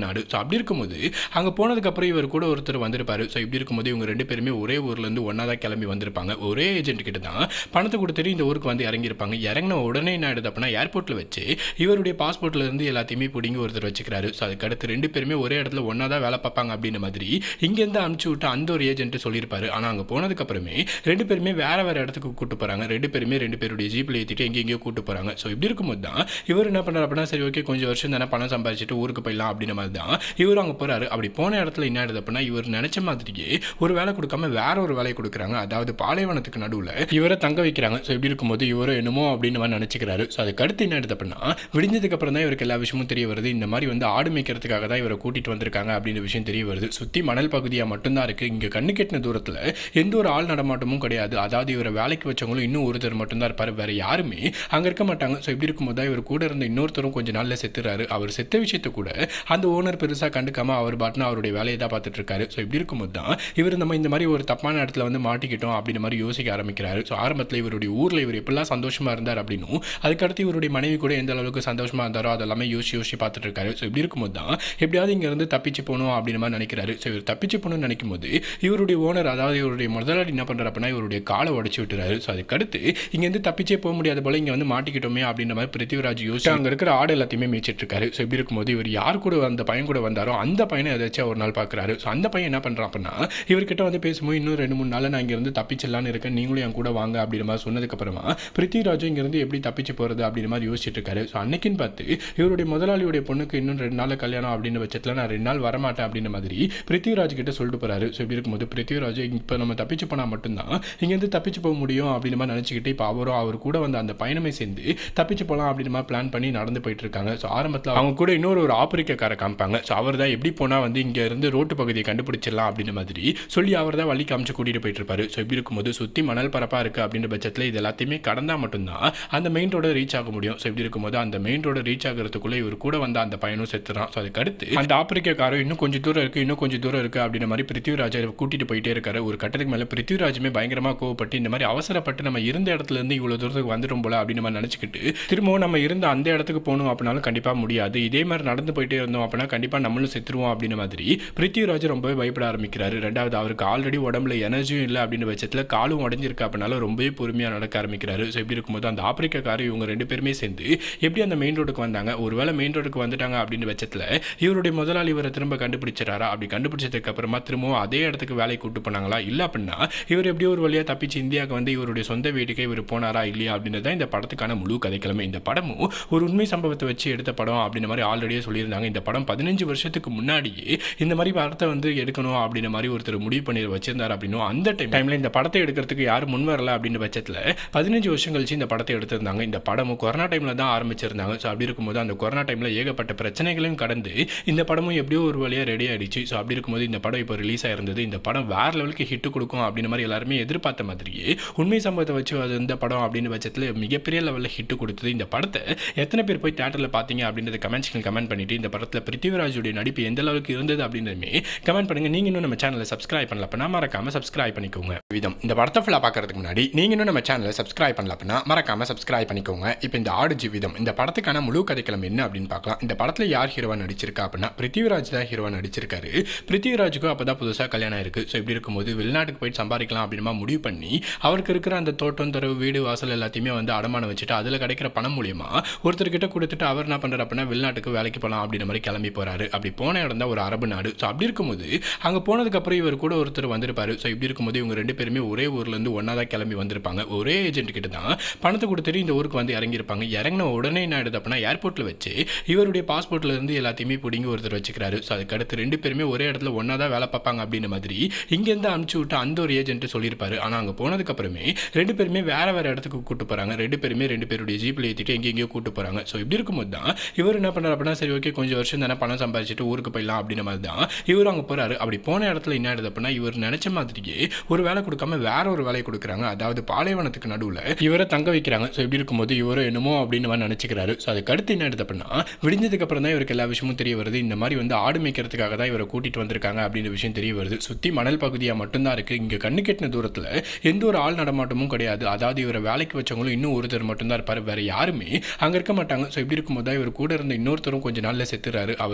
அப்படி இருக்கும்போது அங்கே போனதுக்கப்புறம் இவர் கூட ஒருத்தர் வந்திருப்பாரு ஸோ இப்படி இருக்கும்போது இவங்க ரெண்டு பேருமே ஒரே ஊர்லேருந்து ஒன்றா தான் கிளம்பி வந்திருப்பாங்க ஒரே ஏஜென்ட் கிட்ட தான் பணத்தை கொடுத்துட்டு இந்த ஊருக்கு வந்து இறங்கியிருப்பாங்க இறங்கின உடனே என்ன ஆயிடுது அப்படின்னா ஏர்போர்ட்டில் வச்சு இவருடைய பாஸ்போர்ட்ல இருந்து எல்லாத்தையுமே பிடிங்கி ஒருத்தர் வச்சுக்கிறாரு ஸோ அதுக்கு அடுத்து ரெண்டு பேருமே ஒரே இடத்துல ஒன்றா தான் வேலை பார்ப்பாங்க அப்படின்ற மாதிரி இங்கேருந்து அனுப்பிச்சு விட்டு அந்த ஒரு ஏஜென்ட் சொல்லியிருப்பாரு ஆனால் அங்கே போனதுக்கப்புறமே ரெண்டு பேருமே வேற வேற இடத்துக்கு கூட்டு போகிறாங்க ரெண்டு பேருமே ரெண்டு பேருடைய ஜீப்பில் ஏற்றிட்டு எங்கெங்கேயோ கூட்டு போகிறாங்க ஸோ இப்படி இருக்கும்போது தான் இவர் என்ன பண்ணுறாரு அப்படின்னா சரி ஓகே கொஞ்சம் வருஷம் தானே பணம் சம்பாதிச்சுட்டு ஊருக்கு போயிடலாம் அப்படின்ற மாதிரி தான் இவர் அங்கே போகிறாரு அப்படி போன இடத்துல என்ன ஆயிடுது அப்படின்னா இவர் நினைச்ச மாதிரியே ஒரு வேலை கொடுக்காம வேற ஒரு வேலையை கொடுக்குறாங்க அதாவது பாலைவனத்துக்கு நடுவில் இவரை தங்க வைக்கிறாங்க ஸோ இப்படி இருக்கும்போது இவரை என்னமோ அப்படின்னு மாதிரி நினச்சிக்கிறாரு ஸோ அதுக்கு அடுத்து என்ன ஆயிடுது அப்படின்னா விடிஞ்சதுக்கு அப்புறம் தான் இவருக்கு எல்லா விஷயமும் தெரிய வருது இந்த மாதிரி வந்து ஆடு மேய்க்கிறதுக்காக தான் இவரை கூட்டிட்டு வந்திருக்காங்க அப்படின்ற விஷயம் தெரிய வருது சுற்றி மணல் பகுதியாக மட்டும்தான் இருக்குது இங்கே கண்ணு கெட்டின தூரத்தில் எந்த ஒரு ஆள் நடமாட்டமும் கிடையாது அதாவது இவரை வேலைக்கு வச்சவங்களும் இன்னும் ஒருத்தர் மட்டும்தான் இருப்பார் வேற யாருமே அங்கே இருக்க மாட்டாங்க ஸோ இப்படி இருக்கும்போது தான் இவர் கூட இருந்த இன்னொருத்தரும் கொஞ்ச நாளில் செத்துறாரு அவர் செத்த விஷயத்தை கூட அந்த ஓனர் பெருசாக கண்டுக்காம அவர் பாட்டுன்னு அவருடைய வேலையை தான் பார்த்துட்டு இருக்காரு ஸோ இப்படி இருக்கும்போது தான் இவர் நம்ம இந்த மாதிரி ஒரு தப்பான இடத்துல வந்து மாட்டிக்கிட்டோம் அப்படின்ற மாதிரி யோசிக்க ஆரம்பிக்கிறாரு ஸோ ஆரம்பத்தில் இவருடைய ஊரில் இவர் எப்படிலாம் சந்தோஷமா இருந்தார் அப்படின்னும் அதுக்கடுத்து இவருடைய மனைவி கூட எந்த அளவுக்கு சந்தோஷமா இருந்தாரோ அதெல்லாமே யோசிச்சு யோசிச்சு பார்த்துட்டு இருக்காரு ஸோ இப்படி இருக்கும்போது தான் எப்படியாவது இங்கேருந்து தப்பிச்சு போகணும் அப்படின்ற மாதிரி நினைக்கிறாரு ஸோ இவர் தப்பிச்சு போகணும்னு நினைக்கும் போது இவருடைய ஓனர் அதாவது இவருடைய முதலாளி என்ன பண்ணுறாரு அப்படின்னா இவருடைய காலை உடச்சி விட்டுறாரு ஸோ அதுக்கடுத்து இங்கேருந்து தப்பிச்சே போக முடியாத போல இங்கே வந்து மாட்டிக்கிட்டோமே அப்படின்ற மாதிரி பிருத்திவிராஜ் யோசிச்சு அங்கே இருக்கிற ஆடு எல்லாத்தையுமே மேய்ச்சிட்டு இருக்காரு ஸோ இப்படி இருக்கும்போது இவர் யார் கூட அந்த பையன் கூட வந்தாரோ அந்த பையனை ஏதாச்சும் ஒரு நாள் பார்க்குறாரு ஸோ அந்த பையன் என்ன பண்ணுறான் அப்படின்னா இவர்கிட்ட வந்து பேசும்போது இன்னும் ரெண்டு மூணு நாள் நான் இங்கேருந்து தப்பிச்சிடலான்னு இருக்கேன் நீங்களும் என் கூட வாங்க அப்படின்ற மாதிரி சொன்னதுக்கப்புறமா பிருத்திவிராஜும் இங்கேருந்து எப்படி தப்பிச்சு போகிறது அப்படின்ற மாதிரி யோசிச்சுட்டு இருக்காரு ஸோ அன்னைக்குன்னு பார்த்து இவருடைய முதலாளியுடைய பொண்ணுக்கு இன்னும் ரெண்டு நாள் கல்யாணம் அப்படின்னு பட்சத்தில் நான் ரெண்டு நாள் வரமாட்டேன் அப்படின்ற மாதிரி பிருத்திவிராஜ் கிட்ட சொல்லிட்டு போறாரு ஸோ இப்படி இருக்கும்போது பிருத்திவிராஜ் இப்போ நம்ம தப்பிச்சு போனால் மட்டும்தான் இங்கேருந்து தப்பிச்சு போக முடியும் அப்படின்னு மாதிரி நினச்சிக்கிட்டு இப்போ அவரும் அவர் கூட வந்த அந்த பயணமே சேர்ந்து தப்பிச்சு போகலாம் அப்படின்னு மாதிரி பிளான் பண்ணி நடந்து போயிட்டு இருக்காங்க ஸோ ஆரம்பத்தில் அவங்க கூட இன்னொரு ஒரு ஆப்பிரிக்கார காமிப்பாங்க ஸோ அவர் தான் எப்படி போனால் வந்து இங்கே இருந்து ரோட்டு பகுதியை கண்டுபிடிச்சிடலாம் அப்படின்ற மாதிரி சொல்லி அவர் தான் வழி காமிச்சு கூட்டிகிட்டு போயிட்டு இருப்பாரு ஸோ இப்படி இருக்கும்போது சுற்றி மணல் பரப்பாக இருக்குது அப்படின்ற பட்சத்தில் இது எல்லாத்தையுமே கடந்தால் மட்டும்தான் அந்த மெயின் ரோட ரீச் ஆக முடியும் ஸோ இப்படி இருக்கும்போது அந்த மெயின் ரோட ரீச் ஆகிறதுக்குள்ளே இவர் கூட வந்த அந்த பையனும் செத்துறான் ஸோ அதுக்கு அடுத்து அந்த ஆப்பிரிக்காரரும் இன்னும் கொஞ்சம் தூரம் இருக்குது இன்னும் கொஞ்சம் தூரம் இருக்குது அப்படின்ற மாதிரி பிருத்திவிராஜை கூட்டிட்டு போயிட்டே இருக்காரு ஒரு கட்டத்துக்கு மேலே பிருத்திவிராஜுமே பயங்கரமாக கோவப்பட்டு இந்த மாதிரி அவசரப்பட்டு நம்ம இருந்த இடத்துல இருந்து இவ்வளோ தூரத்துக்கு வந்துடும் போல அப்படின்னு நம்ம நினச்சிக்கிட்டு திரும்பவும் நம்ம இருந்த அந்த இடத்துக்கு போகணும் அப்படின்னாலும் கண்டிப்பாக முடியாது இதே மாதிரி நடந்து போயிட்டே இருந்தோம் அப்படின்னா கண்டிப்பாக நம்மளும் செத்துருவோம் அப்படின்ற மாதிரி பிருத்திவிராஜ் ரொம்பவே பயப்பட ஆரம்பிக்கிறாரு ரெண்டாவது அவருக்கு ஆல்ரெடி உடம்புல எனர்ஜியும் இல்லை அப்படின்ற பட்சத்தில் காலும் உடஞ்சிருக்கு அப்படின்னாலும் ரொம்பவே பொறுமையாக நடக்க ஆரம்பிக்கிறாரு ஸோ இப்படி இருக்கும்போது அந்த ஆப்பிரிக்காக்காரர் இவங்க ரெண்டு பேருமே சேர்ந்து எப்படி அந்த மெயின் ரோடுக்கு வந்தாங்க ஒருவேளை மெயின் ரோடுக்கு வந்துட்டாங்க அப்படின்ற பட்சத்தில் இவருடைய முதலாளி இவரை திரும்ப கண்டுபிடிச்சிடாரா அப்படி கண்டுபிடிச்சதுக்கு அப்புறமா திரும்பவும் அதே இடத்துக்கு வேலைக்கு கூட்டு போனாங்களா இல்லை அப்படின்னா இவர் எப்படியோ ஒரு வழியாக தப்பிச்சு இந்தியாவுக்கு வந்து இவருடைய சொந்த வீட்டுக்கே இவர் போனாரா இல்லையா அப்படின்றது தான் இந்த படத்துக்கான முழு கதைக்கிழமை இந்த படமும் ஒரு உண்மை சம்பவத்தை வச்சு எடுத்த படம் அப்படின்ற மாதிரி ஆல்ரெடியே சொல்லியிருந்தாங்க இந்த படம் பதினஞ்சு வருஷத்துக்கு முன்னாடியே இந்த மாதிரி படத்தை வந்து எடுக்கணும் அப்படின்ற மாதிரி ஒருத்தர் முடிவு பண்ணி வச்சிருந்தார் அப்படின்னும் அந்த டைம் டைமில் இந்த படத்தை எடுக்கிறதுக்கு யாரும் முன் வரல அப்படின்ற பட்சத்தில் பதினஞ்சு வருஷம் கழிச்சு இந்த படத்தை எடுத்திருந்தாங்க இந்த படமும் கொரோனா டைமில் தான் ஆரம்பிச்சிருந்தாங்க ஸோ அப்படி இருக்கும்போது அந்த கொரோனா டைமில் ஏகப்பட்ட பிரச்சனைகளையும் கடந்து இந்த படமும் எப்படியோ ஒரு வழியாக ரெடி ஆயிடுச்சு ஸோ அப்படி இருக்கும்போது இந்த படம் இப்போ ரிலீஸ் ஆயிருந்தது இந்த படம் வேற லெவலுக்கு ஹிட் கொடுக்கும் அப்படின்ற மாதிரி எல்லாருமே எதிர்பார்த்த மாதிரியே உண்மை சம்பவத்தை வச்சு அது இந்த படம் அப்படின்னு பட்சத்தில் மிகப்பெரிய லெவலில் ஹிட் கொடுத்தது இந்த படத்தை எத்தனை பேர் போய் தேட்டரில் பார்த்தீங்க அப்படின்றத கமெண்ட்ஸ்க்கு கமெண்ட் பண்ணிட்டு இந்த படத்தில் பிருத்திவிராஜுடைய நடிப்பு எந்த அளவுக்கு இருந்தது அப்படின்றதுமே கமெண்ட் பண்ணுங்க நீங்க இன்னும் நம்ம சேனலை சப்ஸ்கிரைப் பண்ணல அப்படின்னா மறக்காம சப்ஸ்கிரைப் பண்ணிக்கோங்க விதம் இந்த படத்தை ஃபுல்லாக பார்க்கறதுக்கு முன்னாடி நீங்க இன்னும் நம்ம சேனலை சப்ஸ்கிரைப் பண்ணல அப்படின்னா மறக்காம சப்ஸ்கிரைப் பண்ணிக்கோங்க இப்போ இந்த ஆடு ஜீவிதம் இந்த படத்துக்கான முழு கதைக்களம் என்ன அப்படின்னு பார்க்கலாம் இந்த படத்தில் யார் ஹீரோவா நடிச்சிருக்கா அப்படின்னா பிருத்திவிராஜ் தான் ஹீரோவா நடிச்சிருக்காரு பிருத்திவிராஜுக்கும் அப்போ தான் புதுசாக கல்யாணம் இருக்கு ஸோ இப்படி இருக்கும்போது வெளிநாட்டுக்கு போயிட்டு சம்பாதிக்கலாம் அப்படின்னா முடிவு பண்ணி அவருக்கு இருக்கிற அந்த தோட்டம் தரவு வீடு வாசல் எல்லாத்தையுமே வந்து அடமானம் வச்சுட்டு அதில் கிடைக்கிற பணம் மூலியமா ஒருத்தர்கிட்ட கொடுத்துட்டு அவர் என்ன பண்ணுறாரு அப்படின்னா வெளிநாட்டுக்கு வேலைக்கு போகலாம் அப்படின்ற மாதிரி கிளம்பி போறாரு அப்படி போன இடம் தான் ஒரு அரபு நாடு ஸோ அப்படி இருக்கும்போது அங்கே போனதுக்கப்புறம் இவர் கூட ஒருத்தர் வந்திருப்பாரு ஸோ இப்படி இருக்கும்போது இவங்க ரெண்டு பேருமே ஒரே ஊர்லேருந்து ஒன்றா தான் கிளம்பி வந்திருப்பாங்க ஒரே ஏஜென்ட் கிட்ட தான் பணத்தை கொடுத்துட்டு இந்த ஊருக்கு வந்து இறங்கியிருப்பாங்க இறங்கின உடனே என்ன ஆயிடுது அப்படின்னா ஏர்போர்ட்டில் வச்சு இவருடைய பாஸ்போர்ட்ல இருந்து எல்லாத்தையுமே பிடிங்கி ஒருத்தர் வச்சுக்கிறாரு ஸோ அதுக்கு அடுத்து ரெண்டு பேருமே ஒரே இடத்துல ஒன்றா தான் வேலை பார்ப்பாங்க அப்படின்ற மாதிரி இங்கேருந்து அனுப்பிச்சு விட்டு அந்த ஒரு ஏஜென்ட் சொல்லியிருப்பாரு ஆனால் அங்கே போனதுக்கப்புறமே ரெண்டு பேருமே வேற வேற இடத்துக்கு கூட்டு போகிறாங்க ரெண்டு பேருமே ரெண்டு பேருடைய ஜீப்பில் ஏற்றிட்டு எங்கெங்கேயோ கூட்டு போகிறாங்க ஸோ இப்படி இருக்கும்போது தான் இவர் என்ன பண்ணுறாரு அப்படின்னா சரி ஓகே கொஞ்சம் வருஷம் தானே பணம் சம்பாதிச்சுட்டு ஊருக்கு போயிடலாம் அப்படின்ற மாதிரி தான் இவர் அங்கே போகிறாரு அப்படி போன இடத்துல என்ன ஆயிடுது அப்படின்னா இவர் நினைச்ச மாதிரியே ஒரு வேலை கொடுக்காம வேற ஒரு வேலையை கொடுக்குறாங்க அதாவது பாலைவனத்துக்கு நடுவில் இவரை தங்க வைக்கிறாங்க ஸோ இப்படி இருக்கும்போது இவரை என்னமோ அப்படின்னு மாதிரி நினச்சிக்கிறாரு ஸோ அதுக்கு அடுத்து என்ன ஆயிடுது அப்படின்னா விடிஞ்சதுக்கு அப்புறம் தான் இவருக்கு எல்லா விஷயமும் தெரிய வருது இந்த மாதிரி வந்து ஆடு மேய்க்கிறதுக்காக தான் இவரை கூட்டிட்டு வந்திருக்காங்க அப்படின்ற விஷயம் தெரிய வருது சுற்றி மணல் பகுதியாக மட்டும்தான் இருக்குது இங்கே கண்ணு கெட்டின தூரத்தில் எந்த ஒரு ஆள் நடமாட்டமும் கிடையாது அதாவது இவரை வேலைக்கு வச்சவங்களும் இன்னும் ஒருத்தர் மட்டும்தான் இருப்பார் வேற யாருமே அங்கே இருக்க மாட்டாங்க ஸோ இப்படி இருக்கும்போது தான் இவர் கூட இருந்த இன்னொருத்தரும் கொஞ்ச நாளில் செத்துறாரு அவர் செத்த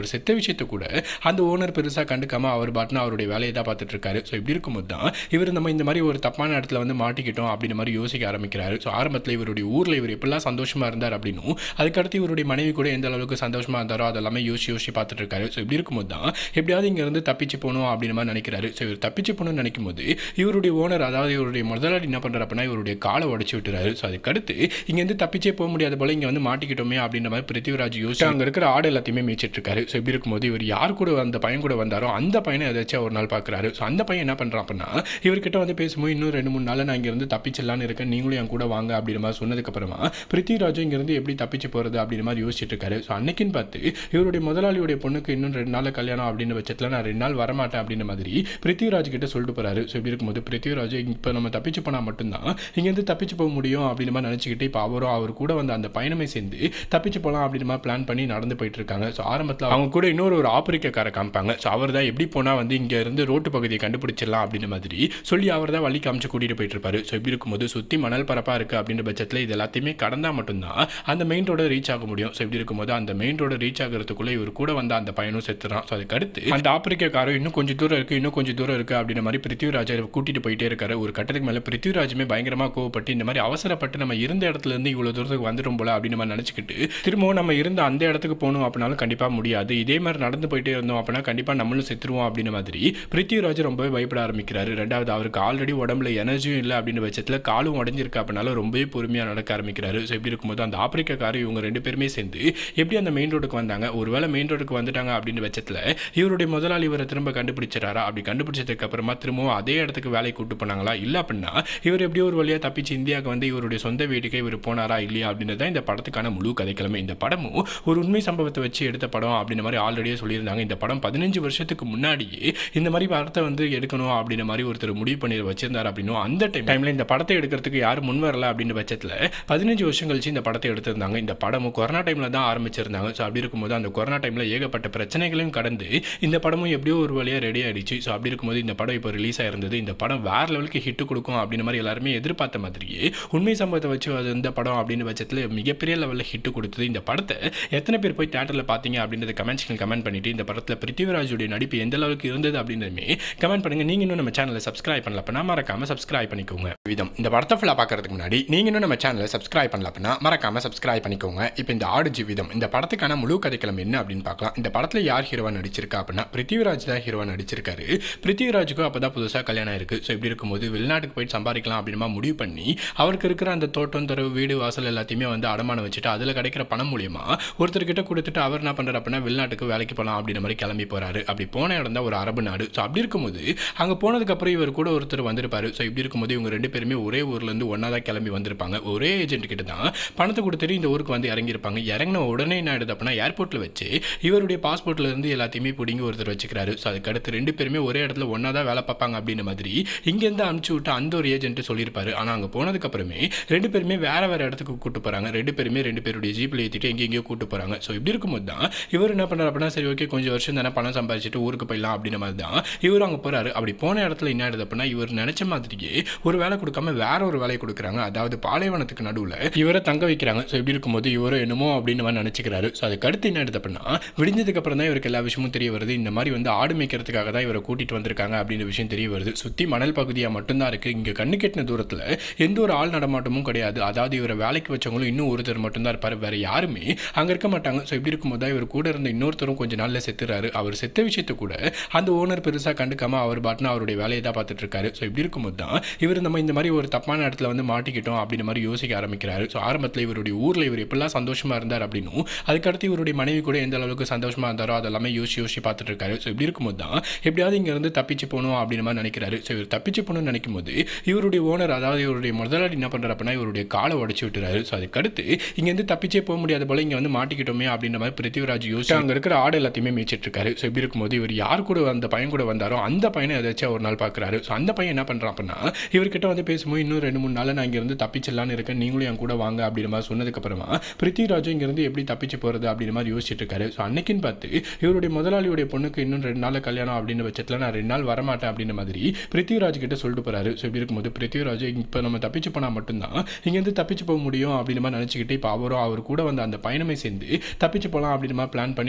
விஷயத்தை கூட அந்த ஓனர் பெருசாக கண்டுக்காம அவர் பாட்டுன்னு அவருடைய வேலையை தான் பார்த்துட்டு இருக்காரு ஸோ இப்படி இருக்கும்போது தான் இவர் நம்ம இந்த மாதிரி ஒரு தப்பான இடத்துல வந்து மாட்டிக்கிட்டோம் அப்படின்ற மாதிரி யோசிக்க ஆரம்பிக்கிறாரு ஸோ ஆரம்பத்தில் இவருடைய ஊரில் இவர் எப்படிலாம் சந்தோஷமா இருந்தார் அப்படின்னும் அதுக்கடுத்து இவருடைய மனைவி கூட எந்த அளவுக்கு சந்தோஷமா இருந்தாரோ அதெல்லாமே யோசிச்சு யோசிச்சு பார்த்துட்டு இருக்காரு ஸோ இப்படி இருக்கும்போது தான் எப்படியாவது இங்கேருந்து தப்பிச்சு போகணும் அப்படின்ற மாதிரி நினைக்கிறாரு ஸோ இவர் தப்பிச்சு போகணும்னு நினைக்கும் போது இவருடைய ஓனர் அதாவது இவருடைய முதலாளி என்ன பண்ணுறாரு அப்படின்னா இவருடைய காலை உடச்சி விட்டுறாரு ஸோ அதுக்கடுத்து இங்கேருந்து தப்பிச்சே போக முடியாத போல இங்கே வந்து மாட்டிக்கிட்டோமே அப்படின்ற மாதிரி பிருத்திவிராஜ் யோசிச்சு அங்கே இருக்கிற ஆடு எல்லாத்தையுமே மேய்ச்சிட்டு இருக்காரு ஸோ இப்படி இருக்கும்போது இவர் யார் கூட அந்த பையன் கூட வந்தாரோ அந்த பையனை ஏதாச்சும் ஒரு நாள் பார்க்குறாரு ஸோ அந்த பையன் என்ன பண்ணுறான் அப்படின்னா இவர்கிட்ட வந்து பேசும்போது இன்னும் ரெண்டு மூணு நாள் நான் இங்கேருந்து தப்பிச்சிடலான்னு இருக்கேன் நீங்களும் என் கூட வாங்க அப்படின்ற மாதிரி சொன்னதுக்கப்புறமா பிருத்திவிராஜும் இங்கேருந்து எப்படி தப்பிச்சு போகிறது அப்படின்ற மாதிரி யோசிச்சுட்டு இருக்காரு ஸோ அன்னைக்குன்னு பார்த்து இவருடைய முதலாளியுடைய பொண்ணுக்கு இன்னும் ரெண்டு நாள் கல்யாணம் அப்படின்னு பட்சத்தில் நான் ரெண்டு நாள் வரமாட்டேன் அப்படின்ற மாதிரி பிருத்திவிராஜ் கிட்ட சொல்லிட்டு போறாரு ஸோ இப்படி இருக்கும்போது பிருத்திவிராஜ் இப்போ நம்ம தப்பிச்சு போனால் மட்டும்தான் இங்கேருந்து தப்பிச்சு போக முடியும் அப்படின்னு மாதிரி நினச்சிக்கிட்டு இப்போ அவரும் அவர் கூட வந்து அந்த பயணமே சேர்ந்து தப்பிச்சு போகலாம் அப்படின்னு மாதிரி பிளான் பண்ணி நடந்து போயிட்டு இருக்காங்க ஸோ ஆரம்பத்தில் அவங்க கூட இன்னொரு ஒரு ஆப்பிரிக்கார காமிப்பாங்க ஸோ அவர் தான் எப்படி போனால் வந்து இங்கே இருந்து ரோட்டு பகுதியை கண்டுபிடிச்சிடலாம் அப்படின்ற மாதிரி சொல்லி அவர் தான் வழி காமிச்சு கூட்டிகிட்டு போயிட்டு இருப்பாரு ஸோ இப்படி இருக்கும்போது சுற்றி மணல் பரப்பாக இருக்குது அப்படின்ற பட்சத்தில் இது எல்லாத்தையுமே கடந்தால் மட்டும்தான் அந்த மெயின் ரோட ரீச் ஆக முடியும் ஸோ இப்படி இருக்கும்போது அந்த மெயின் ரோட ரீச் ஆகிறதுக்குள்ளே இவர் கூட வந்த அந்த பையனும் செத்துறான் ஸோ அதுக்கு அடுத்து அந்த ஆப்பிரிக்காரரும் இன்னும் கொஞ்சம் தூரம் இருக்குது இன்னும் கொஞ்சம் தூரம் இருக்குது அப்படின்ற மாதிரி பிருத்திவிராஜை கூட்டிட்டு போயிட்டே இருக்காரு ஒரு கட்டத்துக்கு மேலே பிருத்திவிராஜுமே பயங்கரமாக கோவப்பட்டு இந்த மாதிரி அவசரப்பட்டு நம்ம இருந்த இடத்துல இருந்து இவ்வளோ தூரத்துக்கு வந்துடும் போல அப்படின்னு நம்ம நினச்சிக்கிட்டு திரும்பவும் நம்ம இருந்த அந்த இடத்துக்கு போகணும் அப்படின்னாலும் கண்டிப்பாக முடியாது இதே மாதிரி நடந்து போயிட்டே இருந்தோம் அப்படின்னா கண்டிப்பாக நம்மளும் செத்துருவோம் அப்படின்ற மாதிரி பிருத்திவிராஜ் ரொம்பவே பயப்பட ஆரம்பிக்கிறாரு ரெண்டாவது அவருக்கு ஆல்ரெடி உடம்புல எனர்ஜியும் இல்லை அப்படின்ற பட்சத்தில் காலும் உடஞ்சிருக்கு அப்படின்னாலும் ரொம்பவே பொறுமையாக நடக்க ஆரம்பிக்கிறாரு ஸோ இப்படி இருக்கும்போது அந்த ஆப்பிரிக்காக்காரர் இவங்க ரெண்டு பேருமே சேர்ந்து எப்படி அந்த மெயின் ரோடுக்கு வந்தாங்க ஒருவேளை மெயின் ரோடுக்கு வந்துட்டாங்க அப்படின்ற பட்சத்தில் இவருடைய முதலாளி இவரை திரும்ப கண்டுபிடிச்சிடாரா அப்படி கண்டுபிடிச்சதுக்கு அப்புறமா திரும்பவும் அதே இடத்துக்கு வேலைக்கு கூட்டு போனாங்களா இல்லை அப்படின்னா இவர் எப்படியோ ஒரு வழியாக தப்பிச்சு இந்தியாவுக்கு வந்து இவருடைய சொந்த வீட்டுக்கே இவர் போனாரா இல்லையா அப்படின்றது தான் இந்த படத்துக்கான முழு கதைக்கிழமை இந்த படமும் ஒரு உண்மை சம்பவத்தை வச்சு எடுத்த படம் அப்படின்ற மாதிரி ஆல்ரெடியே சொல்லியிருந்தாங்க இந்த படம் பதினஞ்சு வருஷத்துக்கு முன்னாடியே இந்த மாதிரி படத்தை வந்து எடுக்கணும் அப்படின்ற மாதிரி ஒருத்தர் முடிவு பண்ணி வச்சிருந்தார் அப்படின்னும் அந்த டைம் டைமில் இந்த படத்தை எடுக்கிறதுக்கு யாரும் முன் வரல அப்படின்ற பட்சத்தில் பதினஞ்சு வருஷம் கழிச்சு இந்த படத்தை எடுத்திருந்தாங்க இந்த படமும் கொரோனா டைமில் தான் ஆரம்பிச்சிருந்தாங்க ஸோ அப்படி இருக்கும்போது அந்த கொரோனா டைமில் ஏகப்பட்ட பிரச்சனைகளையும் கடந்து இந்த படமும் எப்படியோ ஒரு வழியாக ரெடி ஆயிடுச்சு ஸோ அப்படி இருக்கும்போது இந்த படம் இப்போ ரிலீஸ் ஆயிருந்தது இந்த படம் வேற லெவலுக்கு ஹிட் கொடுக்கும் அப்படின்ற மாதிரி எல்லாருமே எதிர்பார்த்த மாதிரியே உண்மை சம்பவத்தை வச்சு அது இந்த படம் அப்படின்னு பட்சத்தில் மிகப்பெரிய லெவலில் ஹிட் கொடுத்தது இந்த படத்தை எத்தனை பேர் போய் தேட்டரில் பார்த்தீங்க அப்படின்றத கமெண்ட் செக்ஷன் கமெண்ட் பண்ணிட்டு இந்த படத்தில் பிருத்திவிராஜுடைய நடிப்பு எந்த அளவுக்கு இருந்தது அப்படின்றதுமே கமெண்ட் பண்ணுங்க நீங்க இன்னும் நம்ம சேனலை சப்ஸ்கிரைப் பண்ணல அப்படின்னா மறக்காம சப்ஸ்கிரைப் பண்ணிக்கோங்க விதம் இந்த படத்தை ஃபுல்லாக பார்க்கறதுக்கு முன்னாடி நீங்க இன்னும் நம்ம சேனலை சப்ஸ்கிரைப் பண்ணல அப்படின்னா மறக்காம சப்ஸ்கிரைப் பண்ணிக்கோங்க இப்போ இந்த ஆடு ஜீவிதம் இந்த படத்துக்கான முழு கதைக்களம் என்ன அப்படின்னு பார்க்கலாம் இந்த படத்தில் யார் ஹீரோவா நடிச்சிருக்கா அப்படின்னா பிருத்திவிராஜ் தான் ஹீரோவா நடிச்சிருக்காரு பிருத்திவிராஜுக்கும் அப்போ தான் புதுசாக கல்யாணம் இருக்கு ஸோ இப்படி இருக்கும்போது வெளிநாட்டுக்கு போயிட்டு சம்பாதிக்கலாம் அப்படின்னா முடிவு பண்ணி அவருக்கு இருக்கிற அந்த தோட்டம் தரவு வீடு வாசல் எல்லாத்தையுமே வந்து அடமானம் வச்சுட்டு அதில் கிடைக்கிற பணம் மூலியமா ஒருத்தர்கிட்ட கொடுத்துட்டு அவர் என்ன பண்ணுறாரு அப்படின்னா வெளிநாட்டுக்கு வேலைக்கு போகலாம் அப்படின்ற மாதிரி கிளம்பி போறாரு அப்படி போன இடம் தான் ஒரு அரபு நாடு ஸோ அப்படி இருக்கும்போது அங்கே போனதுக்கப்புறம் இவர் கூட ஒருத்தர் வந்திருப்பாரு ஸோ இப்படி இருக்கும்போது இவங்க ரெண்டு பேருமே ஒரே ஊர்லேருந்து ஒன்றா தான் கிளம்பி வந்திருப்பாங்க ஒரே ஏஜென்ட் கிட்ட தான் பணத்தை கொடுத்துட்டு இந்த ஊருக்கு வந்து இறங்கியிருப்பாங்க இறங்கின உடனே என்ன ஆயிடுது அப்படின்னா ஏர்போர்ட்டில் வச்சு இவருடைய பாஸ்போர்ட்ல இருந்து எல்லாத்தையுமே பிடிங்கி ஒருத்தர் வச்சுக்கிறாரு ஸோ அதுக்கடுத்து ரெண்டு பேருமே ஒரே இடத்துல ஒன்றா தான் வேலை பார்ப்பாங்க அப்படின்ற மாதிரி இங்கேருந்து அனுப்பிச்சு விட்டு அந்த ஒரு ஏஜென்ட் சொல்லியிருப்பாரு ஆனால் அங்கே போனதுக்கப்புறமே ரெண்டு பேருமே வேற வேற இடத்துக்கு கூட்டு போகிறாங்க ரெண்டு பேருமே ரெண்டு பேருடைய ஜீப்பில் ஏற்றிட்டு எங்கெங்கேயோ கூட்டு போகிறாங்க ஸோ இப்படி இருக்கும்போது தான் இவர் என்ன பண்ணுறாரு அப்படின்னா சரி ஓகே கொஞ்சம் வருஷம் தானே பணம் சம்பாதிச்சுட்டு ஊருக்கு போயிடலாம் அப்படின்ற மாதிரி தான் இவர் அங்கே போகிறாரு அப்படி போன இடத்துல என்ன ஆயிடுது அப்படின்னா இவர் நினச்ச மாதிரியே ஒரு வேலை கொடுக்காம வேற ஒரு வேலையை கொடுக்குறாங்க அதாவது பாலைவனத்துக்கு நடுவில் இவரை தங்க வைக்கிறாங்க ஸோ இப்படி இருக்கும்போது இவரும் என்னமோ அப்படின்னு மாதிரி நினச்சிக்கிறாரு ஸோ அதுக்கு அடுத்து என்ன ஆயிடுது அப்படின்னா விடிஞ்சதுக்கு அப்புறம் தான் இவருக்கு எல்லா விஷயமும் தெரிய வருது இந்த மாதிரி வந்து ஆடு மேய்க்கிறதுக்காக தான் இவரை கூட்டிட்டு வந்திருக்காங்க அப்படின்ற விஷயம் தெரிய வருது சுற்றி மணல் பகுதியாக மட்டும்தான் இருக்கு இங்கே கண்ணு கெட்டின தூரத்தில் எந்த ஒரு ஆள் நடமாட்டமும் கிடையாது அதாவது இவரை வேலைக்கு வச்சவங்களும் இன்னும் ஒருத்தர் மட்டும்தான் இருப்பார் வேற யாருமே அங்கே இருக்க மாட்டாங்க ஸோ இப்படி இருக்கும்போது தான் இவர் கூட இருந்த இன்னொருத்தரும் கொஞ்சம் நாளில் செத்துறாரு அவர் செத்த விஷயத்தை கூட அந்த ஓனர் பெருசாக கண்டுக்காம அவர் பாட்டுன்னு அவருடைய வேலையை தான் பார்த்துட்டு இருக்காரு ஸோ இப்படி இருக்கும்போது தான் இவர் நம்ம இந்த மாதிரி ஒரு தப்பான இடத்துல வந்து மாட்டிக்கிட்டோம் அப்படின்ற மாதிரி யோசிக்க ஆரம்பிக்கிறாரு ஸோ ஆரம்பத்தில் இவருடைய ஊரில் இவர் எப்படிலாம் சந்தோஷமா இருந்தார் அப்படின்னும் அதுக்கடுத்து இவருடைய மனைவி கூட எந்த அளவுக்கு சந்தோஷமா இருந்தாரோ அதெல்லாமே யோசிச்சு யோசிச்சு பார்த்துட்டு இருக்காரு ஸோ இப்படி இருக்கும்போது தான் எப்படியாவது இங்கேருந்து தப்பிச்சு போகணும் அப்படின்ற மாதிரி நினைக்கிறாரு ஸோ இவர் தப்பிச்சு போகணும்னு நினைக்கும் போது இவருடைய ஓனர் அதாவது இவருடைய முதலாளி என்ன பண்ணுறாரு அப்படின்னா இவருடைய காலை உடச்சி விட்டுறாரு ஸோ அதுக்கடுத்து இங்கேருந்து தப்பிச்சே போக முடியாத போல இங்கே வந்து மாட்டிக்கிட்டோமே அப்படின்ற மாதிரி பிருத்திவிராஜ் யோசிச்சு அங்கே இருக்கிற ஆடு எல்லாத்தையுமே மேய்ச்சிட்டு இருக்காரு ஸோ இப்படி இருக்கும்போது இவர் யார் கூட அந்த பையன் கூட வந்தாரோ அந்த பையனை ஏதாச்சும் ஒரு நாள் பார்க்குறாரு ஸோ அந்த பையன் என்ன பண்ணுறான் அப்படின்னா இவர்கிட்ட வந்து பேசும்போது இன்னும் ரெண்டு மூணு நாள் நான் இங்கேருந்து தப்பிச்சிடலான்னு இருக்கேன் நீங்களும் என் கூட வாங்க அப்படின்ற மாதிரி சொன்னதுக்கப்புறமா பிருத்திவிராஜும் இங்கேருந்து எப்படி தப்பிச்சு போகிறது அப்படின்ற மாதிரி யோசிச்சுட்டு இருக்காரு ஸோ அன்னைக்குன்னு பார்த்து இவருடைய முதலாளியுடைய பொண்ணுக்கு இன்னும் ரெண்டு நாள் கல்யாணம் அப்படின்ற பட்சத்தில் நான் ரெண்டு நாள் வரமாட்டேன் அப்படின்ற மாதிரி பிருத்திவிராஜ் கிட்ட சொல்லிட்டு போறாரு ஸோ இப்படி இருக்கும்போது பிருத்திவிராஜ் இப்போ நம்ம தப்பிச்சு போனால் மட்டும்தான் இங்கேருந்து தப்பிச்சு போக முடியும் அப்படின்ற மாதிரி நினச்சிக்கிட்டு இப்போ அவரும் அவர் கூட வந்து அந்த பயணமே சேர்ந்து தப்பிச்சு போகலாம் அப்படின்ற மாதிரி பிளான் பண்ணி நடந்து போயிட்டு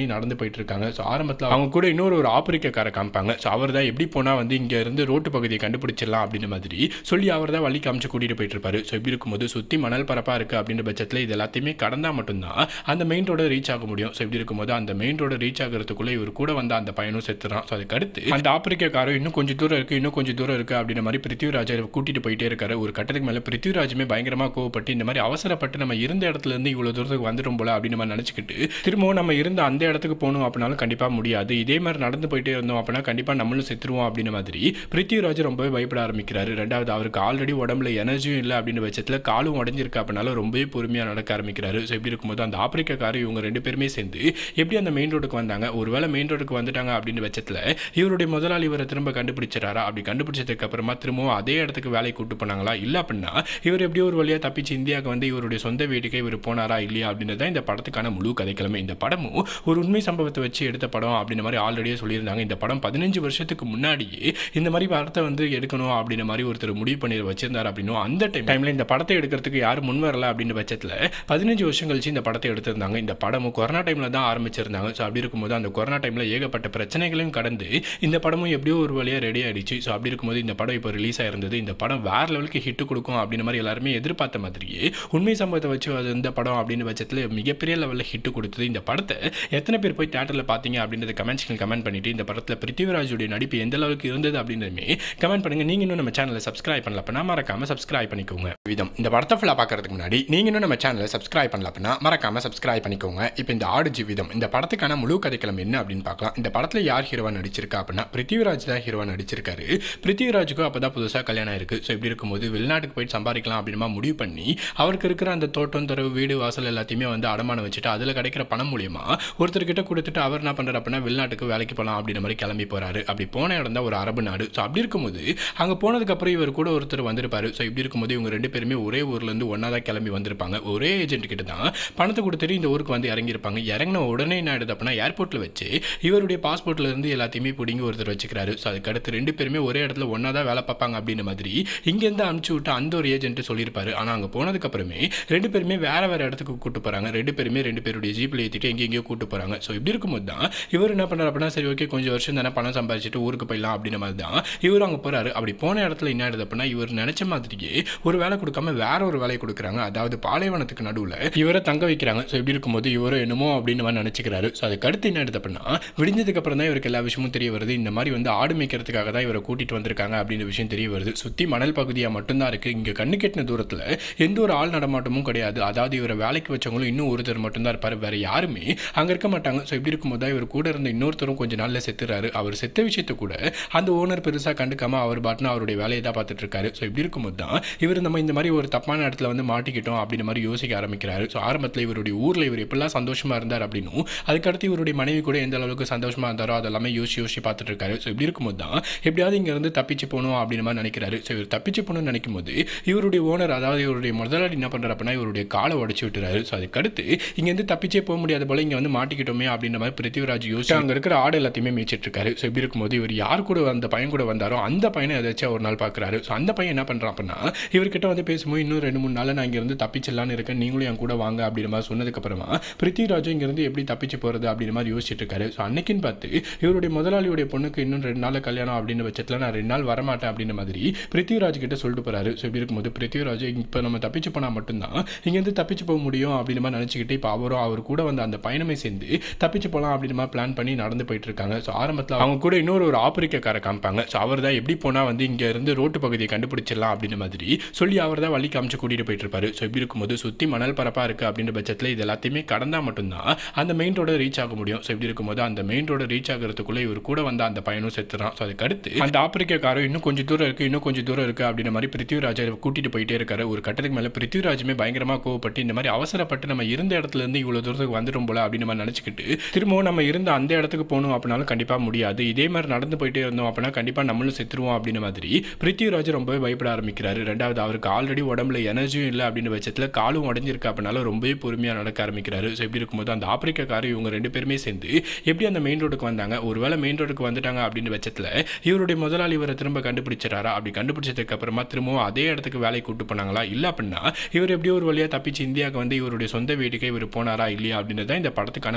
போயிட்டு இருக்காங்க ஸோ ஆரம்பத்தில் அவங்க கூட இன்னொரு ஒரு ஆப்பிரிக்கார காமிப்பாங்க ஸோ அவர் தான் எப்படி போனால் வந்து இங்கே இருந்து ரோட்டு பகுதியை கண்டுபிடிச்சிடலாம் அப்படின்ற மாதிரி சொல்லி அவர் தான் வழி காமிச்சு கூட்டிகிட்டு போயிட்டு இருப்பாரு ஸோ இப்படி இருக்கும்போது சுற்றி மணல் பரப்பாக இருக்குது அப்படின்ற பட்சத்தில் இது எல்லாத்தையுமே கடந்தால் மட்டும்தான் அந்த மெயின் ரோட ரீச் ஆக முடியும் ஸோ இப்படி இருக்கும்போது அந்த மெயின் ரோட ரீச் ஆகிறதுக்குள்ளே இவர் கூட வந்த அந்த பையனும் செத்துறான் ஸோ அதுக்கு அடுத்து அந்த ஆப்பிரிக்காரர் இன்னும் கொஞ்சம் தூரம் இருக்குது இன்னும் கொஞ்சம் தூரம் இருக்குது அப்படின்ற மாதிரி பிருத்திவிராஜை கூட்டிகிட்டு போயிட்டே இருக்காரு ஒரு கட்டத்துக்கு மேலே பிருத்திவிராஜுமே பயங்கரமாக கோவப்பட்டு இந்த மாதிரி அவசரப்பட்டு நம்ம இருந்த இடத்துல இருந்து இவ்வளோ தூரத்துக்கு வந்துடும் போல அப்படின்னு நம்ம நினச்சிக்கிட்டு திரும்பவும் நம்ம இருந்த அந்த இடத்துக்கு போகணும் அப்படின்னாலும் கண்டிப்பாக முடியாது இதே மாதிரி நடந்து போயிட்டே இருந்தோம் அப்படின்னா கண்டிப்பாக நம்மளும் செத்துருவோம் அப்படின்ற மாதிரி பிருத்திவிராஜ் ரொம்பவே பயப்பட ஆரம்பிக்கிறாரு ரெண்டாவது அவருக்கு ஆல்ரெடி உடம்புல எனர்ஜியும் இல்லை அப்படின்ற பட்சத்தில் காலும் உடஞ்சிருக்கு அப்படின்னால ரொம்பவே பொறுமையாக நடக்க ஆரம்பிக்கிறாரு ஸோ இப்படி இருக்கும்போது அந்த ஆப்பிரிக்காக்காரர் இவங்க ரெண்டு பேருமே சேர்ந்து எப்படி அந்த மெயின் ரோடுக்கு வந்தாங்க ஒருவேளை மெயின் ரோடுக்கு வந்துட்டாங்க அப்படின்ற பட்சத்தில் இவருடைய முதலாளி இவரை திரும்ப கண்டுபிடிச்சிட்டாரா அப்படி கண்டுபிடிச்சதுக்கு அப்புறமா திரும்பவும் அதே இடத்துக்கு வேலை கூட்டு போனாங்களா இல்லை அப்படின்னா இவர் எப்படியோ ஒரு வழியாக தப்பிச்சு இந்தியாவுக்கு வந்து இவருடைய சொந்த வீட்டுக்கே இவர் போனாரா இல்லையா அப்படின்றது தான் இந்த படத்துக்கான முழு கதைக்கிழமை இந்த படமும் ஒரு உண்மை சம்பவத்தை வச்சு எடுத்த படம் அப்படின்ற மாதிரி ஆல்ரெடியே சொல்லியிருந்தாங்க இந்த படம் பதினஞ்சு வருஷத்துக்கு முன்னாடியே இந்த மாதிரி படத்தை வந்து எடுக்கணும் அப்படின்ற மாதிரி ஒருத்தர் முடிவு பண்ணி வச்சிருந்தார் அப்படின்னும் அந்த டைம் டைமில் இந்த படத்தை எடுக்கிறதுக்கு யாரும் முன் வரல அப்படின்ற பட்சத்தில் பதினஞ்சு வருஷம் கழிச்சு இந்த படத்தை எடுத்திருந்தாங்க இந்த படமும் கொரோனா டைமில் தான் ஆரம்பிச்சிருந்தாங்க ஸோ அப்படி இருக்கும்போது அந்த கொரோனா டைமில் ஏகப்பட்ட பிரச்சனைகளையும் கடந்து இந்த படமும் எப்படியோ ஒரு வழியாக ரெடி ஆயிடுச்சு ஸோ அப்படி இருக்கும்போது இந்த படம் இப்போ ரிலீஸ் ஆயிருந்தது இந்த படம் வேற லெவலுக்கு ஹிட் கொடுக்கும் அப்படின்ற மாதிரி எல்லாருமே எதிர்பார்த்த மாதிரியே உண்மை சம்பவத்தை வச்சு அது இந்த படம் அப்படின்னு பட்சத்தில் மிகப்பெரிய லெவலில் ஹிட் கொடுத்தது இந்த படத்தை எத்தனை பேர் போய் தேட்டரில் பார்த்தீங்க அப்படின்றத கமெண்ட்ஸ்க்கு கமெண்ட் பண்ணிட்டு இந்த படத்தில் பிருத்திவிராஜுடைய நடிப்பு எந்த அளவுக்கு இருந்தது அப்படின்றதுமே கமெண்ட் பண்ணுங்க நீங்க இன்னும் நம்ம சேனலை சப்ஸ்கிரைப் பண்ணல அப்படின்னா மறக்காம சப்ஸ்கிரைப் பண்ணிக்கோங்க விதம் இந்த படத்தை ஃபுல்லாக பார்க்கறதுக்கு முன்னாடி நீங்க இன்னும் நம்ம சேனலை சப்ஸ்கிரைப் பண்ணல அப்படின்னா மறக்காம சப்ஸ்கிரைப் பண்ணிக்கோங்க இப்போ இந்த ஆடு ஜீவிதம் இந்த படத்துக்கான முழு கதைக்களம் என்ன அப்படின்னு பார்க்கலாம் இந்த படத்தில் யார் ஹீரோவா நடிச்சிருக்கா அப்படின்னா பிருத்திவிராஜ் தான் ஹீரோவா நடிச்சிருக்காரு பிருத்திவிராஜுக்கும் அப்போ தான் புதுசாக கல்யாணம் இருக்குது ஸோ இப்படி இருக்கும்போது வெளிநாட்டுக்கு போயிட்டு சம்பாதிக்கலாம் அப்படிமா முடிவு பண்ணி அவருக்கு இருக்கிற அந்த தோட்டம் தரவு வீடு வாசல் எல்லாத்தையுமே வந்து அடமானம் வச்சுட்டு அதில் கிடைக்கிற பணம் மூலியமா ஒருத்தர்கிட்ட கொடுத்துட்டு அவர் என்ன பண்ணுறாரு அப்படின்னா வெளிநாட்டுக்கு வேலைக்கு போகலாம் அப்படின்ற மாதிரி கிளம்பி போகிறாரு அப்படி போன இடம் தான் ஒரு அரபு நாடு ஸோ அப்படி இருக்கும்போது அங்கே போனதுக்கப்புறம் இவர் கூட ஒருத்தர் வந்திருப்பாரு ஸோ இப்படி இருக்கும்போது இவங்க ரெண்டு பேருமே ஒரே ஊர்லேருந்து ஒன்றா தான் கிளம்பி வந்திருப்பாங்க ஒரே ஏஜென்ட் கிட்ட தான் பணத்தை கொடுத்துட்டு இந்த ஊருக்கு வந்து இறங்கியிருப்பாங்க இறங்கின உடனே என்ன ஆயிடுது அப்படின்னா ஏர்போர்ட்டில் வச்சு இவருடைய பாஸ்போர்ட்ல இருந்து எல்லாத்தையுமே பிடிங்கி ஒருத்தர் வச்சுக்கிறாரு ஸோ அதுக்கு அடுத்து ரெண்டு பேருமே ஒரே இடத்துல ஒன்றா தான் வேலை பார்ப்பாங்க அப்படின்ற மாதிரி இங்கேருந்து அனுப்பிச்சு விட்டு அந்த ஒரு ஏஜென்ட் சொல்லியிருப்பாரு ஆனால் அங்கே போனதுக்கப்புறமே ரெண்டு பேருமே வேற வேற இடத்துக்கு கூட்டு போகிறாங்க ரெண்டு பேருமே ரெண்டு பேருடைய ஜீப்பில் ஏற்றிட்டு எங்கெங்கேயோ கூட்டு போகிறாங்க ஸோ இப்படி இருக்கும்போது தான் இவர் என்ன பண்ணுறாரு அப்படின்னா சரி ஓகே கொஞ்சம் வருஷம் தானே பணம் சம்பாதிச்சுட்டு ஊருக்கு போயிடலாம் அப்படின்ற மாதிரி தான் இவர் அங்கே போகிறாரு அப்படி போன இடத்துல என்ன ஆயிடுது அப்படின்னா இவர் நினச்ச மாதிரியே ஒரு வேலை கொடுக்காம வேற ஒரு வேலையை கொடுக்குறாங்க அதாவது பாலைவனத்துக்கு நடுவில் இவரை தங்க வைக்கிறாங்க ஸோ இப்படி இருக்கும்போது இவரும் என்னமோ அப்படின்னு மாதிரி நினச்சிக்கிறாரு ஸோ அதுக்கு அடுத்து என்ன ஆயிடுது அப்படின்னா விடிஞ்சதுக்கு அப்புறம் தான் இவருக்கு எல்லா விஷயமும் தெரிய வருது இந்த மாதிரி வந்து ஆடு மேய்க்கிறதுக்காக தான் இவரை கூட்டிட்டு வந்திருக்காங்க அப்படின்ற விஷயம் தெரிய வருது சுற்றி மணல் பகுதியாக மட்டும்தான் இருக்குது இங்கே கண்ணு கெட்டின தூரத்தில் எந்த ஒரு ஆள் நடமாட்டமும் கிடையாது அதாவது இவரை வேலைக்கு வச்சவங்களும் இன்னும் ஒருத்தர் மட்டும்தான் இருப்பார் வேற யாருமே அங்கே இருக்க மாட்டாங்க ஸோ இப்படி இருக்கும்போது தான் இவர் கூட இருந்த இன்னொருத்தரும் கொஞ்சம் நாளில் செத்துறாரு அவர் செத்த விஷயத்தை கூட அந்த ஓனர் பெருசாக கண்டுக்காம அவர் பாட்டுன்னு அவருடைய வேலையை தான் பார்த்துட்டு இருக்காரு ஸோ இப்படி இருக்கும்போது தான் இவர் நம்ம இந்த மாதிரி ஒரு தப்பான இடத்துல வந்து மாட்டிக்கிட்டோம் அப்படின்ற மாதிரி யோசிக்க ஆரம்பிக்கிறாரு ஸோ ஆரம்பத்தில் இவருடைய ஊரில் இவர் எப்படிலாம் சந்தோஷமா இருந்தார் அப்படின்னும் அதுக்கடுத்து இவருடைய மனைவி கூட எந்த அளவுக்கு சந்தோஷமா இருந்தாரோ அதெல்லாமே யோசிச்சு யோசிச்சு பார்த்துட்டு இருக்காரு ஸோ இப்படி இருக்கும்போது தான் எப்படியாவது இங்கேருந்து தப்பிச்சு போகணும் அப்படின்ற மாதிரி நினைக்கிறாரு ஸோ இவர் தப்பிச்சு போகணும்னு நினைக்கும் போது இவருடைய ஓனர் அதாவது இவருடைய முதலாளி என்ன பண்ணுறாரு அப்படின்னா இவருடைய காலை உடச்சி விட்டுறாரு ஸோ அதுக்கடுத்து இங்கேருந்து தப்பிச்சே போக முடியாத போல இங்கே வந்து மாட்டிக்கிட்டோமே அப்படின்ற மாதிரி பிருத்திவிராஜ் யோசிச்சு அங்கே இருக்கிற ஆடு எல்லாத்தையுமே மேய்ச்சிட்டு இருக்காரு ஸோ இப்படி இருக்கும்போது இவர் யார் கூட அந்த பையன் கூட வந்தாரோ அந்த பையனை ஏதாச்சும் ஒரு நாள் பார்க்குறாரு ஸோ அந்த பையன் என்ன பண்ணுறான் அப்படின்னா இவர்கிட்ட வந்து பேசும்போது இன்னும் ரெண்டு மூணு நாள் நான் இங்கேருந்து தப்பிச்சிடலான்னு இருக்கேன் நீங்களும் என் கூட வாங்க அப்படின்ற மாதிரி சொன்னதுக்கப்புறமா பிருத்திவிராஜும் இங்கேருந்து எப்படி தப்பிச்சு போகிறது அப்படின்ற மாதிரி யோசிச்சுட்டு இருக்காரு ஸோ அன்னைக்குன்னு பார்த்து இவருடைய முதலாளியுடைய பொண்ணுக்கு இன்னும் ரெண்டு நாள் கல்யாணம் அப்படின்ற பட்சத்தில் நான் ரெண்டு நாள் வரமாட்டேன் அப்படின்ற மாதிரி பிருத்திவிராஜ் கிட்ட சொல்லிட்டு போறாரு ஸோ இப்படி இருக்கும்போது பிருத்திவிராஜ் இப்போ நம்ம தப்பிச்சு போனால் மட்டும்தான் இங்கேருந்து தப்பிச்சு போக முடியும் அப்படின்ற மாதிரி நினச்சிக்கிட்டு இப்போ அவரும் அவர் கூட வந்து அந்த பயணமே சேர்ந்து தப்பிச்சு போகலாம் அப்படின்ற மாதிரி பிளான் பண்ணி நடந்து போயிட்டு இருக்காங்க ஸோ ஆரம்பத்தில் அவங்க கூட இன்னொரு ஒரு ஆப்பிரிக்கார காமிப்பாங்க ஸோ அவர் தான் எப்படி போனால் வந்து இங்கே இருந்து ரோட்டு பகுதியை கண்டுபிடிச்சிடலாம் அப்படின்ற மாதிரி சொல்லி அவர் தான் வழி காமிச்சு கூட்டிகிட்டு போயிட்டு இருப்பாரு ஸோ இப்படி இருக்கும்போது சுற்றி மணல் பரப்பாக இருக்குது அப்படின்ற பட்சத்தில் இது எல்லாத்தையுமே கடந்தால் மட்டும்தான் அந்த மெயின் ரோட ரீச் ஆக முடியும் ஸோ இப்படி இருக்கும்போது அந்த மெயின் ரோட ரீச் ஆகிறதுக்குள்ளே இவர் கூட வந்த அந்த பையனும் செத்துறான் ஸோ அதுக்கு அடுத்து அந்த ஆப்பிரிக்காரர் இன்னும் கொஞ்சம் தூரம் இருக்குது இன்னும் கொஞ்சம் தூரம் இருக்குது அப்படின்ற மாதிரி பிருத்திவிராஜை கூட்டிகிட்டு போயிட்டே இருக்காரு ஒரு கட்டத்துக்கு மேலே பிருத்திவிராஜுமே பயங்கரமாக கோவப்பட்டு இந்த மாதிரி அவசரப்பட்டு நம்ம இருந்த இடத்துல இருந்து இவ்வளோ தூரத்துக்கு வந்துடும் போல அப்படின்னு மாதிரி நினச்சிக்கிட்டு திரும்பவும் நம்ம இருந்த அந்த இடத்துக்கு போகணும் அப்படின்னாலும் கண்டிப்பாக முடியாது இதே மாதிரி நடந்து போயிட்டே இருந்தோம் அப்படின்னா கண்டிப்பாக நம்மளும் செத்துருவோம் அப்படின்ற மாதிரி பிருத்திவிராஜ் ரொம்பவே பயப்பட ஆரம்பிக்கிறாரு ரெண்டாவது அவருக்கு ஆல்ரெடி உடம்புல எனர்ஜியும் இல்லை அப்படின்ற பட்சத்தில் காலும் உடஞ்சிருக்கு அப்படின்னால ரொம்பவே பொறுமையாக நடக்க ஆரம்பிக்கிறாரு ஸோ இப்படி இருக்கும்போது அந்த ஆப்பிரிக்காக்காரர் இவங்க ரெண்டு பேருமே சேர்ந்து எப்படி அந்த மெயின் ரோடுக்கு வந்தாங்க ஒருவேளை மெயின் ரோடுக்கு வந்துட்டாங்க அப்படின்ற பட்சத்தில் இவருடைய முதலாளி இவரை திரும்ப கண்டுபிடிச்சிட்டாரா அப்படி கண்டுபிடிச்சதுக்கு அப்புறமா திரும்பவும் அதே இடத்துக்கு வேலை கூட்டு போனாங்களா இல்லை அப்படின்னா இவர் எப்படியோ ஒரு வழியாக தப்பிச்சு இந்தியாவுக்கு வந்து இவருடைய சொந்த வீட்டுக்கே இவர் போனாரா இல்லையா அப்படின்றது தான் இந்த படத்துக்கான முழு கதை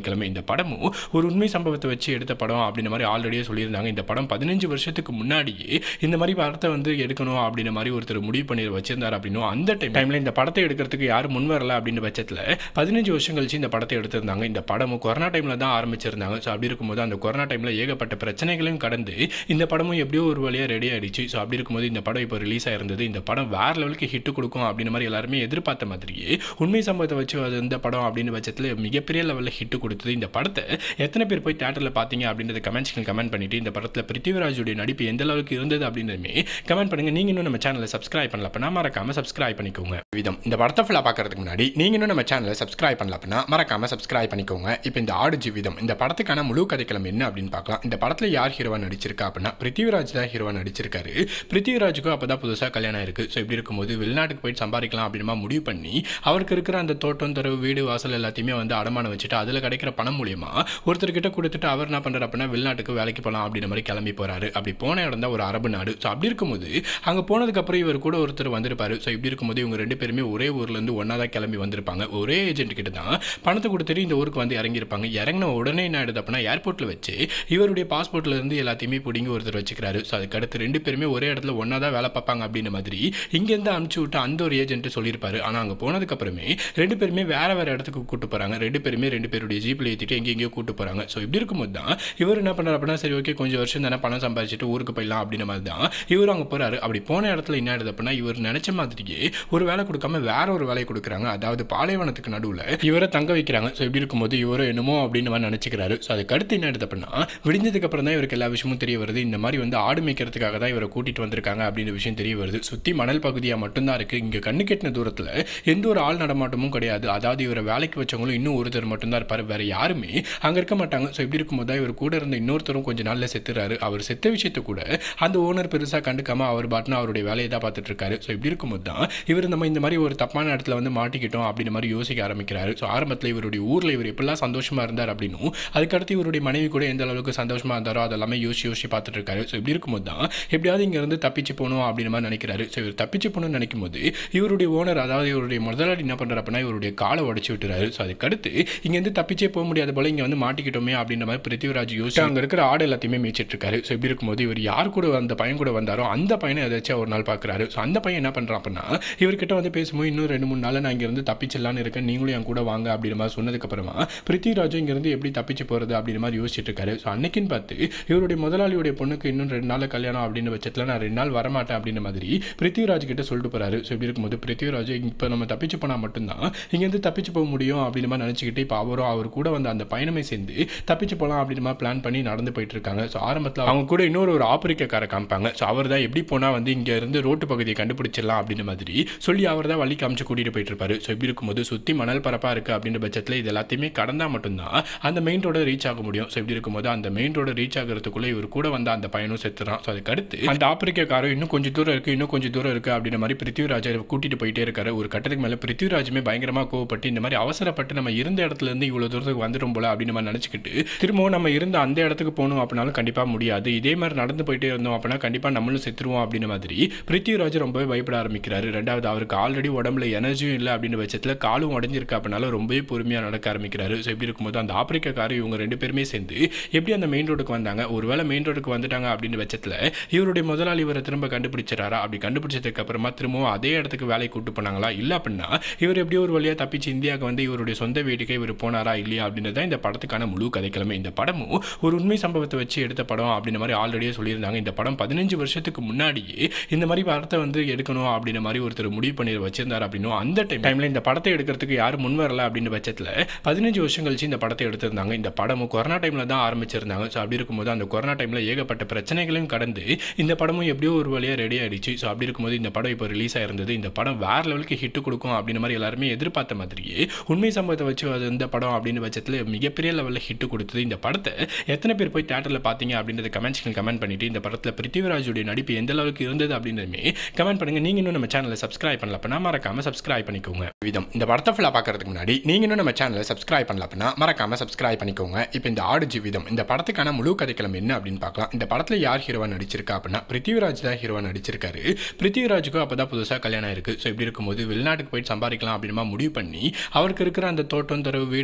கதைக்கிழமை இந்த படமும் ஒரு உண்மை சம்பவத்தை வச்சு எடுத்த படம் அப்படின்ற மாதிரி ஆல்ரெடியே சொல்லியிருந்தாங்க இந்த படம் பதினஞ்சு வருஷத்துக்கு முன்னாடியே இந்த மாதிரி படத்தை வந்து எடுக்கணும் அப்படின்ற மாதிரி ஒருத்தர் முடிவு பண்ணி வச்சிருந்தார் அப்படின்னும் அந்த டைம் டைமில் இந்த படத்தை எடுக்கிறதுக்கு யாரும் முன் வரல அப்படின்ற பட்சத்தில் பதினஞ்சு வருஷம் கழிச்சு இந்த படத்தை எடுத்திருந்தாங்க இந்த படமும் கொரோனா டைமில் தான் ஆரம்பிச்சிருந்தாங்க ஸோ அப்படி இருக்கும்போது அந்த கொரோனா டைமில் ஏகப்பட்ட பிரச்சனைகளையும் கடந்து இந்த படமும் எப்படியோ ஒரு வழியாக ரெடி ஆயிடுச்சு ஸோ அப்படி இருக்கும்போது இந்த படம் இப்போ ரிலீஸ் ஆயிருந்தது இந்த படம் வேற லெவலுக்கு ஹிட் கொடுக்கும் அப்படின்ற மாதிரி எல்லாருமே எதிர்பார்த்த மாதிரியே உண்மை சம்பவத்தை வச்சு அது இந்த படம் அப்படின்னு பட்சத்தில் மிகப்பெரிய லெவலில் ஹிட் கொடுத்தது இந்த படத்தை எத்தனை பேர் போய் தேட்டரில் பார்த்தீங்க அப்படின்றத கமெண்ட்ஸ்க்கு கமெண்ட் பண்ணிட்டு இந்த படத்தில் பிருத்திவிராஜுடைய நடிப்பு எந்த அளவுக்கு இருந்தது அப்படின்றதுமே கமெண்ட் பண்ணுங்க நீங்க இன்னும் நம்ம சேனலை சப்ஸ்கிரைப் பண்ணல அப்படின்னா மறக்காம சப்ஸ்கிரைப் பண்ணிக்கோங்க விதம் இந்த படத்தை ஃபுல்லாக பார்க்கறதுக்கு முன்னாடி நீங்க இன்னும் நம்ம சேனலை சப்ஸ்கிரைப் பண்ணல அப்படின்னா மறக்காம சப்ஸ்கிரைப் பண்ணிக்கோங்க இப்போ இந்த ஆடு ஜீவிதம் இந்த படத்துக்கான முழு கதைக்களம் என்ன அப்படின்னு பார்க்கலாம் இந்த படத்தில் யார் ஹீரோவா நடிச்சிருக்கா அப்படின்னா பிருத்திவிராஜ் தான் ஹீரோவா நடிச்சிருக்காரு பிருத்திவிராஜுக்கும் அப்போ தான் புதுசாக கல்யாணம் இருக்கு ஸோ இப்படி இருக்கும்போது வெளிநாட்டுக்கு போயிட்டு சம்பாதிக்கலாம் அப்படிமா முடிவு பண்ணி அவருக்கு இருக்கிற அந்த தோட்டம் தரவு வீடு வாசல் எல்லாத்தையுமே வந்து அடமானம் வச்சுட்டு அதில் கிடைக்கிற பணம் மூலியமா ஒருத்தர்கிட்ட கொடுத்துட்டு அவர் என்ன பண்ணுறாரு அப்படின்னா வெளிநாட்டுக்கு வேலைக்கு போகலாம் அப்படின்ற மாதிரி கிளம்பி போறாரு அப்படி போன இடம் தான் ஒரு அரபு நாடு ஸோ அப்படி இருக்கும்போது அங்கே போனதுக்கப்புறம் இவர் கூட ஒருத்தர் வந்திருப்பாரு ஸோ இப்படி இருக்கும்போது இவங்க ரெண்டு பேருமே ஒரே ஊர்லேருந்து ஒன்றா தான் கிளம்பி வந்திருப்பாங்க ஒரே ஏஜென்ட் கிட்ட தான் பணத்தை கொடுத்துட்டு இந்த ஊருக்கு வந்து இறங்கியிருப்பாங்க இறங்கின உடனே என்ன ஆயிடுது அப்படின்னா ஏர்போர்ட்டில் வச்சு இவருடைய பாஸ்போர்ட்ல இருந்து எல்லாத்தையுமே பிடிங்கி ஒருத்தர் வச்சுக்கிறாரு ஸோ அதுக்கு அடுத்து ரெண்டு பேருமே ஒரே இடத்துல ஒன்றா தான் வேலை பார்ப்பாங்க அப்படின்ற மாதிரி இங்கேருந்து அனுப்பிச்சு விட்டு அந்த ஒரு ஏஜென்ட் சொல்லியிருப்பாரு ஆனால் அங்கே போனதுக்கப்புறமே ரெண்டு பேருமே வேற வேற இடத்துக்கு கூட்டு போகிறாங்க ரெண்டு பேருமே ரெண்டு பேருடைய ஜீப்பில் ஏற்றிட்டு எங்கெங்கேயோ கூட்டு போகிறாங்க ஸோ இப்படி இருக்கும்போது தான் இவர் என்ன பண்ணுறாரு அப்படின்னா சரி ஓகே கொஞ்சம் வருஷம் தானே பணம் சம்பாதிச்சுட்டு ஊருக்கு போயிடலாம் அப்படின்ற மாதிரி தான் இவர் அங்கே போகிறாரு அப்படி போன இடத்துல என்ன ஆயிடுது அப்படின்னா இவர் நினச்ச மாதிரியே ஒரு வேலை கொடுக்காம வேற ஒரு வேலையை கொடுக்குறாங்க அதாவது பாலைவனத்துக்கு நடுவில் இவரை தங்க வைக்கிறாங்க ஸோ இப்படி இருக்கும்போது இவரும் என்னமோ அப்படின்னு மாதிரி நினச்சிக்கிறாரு ஸோ அதுக்கு அடுத்து என்ன ஆயிடுது அப்படின்னா விடிஞ்சதுக்கு அப்புறம் தான் இவருக்கு எல்லா விஷயமும் தெரிய வருது இந்த மாதிரி வந்து ஆடு மேய்க்கிறதுக்காக தான் இவரை கூட்டிட்டு வந்திருக்காங்க அப்படின்ற விஷயம் தெரிய வருது சுற்றி மணல் பகுதியாக மட்டும்தான் இருக்குது இங்கே கண்ணு கெட்டின தூரத்தில் எந்த ஒரு ஆள் நடமாட்டமும் கிடையாது அதாவது இவரை வேலைக்கு வச்சவங்களும் இன்னும் ஒருத்தர் மட்டும்தான் இருப்பார் வேற யாருமே அங்கே இருக்க மாட்டாங்க ஸோ இப்படி இருக்கும்போது தான் இவர் கூட இருந்த இன்னொருத்தரும் கொஞ்சம் நாளில் செத்துறாரு அவர் செத்த விஷயத்தை கூட அந்த ஓனர் பெருசாக கண்டுக்காம அவர் பாட்டுன்னு அவருடைய வேலையை தான் பார்த்துட்டு இருக்காரு ஸோ இப்படி இருக்கும்போது தான் இவர் நம்ம இந்த மாதிரி ஒரு தப்பான இடத்துல வந்து மாட்டிக்கிட்டோம் அப்படின்ற மாதிரி யோசிக்க ஆரம்பிக்கிறாரு ஸோ ஆரம்பத்தில் இவருடைய ஊரில் இவர் எப்படிலாம் சந்தோஷமா இருந்தார் அப்படின்னும் அதுக்கடுத்து இவருடைய மனைவி கூட எந்த அளவுக்கு சந்தோஷமா இருந்தாரோ அதெல்லாமே யோசிச்சு யோசிச்சு பார்த்துட்டு இருக்காரு ஸோ இப்படி இருக்கும்போது தான் எப்படியாவது இங்கேருந்து தப்பிச்சு போகணும் அப்படின்ற மாதிரி நினைக்கிறாரு ஸோ இவர் தப்பிச்சு போகணும்னு நினைக்கும் போது இவருடைய ஓனர் அதாவது இவருடைய முதலாளி என்ன பண்ணுறாரு அப்படின்னா இவருடைய காலை உடச்சி விட்டுறாரு ஸோ அதுக்கடுத்து இங்கேருந்து தப்பிச்சே போக முடியாத போல இங்கே வந்து மாட்டிக்கிட்டோமே அப்படின்ற மாதிரி பிருத்திவிராஜ் யோசிச்சு அங்கே இருக்கிற ஆடு எல்லாத்தையுமே மேய்ச்சிட்டு இருக்காரு ஸோ இப்படி இருக்கும்போது இவர் யார் கூட அந்த பையன் கூட வந்தாரோ அந்த பையனை ஏதாச்சும் ஒரு நாள் பார்க்குறாரு ஸோ அந்த பையன் என்ன பண்ணுறான் அப்படின்னா இவர்கிட்ட வந்து பேசும்போது இன்னும் ரெண்டு மூணு நாள் நான் இங்கேருந்து தப்பிச்சிடலான்னு இருக்கேன் நீங்களும் என் கூட வாங்க அப்படின்ற மாதிரி சொன்னதுக்கப்புறமா பிருத்திவிராஜும் இங்கேருந்து எப்படி தப்பிச்சு போகிறது அப்படின்ற மாதிரி யோசிச்சுட்டு இருக்காரு ஸோ அன்னைக்குன்னு பார்த்து இவருடைய முதலாளியுடைய பொண்ணுக்கு இன்னும் ரெண்டு நாள் கல்யாணம் அப்படின்ற பட்சத்தில் நான் ரெண்டு நாள் வரமாட்டேன் அப்படின்ற மாதிரி பிருத்திவிராஜ் கிட்ட சொல்லிட்டு போறாரு ஸோ இப்படி இருக்கும்போது பிருத்திவிராஜ் இப்போ நம்ம தப்பிச்சு போனால் மட்டும்தான் இங்கேருந்து தப்பிச்சு போக முடியும் அப்படின்ற மாதிரி நினச்சிக்கிட்டு இப்போ அவரும் அவர் கூட வந்து அந்த பயணமே சேர்ந்து தப்பிச்சு போகலாம் அப்படின்ற மாதிரி பிளான் பண்ணி நடந்து போயிட்டு இருக்காங்க ஸோ ஆரம்பத்தில் அவங்க கூட இன்னொரு ஒரு ஆப்பிரிக்காரை காமிப்பாங்க ஸோ அவர் தான் எப்படி போனால் வந்து இங்கே இருந்து ரோட்டு பகுதியை கண்டுபிடிச்சிடலாம் அப்படின்ற மாதிரி சொல்லி அவர் தான் வழி காமிச்சு கூட்டிகிட்டு போயிட்டு இருப்பாரு ஸோ இப்படி இருக்கும்போது சுற்றி மணல் பரப்பாக இருக்குது அப்படின்ற பட்சத்தில் இது எல்லாத்தையுமே கடந்தால் மட்டும்தான் அந்த மெயின் ரோட ரீச் ஆக முடியும் ஸோ இப்படி இருக்கும்போது அந்த மெயின் ரோட ரீச் ஆகிறதுக்குள்ளே இவர் கூட வந்த அந்த பையனும் செத்துறான் ஸோ அதுக்கு அடுத்து அந்த ஆப்பிரிக்காரரும் இன்னும் கொஞ்சம் தூரம் இருக்குது இன்னும் கொஞ்சம் தூரம் இருக்குது அப்படின்ற மாதிரி பிருத்திவிராஜை கூட்டிகிட்டு போயிட்டே இருக்காரு ஒரு கட்டத்துக்கு மேலே பிருத்திவிராஜுமே பயங்கரமாக கோவப்பட்டு இந்த மாதிரி அவசரப்பட்டு நம்ம இருந்த இடத்துல இருந்து இவ்வளோ தூரத்துக்கு வந்துடும் போல அப்படின்னு நம்ம நினச்சிக்கிட்டு திரும்பவும் நம்ம இருந்த அந்த இடத்துக்கு போகணும் அப்படின்னாலும் கண்டிப்பாக முடியாது இதே மாதிரி நடந்து போயிட்டே இருந்தோம் அப்படின்னா கண்டிப்பாக நம்மளும் செத்துருவோம் அப்படின்ற மாதிரி பிருத்திவிராஜ் ரொம்பவே பயப்பட ஆரம்பிக்கிறாரு ரெண்டாவது அவருக்கு ஆல்ரெடி உடம்புல எனர்ஜியும் இல்லை அப்படின்ற பட்சத்தில் காலும் உடஞ்சிருக்கு அப்படின்னால ரொம்பவே பொறுமையாக நடக்க ஆரம்பிக்கிறாரு ஸோ இப்படி இருக்கும்போது அந்த ஆப்பிரிக்காக்காரர் இவங்க ரெண்டு பேருமே சேர்ந்து எப்படி அந்த மெயின் ரோடுக்கு வந்தாங்க ஒருவேளை மெயின் ரோடுக்கு வந்துட்டாங்க அப்படின்ற பட்சத்தில் இவருடைய முதலாளி இவரை திரும்ப கண்டுபிடிச்சிட்டாரா அப்படி கண்டுபிடிச்சதுக்கு அப்புறமா திரும்பவும் அதே இடத்துக்கு வேலை கூட்டு போனாங்களா இல்லை அப்படின்னா இவர் எப்படியோ ஒரு வழியாக தப்பிச்சு இந்தியாவுக்கு வந்து இவருடைய சொந்த வீட்டுக்கே இவர் போனாரா இல்லையா அப்படின்றது தான் இந்த படத்துக்கான முழு கதைக்கிழமை இந்த படமும் ஒரு உண்மை சம்பவத்தை வச்சு எடுத்த படம் அப்படின்ற மாதிரி ஆல்ரெடியே சொல்லியிருந்தாங்க இந்த படம் பதினஞ்சு வருஷத்துக்கு முன்னாடியே இந்த மாதிரி படத்தை வந்து எடுக்கணும் அப்படின்ற மாதிரி ஒருத்தர் முடிவு பண்ணி வச்சிருந்தார் அப்படின்னும் அந்த டைம் டைமில் இந்த படத்தை எடுக்கிறதுக்கு யாரும் முன் வரல அப்படின்ற பட்சத்தில் பதினஞ்சு வருஷம் கழிச்சு இந்த படத்தை எடுத்திருந்தாங்க இந்த படமும் கொரோனா டைமில் தான் ஆரம்பிச்சிருந்தாங்க ஸோ அப்படி இருக்கும்போது அந்த கொரோனா டைமில் ஏகப்பட்ட பிரச்சனைகளையும் கடந்து இந்த படமும் எப்படியோ ஒரு வழியாக ரெடி ஆயிடுச்சு ஸோ அப்படி இருக்கும்போது இந்த படம் இப்போ ரிலீஸ் ஆயிருந்தது இந்த படம் வேற லெவலுக்கு ஹிட் கொடுக்கும் அப்படின்ற மாதிரி எல்லாருமே எதிர்பார்த்த மாதிரியே உண்மை சம்பவத்தை வச்சு அது இந்த படம் அப்படின்னு பட்சத்தில் மிகப்பெரிய லெவலில் ஹிட் கொடுத்தது இந்த படத்தை எத்தனை பேர் போய் தேட்டரில் பார்த்தீங்க அப்படின்றத கமெண்ட்ஸ்க்கு கமெண்ட் பண்ணிட்டு இந்த படத்தில் பிருத்திவிராஜுடைய நடிப்பு எந்த அளவுக்கு இருந்தது அப்படின்றதுமே கமெண்ட் பண்ணுங்க நீங்க இன்னும் நம்ம சேனலை சப்ஸ்கிரைப் பண்ணல அப்படின்னா மறக்காம சப்ஸ்கிரைப் பண்ணிக்கோங்க விதம் இந்த படத்தை ஃபுல்லாக பார்க்கறதுக்கு முன்னாடி நீங்க இன்னும் நம்ம சேனலை சப்ஸ்கிரைப் பண்ணல அப்படின்னா மறக்காம சப்ஸ்கிரைப் பண்ணிக்கோங்க இப்போ இந்த ஆடு ஜீவிதம் இந்த படத்துக்கான முழு கதைக்களம் என்ன அப்படின்னு பார்க்கலாம் இந்த படத்தில் யார் ஹீரோவா நடிச்சிருக்கா அப்படின்னா பிருத்திவிராஜ் தான் ஹீரோவா நடிச்சிருக்காரு பிருத்திவிராஜுக்கும் அப்போ தான் புதுசாக கல்யாணம் இருக்கு ஸோ இப்படி இருக்கும்போது வெளிநாட்டுக்கு போயிட்டு சம்பாதிக்கலாம் அப்படிமா முடிவு பண்ணி அவருக்கு இருக்கிற அந்த தோட்டம் தரவு வீடு வாசல்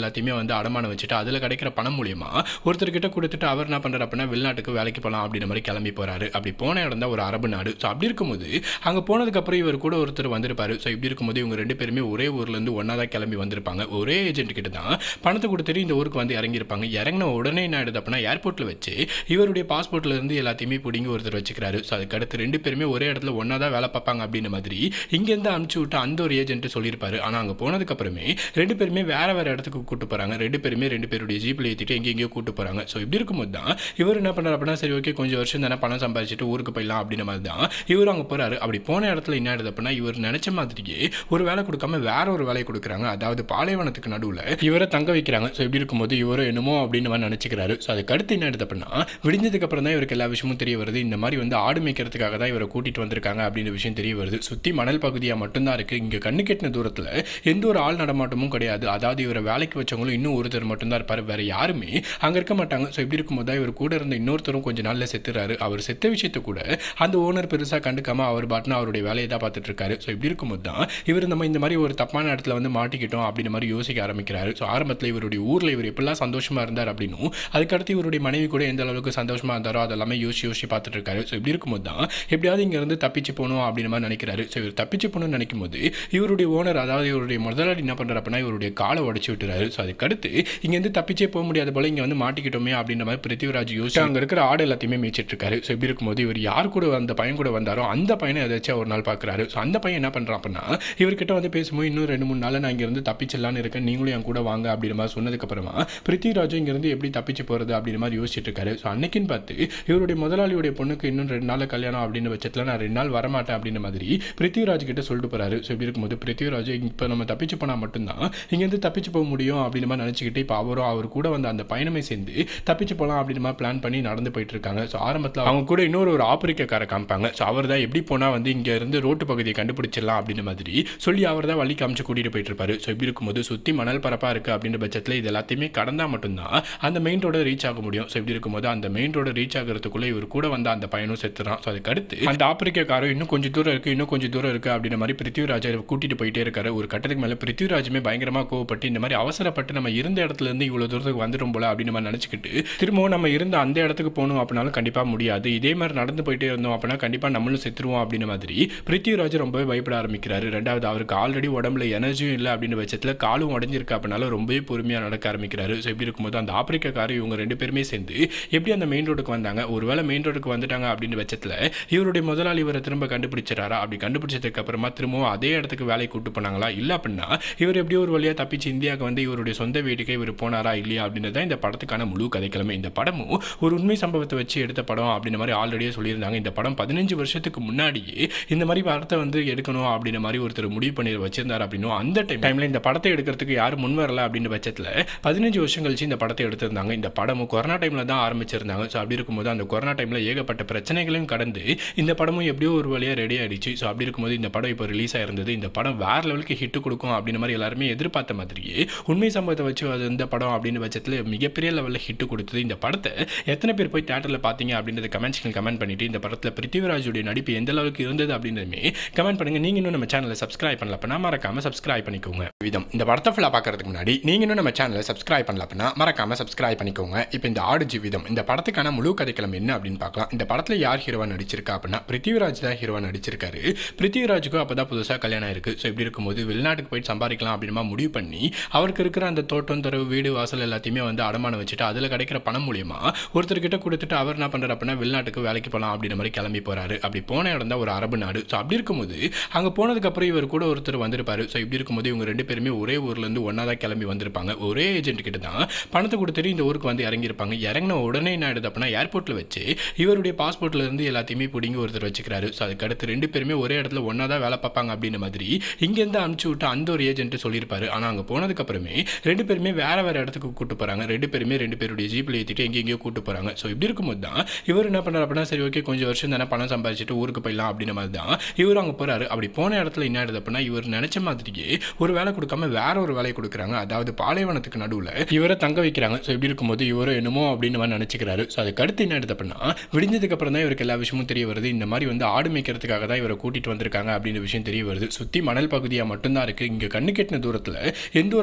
எல்லாத்தையுமே வந்து அடமானம் வச்சுட்டு அதில் கிடைக்கிற பணம் மூலியமா ஒருத்தர்கிட்ட கொடுத்துட்டு அவர் என்ன பண்ணுறாரு அப்படின்னா வெளிநாட்டுக்கு வேலைக்கு போகலாம் அப்படின்ற மாதிரி கிளம்பி போகிறாரு அப்படி போன இடம் தான் ஒரு அரபு நாடு ஸோ அப்படி இருக்கும்போது அங்கே போனதுக்கப்புறம் இவர் கூட ஒருத்தர் வந்திருப்பாரு ஸோ இப்படி இருக்கும்போது இவங்க ரெண்டு பேருமே ஒரே ஊர்லேருந்து ஒன்றா தான் கிளம்பி வந்திருப்பாங்க ஒரே ஏஜென்ட் கிட்ட தான் பணத்தை கொடுத்துட்டு இந்த ஊருக்கு வந்து இறங்கியிருப்பாங்க இறங்கின உடனே என்ன ஆயிடுது அப்படின்னா ஏர்போர்ட்டில் வச்சு இவருடைய பாஸ்போர்ட்ல இருந்து எல்லாத்தையுமே பிடிங்கி ஒருத்தர் வச்சுக்கிறாரு ஸோ அதுக்கு அடுத்து ரெண்டு பேருமே ஒரே இடத்துல ஒன்றா தான் வேலை பார்ப்பாங்க அப்படின்ற மாதிரி இங்கேருந்து அனுப்பிச்சு விட்டு அந்த ஒரு ஏஜென்ட் சொல்லியிருப்பாரு ஆனால் அங்கே போனதுக்கப்புறமே ரெண்டு பேருமே வேற வேற இடத்துக்கு கூட்டு போகிறாங்க ரெண்டு பேருமே ரெண்டு பேருடைய ஜீப்பில் ஏற்றிட்டு எங்கெங்கேயோ கூட்டு போகிறாங்க ஸோ இப்படி இருக்கும்போது தான் இவர் என்ன பண்ணுறாரு அப்படின்னா சரி ஓகே கொஞ்சம் வருஷம் தானே பணம் சம்பாதிச்சுட்டு ஊருக்கு போயிடலாம் அப்படின்ற மாதிரி தான் இவர் அங்கே போகிறாரு அப்படி போன இடத்துல என்ன ஆயிடுது அப்படின்னா இவர் நினச்ச மாதிரியே ஒரு வேலை கொடுக்காம வேற ஒரு வேலையை கொடுக்குறாங்க அதாவது பாலைவனத்துக்கு நடுவில் இவரை தங்க வைக்கிறாங்க ஸோ இப்படி இருக்கும்போது இவரும் என்னமோ அப்படின்னு மாதிரி நினச்சிக்கிறாரு ஸோ அதுக்கு அடுத்து என்ன ஆயிடுது அப்படின்னா விடிஞ்சதுக்கு அப்புறம் தான் இவருக்கு எல்லா விஷயமும் தெரிய வருது இந்த மாதிரி வந்து ஆடு மேய்க்கிறதுக்காக தான் இவரை கூட்டிட்டு வந்திருக்காங்க அப்படின்ற விஷயம் தெரிய வருது சுற்றி மணல் பகுதியாக மட்டும்தான் இருக்குது இங்கே கண்ணு கெட்டின தூரத்தில் எந்த ஒரு ஆள் நடமாட்டமும் கிடையாது அதாவது இவரை வேலைக்கு வச்சவங்களும் இன்னும் ஒருத்தர் மட்டும்தான் இருப்பார் வேற யாருமே அங்கே இருக்க மாட்டாங்க ஸோ இப்படி இருக்கும்போது தான் இவர் கூட இருந்த இன்னொருத்தரும் கொஞ்ச நாளில் செத்துறாரு அவர் செத்த விஷயத்தை கூட அந்த ஓனர் பெருசாக கண்டுக்காம அவர் பாட்டுன்னு அவருடைய வேலையை தான் பார்த்துட்டு இருக்காரு ஸோ இப்படி இருக்கும்போது தான் இவர் நம்ம இந்த மாதிரி ஒரு தப்பான இடத்துல வந்து மாட்டிக்கிட்டோம் அப்படின்ற மாதிரி யோசிக்க ஆரம்பிக்கிறாரு ஸோ ஆரம்பத்தில் இவருடைய ஊரில் இவர் எப்படிலாம் சந்தோஷமா இருந்தார் அப்படின்னும் அதுக்கடுத்து இவருடைய மனைவி கூட எந்த அளவுக்கு சந்தோஷமா இருந்தாரோ அதெல்லாமே யோசிச்சு யோசிச்சு பார்த்துட்டு இருக்காரு ஸோ இப்படி இருக்கும்போது தான் எப்படியாவது இங்கேருந்து தப்பிச்சு போகணும் அப்படின்ற மாதிரி நினைக்கிறாரு ஸோ இவர் தப்பிச்சு போகணும்னு நினைக்கும் போது இவருடைய ஓனர் அதாவது இவருடைய முதலாளி என்ன பண்ணுறாரு அப்படின்னா இவருடைய காலை உடச்சி விட்டுறாரு ஸோ அதுக்கடுத்து இங்கேருந்து தப்பிச்சே போக முடியாத போல இங்கே வந்து மாட்டிக்கிட்டோமே அப்படின்ற மாதிரி பிருத்திவிராஜ் யோசிச்சு அங்கே இருக்கிற ஆடு எல்லாத்தையுமே மேய்ச்சிட்டு இருக்காரு ஸோ இப்படி இருக்கும்போது இவர் யார் கூட அந்த பையன் கூட வந்தாரோ அந்த பையனை ஏதாச்சும் ஒரு நாள் பார்க்குறாரு ஸோ அந்த பையன் என்ன பண்ணுறான் அப்படின்னா இவர்கிட்ட வந்து பேசும்போது இன்னும் ரெண்டு மூணு நாள் நான் இங்கேருந்து தப்பிச்சிடலான்னு இருக்கேன் நீங்களும் என் கூட வாங்க அப்படின்ற மாதிரி சொன்னதுக்கப்புறமா பிருத்திவிராஜும் இங்கேருந்து எப்படி தப்பிச்சு போகிறது அப்படின்ற மாதிரி யோசிச்சுட்டு இருக்காரு ஸோ அன்னைக்குன்னு பார்த்து இவருடைய முதலாளியுடைய பொண்ணுக்கு இன்னும் ரெண்டு நாள் கல்யாணம் அப்படின்னு பட்சத்தில் நான் ரெண்டு நாள் வரமாட்டேன் அப்படின்ற மாதிரி பிருத்திவிராஜ் கிட்ட சொல்லிட்டு போறாரு ஸோ இப்படி இருக்கும்போது பிருத்திவிராஜ் இப்போ நம்ம தப்பிச்சு போனால் மட்டும்தான் இங்கேருந்து தப்பிச்சு போக முடியும் அப்படின்ற மாதிரி நினச்சிக்கிட்டு இப்போ அவரும் அவர் கூட வந்து அந்த பயணமே சேர்ந்து தப்பிச்சு போகலாம் அப்படின்ற மாதிரி பிளான் பண்ணி நடந்து போயிட்டு இருக்காங்க ஸோ ஆரம்பத்தில் அவங்க கூட இன்னொரு ஒரு ஆப்பிரிக்காரை காமிப்பாங்க ஸோ அவர் தான் எப்படி போனால் வந்து இங்கே இருந்து ரோட்டு பகுதியை கண்டுபிடிச்சிடலாம் அப்படின்ற மாதிரி சொல்லி அவர் தான் வழி காமிச்சு கூட்டிகிட்டு போயிட்டு இருப்பாரு ஸோ இப்படி இருக்கும்போது சுற்றி மணல் பரப்பாக இருக்குது அப்படின்ற பட்சத்தில் இது எல்லாத்தையுமே கடந்தால் மட்டும்தான் அந்த மெயின் ரோட ரீச் ஆக முடியும் ஸோ இப்படி இருக்கும்போது அந்த மெயின் ரோட ரீச் ஆகிறதுக்குள்ளே இவர் கூட வந்த அந்த பையனும் செத்துறான் ஸோ அதுக்கு அடுத்து அந்த ஆப்பிரிக்க காரம் இன்னும் கொஞ்சம் தூரம் இருக்குது இன்னும் கொஞ்சம் தூரம் இருக்குது அப்படின்ற மாதிரி பிருத்திவிராஜை கூட்டிட்டு போயிட்டே இருக்காரு ஒரு கட்டத்துக்கு மேலே பிருத்திவிராஜுமே பயங்கரமாக கோவப்பட்டு இந்த மாதிரி அவசரப்பட்டு நம்ம இருந்த இடத்துல இருந்து இவ்வளோ தூரத்துக்கு வந்துடும் போல அப்படின்னு நம்ம நினச்சிக்கிட்டு திரும்பவும் நம்ம இருந்த அந்த இடத்துக்கு போகணும் அப்படின்னாலும் கண்டிப்பாக முடியாது இதே மாதிரி நடந்து போயிட்டே இருந்தோம் அப்படின்னா கண்டிப்பாக நம்மளும் செத்துருவோம் அப்படின்ற மாதிரி பிருத்திவிராஜ் ரொம்பவே பயப்பட ஆரம்பிக்கிறாரு ரெண்டாவது அவருக்கு ஆல்ரெடி உடம்புல எனர்ஜியும் இல்லை அப்படின்ற பட்சத்தில் காலும் உடஞ்சிருக்கு அப்படின்னால ரொம்பவே பொறுமையாக நடக்க ஆரம்பிக்கிறாரு ஸோ இப்படி இருக்கும்போது அந்த ஆப்பிரிக்காக்காரர் இவங்க ரெண்டு பேருமே சேர்ந்து எப்படி அந்த மெயின் ரோடுக்கு வந்தாங்க ஒருவேளை மெயின் ரோடுக்கு வந்துட்டாங்க அப்படின்ற பட்சத்தில் இவருடைய முதலாளி இவரை திரும்ப கண்டுபிடிச்சிட்டாரா அப்படி கண்டுபிடிச்சதுக்கு அப்புறமா திரும்பவும் அதே இடத்துக்கு வேலைக்கு கூட்டு போனாங்களா இல்லை அப்படின்னா இவர் எப்படியோ ஒரு வழியாக தப்பிச்சு இந்தியாவுக்கு வந்து இவருடைய சொந்த வீட்டுக்கே இவர் போனாரா இல்லையா அப்படின்றது தான் இந்த படத்துக்கான முழு கதைக்கிழமை இந்த படமும் ஒரு உண்மை சம்பவத்தை வச்சு எடுத்த படம் அப்படின்ற மாதிரி ஆல்ரெடியே சொல்லியிருந்தாங்க இந்த படம் பதினஞ்சு வருஷத்துக்கு முன்னாடியே இந்த மாதிரி படத்தை வந்து எடுக்கணும் அப்படின்ற மாதிரி ஒருத்தர் முடிவு பண்ணி வச்சிருந்தார் அப்படின்னும் அந்த டைம் டைமில் இந்த படத்தை எடுக்கிறதுக்கு யாரும் முன் வரல அப்படின்ற பட்சத்தில் பதினஞ்சு வருஷம் கழிச்சு இந்த படத்தை எடுத்திருந்தாங்க இந்த படமும் கொரோனா டைமில் தான் ஆரம்பிச்சிருந்தாங்க ஸோ அப்படி இருக்கும்போது அந்த கொரோனா டைமில் ஏகப்பட்ட பிரச்சனைகளையும் கடந்து இந்த படமும் எப்படியோ ஒரு வழியாக ரெடி ஆயிடுச்சு ஸோ அப்படி இருக்கும்போது இந்த படம் இப்போ ரிலீஸ் ஆயிருந்தது இந்த படம் வேற லெவலுக்கு ஹிட் கொடுக்கும் அப்படின்ற மாதிரி எல்லாருமே எதிர்பார்த்த மாதிரியே உண்மை சம்பவத்தை வச்சு அது இந்த படம் அப்படின்னு பட்சத்தில் மிகப்பெரிய லெவலில் ஹிட் கொடுத்தது இந்த படத்தை எத்தனை பேர் போய் தேட்டரில் பார்த்தீங்க அப்படின்றத கமெண்ட்ஸ்க்கு கமெண்ட் பண்ணிட்டு இந்த படத்தில் பிருத்திவிராஜுடைய நடிப்பு எந்த அளவுக்கு இருந்தது அப்படின்றதுமே கமெண்ட் பண்ணுங்க நீங்க இன்னும் நம்ம சேனலை சப்ஸ்கிரைப் பண்ணல அப்படின்னா மறக்காம சப்ஸ்கிரைப் பண்ணிக்கோங்க விதம் இந்த படத்தை ஃபுல்லாக பார்க்கறதுக்கு முன்னாடி நீங்க இன்னும் நம்ம சேனலை சப்ஸ்கிரைப் பண்ணல அப்படின்னா மறக்காம சப்ஸ்கிரைப் பண்ணிக்கோங்க இப்போ இந்த ஆடு ஜீவிதம் இந்த படத்துக்கான முழு கதைக்களம் என்ன அப்படின்னு பார்க்கலாம் இந்த படத்தில் யார் ஹீரோவா நடிச்சிருக்கா அப்படின்னா பிருத்திவிராஜ் தான் ஹீரோவா நடிச்சிருக்காரு பிருத்திவிராஜுக்கும் அப்போ தான் புதுசாக கல்யாணம் இருக்கு ஸோ இப்படி இருக்கும்போது வெளிநாட்டுக்கு போயிட்டு சம்பாதிக்கலாம் அப்படிமா முடிவு பண்ணி அவருக்கு இருக்கிற அந்த தோட்டம் தரவு வீடு வாசல் எல்லாத்தையுமே வந்து அடமானம் வச்சுட்டு அதில் கிடைக்கிற பணம் மூலியமா ஒருத்தர்கிட்ட கொடுத்துட்டு அவர் என்ன பண்ணுறாரு அப்படின்னா வெளிநாட்டுக்கு வேலைக்கு போகலாம் அப்படின்ற மாதிரி கிளம்பி போறாரு அப்படி போன இடம் தான் ஒரு அரபு நாடு ஸோ அப்படி இருக்கும்போது அங்கே போனதுக்கப்புறம் இவர் கூட ஒருத்தர் வந்திருப்பாரு ஸோ இப்படி இருக்கும்போது இவங்க ரெண்டு பேருமே ஒரே ஊர்லேருந்து ஒன்றா தான் கிளம்பி வந்திருப்பாங்க ஒரே ஏஜென்ட் கிட்ட தான் பணத்தை கொடுத்துட்டு இந்த ஊருக்கு வந்து இறங்கியிருப்பாங்க இறங்கின உடனே என்ன ஆயிடுது அப்படின்னா ஏர்போர்ட்டில் வச்சு இவருடைய பாஸ்போர்ட்ல இருந்து எல்லாத்தையுமே பிடிங்கி ஒருத்தர் வச்சுக்கிறாரு ஸோ அதுக்கு அடுத்து ரெண்டு பேருமே ஒரே இடத்துல ஒன்றா தான் வேலை பார்ப்பாங்க அப்படின்ற மாதிரி இங்கேருந்து அனுப்பிச்சு விட்டு அந்த ஒரு ஏஜென்ட் சொல்லியிருப்பாரு ஆனால் அங்கே போனதுக்கப்புறமே ரெண்டு பேருமே வேற வேற இடத்துக்கு கூட்டு போகிறாங்க ரெண்டு பேருமே ரெண்டு பேருடைய ஜீப்பில் ஏற்றிட்டு எங்கெங்கேயோ கூட்டு போகிறாங்க ஸோ இப்படி இருக்கும்போது தான் இவர் என்ன பண்ணுறாரு அப்படின்னா சரி ஓகே கொஞ்சம் வருஷம் தானே பணம் சம்பாதிச்சுட்டு ஊருக்கு போயிடலாம் அப்படின்ற மாதிரி தான் இவர் அங்கே போகிறாரு அப்படி போன இடத்துல என்ன ஆயிடுது அப்படின்னா இவர் நினச்ச மாதிரியே ஒரு வேலை கொடுக்காம வேற ஒரு வேலையை கொடுக்குறாங்க அதாவது பாலைவனத்துக்கு நடுவில் இவரை தங்க வைக்கிறாங்க ஸோ இப்படி இருக்கும்போது இவரும் என்னமோ அப்படின்னு மாதிரி நினச்சிக்கிறாரு ஸோ அதுக்கு அடுத்து என்ன ஆயிடுது அப்படின்னா விடிஞ்சதுக்கு அப்புறம் தான் இவருக்கு எல்லா விஷயமும் தெரிய வருது இந்த மாதிரி வந்து ஆடு மேய்க்கிறதுக்காக தான் இவரை கூட்டிட்டு வந்திருக்காங்க அப்படின்ற விஷயம் தெரிய வருது சுற்றி மணல் பகுதியாக மட்டும்தான் இருக்குது இங்கே கண்ணு கெட்டின தூரத்தில் எந்த ஒரு ஆள் நடமாட்டம்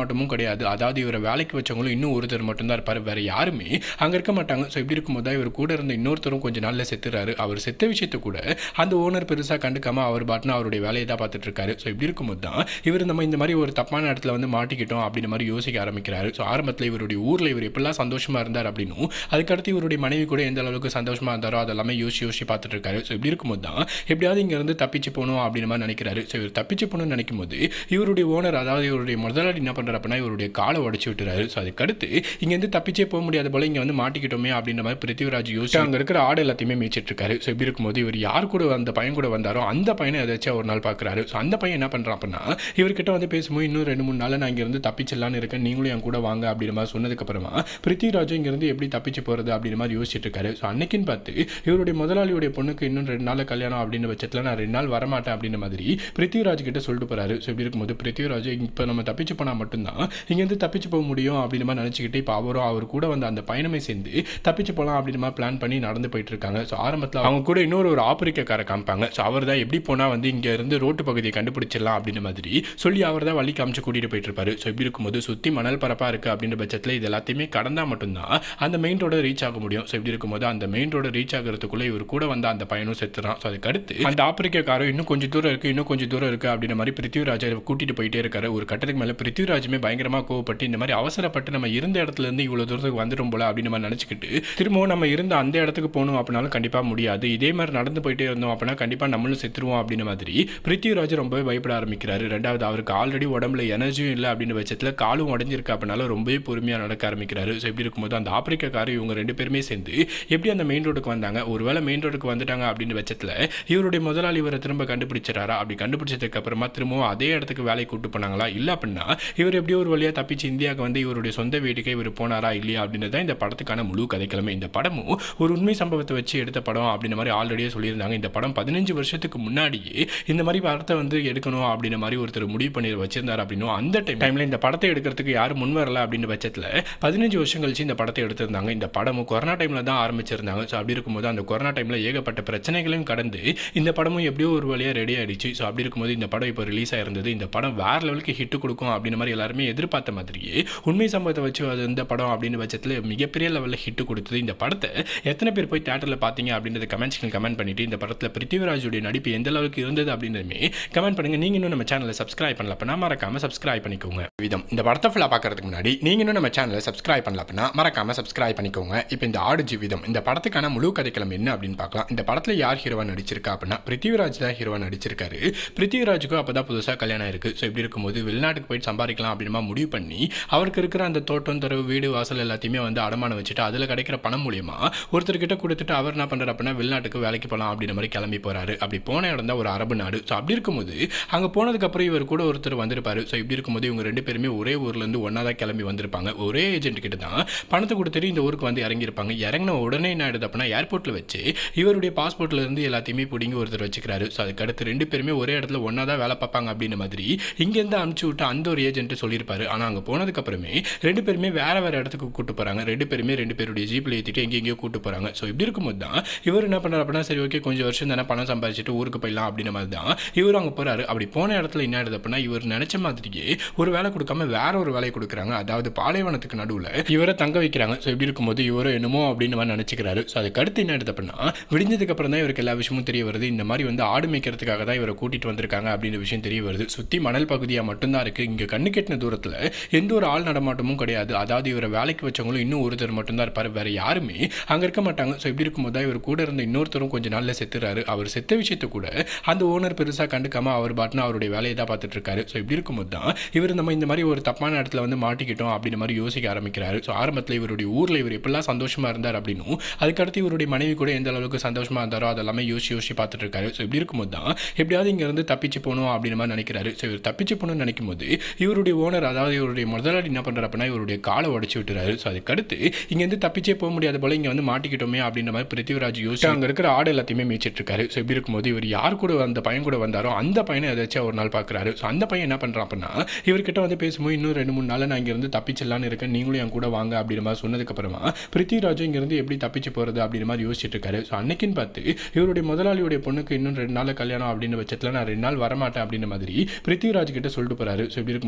நடமாட்டமும் கிடையாது அதாவது இவரை வேலைக்கு வச்சவங்களும் இன்னும் ஒருத்தர் மட்டும்தான் இருப்பார் வேற யாருமே அங்கே இருக்க மாட்டாங்க ஸோ இப்படி இருக்கும்போது தான் இவர் கூட இருந்த இன்னொருத்தரும் கொஞ்ச நாளில் செத்துறாரு அவர் செத்த விஷயத்த கூட அந்த ஓனர் பெருசாக கண்டுக்காம அவர் பாட்டுன்னு அவருடைய வேலையை தான் பார்த்துட்டு இருக்காரு ஸோ இப்படி இருக்கும்போது தான் இவர் நம்ம இந்த மாதிரி ஒரு தப்பான இடத்துல வந்து மாட்டிக்கிட்டோம் அப்படின்ற மாதிரி யோசிக்க ஆரம்பிக்கிறாரு ஸோ ஆரம்பத்தில் இவருடைய ஊரில் இவர் எப்படிலாம் சந்தோஷமா இருந்தார் அப்படின்னும் அதுக்கடுத்து இவருடைய மனைவி கூட எந்த அளவுக்கு சந்தோஷமா இருந்தாரோ அதெல்லாமே யோசிச்சு யோசிச்சு பார்த்துட்டு இருக்காரு ஸோ இப்படி இருக்கும்போது தான் எப்படியாவது இங்கேருந்து தப்பிச்சு போகணும் அப்படின்ற மாதிரி நினைக்கிறாரு ஸோ இவர் தப்பிச்சு போகணும்னு நினைக்கும் போது இவருடைய ஓனர் அதாவது இவருடைய முதலாளி என்ன பண்ணுறாரு அப்படின்னா இவருடைய காலை உடச்சி விட்டுறாரு ஸோ அதுக்கடுத்து இங்கேருந்து தப்பிச்சே போக முடியாத போல இங்கே வந்து மாட்டிக்கிட்டோமே அப்படின்ற மாதிரி பிருத்திவிராஜ் யோசிச்சு அங்கே இருக்கிற ஆடு எல்லாத்தையுமே மேய்ச்சிட்டு இருக்காரு ஸோ இப்படி இருக்கும்போது இவர் யார் கூட அந்த பையன் கூட வந்தாரோ அந்த பையனை ஏதாச்சும் ஒரு நாள் பார்க்குறாரு ஸோ அந்த பையன் என்ன பண்ணுறான் அப்படின்னா இவர்கிட்ட வந்து பேசும்போது இன்னும் ரெண்டு மூணு நாள் நான் இங்கேருந்து தப்பிச்சிடலான்னு இருக்கேன் நீங்களும் என் கூட வாங்க அப்படின்ற மாதிரி சொன்னதுக்கப்புறமா பிருத்திவிராஜும் இங்கேருந்து எப்படி தப்பிச்சு போகிறது அப்படின்ற மாதிரி யோசிச்சுட்டு இருக்காரு ஸோ அன்னைக்குன்னு பார்த்து இவருடைய முதலாளியுடைய பொண்ணுக்கு இன்னும் ரெண்டு நாள் கல்யாணம் அப்படின்னு பட்சத்தில் நான் ரெண்டு நாள் வரமாட்டேன் அப்படின்ற மாதிரி பிருத்திவிராஜ் கிட்ட சொல்லிட்டு போறாரு ஸோ இப்படி இருக்கும்போது பிருத்திவிராஜ் இப்போ நம்ம தப்பிச்சு போனால் மட்டும்தான் இங்கேருந்து தப்பிச்சு போக முடியும் அப்படின்ற மாதிரி நினச்சிக்கிட்டு இப்போ அவரும் அவர் கூட வந்து அந்த பயணமே சேர்ந்து தப்பிச்சு போகலாம் அப்படின்ற மாதிரி பிளான் பண்ணி நடந்து போயிட்டு இருக்காங்க ஸோ ஆரம்பத்தில் அவங்க கூட இன்னொரு ஒரு ஆப்பிரிக்காரை காமிப்பாங்க ஸோ அவர் தான் எப்படி போனால் வந்து இங்கே இருந்து ரோட்டு பகுதியை கண்டுபிடிச்சிடலாம் அப்படின்ற மாதிரி சொல்லி அவர் தான் வழி காமிச்சு கூட்டிகிட்டு போயிட்டு இருப்பாரு ஸோ இப்படி இருக்கும்போது சுற்றி மணல் பரப்பாக இருக்குது அப்படின்ற பட்சத்தில் இது எல்லாத்தையுமே கடந்தால் மட்டும்தான் அந்த மெயின் ரோட ரீச் ஆக முடியும் ஸோ இப்படி இருக்கும்போது அந்த மெயின் ரோட ரீச் ஆகிறதுக்குள்ளே இவர் கூட வந்த அந்த பையனும் செத்துறான் ஸோ அதுக்கு அடுத்து அந்த ஆப்பிரிக்காரரும் இன்னும் கொஞ்சம் தூரம் இருக்குது இன்னும் கொஞ்சம் தூரம் இருக்குது அப்படின்ற மாதிரி பிருத்திவிராஜை கூட்டிகிட்டு போயிட்டே இருக்காரு ஒரு கட்டத்துக்கு மேலே பிருத்திவிராஜுமே பயங்கரமாக கோவப்பட்டு இந்த மாதிரி அவசரப்பட்டு நம்ம இருந்த இடத்துல இருந்து இவ்வளோ தூரத்துக்கு வந்துடும் போல அப்படின்னு நம்ம நினச்சிக்கிட்டு திரும்பவும் நம்ம இருந்த அந்த இடத்துக்கு போகணும் அப்படின்னாலும் கண்டிப்பாக முடியாது இதே மாதிரி நடந்து போயிட்டே இருந்தோம் அப்படின்னா கண்டிப்பாக நம்மளும் செத்துருவோம் அப்படின்ற மாதிரி பிருத்திவிராஜ் ரொம்பவே பயப்பட ஆரம்பிக்கிறாரு ரெண்டாவது அவருக்கு ஆல்ரெடி உடம்புல எனர்ஜியும் இல்லை அப்படின்னு பட்சத்தில் காலும் உடஞ்சிருக்கு அப்படின்னால ரொம்பவே பொறுமையாக நடக்க ஆரம்பிக்கிறாரு ஸோ இப்படி இருக்கும்போது அந்த ஆப்பிரிக்காக்காரர் இவங்க ரெண்டு பேருமே சேர்ந்து எப்படி அந்த மெயின் ரோடுக்கு வந்தாங்க ஒருவேளை மெயின் ரோடுக்கு வந்துட்டாங்க அப்படின்னு பட்சத்தில் இவருடைய முதலாளி இவரை திரும்ப கண்டுபிடிச்சிட்டாரா அப்படி கண்டுபிடிச்சதுக்கு அப்புறமா திரும்பவும் அதே இடத்துக்கு வேலைக்கு கூட்டு போனாங்களா இல்லை அப்படின்னா இவர் எப்படியோ ஒரு வழியாக தப்பிச்சு இந்தியாவுக்கு வந்து இவருடைய சொந்த வீட்டுக்கே இவர் போனாரா இல்லையா அப்படின்றது தான் இந்த படத்துக்கான முழு கதைக்கிழமை இந்த படமும் ஒரு உண்மை சம்பவத்தை வச்சு எடுத்த படம் அப்படின்ற மாதிரி ஆல்ரெடியே சொல்லியிருந்தாங்க இந்த படம் பதினஞ்சு வருஷத்துக்கு முன்னாடியே இந்த மாதிரி படத்தை வந்து எடுக்கணும் அப்படின்ற மாதிரி ஒருத்தர் முடிவு பண்ணி வச்சிருந்தார் அப்படின்னும் அந்த டைம் டைமில் இந்த படத்தை எடுக்கிறதுக்கு யாரும் முன் வரல அப்படின்ற பட்சத்தில் பதினஞ்சு வருஷம் கழிச்சு இந்த படத்தை எடுத்திருந்தாங்க இந்த படமும் கொரோனா டைமில் தான் ஆரம்பிச்சிருந்தாங்க ஸோ அப்படி இருக்கும்போது அந்த கொரோனா டைமில் ஏகப்பட்ட பிரச்சனைகளையும் கடந்து இந்த படமும் எப்படியோ ஒரு வழியாக ரெடி ஆயிடுச்சு ஸோ அப்படி இருக்கும்போது இந்த படம் இப்போ ரிலீஸ் ஆயிருந்தது இந்த படம் வேற லெவலுக்கு ஹிட் கொடுக்கும் அப்படின்ற மாதிரி எல்லாருமே எதிர்பார்த்த மாதிரியே உண்மை சம்பவத்தை வச்சு அது இந்த படம் அப்படின்னு பட்சத்தில் மிகப்பெரிய லெவலில் ஹிட் கொடுத்தது இந்த படத்தை எத்தனை பேர் போய் தேட்டரில் பார்த்தீங்க அப்படின்றத கமெண்ட்ஸ்க்கு கமெண்ட் பண்ணிட்டு இந்த படத்தில் பிருத்திவிராஜுடைய நடிப்பு எந்த அளவுக்கு இருந்தது அப்படின்றதுமே கமெண்ட் பண்ணுங்க நீங்க இன்னும் நம்ம சேனலை சப்ஸ்கிரைப் பண்ணல அப்படின்னா மறக்காம சப்ஸ்கிரைப் பண்ணிக்கோங்க விதம் இந்த படத்தை ஃபுல்லாக பார்க்கறதுக்கு முன்னாடி நீங்க இன்னும் நம்ம சேனலை சப்ஸ்கிரைப் பண்ணல அப்படின்னா மறக்காம சப்ஸ்கிரைப் பண்ணிக்கோங்க இப்போ இந்த ஆடு ஜீவிதம் இந்த படத்துக்கான முழு கதைக்களம் என்ன அப்படின்னு பார்க்கலாம் இந்த படத்தில் யார் ஹீரோவா நடிச்சிருக்கா அப்படின்னா பிருத்திவிராஜ் தான் ஹீரோவா நடிச்சிருக்காரு பிருத்திவிராஜுக்கும் அப்போ தான் புதுசாக கல்யாணம் இருக்கு ஸோ இப்படி இருக்கும்போது வெளிநாட்டுக்கு போயிட்டு சம்பாதிக்கலாம் அப்படின்னு முடிவு பண்ணி அவருக்கு இருக்கிற அந்த தோட்டம் தரவு வீடு வாசல் எல்லாத்தையுமே வந்து அடமானம் வச்சுட்டு அதில் கிடைக்கிற பணம் மூலியமா ஒருத்தர்கிட்ட கொடுத்துட்டு அவர் என்ன பண்ணுறாரு அப்படின்னா வெளிநாட்டுக்கு வேலைக்கு போகலாம் அப்படின்ற மாதிரி கிளம்பி போறாரு அப்படி போன இடம் தான் ஒரு அரபு நாடு ஸோ அப்படி இருக்கும்போது அங்கே போனதுக்கப்புறம் இவர் கூட ஒருத்தர் வந்திருப்பாரு ஸோ இப்படி இருக்கும்போது இவங்க ரெண்டு பேருமே ஒரே ஊர்லேருந்து ஒன்றா தான் கிளம்பி வந்திருப்பாங்க ஒரே ஏஜென்ட் கிட்ட தான் பணத்தை கொடுத்துட்டு இந்த ஊருக்கு வந்து இறங்கியிருப்பாங்க இறங்கின உடனே என்ன ஆயிடுது அப்படின்னா ஏர்போர்ட்டில் வச்சு இவருடைய பாஸ்போர்ட்ல இருந்து எல்லாத்தையுமே பிடிங்கி ஒருத்தர் வச்சுக்கிறாரு ஸோ அதுக்கு அடுத்து ரெண்டு பேருமே ஒரே இடத்துல ஒன்றா தான் வேலை பார்ப்பாங்க அப்படின்ற மாதிரி இங்கேருந்து அனுப்பிச்சு விட்டு அந்த ஒரு ஏஜென்ட் சொல்லியிருப்பாரு ஆனால் அங்கே போனதுக்கப்புறமே ரெண்டு பேருமே வேற வேற இடத்துக்கு கூட்டு போகிறாங்க ரெண்டு பேருமே ரெண்டு பேருடைய ஜீப்பில் ஏற்றிட்டு எங்கெங்கேயோ கூட்டு போகிறாங்க ஸோ இப்படி இருக்கும்போது தான் இவர் என்ன பண்ணுறாரு அப்படின்னா சரி ஓகே கொஞ்சம் வருஷம் தானே பணம் சம்பாதிச்சுட்டு ஊருக்கு போயிடலாம் அப்படின்ற மாதிரி தான் இவர் அங்கே போகிறாரு அப்படி போன இடத்துல என்ன ஆயிடுது அப்படின்னா இவர் நினச்ச மாதிரியே ஒரு வேலை கொடுக்காம வேற ஒரு வேலையை கொடுக்குறாங்க அதாவது பாலைவனத்துக்கு நடுவில் இவரை தங்க வைக்கிறாங்க ஸோ இப்படி இருக்கும்போது இவரும் என்னமோ அப்படின்னு மாதிரி நினச்சிக்கிறாரு ஸோ அதுக்கு அடுத்து என்ன ஆயிடுது அப்படின்னா விடிஞ்சதுக்கு அப்புறம் தான் இவருக்கு எல்லா விஷயமும் தெரிய வருது இந்த மாதிரி வந்து ஆடு மேய்க்கிறதுக்காக தான் இவரை கூட்டிட்டு வந்திருக்காங்க அப்படின்ற விஷயம் தெரிய வருது சுற்றி மணல் பகுதியாக மட்டும்தான் இருக்குது இங்கே கண்ணு கெட்டின தூரத்தில் எந்த ஒரு ஆள் நடமாட்டமும் கிடையாது அதாவது இவரை வேலைக்கு வச்சவங்களும் இன்னும் ஒருத்தர் மட்டும்தான் இருப்பார் வேற யாருமே அங்கே இருக்க மாட்டாங்க ஸோ இப்படி இருக்கும்போது தான் இவர் கூட இருந்த இன்னொருத்தரும் கொஞ்ச நாளில் செத்துறாரு அவர் செத்த விஷயத்த கூட அந்த ஓனர் பெருசாக கண்டுக்காம அவர் பாட்டுன்னு அவருடைய வேலையை தான் பார்த்துட்டு இருக்காரு ஸோ இப்படி இருக்கும்போது தான் இவர் நம்ம இந்த மாதிரி ஒரு தப்பான இடத்துல வந்து மாட்டிக்கிட்டோம் அப்படின்ற மாதிரி யோசிக்க ஆரம்பிக்கிறாரு ஸோ ஆரம்பத்தில் இவருடைய ஊரில் இவர் எப்படிலாம் சந்தோஷமா இருந்தார் அப்படின்னும் அதுக்கடுத்து இவருடைய மனைவி கூட எந்த அளவுக்கு சந்தோஷமா இருந்தாரோ அதெல்லாமே யோசிச்சு யோசிச்சு பார்த்துட்டு இருக்காரு ஸோ இப்படி இருக்கும்போது தான் எப்படியாவது இங்கேருந்து தப்பிச்சு போகணும் அப்படின்ற மாதிரி நினைக்கிறாரு ஸோ இவர் தப்பிச்சு போகணும்னு நினைக்கும் போது இவருடைய ஓனர் அதாவது இவருடைய முதலாளி என்ன பண்ணுறாரு அப்படின்னா இவருடைய காலை உடச்சி விட்டுறாரு ஸோ அதுக்கடுத்து இங்கேருந்து தப்பிச்சே போக முடியாத போல இங்கே வந்து மாட்டிக்கிட்டோமே அப்படின்ற மாதிரி பிருத்திவிராஜ் யோசிச்சு அங்கே இருக்கிற ஆடு எல்லாத்தையுமே மேய்ச்சிட்டு இருக்காரு ஸோ இப்படி இருக்கும்போது இவர் யார் கூட அந்த பையன் கூட வந்தாரோ அந்த பையனை ஏதாச்சும் ஒரு நாள் பார்க்குறாரு ஸோ அந்த பையன் என்ன பண்ணுறான் அப்படின்னா இவர்கிட்ட வந்து பேசும்போது இன்னும் ரெண்டு மூணு நாள் நான் இங்கேருந்து தப்பிச்சிடலான்னு இருக்கேன் நீங்களும் என் கூட வாங்க அப்படின்ற மாதிரி சொன்னதுக்கப்புறமா பிருத்திவிராஜும் இங்கேருந்து எப்படி தப்பிச்சு போகிறது அப்படின்ற மாதிரி யோசிச்சுட்டு இருக்காரு ஸோ அன்னைக்குன்னு பார்த்து இவருடைய முதலாளியுடைய பொண்ணுக்கு இன்னும் ரெண்டு நாள் கல்யாணம் அப்படின்னு பட்சத்தில் நான் ரெண்டு நாள் வரமாட்டேன் அப்படின்ற மாதிரி பிருத்திவிராஜ் கிட்ட சொல்லிட்டு போறாரு ஸோ இப்படி இருக்கும்போது பிருத்திவி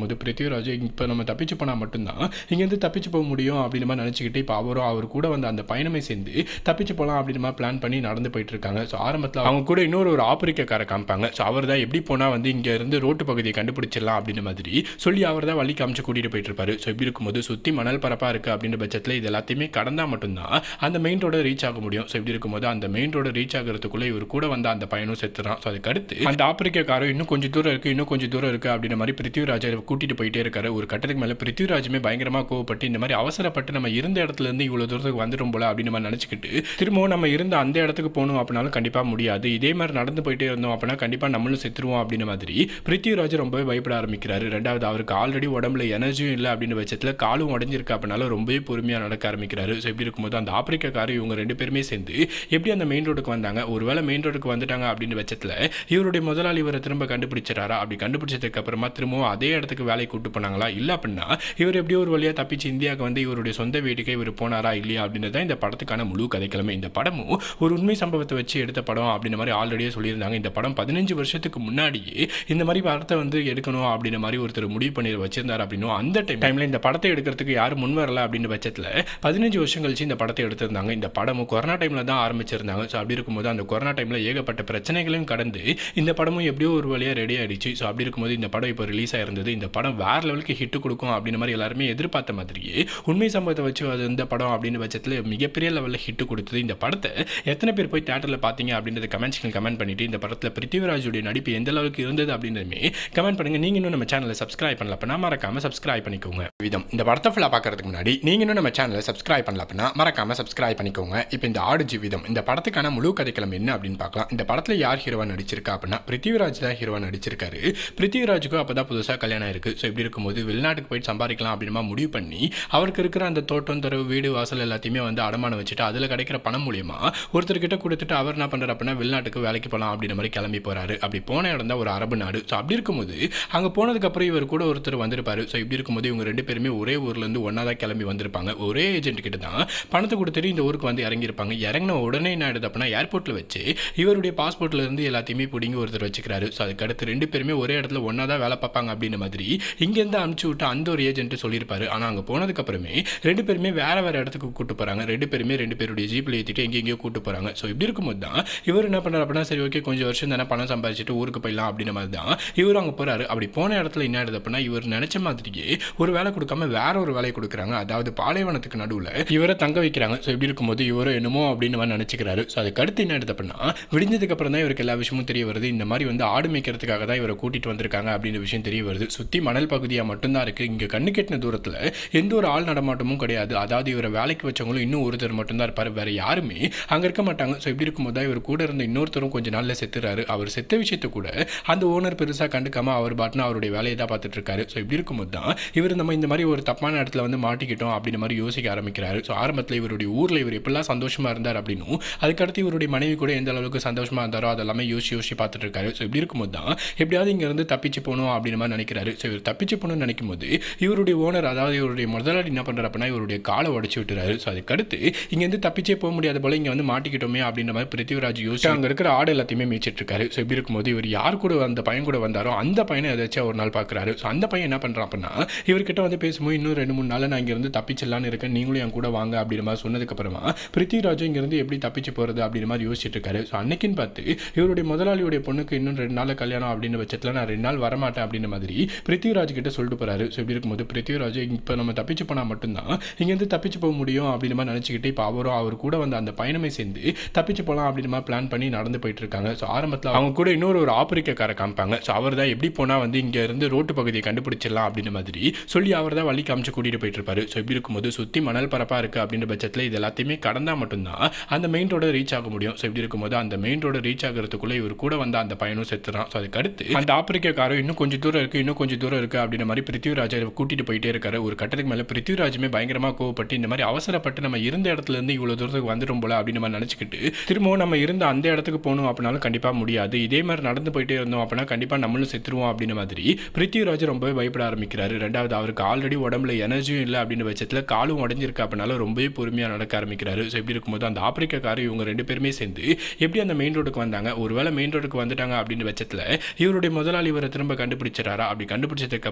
பிருத்திவிராஜ் இப்போ நம்ம தப்பிச்சு போனால் மட்டும்தான் இங்கேருந்து தப்பிச்சு போக முடியும் அப்படின்ற மாதிரி நினச்சிக்கிட்டு இப்போ அவரும் அவர் கூட வந்த அந்த பயணமே சேர்ந்து தப்பிச்சு போகலாம் அப்படின்ற மாதிரி பிளான் பண்ணி நடந்து போயிட்டு இருக்காங்க ஸோ ஆரம்பத்தில் அவங்க கூட இன்னொரு ஒரு ஆப்பிரிக்காரை காமிப்பாங்க ஸோ அவர் தான் எப்படி போனால் வந்து இங்கே இருந்து ரோட்டு பகுதியை கண்டுபிடிச்சிடலாம் அப்படின்ற மாதிரி சொல்லி அவர் தான் வழி காமிச்சு கூட்டிகிட்டு போயிட்டு இருப்பாரு ஸோ இப்படி இருக்கும்போது சுற்றி மணல் பரப்பாக இருக்குது அப்படின்ற பட்சத்தில் இது எல்லாத்தையுமே கடந்தால் மட்டும்தான் அந்த மெயின் ரோட ரீச் ஆக முடியும் ஸோ இப்படி இருக்கும்போது அந்த மெயின் ரோட ரீச் ஆகிறதுக்குள்ளே இவர் கூட வந்த அந்த பையனும் செத்துறான் ஸோ அதுக்கு அடுத்து அந்த ஆப்பிரிக்காரரும் இன்னும் கொஞ்சம் தூரம் இருக்குது இன்னும் கொஞ்சம் தூரம் இருக்குது அப்படின்ற மாதிரி பிருத்திவிராஜை கூட்டிகிட்டு போயிட்டே இருக்காரு ஒரு கட்டத்துக்கு மேலே பிருத்திவிராஜுமே பயங்கரமாக கோவப்பட்டு இந்த மாதிரி அவசரப்பட்டு நம்ம இருந்த இடத்துல இருந்து இவ்வளோ தூரத்துக்கு வந்துடும் போல அப்படின்னு மாதிரி நினச்சிக்கிட்டு திரும்பவும் நம்ம இருந்த அந்த இடத்துக்கு போகணும் அப்படின்னாலும் கண்டிப்பாக முடியாது இதே மாதிரி நடந்து போயிட்டே இருந்தோம் அப்படின்னா கண்டிப்பாக நம்மளும் செத்துருவோம் அப்படின்ற மாதிரி பிருத்திவிராஜ் ரொம்பவே பயப்பட ஆரம்பிக்கிறாரு ரெண்டாவது அவருக்கு ஆல்ரெடி உடம்புல எனர்ஜியும் இல்லை அப்படின்னு பட்சத்தில் காலும் உடஞ்சிருக்கு அப்படின்னாலும் ரொம்பவே பொறுமையாக நடக்க ஆரம்பிக்கிறாரு ஸோ இப்படி இருக்கும்போது அந்த ஆப்பிரிக்காக்காரர் இவங்க ரெண்டு பேருமே சேர்ந்து எப்படி அந்த மெயின் ரோடுக்கு வந்தாங்க ஒருவேளை மெயின் ரோடுக்கு வந்துட்டாங்க அப்படின்னு பட்சத்தில் இவருடைய முதலாளி இவரை திரும்ப கண்டுபிடிச்சிட்டாரா அப்படி கண்டுபிடிச்சதுக்கு அப்புறமா திரும்பவும் அதே இடத்துக்கு வேலைக்கு கூட்டு போனாங்களா இல்லை அப்படின்னா இவர் எப்படியோ ஒரு வழியாக தப்பிச்சு இந்தியாவுக்கு வந்து இவருடைய சொந்த வீட்டுக்கே இவர் போனாரா இல்லையா அப்படின்றது தான் இந்த படத்துக்கான முழு கதைக்கிழமை இந்த படமும் ஒரு உண்மை சம்பவத்தை வச்சு எடுத்த படம் அப்படின்ற மாதிரி ஆல்ரெடியே சொல்லியிருந்தாங்க இந்த படம் பதினஞ்சு வருஷத்துக்கு முன்னாடியே இந்த மாதிரி படத்தை வந்து எடுக்கணும் அப்படின்ற மாதிரி ஒருத்தர் முடிவு பண்ணி வச்சிருந்தார் அப்படின்னும் அந்த டைம் டைமில் இந்த படத்தை எடுக்கிறதுக்கு யாரும் முன் வரல அப்படின்ற பட்சத்தில் பதினஞ்சு வருஷம் கழிச்சு இந்த படத்தை எடுத்திருந்தாங்க இந்த படமும் கொரோனா டைமில் தான் ஆரம்பிச்சிருந்தாங்க ஸோ அப்படி இருக்கும்போது அந்த கொரோனா டைமில் ஏகப்பட்ட பிரச்சனைகளையும் கடந்து இந்த படமும் எப்படியோ ஒரு வழியாக ரெடி ஆயிடுச்சு ஸோ அப்படி இருக்கும்போது இந்த படம் இப்போ ரிலீஸ் ஆயிருந்தது இந்த படம் வேற லெவலுக்கு ஹிட் கொடுக்கும் அப்படின்ற மாதிரி எல்லாருமே எதிர்பார்த்த மாதிரியே உண்மை சம்பவத்தை வச்சு அது இந்த படம் அப்படின்னு பட்சத்தில் மிகப்பெரிய லெவலில் ஹிட் கொடுத்தது இந்த படத்தை எத்தனை பேர் போய் தேட்டரில் பார்த்தீங்க அப்படின்றத கமெண்ட்ஸ்கள் கமெண்ட் பண்ணிட்டு இந்த படத்தில் பிருத்திவிராஜுடைய நடிப்பு எந்த அளவுக்கு இருந்தது அப்படின்றதுமே கமெண்ட் பண்ணுங்க நீங்க இன்னும் நம்ம சேனலை சப்ஸ்கிரைப் பண்ணல அப்படின்னா மறக்காம சப்ஸ்கிரைப் பண்ணிக்கோங்க விதம் இந்த படத்தை ஃபுல்லாக பார்க்கறதுக்கு முன்னாடி நீங்க இன்னும் நம்ம சேனலை சப்ஸ்கிரைப் பண்ணல அப்படின்னா மறக்காம சப்ஸ்கிரைப் பண்ணிக்கோங்க இப்போ இந்த ஆடு ஜீவிதம் இந்த படத்துக்கான முழு கதைக்களம் என்ன அப்படின்னு பார்க்கலாம் இந்த படத்தில் யார் ஹீரோவா நடிச்சிருக்கா அப்படின்னா பிருத்திவிராஜ் தான் ஹீரோவா நடிச்சிருக்காரு பிருத்திவிராஜுக்கும் அப்போ தான் புதுசாக கல்யாணம் இருக்கு ஸோ இப்படி இருக்கும்போது வெளிநாட்டுக்கு போயிட்டு சம்பாதிக்கலாம் அப்படின்னு முடிவு பண்ணி அவருக்கு இருக்கிற அந்த தோட்டம் தரவு வீடு வாசல் எல்லாத்தையுமே வந்து அடமானம் வச்சுட்டு அதில் கிடைக்கிற பணம் மூலியமா ஒருத்தர்கிட்ட கொடுத்துட்டு அவர் என்ன பண்ணுறாரு அப்படின்னா வெளிநாட்டுக்கு வேலைக்கு போகலாம் அப்படின்ற மாதிரி கிளம்பி போறாரு அப்படி போன இடம் தான் ஒரு அரபு நாடு ஸோ அப்படி இருக்கும்போது அங்கே போனதுக்கப்புறம் இவர் கூட ஒருத்தர் வந்திருப்பாரு ஸோ இப்படி இருக்கும்போது இவங்க ரெண்டு பேருமே ஒரே ஊர்லேருந்து ஒன்றா தான் கிளம்பி வந்திருப்பாங்க ஒரே ஏஜென்ட் கிட்ட தான் பணத்தை கொடுத்துட்டு இந்த ஊருக்கு வந்து இறங்கியிருப்பாங்க இறங்கின உடனே என்ன ஆயிடுது அப்படின்னா ஏர்போர்ட்டில் வச்சு இவருடைய பாஸ்போர்ட்ல இருந்து எல்லாத்தையுமே பிடிங்கி ஒருத்தர் வச்சுக்கிறாரு ஸோ அதுக்கு அடுத்து ரெண்டு பேருமே ஒரே இடத்துல ஒன்றா தான் வேலை பார்ப்பாங்க அப்படின்ற மாதிரி இங்கேருந்து அனுப்பிச்சு விட்டு அந்த ஒரு ஏஜென்ட் சொல்லியிருப்பாரு ஆனால் அங்கே போனதுக்கப்புறமே ரெண்டு பேருமே வேற வேற இடத்துக்கு கூட்டு போகிறாங்க ரெண்டு பேருமே ரெண்டு பேருடைய ஜீப்பில் ஏற்றிட்டு எங்கெங்கேயோ கூட்டு போகிறாங்க ஸோ இப்படி இருக்கும்போது தான் இவர் என்ன பண்ணுறாரு அப்படின்னா சரி ஓகே கொஞ்சம் வருஷம் தானே பணம் சம்பாதிச்சுட்டு ஊருக்கு போயிடலாம் அப்படின்ற மாதிரி தான் இவர் அங்கே போகிறாரு அப்படி போன இடத்துல என்ன ஆயிடுது அப்படின்னா இவர் நினச்ச மாதிரியே ஒரு வேலை கொடுக்காம வேற ஒரு வேலையை கொடுக்குறாங்க அதாவது பாலைவனத்துக்கு நடுவில் இவரை தங்க வைக்கிறாங்க ஸோ இப்படி இருக்கும்போது இவரும் என்னமோ அப்படின்னு மாதிரி நினச்சிக்கிறாரு ஸோ அதுக்கு அடுத்து என்ன ஆயிடுது அப்படின்னா விடிஞ்சதுக்கு அப்புறம் தான் இவருக்கு எல்லா விஷயமும் தெரிய வருது இந்த மாதிரி வந்து ஆடு மேய்க்கிறதுக்காக தான் இவரை கூட்டிட்டு வந்திருக்காங்க அப்படின்ற விஷயம் தெரிய வருது சுற்றி மணல் பகுதியாக மட்டும்தான் இருக்குது இங்கே கண்ணு கெட்டின தூரத்தில் எந்த ஒரு ஆள் நடமாட்டமும் கிடையாது அதாவது இவரை வேலைக்கு வச்சவங்களும் இன்னும் ஒருத்தர் மட்டும்தான் இருப்பார் வேற யாருமே அங்கே இருக்க மாட்டாங்க ஸோ இப்படி இருக்கும்போது தான் இவர் கூட இருந்த இன்னொருத்தரும் கொஞ்ச நாளில் செத்துறாரு அவர் செத்த விஷயத்தை கூட அந்த ஓனர் பெருசாக கண்டுக்காம அவர் பாட்டுனா அவருடைய வேலையை தான் பார்த்துட்டு இருக்காரு ஸோ இப்படி இருக்கும்போது தான் இவர் நம்ம இந்த மாதிரி ஒரு தப்பான இடத்துல வந்து மாட்டிக்கிட்டோம் அப்படின்ற மாதிரி யோசிக்க ஆரம்பிக்கிறாரு ஸோ ஆரம்பத்தில் இவருடைய ஊரில் இவர் எப்படிலாம் சந்தோஷமா இருந்தார் அப்படின்னும் அதுக்கடுத்து இவருடைய மனைவி கூட எந்த அளவுக்கு சந்தோஷமா இருந்தாரோ அதெல்லாமே யோசிச்சு யோசிச்சு பார்த்துட்டு இருக்காரு ஸோ இப்படி இருக்கும்போது தான் எப்படியாவது இங்கேருந்து தப்பிச்சு போகணும் அப்படின்ற மாதிரி நினைக்கிறாரு ஸோ இவர் தப்பிச்சு போகணும்னு நினைக்கும் போது இவருடைய ஓனர் அதாவது இவருடைய முதலாளி என்ன பண்ணுறாரு அப்படின்னா இவருடைய காலை உடச்சு விட்டுறாரு ஸோ அதுக்கடுத்து இங்கேருந்து தப்பிச்சே போக முடியாத போல இங்கே வந்து மாட்டிக்கிட்டோமே அப்படின்ற மாதிரி பிருத்திவிராஜ் யோசிச்சு அங்கே இருக்கிற ஆடு எல்லாத்தையுமே மீச்சிட்டு இருக்காரு ஸோ இப்படி இருக்கும்போது இவர் யார் கூட அந்த பையன் கூட வந்தாரோ அந்த பையனை ஏதாச்சும் ஒரு நாள் பார்க்குறாரு ஸோ அந்த பையன் என்ன பண்ணுறான் அப்படின்னா இவர்கிட்ட வந்து பேசும்போது இன்னும் ரெண்டு மூணு நாள் நான் இங்கேருந்து தப்பிச்சிடலான்னு இருக்கேன் நீங்களும் என் கூட வாங்க அப்படின்ற மாதிரி சொன்னதுக்கப்புறமா பிருத்திவிராஜும் இங்கேருந்து எப்படி தப்பிச்சு போகிறது அப்படின்ற மாதிரி யோசிச்சுட்டு இருக்காரு ஸோ அன்னைக்குன்னு பார்த்து இவருடைய முதலாளியுடைய பொண்ணுக்கு இன்னும் ரெண்டு நாள் கல்யாணம் அப்படின்னு பட்சத்தில் நான் ரெண்டு நாள் வரமாட்டேன் அப்படின்ற மாதிரி பிருத்திவிராஜ் கிட்ட சொல்லிட்டு போறாரு ஸோ இப்படி இருக்கும்போது பிருத்திவிராஜ் இப்போ நம்ம தப்பிச்சு போனால் மட்டும்தான் இங்கேருந்து தப்பிச்சு போக முடியும் அப்படின்ற மாதிரி நினச்சிக்கிட்டு இப்போ அவரும் அவர் கூட வந்த அந்த பயணமே சேர்ந்து தப்பிச்சு போகலாம் அப்படின்ற மாதிரி பிளான் பண்ணி நடந்து போயிட்டு இருக்காங்க ஸோ ஆரம்பத்தில் அவங்க கூட இன்னொரு ஒரு ஆப்பிரிக்காரை காமிப்பாங்க ஸோ அவர் தான் எப்படி போனால் வந்து இங்கே இருந்து ரோட்டு பகுதியை கண்டுபிடிச்சிடலாம் அப்படின்ற மாதிரி சொல்லி அவர் தான் வழி காமிச்சு கூட்டிகிட்டு போயிட்டு இருப்பாரு ஸோ இப்படி இருக்கும்போது சுற்றி மணல் பரப்பாக இருக்குது அப்படின்ற பட்சத்தில் இது எல்லாத்தையுமே கடந்தால் மட்டும்தான் அந்த மெயின் ரோட ரீச் ஆக முடியும் ஸோ இப்படி இருக்கும்போது அந்த மெயின் ரோட ரீச் ஆகிறதுக்குள்ளே இவர் கூட வந்த அந்த பையனும் செத்துறான் ஸோ அதுக்கு அடுத்து அந்த ஆப்பிரிக்காரரும் இன்னும் கொஞ்சம் தூரம் இருக்குது இன்னும் கொஞ்சம் தூரம் இருக்குது அப்படின்ற மாதிரி பிருத்திவிராஜை கூட்டிட்டு போயிட்டே இருக்காரு ஒரு கட்டத்துக்கு மேலே பிருத்திவிராஜுமே பயங்கரமாக கோவப்பட்டு இந்த மாதிரி அவசரப்பட்டு நம்ம இருந்த இடத்துல இருந்து இவ்வளோ தூரத்துக்கு வந்துடும் போல அப்படின்னு மாதிரி நினச்சிக்கிட்டு திரும்பவும் நம்ம இருந்த அந்த இடத்துக்கு போகணும் அப்படின்னாலும் கண்டிப்பாக முடியாது இதே மாதிரி நடந்து போயிட்டே இருந்தோம் அப்படின்னா கண்டிப்பாக நம்மளும் செத்துருவோம் அப்படின்ற மாதிரி பிருத்திவிராஜ் ரொம்பவே பயப்பட ஆரம்பிக்கிறாரு ரெண்டாவது அவருக்கு ஆல்ரெடி உடம்புல எனர்ஜியும் இல்லை அப்படின்னு பட்சத்தில் காலும் உடஞ்சிருக்கு அப்படின்னால ரொம்பவே பொறுமையாக நடக்க ஆரம்பிக்கிறாரு ஸோ இப்படி இருக்கும்போது அந்த ஆப்பிரிக்காக்காரர் இவங்க ரெண்டு பேருமே சேர்ந்து எப்படி அந்த மெயின் ரோடுக்கு வந்தாங்க ஒருவேளை மெயின் ரோடுக்கு வந்துட்டாங்க அப்படின்னு பட்சத்தில் இவருடைய முதலாளி இவரை திரும்ப கண்டுபிடிச்சிட்டாரா அப்படி கண்டுபிடிச்சதுக்கு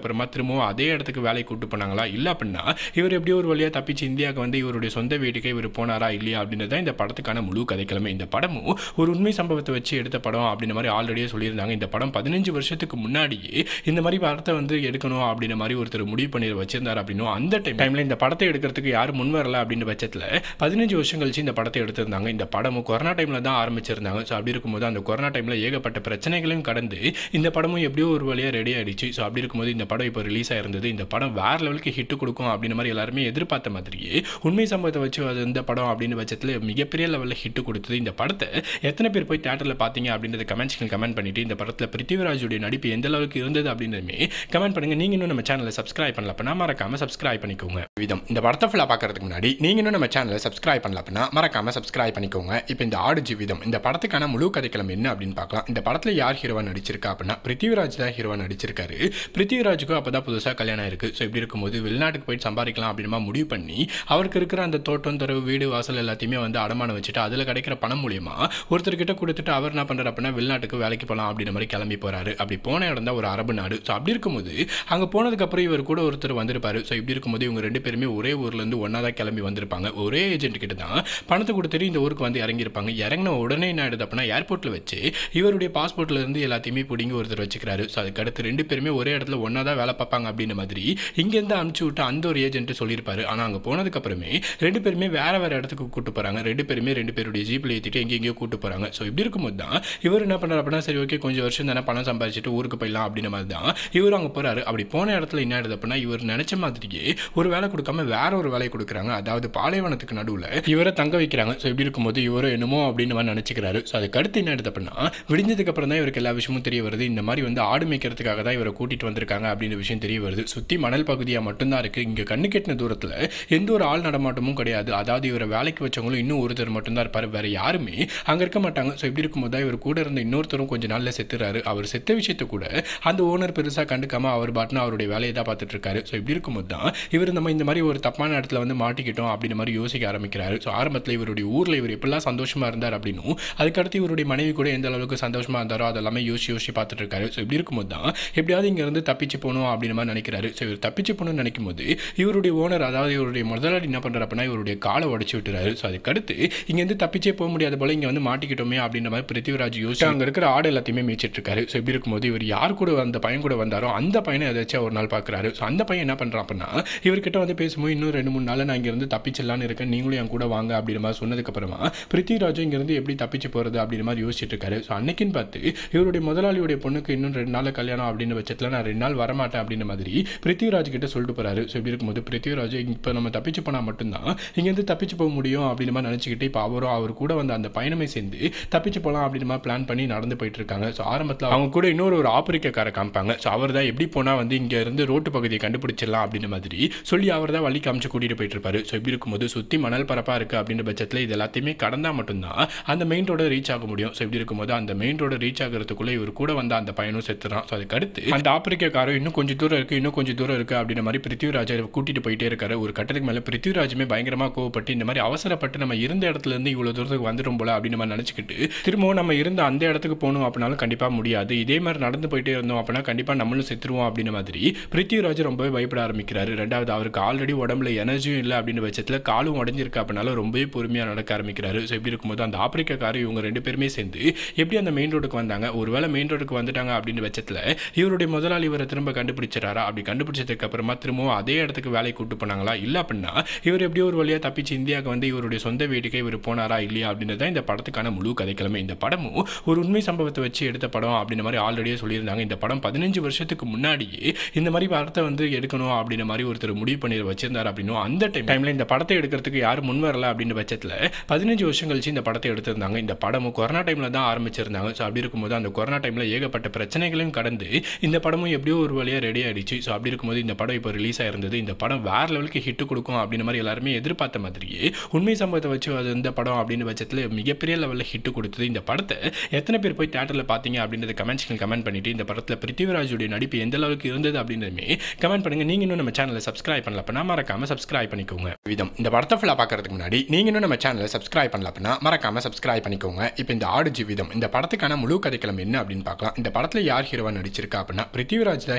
அப்புறமா திரும்பவும் அதே இடத்துக்கு வேலைக்கு கூட்டு போனாங்களா இல்லை அப்படின்னா இவர் எப்படியோ ஒரு வழியாக தப்பிச்சு இந்தியாவுக்கு வந்து இவருடைய சொந்த வீட்டுக்கே இவர் போனாரா இல்லையா அப்படின்றது தான் இந்த படத்துக்கான முழு கதைக்கிழமை இந்த படமும் ஒரு உண்மை சம்பவத்தை வச்சு எடுத்த படம் அப்படின்ற மாதிரி ஆல்ரெடியே சொல்லியிருந்தாங்க இந்த படம் பதினஞ்சு வருஷத்துக்கு முன்னாடியே இந்த மாதிரி படத்தை வந்து எடுக்கணும் அப்படின்ற மாதிரி ஒருத்தர் முடிவு பண்ணி வச்சிருந்தார் அப்படின்னும் அந்த டைம் டைமில் இந்த படத்தை எடுக்கிறதுக்கு யாரும் முன் வரல அப்படின்ற பட்சத்தில் பதினஞ்சு வருஷம் கழிச்சு இந்த படத்தை எடுத்திருந்தாங்க இந்த படமும் கொரோனா டைமில் தான் ஆரம்பிச்சிருந்தாங்க ஸோ அப்படி இருக்கும்போது அந்த கொரோனா டைமில் ஏகப்பட்ட பிரச்சனைகளையும் கடந்து இந்த படமும் எப்படியோ ஒரு வழியாக ரெடி ஆயிடுச்சு ஸோ அப்படி இருக்கும்போது இந்த படம் இப்போ ரிலீஸ் ஆயிருந்தது இந்த படம் வேற லெவலுக்கு ஹிட் கொடுக்கும் அப்படின்ற மாதிரி எல்லாருமே எதிர்பார்த்த மாதிரியே உண்மை சம்பவத்தை வச்சு அது இந்த படம் அப்படின்னு பட்சத்தில் மிகப்பெரிய லெவலில் ஹிட் கொடுத்தது இந்த படத்தை எத்தனை பேர் போய் தேட்டரில் பார்த்தீங்க அப்படின்றத கமெண்ட்ஸ்கள் கமெண்ட் பண்ணிட்டு இந்த படத்தில் பிருத்திவிராஜுடைய நடிப்பு எந்த அளவுக்கு இருந்தது அப்படின்றதுமே கமெண்ட் பண்ணுங்க நீங்க இன்னும் நம்ம சேனலை சப்ஸ்கிரைப் பண்ணல அப்படின்னா மறக்காம சப்ஸ்கிரைப் பண்ணிக்கோங்க விதம் இந்த படத்தை ஃபுல்லாக பார்க்கறதுக்கு முன்னாடி நீங்க இன்னும் நம்ம சேனலை சப்ஸ்கிரைப் பண்ணல அப்படின்னா மறக்காம சப்ஸ்கிரைப் பண்ணிக்கோங்க இப்போ இந்த ஆடு ஜீவிதம் இந்த படத்துக்கான முழு கதைக்களம் என்ன அப்படின்னு பார்க்கலாம் இந்த படத்தில் யார் ஹீரோவா நடிச்சிருக்கா அப்படின்னா பிருத்திவிராஜ் தான் ஹீரோவா நடிச்சிருக்காரு பிருத்திவிராஜுக்கும் அப்போ தான் புதுசாக கல்யாணம் இருக்கு ஸோ இப்படி இருக்கும்போது வெளிநாட்டுக்கு போயிட்டு சம்பாதிக்கலாம் அப்படின்னு முடிவு பண்ணி அவருக்கு இருக்கிற அந்த தோட்டம் தரவு வீடு வாசல் எல்லாத்தையுமே வந்து அடமானம் வச்சுட்டு அதில் கிடைக்கிற பணம் மூலியமா ஒருத்தர்கிட்ட கொடுத்துட்டு அவர் என்ன பண்ணுறாரு அப்படின்னா வெளிநாட்டுக்கு வேலைக்கு போகலாம் அப்படின்ற மாதிரி கிளம்பி போறாரு அப்படி போன இடம் தான் ஒரு அரபு நாடு ஸோ அப்படி இருக்கும்போது அங்கே போனதுக்கப்புறம் இவர் கூட ஒருத்தர் வந்திருப்பாரு ஸோ இப்படி இருக்கும்போது இவங்க ரெண்டு பேருமே ஒரே ஊர்லேருந்து ஒன்றா தான் கிளம்பி வந்திருப்பாங்க ஒரே ஏஜென்ட் கிட்ட தான் பணத்தை கொடுத்துட்டு இந்த ஊருக்கு வந்து இறங்கியிருப்பாங்க இறங்கின உடனே என்ன ஆயிடுது அப்படின்னா ஏர்போர்ட்டில் வச்சு இவருடைய பாஸ்போர்ட்ல இருந்து எல்லாத்தையுமே பிடிங்கி ஒருத்தர் வச்சுக்கிறாரு ஸோ அதுக்கு அடுத்து ரெண்டு பேருமே ஒரே இடத்துல ஒன்றா தான் வேலை பார்ப்பாங்க அப்படின்ற மாதிரி இங்கேருந்து அனுப்பிச்சு விட்டு அந்த ஒரு ஏஜென்ட் சொல்லியிருப்பாரு ஆனால் அங்கே போனதுக்கப்புறமே ரெண்டு பேருமே வேற வேற இடத்துக்கு கூட்டு போகிறாங்க ரெண்டு பேருமே ரெண்டு பேருடைய ஜீப்பில் ஏற்றிட்டு எங்கே எங்கேயோ கூட்டு போகிறாங்க ஸோ இப்படி இருக்கும்போது தான் இவர் என்ன பண்ணுறாரு அப்படின்னா சரி ஓகே கொஞ்சம் வருஷம் தானே பணம் சம்பாதிச்சுட்டு ஊருக்கு போயிடலாம் அப்படின்ற மாதிரி தான் இவர் அங்கே போகிறாரு அப்படி போன இடத்துல என்ன ஆயிடுது அப்படின்னா இவர் நினச்ச மாதிரியே ஒரு வேலை கொடுக்காம வேற ஒரு வேலை கொடுக்குறாங்க அதாவது பாலைவனத்துக்கு நடுவில் இவரை தங்க வைக்கிறாங்க ஸோ இப்படி இருக்கும்போது இவரை என்னமோ அப்படின்னு மாதிரி நினச்சிக்கிறாரு ஸோ அதுக்கு அடுத்து என்ன ஆயிடுது அப்படின்னா விடிஞ்சதுக்கு அப்புறம் தான் இவருக்கு எல்லா விஷயமும் தெரிய வருது இந்த மாதிரி வந்து ஆடு மேய்க்கிறதுக்காக தான் இவரை கூட்டிட்டு வந்திருக்காங்க அப்படின்ற விஷயம் தெரிய வருது சுற்றி மணல் பகுதியாக மட்டும்தான் இருக்குது இங்கே கண்ணு கெட்டின தூரத்தில் எந்த ஒரு ஆள் நடமாட்டமும் கிடையாது அதாவது இவரை வேலைக்கு வச்சவங்களும் இன்னும் ஒருத்தர் மட்டும்தான் இருப்பார் வேற யாருமே அங்கே இருக்க மாட்டாங்க ஸோ இப்படி இருக்கும்போது தான் இவர் கூட இருந்த இன்னொருத்தரும் கொஞ்ச நாளில் செத்துறாரு அவர் செத்த விஷயத்தை கூட அந்த ஓனர் பெருசாக கண்டுக்காம அவர் பாட்டுன்னு அவருடைய வேலையை தான் பார்த்துட்டு இருக்காரு ஸோ இப்படி இருக்கும்போது தான் இவர் நம்ம இந்த மாதிரி ஒரு தப்பான இடத்துல வந்து மாட்டிக்கிட்டோம் அப்படின்ற மாதிரி யோசிக்க ஆரம்பிக்கிறாரு ஸோ ஆரம்பத்தில் இவருடைய ஊரில் இவர் எப்படிலாம் சந்தோஷமா இருந்தார் அப்படின்னும் அதுக்கடுத்து இவருடைய மனைவி கூட எந்த அளவுக்கு சந்தோஷமா இருந்தாரோ அதெல்லாமே யோசிச்சு யோசிச்சு பார்த்துட்டு இருக்காரு ஸோ இப்படி இருக்கும்போது தான் எப்படியாவது இங்கேருந்து தப்பிச்சு போகணும் அப்படின்ற மாதிரி நினைக்கிறாரு ஸோ இவர் தப்பிச்சு போகணும்னு நினைக்கும் போது இவருடைய ஓனர் அதாவது இவருடைய முதலாளி என்ன பண்ணுறாரு அப்படின்னா இவருடைய காலை உடச்சி விட்டுறாரு ஸோ அதுக்கடுத்து இங்கேருந்து தப்பிச்சே போக முடியாத போல இங்கே வந்து மாட்டிக்கிட்டோமே அப்படின்ற மாதிரி பிருத்திவிராஜ் யோசிச்சு அங்கே இருக்கிற ஆடு எல்லாத்தையுமே மேய்ச்சிட்டு இருக்காரு ஸோ இப்படி இருக்கும்போது இவர் யார் கூட அந்த பையன் கூட வந்தாரோ அந்த பையனை ஏதாச்சும் ஒரு நாள் பார்க்குறாரு ஸோ அந்த பையன் என்ன பண்ணுறான் அப்படின்னா இவர்கிட்ட வந்து பேசும்போது இன்னும் ரெண்டு மூணு நாள் நான் இங்கேருந்து தப்பிச்சிடலான்னு இருக்கேன் நீங்களும் என் கூட வாங்க அப்படின்ற மாதிரி சொன்னதுக்கப்புறமா பிருத்திவிராஜும் இங்கேருந்து எப்படி தப்பிச்சு போகிறது அப்படின்ற மாதிரி யோசிச்சுட்டு இருக்காரு ஸோ அன்னைக்குன்னு பார்த்து இவருடைய முதலாளியுடைய பொண்ணுக்கு இன்னும் ரெண்டு நாள் கல்யாணம் அப்படின்னு பட்சத்தில் நான் ரெண்டு நாள் வரமாட்டேன் அப்படின்ற மாதிரி பிருத்திவிராஜ் கிட்ட சொல்லிட்டு போறாரு ஸோ இப்படி இருக்கும்போது பிருத்திவிராஜ் இப்போ நம்ம தப்பிச்சு போனால் மட்டும்தான் இங்கேருந்து தப்பிச்சு போக முடியும் அப்படின்ற மாதிரி நினச்சிக்கிட்டு இப்போ அவரும் அவர் கூட வந்த அந்த பயணமே சேர்ந்து தப்பிச்சு போகலாம் அப்படின்ற மாதிரி பிளான் பண்ணி நடந்து போயிட்டு இருக்காங்க ஸோ ஆரம்பத்தில் அவங்க கூட இன்னொரு ஒரு ஆப்பிரிக்கார காமிப்பாங்க ஸோ அவர் தான் எப்படி போனால் வந்து இங்கே இருந்து ரோட்டு பகுதியை கண்டுபிடிச்சிடலாம் அப்படின்ற மாதிரி சொல்லி அவர் தான் வழி காமிச்சு கூட்டிகிட்டு போயிட்டு இருப்பாரு ஸோ இப்படி இருக்கும்போது சுற்றி மணல் பரப்பாக இருக்குது அப்படின்ற பட்சத்தில் இது எல்லாத்தையுமே கடந்தால் மட்டும்தான் அந்த மெயின் ரோட ரீச் ஆக முடியும் ஸோ இப்படி இருக்கும்போது அந்த மெயின் ரோட ரீச் ஆகிறதுக்குள்ளே இவர் கூட வந்த அந்த பையனும் செத்துறான் ஸோ அதுக்கு அடுத்து அந்த ஆப்பிரிக்காரரும் இன்னும் கொஞ்சம் தூரம் இருக்குது இன்னும் கொஞ்சம் தூரம் இருக்குது அப்படின்ற மாதிரி பிருத்திவிராஜை கூட்டிகிட்டு போயிட்டே இருக்காரு ஒரு கட்டத்துக்கு மேலே பிருத்திவிராஜுமே பயங்கரமாக கோவப்பட்டு இந்த மாதிரி அவசரப்பட்டு நம்ம இருந்த இடத்துல இருந்து இவ்வளோ தூரத்துக்கு வந்துடும் போல அப்படின்னு நம்ம நினச்சிக்கிட்டு திரும்பவும் நம்ம இருந்த அந்த இடத்துக்கு போகணும் அப்படின்னாலும் கண்டிப்பாக முடியாது இதே மாதிரி நடந்து போயிட்டே இருந்தோம் அப்படின்னா கண்டிப்பாக நம்மளும் செத்துருவோம் அப்படின்ற மாதிரி பிருத்திவிராஜ் ரொம்பவே பயப்பட ஆரம்பிக்கிறாரு ரெண்டாவது அவருக்கு ஆல்ரெடி உடம்புல எனர்ஜியும் இல்லை அப்படின்ற பட்சத்தில் காலும் உடஞ்சிருக்கு அப்படின்னால ரொம்பவே பொறுமையாக நடக்க ஆரம்பிக்கிறாரு ஸோ இப்படி இருக்கும்போது அந்த ஆப்பிரிக்காக்காரர் இவங்க ரெண்டு பேருமே சேர்ந்து எப்படி அந்த மெயின் ரோடுக்கு வந்தாங்க ஒருவேளை மெயின் ரோடுக்கு வந்துட்டாங்க அப்படின்ற பட்சத்தில் இவருடைய முதலாளி இவரை திரும்ப கண்டுபிடிச்சிடாரா அப்படி கண்டுபிடிச்சதுக்கு அப்புறமா திரும்பவும் அதே இடத்துக்கு வேலைக்கு கூட்டு போனாங்களா இல்லை அப்படின்னா இவர் எப்படியோ ஒரு வழியாக தப்பிச்சு இந்தியாவுக்கு வந்து இவருடைய சொந்த வீட்டுக்கே இவர் போனாரா இல்லையா அப்படின்றது தான் இந்த படத்துக்கான முழு கதைக்கிழமை இந்த படமும் ஒரு உண்மை சம்பவத்தை வச்சு எடுத்த படம் அப்படின்ற மாதிரி ஆல்ரெடியே சொல்லியிருந்தாங்க இந்த படம் பதினஞ்சு வருஷத்துக்கு முன்னாடியே இந்த மாதிரி படத்தை வந்து எடுக்கணும் அப்படின்ற மாதிரி ஒருத்தர் முடிவு பண்ணி வச்சிருந்தார் அப்படின்னும் அந்த டைம் டைமில் இந்த படத்தை எடுக்கிறதுக்கு யாரும் முன் வரல அப்படின்ற பட்சத்தில் பதினஞ்சு வருஷம் கழிச்சு இந்த படத்தை எடுத்திருந்தாங்க இந்த படமும் கொரோனா டைமில் தான் ஆரம்பிச்சிருந்தாங்க ஸோ அப்படி இருக்கும்போது அந்த கொரோனா டைமில் ஏகப்பட்ட பிரச்சனைகளையும் கடந்து இந்த படமும் எப்படியோ ஒரு வழியாக ரெடி ஆயிடுச்சு ஸோ அப்படி இருக்கும்போது இந்த படம் இப்போ ரிலீஸ் ஆயிருந்தது இந்த படம் வேற லெவலுக்கு ஹிட் கொடுக்கும் அப்படின்ற மாதிரி எல்லாருமே எதிர்பார்த்த மாதிரியே உண்மை சம்பவத்தை வச்சு அது இந்த படம் அப்படின்னு பட்சத்தில் மிகப்பெரிய லெவலில் ஹிட் கொடுத்தது இந்த படத்தை எத்தனை பேர் போய் தேட்டரில் பார்த்தீங்க அப்படின்றத கமெண்ட்ஸ்கள் கமெண்ட் பண்ணிட்டு இந்த படத்தில் பிருத்திவிராஜுடைய நடிப்பு எந்த அளவுக்கு இருந்தது அப்படின்றதுமே கமெண்ட் பண்ணுங்க நீங்க இன்னும் நம்ம சேனலை சப்ஸ்கிரைப் பண்ணல அப்படின்னா மறக்காம சப்ஸ்கிரைப் பண்ணிக்கோங்க விதம் இந்த படத்தை ஃபுல்லாக பார்க்கறதுக்கு முன்னாடி நீங்க இன்னும் நம்ம சேனலை சப்ஸ்கிரைப் பண்ணல அப்படின்னா மறக்காம சப்ஸ்கிரைப் பண்ணிக்கோங்க இப்போ இந்த ஆடு ஜீவிதம் இந்த படத்துக்கான முழு கதைக்களம் என்ன அப்படின்னு பார்க்கலாம் இந்த படத்தில் யார் ஹீரோவா நடிச்சிருக்கா அப்படின்னா பிருத்திவிராஜ் தான்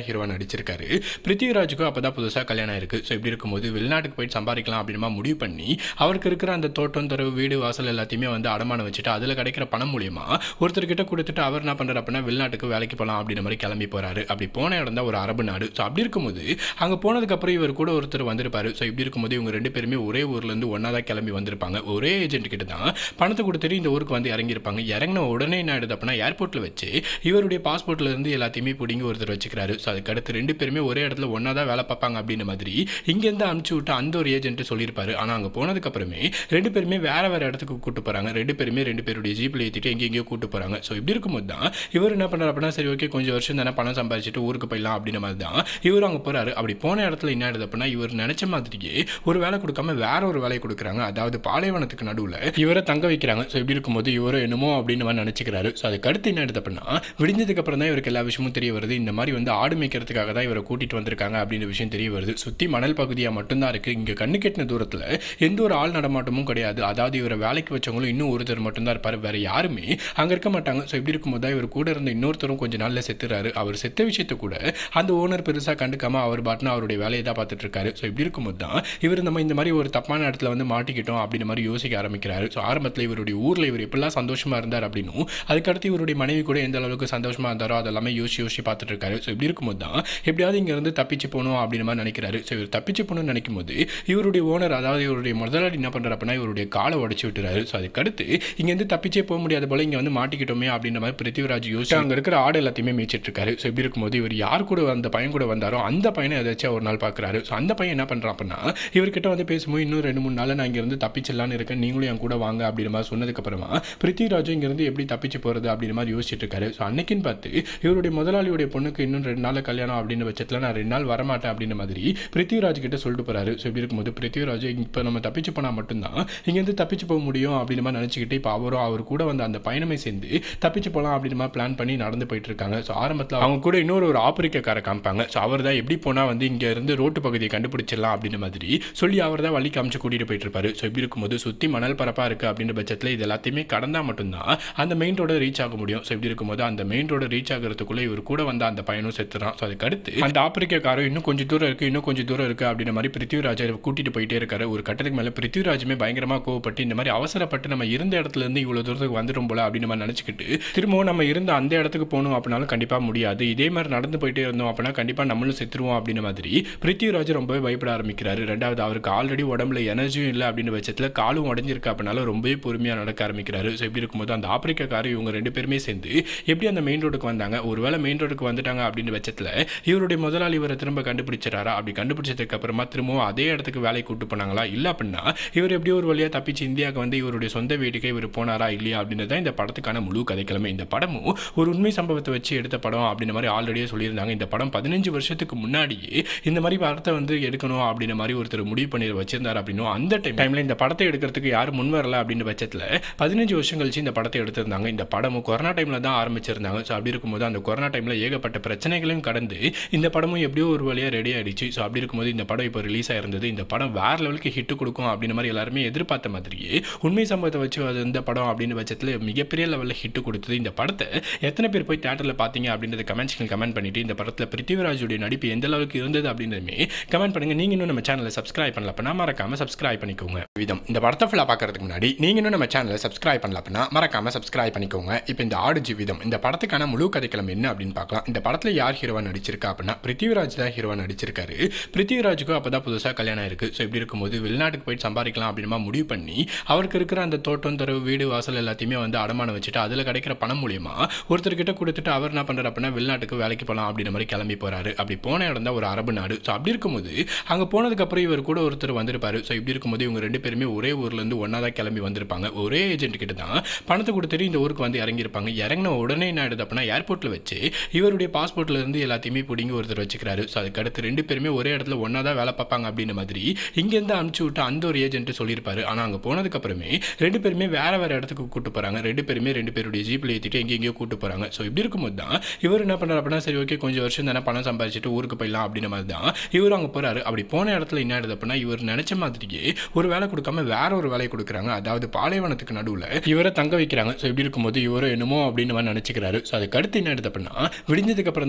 தான் ஹீரோவாக நடிச்சிருக்காரு பிருத்திவிராஜுக்கும் அப்போ தான் புதுசாக கல்யாணம் இருக்குது ஸோ இப்படி இருக்கும்போது வெளிநாட்டுக்கு போயிட்டு சம்பாதிக்கலாம் அப்படின்னா முடிவு பண்ணி அவருக்கு இருக்கிற அந்த தோட்டம் தரவு வீடு வாசல் எல்லாத்தையுமே வந்து அடமானம் வச்சுட்டு அதில் கிடைக்கிற பணம் மூலியமா ஒருத்தர்கிட்ட கொடுத்துட்டு அவர் என்ன பண்ணுறாரு அப்படின்னா வெளிநாட்டுக்கு வேலைக்கு போகலாம் அப்படின்ற மாதிரி கிளம்பி போகிறாரு அப்படி போன இடம் தான் ஒரு அரபு நாடு ஸோ அப்படி இருக்கும்போது அங்கே போனதுக்கப்புறம் இவர் கூட ஒருத்தர் வந்திருப்பாரு ஸோ இப்படி இருக்கும்போது இவங்க ரெண்டு பேருமே ஒரே ஊர்லேருந்து ஒன்றா தான் கிளம்பி வந்திருப்பாங்க ஒரே ஏஜென்ட் கிட்ட தான் பணத்தை கொடுத்துட்டு இந்த ஊருக்கு வந்து இறங்கியிருப்பாங்க இறங்கின உடனே என்ன ஆயிடுது அப்படின்னா ஏர்போர்ட்டில் வச்சு இவருடைய பாஸ்போர்ட்ல இருந்து எல்லாத்தையுமே பிடிங்கி ஒருத்தர் வச்சுக்கிறாரு ஸோ அதுக்கு அடுத்து ரெண்டு பேருமே ஒரே இடத்துல ஒன்றா தான் வேலை பார்ப்பாங்க அப்படின்ற மாதிரி இங்கேருந்து அனுப்பிச்சு விட்டு அந்த ஒரு ஏஜென்ட் சொல்லியிருப்பாரு ஆனால் அங்கே போனதுக்கப்புறமே ரெண்டு பேருமே வேற வேற இடத்துக்கு கூட்டு போகிறாங்க ரெண்டு பேருமே ரெண்டு பேருடைய ஜீப்பில் ஏற்றிட்டு எங்கே எங்கேயோ கூட்டு போகிறாங்க ஸோ இப்படி இருக்கும்போது தான் இவர் என்ன பண்ணுறாரு அப்படின்னா சரி ஓகே கொஞ்சம் வருஷம் தானே பணம் சம்பாதிச்சுட்டு ஊருக்கு போயிடலாம் அப்படின்ற மாதிரி தான் இவர் அங்கே போகிறாரு அப்படி போன இடத்துல என்ன ஆயிடுது அப்படின்னா இவர் நினச்ச மாதிரியே ஒரு வேலை கொடுக்காம வேற ஒரு வேலையை கொடுக்குறாங்க அதாவது பாலைவனத்துக்கு நடுவில் இவரை தங்க வைக்கிறாங்க ஸோ இப்படி இருக்கும்போது இவரை என்னமோ அப்படின்னு மாதிரி நினச்சிக்கிறாரு ஸோ அதுக்கு அடுத்து என்ன ஆயிடுது அப்படின்னா விடிஞ்சதுக்கு அப்புறம் தான் இவருக்கு எல்லா விஷயமும் தெரிய வருது இந்த மாதிரி வந்து ஆடு மேய்க்கிறதுக்காக தான் இவரை கூட்டிட்டு வந்திருக்காங்க அப்படின்ற விஷயம் தெரிய வருது சுற்றி மணல் பகுதியாக மட்டும்தான் இருக்குது இங்கே கண்ணு கெட்டின தூரத்தில் எந்த ஒரு ஆள் நடமாட்டமும் கிடையாது அதாவது இவரை வேலைக்கு வச்சவங்களும் இன்னும் ஒருத்தர் மட்டும்தான் இருப்பார் வேற யாருமே அங்கே இருக்க மாட்டாங்க ஸோ இப்படி இருக்கும்போது தான் இவர் கூட இருந்த இன்னொருத்தரும் கொஞ்ச நாளில் செத்துறாரு அவர் செத்த விஷயத்தை கூட அந்த ஓனர் பெருசாக கண்டுக்காம அவர் பாட்டுன்னு அவருடைய வேலையை தான் பார்த்துட்டு இருக்காரு ஸோ இப்படி இருக்கும்போது தான் இவர் நம்ம இந்த மாதிரி ஒரு தப்பான இடத்துல வந்து மாட்டிக்கிட்டோம் அப்படின்ற மாதிரி யோசிக்க ஆரம்பிக்கிறாரு ஸோ ஆரம்பத்தில் இவருடைய ஊரில் இவர் எப்படிலாம் சந்தோஷமா இருந்தார் அப்படின்னும் அதுக்கடுத்து இவருடைய மனைவி கூட எந்த அளவுக்கு சந்தோஷமா இருந்தாரோ அதெல்லாமே யோசிச்சு யோசிச்சு பார்த்துட்டு இருக்காரு ஸோ இப்படி இருக்கும்போது தான் எப்படியாவது இங்கேருந்து தப்பிச்சு போகணும் அப்படின்ற மாதிரி நினைக்கிறாரு ஸோ இவர் தப்பிச்சு போகணும்னு நினைக்கும் போது இவருடைய ஓனர் அதாவது இவருடைய முதலாளி என்ன பண்ணுறாரு அப்படின்னா இவருடைய காலை உடச்சி விட்டுறாரு ஸோ அதுக்கடுத்து இங்கேருந்து தப்பிச்சே போக முடியாத போல இங்கே வந்து மாட்டிக்கிட்டோமே அப்படின்ற மாதிரி பிருத்திவிராஜ் யோசிச்சு அங்கே இருக்கிற ஆடு எல்லாத்தையுமே மேய்ச்சிட்டு இருக்காரு ஸோ இப்படி இருக்கும்போது இவர் யார் கூட அந்த பையன் கூட வந்தாரோ அந்த பையனை ஏதாச்சும் ஒரு நாள் பார்க்குறாரு ஸோ அந்த பையன் என்ன பண்ணுறான் அப்படின்னா இவர்கிட்ட வந்து பேசும்போது இன்னும் ரெண்டு மூணு நாள் நான் இங்கேருந்து தப்பிச்சிடலான்னு இருக்கேன் நீங்களும் என் கூட வாங்க அப்படின்ற மாதிரி சொன்னதுக்கப்புறமா பிருத்திவிராஜும் இங்கேருந்து எப்படி தப்பிச்சு போகிறது அப்படின்ற மாதிரி யோசிச்சுட்டு இருக்காரு ஸோ அன்னைக்குன்னு பார்த்து இவருடைய முதலாளியுடைய பொண்ணுக்கு இன்னும் ரெண்டு நாள் கல்யாணம் அப்படின்னு பட்சத்தில் நான் ரெண்டு நாள் வரமாட்டேன் அப்படின்ற மாதிரி பிருத்திவிராஜ் கிட்ட சொல்லிட்டு போறாரு ஸோ இப்படி இருக்கும்போது பிருத்திவிராஜ் இப்போ நம்ம தப்பிச்சு போனால் மட்டும்தான் இங்கேருந்து தப்பிச்சு போக முடியும் அப்படின்னு மாதிரி நினச்சிக்கிட்டு இப்போ அவரும் அவர் கூட வந்த அந்த பயணமே சேர்ந்து தப்பிச்சு போகலாம் அப்படின்னு மாதிரி பிளான் பண்ணி நடந்து போயிட்டு இருக்காங்க ஸோ ஆரம்பத்தில் அவங்க கூட இன்னொரு ஒரு ஆப்பிரிக்கக்கார காமிப்பாங்க ஸோ அவர் தான் எப்படி போனால் வந்து இங்கே இருந்து ரோட்டு பகுதியை கண்டுபிடிச்சிடலாம் அப்படின்ற மாதிரி சொல்லி அவர் தான் வழி காமிச்சு கூட்டிகிட்டு போயிட்டு இருப்பாரு ஸோ இப்படி இருக்கும்போது சுற்றி மணல் பரப்பாக இருக்குது அப்படின்ற பட்சத்தில் இது எல்லாத்தையுமே கடந்தால் மட்டும்தான் அந்த மெயின் ரோட ரீச் ஆக முடியும் ஸோ இப்படி இருக்கும்போது அந்த மெயின் ரோட ரீச் ஆகிறதுக்குள்ளே இவர் கூட வந்த அந்த பையனும் செத்துறான் ஸோ அதுக்கு அடுத்து அந்த ஆப்பிரிக்கக்காரர் இன்னும் கொஞ்சம் தூரம் இருக்குது இன்னும் கொஞ்சம் தூரம் இருக்குது அப்படின்ற மாதிரி பிருத்திவிராஜை கூட்டிட்டு போயிட்டே இருக்காரு ஒரு கட்டத்துக்கு மேலே பிருத்திவிராஜுமே பயங்கரமாக கோவப்பட்டு இந்த மாதிரி அவசரப்பட்டு நம்ம இருந்த இடத்துல இருந்து இவ்வளோ தூரத்துக்கு வந்துடும் போல அப்படின்னு மாதிரி நினச்சிக்கிட்டு திரும்பவும் நம்ம இருந்த அந்த இடத்துக்கு போகணும் அப்படின்னாலும் கண்டிப்பாக முடியாது இதே மாதிரி நடந்து போயிட்டே இருந்தோம் அப்படின்னா கண்டிப்பாக நம்மளும் செத்துருவோம் அப்படின்ற மாதிரி பிருத்திவிராஜ் ரொம்பவே பயப்பட ஆரம்பிக்கிறாரு ரெண்டாவது அவருக்கு ஆல்ரெடி உடம்புல எனர்ஜியும் இல்லை அப்படின்ற பட்சத்தில் காலும் உடஞ்சிருக்கு அப்படின்னாலும் ரொம்பவே பொறுமையாக நடக்க ஆரம்பிக்கிறாரு ஸோ இப்படி இருக்கும்போது அந்த ஆப்பிரிக்காக்காரர் இவங்க ரெண்டு பேருமே சேர்ந்து எப்படி அந்த மெயின் ரோடுக்கு வந்தாங்க ஒருவேளை மெயின் ரோடுக்கு வந்துட்டாங்க அப்படின்ற பட்சத்தில் இவருடைய முதலாளி இவரை திரும்ப கண்டுபிடிச்சிடாரா அப்படி கண்டுபிடிச்சதுக்கு அப்புறமா திரும்பவும் அதே இடத்துக்கு வேலைக்கு கூட்டு போனாங்களா இல்லை அப்படின்னா இவர் எப்படியோ ஒரு வழியாக தப்பிச்சு இந்தியாவுக்கு வந்து இவருடைய சொந்த வீட்டுக்கே இவர் போனாரா இல்லையா அப்படின்றது தான் இந்த படத்துக்கான முழு கதைக்கிழமை இந்த படமும் ஒரு உண்மை சம்பவத்தை வச்சு எடுத்த படம் அப்படின்ற மாதிரி ஆல்ரெடியே சொல்லியிருந்தாங்க இந்த படம் பதினஞ்சு வருஷத்துக்கு முன்னாடியே இந்த மாதிரி படத்தை வந்து எடுக்கணும் அப்படின்ற மாதிரி ஒருத்தர் முடிவு பண்ணி வச்சிருந்தார் அப்படின்னும் அந்த டைம் டைமில் இந்த படத்தை எடுக்கிறதுக்கு யாரும் முன் வரல அப்படின்ற பட்சத்தில் பதினஞ்சு வருஷம் கழிச்சு இந்த படத்தை எடுத்திருந்தாங்க இந்த படமும் கொரோனா டைமில் தான் ஆரம்பிச்சிருந்தாங்க ஸோ அப்படி இருக்கும்போது அந்த கொரோனா டைமில் ஏகப்பட்ட பிரச்சனைகளையும் கடந்து இந்த படமும் எப்படியோ ஒரு வழியாக ரெடி ஆயிடுச்சு ஸோ அப்படி இருக்கும்போது இந்த படம் இப்போ ரிலீஸ் ஆயிருந்தது இந்த படம் வேற லெவலுக்கு ஹிட் கொடுக்கும் அப்படின்ற மாதிரி எல்லாருமே எதிர்பார்த்த மாதிரியே உண்மை சம்பவத்தை வச்சு அது இந்த படம் அப்படின்னு பட்சத்தில் மிகப்பெரிய லெவலில் ஹிட் கொடுத்தது இந்த படத்தை எத்தனை பேர் போய் தேட்டரில் பார்த்தீங்க அப்படின்றத கமெண்ட்ஸ்க்கு கமெண்ட் பண்ணிட்டு இந்த படத்தில் பிருத்திவிராஜுடைய நடிப்பு எந்த அளவுக்கு இருந்தது அப்படின்றதுமே கமெண்ட் பண்ணுங்க நீங்க இன்னும் நம்ம சேனலை சப்ஸ்கிரைப் பண்ணல அப்படின்னா மறக்காம சப்ஸ்கிரைப் பண்ணிக்கோங்க விதம் இந்த படத்தை ஃபுல்லாக பார்க்கறதுக்கு முன்னாடி நீங்க இன்னும் நம்ம சேனலை சப்ஸ்கிரைப் பண்ணல அப்படின்னா மறக்காம சப்ஸ்கிரைப் பண்ணிக்கோங்க இப்போ இந்த ஆடு ஜீவிதம் இந்த படத்துக்கான முழு கதைக்களம் என்ன அப்படின்னு பார்க்கலாம் இந்த படத்தில் யார் ஹீரோவா நடிச்சிருக்கா அப்படின்னா பிருத்திவிராஜ் தான் ஹீரோவா நடிச்சிருக்காரு பிருத்திவிராஜுக்கும் அப்போ தான் புதுசாக கல்யாணம் இருக்கு ஸோ இப்படி இருக்கும்போது வெளிநாட்டுக்கு போயிட்டு சம்பாதிக்கலாம் அப்படின்னு முடிவு பண்ணி அவருக்கு இருக்கிற அந்த தோட்டம் தரவு வீடு வாசல் எல்லாத்தையுமே வந்து அடமானம் வச்சுட்டு அதில் கிடைக்கிற பணம் மூலியமா ஒருத்தர்கிட்ட கொடுத்துட்டு அவர் என்ன பண்ணுறாரு அப்படின்னா வெளிநாட்டுக்கு வேலைக்கு போகலாம் அப்படின்ற மாதிரி கிளம்பி போறாரு அப்படி போன இடம் தான் ஒரு அரபு நாடு ஸோ அப்படி இருக்கும்போது அங்கே போனதுக்கப்புறம் இவர் கூட ஒருத்தர் வந்திருப்பாரு ஸோ இப்படி இருக்கும்போது இவங்க ரெண்டு பேருமே ஒரே ஊர்லேருந்து ஒன்றா தான் கிளம்பி வந்திருப்பாங்க ஒரே ஏஜென்ட் கிட்ட தான் பணத்தை கொடுத்துட்டு இந்த ஊருக்கு வந்து இறங்கியிருப்பாங்க இறங்கின உடனே என்ன ஆயிடுது அப்படின்னா ஏர்போர்ட்டில் வச்சு இவருடைய பாஸ்போர்ட்ல இருந்து எல்லாத்தையுமே பிடிங்கி ஒருத்தர் வச்சுக்கிறாரு ஸோ அதுக்கு அடுத்து ரெண்டு பேருமே ஒரே இடத்துல ஒன்றா தான் வேலை பார்ப்பாங்க அப்படின்ற மாதிரி இங்கேருந்து அனுப்பிச்சு விட்டு அந்த ஒரு ஏஜென்ட் சொல்லியிருப்பாரு ஆனால் அங்கே போனதுக்கப்புறமே ரெண்டு பேருமே வேற வேற இடத்துக்கு கூட்டு போகிறாங்க ரெண்டு பேருமே ரெண்டு பேருடைய ஜீப்பில் ஏற்றிட்டு எங்கே எங்கேயோ கூட்டு போகிறாங்க ஸோ இப்படி இருக்கும்போது தான் இவர் என்ன பண்ணுறாரு அப்படின்னா சரி ஓகே கொஞ்சம் வருஷம் தானே பணம் சம்பாதிச்சுட்டு ஊருக்கு போயிடலாம் அப்படின்ற மாதிரி தான் இவர் அங்கே போகிறாரு அப்படி போன இடத்துல என்ன ஆயிடுது அப்படின்னா இவர் நினச்ச மாதிரியே ஒரு வேலை கொடுக்காம வேற ஒரு வேலையை கொடுக்குறாங்க அதாவது பாலைவனத்துக்கு நடுவில் இவரை தங்க வைக்கிறாங்க ஸோ இப்படி இருக்கும்போது இவரை என்னமோ அப்படின்னு மாதிரி நினச்சிக்கிறாரு ஸோ அதுக்கு அடுத்து என்ன ஆயிடுது அப்படின்னா விடிஞ்சதுக்கு அப்புறம் தான் இவருக்கு எல்லா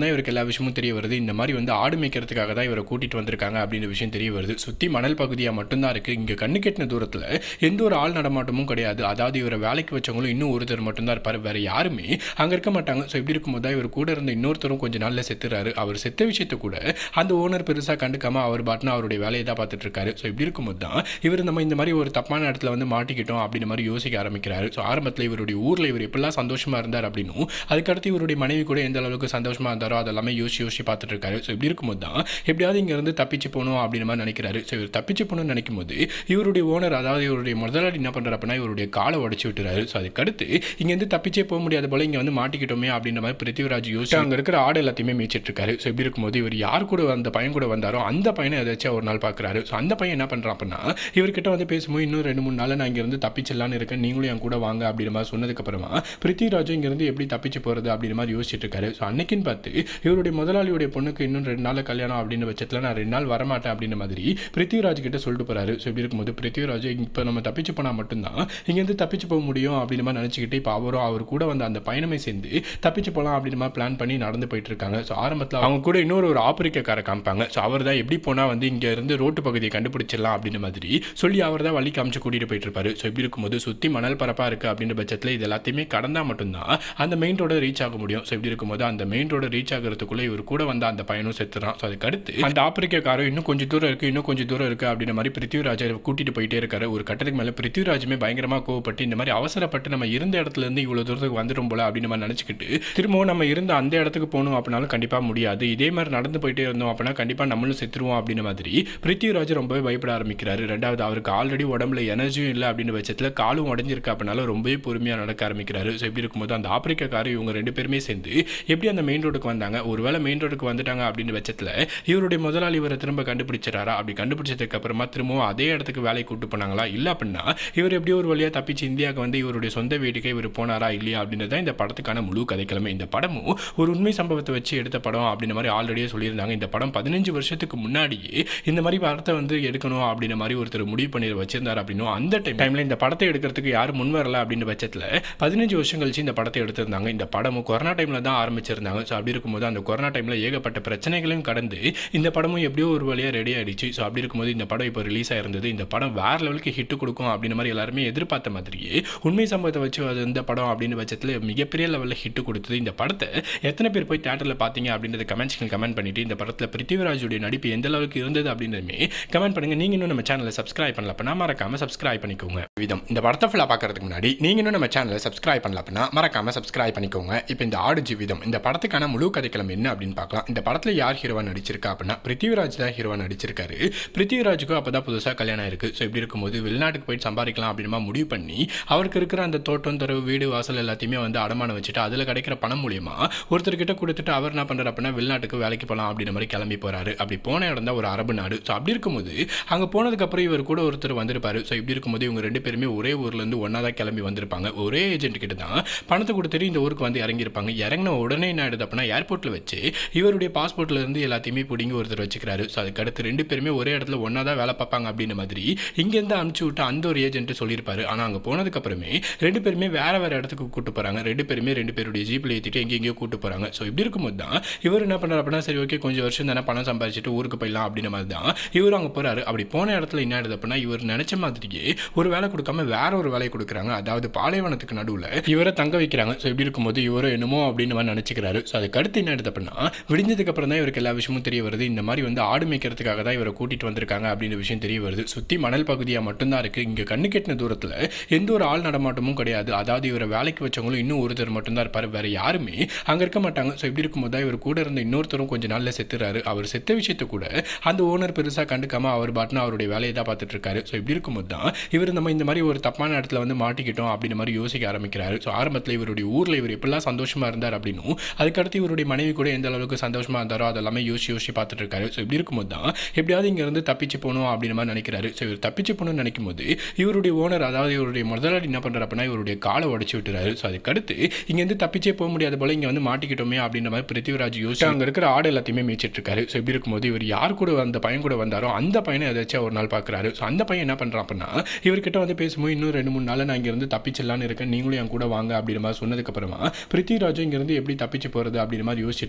விஷயமும் தெரிய வருது இந்த மாதிரி வந்து ஆடு மேய்க்கிறதுக்காக தான் இவரை கூட்டிட்டு வந்திருக்காங்க அப்படின்ற விஷயம் தெரிய வருது சுற்றி மணல் பகுதியாக மட்டும்தான் இருக்குது இங்கே கண்ணு கெட்டின தூரத்தில் எந்த ஒரு ஆள் நடமாட்டமும் கிடையாது அதாவது இவரை வேலைக்கு வச்சவங்களும் இன்னும் ஒருத்தர் மட்டும்தான் இருப்பார் வேற யாருமே அங்கே இருக்க மாட்டாங்க ஸோ இப்படி இருக்கும்போது தான் இவர் கூட இருந்த இன்னொருத்தரும் கொஞ்சம் நாளில் செத்துறாரு அவர் செத்த விஷயத்தை கூட அந்த ஓனர் பெருசாக கண்டுக்காம அவர் பாட்டுனா அவருடைய வேலையை தான் பார்த்துட்டு இருக்காரு ஸோ இப்படி இருக்கும்போது தான் இவர் நம்ம இந்த மாதிரி ஒரு தப்பான இடத்துல வந்து மாட்டிக்கிட்டோம் அப்படின்ற மாதிரி யோசிக்க ஆரம்பிக்கிறாரு ஸோ ஆரம்பத்தில் இவருடைய ஊரில் இவர் எப்படிலாம் சந்தோஷமா இருந்தார் அப்படின்னும் அதுக்கடுத்து இவருடைய மனைவி கூட எந்த அளவுக்கு சந்தோஷமா இருந்தாரோ அதெல்லாமே யோசிச்சு யோசிச்சு பார்த்துட்டு இருக்காரு ஸோ இப்படி இருக்கும்போது தான் எப்படியாவது இங்கேருந்து தப்பிச்சு போகணும் அப்படின்ற மாதிரி நினைக்கிறாரு ஸோ இவர் தப்பிச்சு போகணும்னு நினைக்கும் போது இவருடைய ஓனர் அதாவது இவருடைய முதலாளி என்ன பண்ணுறாரு அப்படின்னா இவருடைய காலை உடச்சி விட்டுறாரு ஸோ அதுக்கடுத்து இங்கேருந்து தப்பிச்சே போக முடியாத போல இங்கே வந்து மாட்டிக்கிட்டோமே அப்படின்ற மாதிரி பிருத்திவிராஜ் யோசிச்சு அங்கே இருக்கிற ஆடு எல்லாத்தையுமே மேய்ச்சிட்டு இருக்காரு ஸோ இப்படி இருக்கும்போது இவர் யார் கூட அந்த பையன் கூட வந்தாரோ அந்த பையனை ஏதாச்சும் ஒரு நாள் பார்க்குறாரு ஸோ அந்த பையன் என்ன பண்ணுறான் அப்படின்னா இவர்கிட்ட வந்து பேசும்போது இன்னும் ரெண்டு மூணு நாள் நான் இங்கேருந்து தப்பிச்சிடலான்னு இருக்கேன் நீங்களும் என் கூட வாங்க அப்படின்ற மாதிரி சொன்னதுக்கப்புறமா பிருத்திவிராஜும் இங்கேருந்து எப்படி தப்பிச்சு போகிறது அப்படின்ற மாதிரி யோசிச்சுட்டு இருக்காரு ஸோ அன்னைக்குன்னு பார்த்து இவருடைய முதலாளியுடைய பொண்ணுக்கு இன்னும் ரெண்டு நாள் கல்யாணம் அப்படின்ற பட்சத்தில் நான் ரெண்டு நாள் வரமாட்டேன் அப்படின்ற மாதிரி பிருத்திவிராஜ் கிட்ட சொல்லிட்டு போறாரு ஸோ இப்படி இருக்கும்போது பிருத்திவிராஜ் இப்போ நம்ம தப்பிச்சு போனால் மட்டும்தான் இங்கேருந்து தப்பிச்சு போக முடியும் அப்படின்ற மாதிரி நினச்சிக்கிட்டு இப்போ அவரும் அவர் கூட வந்த அந்த பயணமே சேர்ந்து தப்பிச்சு போகலாம் அப்படின்ற மாதிரி பிளான் பண்ணி நடந்து போயிட்டு இருக்காங்க ஸோ ஆரம்பத்தில் அவங்க கூட இன்னொரு ஒரு ஆப்பிரிக்கார காமிப்பாங்க ஸோ அவர் தான் எப்படி போனால் வந்து இங்கே இருந்து ரோட்டு பகுதியை கண்டுபிடிச்சிடலாம் அப்படின்ற மாதிரி சொல்லி அவர் தான் வழி காமிச்சு கூட்டிகிட்டு போயிட்டு இருப்பாரு ஸோ இப்படி இருக்கும்போது சுற்றி மணல் பரப்பாக இருக்குது அப்படின்ற பட்சத்தில் இது எல்லாத்தையுமே கடந்தால் மட்டும்தான் அந்த மெயின் ரோட ரீச் ஆக முடியும் ஸோ இப்படி இருக்கும்போது அந்த மெயின் ரோட ரீச் ஆகிறதுக்குள்ளே இவர் கூட வந்த அந்த பையனும் செத்துறான் ஸோ அதுக்கு அடுத்து அந்த ஆப்பிரிக்காரரும் இன்னும் கொஞ்சம் தூரம் இருக்குது இன்னும் கொஞ்சம் தூரம் இருக்குது அப்படின்ற மாதிரி பிருத்திவிராஜை கூட்டிட்டு போயிட்டே இருக்காரு ஒரு கட்டத்துக்கு மேலே பிருத்திவிராஜுமே பயங்கரமாக கோவப்பட்டு இந்த மாதிரி அவசரப்பட்டு நம்ம இருந்த இடத்துல இருந்து இவ்வளோ தூரத்துக்கு வந்துடும் போல அப்படின்னு நம்ம நினச்சிக்கிட்டு திரும்பவும் நம்ம இருந்த அந்த இடத்துக்கு போகணும் அப்படின்னாலும் கண்டிப்பாக முடியாது இதே மாதிரி நடந்து போயிட்டே இருந்தோம் அப்படின்னா கண்டிப்பாக நம்மளும் செத்துருவோம் அப்படின்ற மாதிரி பிருத்திவிராஜ் ரொம்பவே பயப்பட ஆரம்பிக்கிறாரு ரெண்டாவது அவருக்கு ஆல்ரெடி உடம்புல எனர்ஜியும் இல்லை அப்படின்ற பட்சத்தில் காலும் உடஞ்சிருக்கு அப்படின்னாலும் ரொம்பவே பொறுமையாக நடக்க ஆரம்பிக்கிறாரு ஸோ இப்படி இருக்கும்போது அந்த ஆப்பிரிக்காக்காரர் இவங்க ரெண்டு பேருமே சேர்ந்து எப்படி அந்த மெயின் ரோடுக்கு வந்தாங்க ஒருவேளை மெயின் ரோடுக்கு வந்துட்டாங்க அப்படின்ற பட்சத்தில் இவருடைய முதலாளி இவரை திரும்ப கண்டுபிடிச்சிடாரா அப்படி கண்டுபிடிச்சதுக்கு அப்புறமா திரும்பவும் அதே இடத்துக்கு வேலைக்கு கூட்டு போனாங்களா இல்லை அப்படின்னா இவர் எப்படியோ ஒரு வழியாக தப்பிச்சு இந்தியாவுக்கு வந்து இவருடைய சொந்த வீட்டுக்கே இவர் போனாரா இல்லையா அப்படின்றது தான் இந்த படத்துக்கான முழு கதைக்கிழமை இந்த படமும் ஒரு உண்மை சம்பவத்தை வச்சு எடுத்த படம் அப்படின்ற மாதிரி ஆல்ரெடியே சொல்லியிருந்தாங்க இந்த படம் பதினஞ்சு வருஷத்துக்கு முன்னாடியே இந்த மாதிரி படத்தை வந்து எடுக்கணும் அப்படின்ற மாதிரி ஒருத்தர் முடிவு பண்ணி வச்சிருந்தார் அப்படின்னும் அந்த டைம் டைமில் இந்த படத்தை எடுக்கிறதுக்கு யாரும் முன் வரல அப்படின்ற பட்சத்தில் பதினஞ்சு வருஷம் கழிச்சு இந்த படத்தை எடுத்திருந்தாங்க இந்த படமும் கொரோனா டைமில் தான் ஆரம்பிச்சிருந்தாங்க ஸோ அப்படி இருக்கும்போது அந்த கொரோனா டைமில் ஏகப்பட்ட பிரச்சனைகளையும் கடந்து இந்த படமும் எப்படியோ ஒரு வழியாக ரெடி ஆயிடுச்சு ஸோ அப்படி இருக்கும்போது இந்த படம் இப்போ ரிலீஸ் ஆயிருந்தது இந்த படம் வேற லெவலுக்கு ஹிட் கொடுக்கும் அப்படின்ற மாதிரி எல்லாருமே எதிர்பார்த்த மாதிரியே உண்மை சம்பவத்தை வச்சு அது இந்த படம் அப்படின்னு பட்சத்தில் மிகப்பெரிய லெவலில் ஹிட் கொடுத்தது இந்த படத்தை எத்தனை பேர் போய் தேட்டரில் பார்த்தீங்க அப்படின்றத கமெண்ட்ஸ்க்கு கமெண்ட் பண்ணிட்டு இந்த படத்தில் பிருத்திவிராஜுடைய நடிப்பு எந்த அளவுக்கு இருந்தது அப்படின்றதுமே கமெண்ட் பண்ணுங்க நீங்க இன்னும் நம்ம சேனலை சப்ஸ்கிரைப் பண்ணல அப்படின்னா மறக்காம சப்ஸ்கிரைப் பண்ணிக்கோங்க விதம் இந்த படத்தை ஃபுல்லாக பார்க்கறதுக்கு முன்னாடி நீங்க இன்னும் நம்ம சேனலை சப்ஸ்கிரைப் பண்ணல அப்படின்னா மறக்காம சப்ஸ்கிரைப் பண்ணிக்கோங்க இப்போ இந்த ஆடு ஜீவிதம் இந்த படத்துக்கான முழு கதைக்களம் என்ன அப்படின்னு பார்க்கலாம் இந்த படத்தில் யார் ஹீரோவா நடிச்சிருக்கா அப்படின்னா பிருத்திவிராஜ் தான் ஹீரோவா நடிச்சிருக்காரு பிருத்திவிராஜுக்கும் அப்போ தான் புதுசாக கல்யாணம் இருக்கு ஸோ இப்படி இருக்கும்போது வெளிநாட்டுக்கு போயிட்டு சம்பாதிக்கலாம் அப்படின்ற முடிவு பண்ணி அவருக்கு இருக்கிற அந்த தோட்டம் தரவு வீடு வாசல் எல்லாத்தையுமே வந்து அடமானம் வச்சுட்டு அதில் கிடைக்கிற பணம் மூலியமா ஒருத்தர்கிட்ட கொடுத்துட்டு அவர் என்ன பண்ணுறாரு அப்படின்னா வெளிநாட்டுக்கு வேலைக்கு போகலாம் அப்படின்ற மாதிரி கிளம்பி போறாரு அப்படி போன இடம் தான் ஒரு அரபு நாடு ஸோ அப்படி இருக்கும்போது அங்கே போனதுக்கப்புறம் இவர் கூட ஒருத்தர் வந்திருப்பாரு ஸோ இப்படி இருக்கும்போது இவங்க ரெண்டு பேருமே ஒரே ஊர்லேருந்து ஒன்றா தான் கிளம்பி வந்திருப்பாங்க ஒரே ஏஜென்ட் கிட்ட தான் பணத்தை கொடுத்துட்டு இந்த ஊருக்கு வந்து இறங்கியிருப்பாங்க இறங்கின உடனே என்ன ஆயிடுது அப்படின்னா ஏர்போர்ட்டில் வச்சு இவருடைய பாஸ்போர்ட்ல இருந்து எல்லாத்தையுமே பிடிங்கி ஒருத்தர் வச்சுக்கிறாரு ஸோ அதுக்கு அடுத்து ரெண்டு பேருமே ஒரே இடத்துல ஒன்றா தான் வேலை பார்ப்பாங்க அப்படின்ற மாதிரி இங்கேருந்து அனுப்பிச்சு விட்டு அந்த ஒரு ஏஜென்ட் சொல்லியிருப்பாரு ஆனால் அங்கே போனதுக்கப்புறமே ரெண்டு பேருமே வேற வேற இடத்துக்கு கூட்டு போகிறாங்க ரெண்டு பேருமே ரெண்டு பேருடைய ஜீப்பில் ஏற்றிட்டு எங்கெங்கேயோ கூட்டு போகிறாங்க ஸோ இப்படி இருக்கும்போது தான் இவர் என்ன பண்ணுறாரு அப்படின்னா சரி ஓகே கொஞ்சம் வருஷம் தானே பணம் சம்பாதிச்சுட்டு ஊருக்கு போயிடலாம் அப்படின்ற மாதிரி தான் இவர் அங்கே போகிறாரு அப்படி போன இடத்துல என்ன ஆயிடுது அப்படின்னா இவர் நினச்ச மாதிரியே ஒரு வேலை கொடுக்காம வேற ஒரு வேலையை கொடுக்குறாங்க அதாவது பாலைவனத்துக்கு நடுவில் இவரை தங்க வைக்கிறாங்க ஸோ இப்படி இருக்கும்போது இவரோ என்னமோ அப்படின்னு மாதிரி நினச்சிக்கிறாரு ஸோ அதுக்கு அடுத்து என்ன ஆயிடுது அப்படின்னா விடிஞ்சதுக்கு அப்புறம் தான் இவருக்கு எல்லா விஷயமும் தெரிய வருது இந்த மாதிரி வந்து ஆடு மேய்க்கிறதுக்காக தான் இவரை கூட்டிட்டு வந்திருக்காங்க அப்படின்ற விஷயம் தெரிய வருது சுற்றி மணல் பகுதியாக மட்டும்தான் இருக்குது இங்கே கண்ணு கெட்டின தூரத்தில் எந்த ஒரு ஆள் நடமாட்டமும் கிடையாது அதாவது இவரை வேலைக்கு வச்சவங்களும் இன்னும் ஒருத்தர் மட்டும்தான் இருப்பார் வேற யாருமே அங்கே இருக்க மாட்டாங்க ஸோ இப்படி இருக்கும்போது தான் இவர் கூட இருந்த இன்னொருத்தரும் கொஞ்சம் நாளில் செத்துறாரு அவர் செத்த விஷயத்தை கூட அந்த ஓனர் பெருசாக கண்டுக்காம அவர் பாட்டுனா அவருடைய வேலையை தான் பார்த்துட்டு இருக்காரு ஸோ இப்படி இருக்கும்போது தான் இவர் நம்ம இந்த மாதிரி ஒரு தப்பான இடத்துல வந்து மாட்டிக்கிட்டோம் அப்படின்ற மாதிரி யோசிக்க ஆரம்பிக்கிறாரு ஸோ ஆரம்பத்தில் இவருடைய ஊரில் இவர் எப்படிலாம் சந்தோஷமா இருந்தார் அப்படின்னும் அதுக்கடுத்து இவருடைய மனைவி கூட எந்த அளவுக்கு சந்தோஷமா இருந்தாரோ அதெல்லாமே யோசிச்சு யோசிச்சு பார்த்துட்டு இருக்காரு ஸோ இப்படி இருக்கும்போது தான் எப்படியாவது இங்கேருந்து தப்பிச்சு போகணும் அப்படின்ற மாதிரி நினைக்கிறாரு ஸோ இவர் தப்பிச்சு போகணும்னு நினைக்கும் போது இவருடைய ஓனர் அதாவது இவருடைய முதலாளி என்ன பண்ணுறாரு அப்படின்னா இவருடைய காலை உடச்சி விட்டுறாரு ஸோ அதுக்கடுத்து இங்கேருந்து தப்பிச்சே போக முடியாத போல இங்கே வந்து மாட்டிக்கிட்டோமே அப்படின்ற மாதிரி பிருத்திவிராஜ் யோசிச்சு அங்கே இருக்கிற ஆடு எல்லாத்தையுமே மேய்ச்சிட்டு இருக்காரு ஸோ இப்படி இருக்கும்போது இவர் யார் கூட அந்த பையன் கூட வந்தாரோ அந்த பையனை ஏதாச்சும் ஒரு நாள் பார்க்குறாரு ஸோ அந்த பையன் என்ன பண்ணுறான் அப்படின்னா இவர்கிட்ட வந்து பேசும்போது இன்னும் ரெண்டு மூணு நாள் நான் இங்கேருந்து தப்பிச்சிடலான்னு இருக்கேன் நீங்களும் என் கூட வாங்க அப்படின்ற மாதிரி சொன்னதுக்கப்புறமா பிருத்திவிராஜும் இங்கேருந்து எப்படி தப்பிச்சு போகிறது அப்படின்ற மாதிரி யோசிச்சுட்டு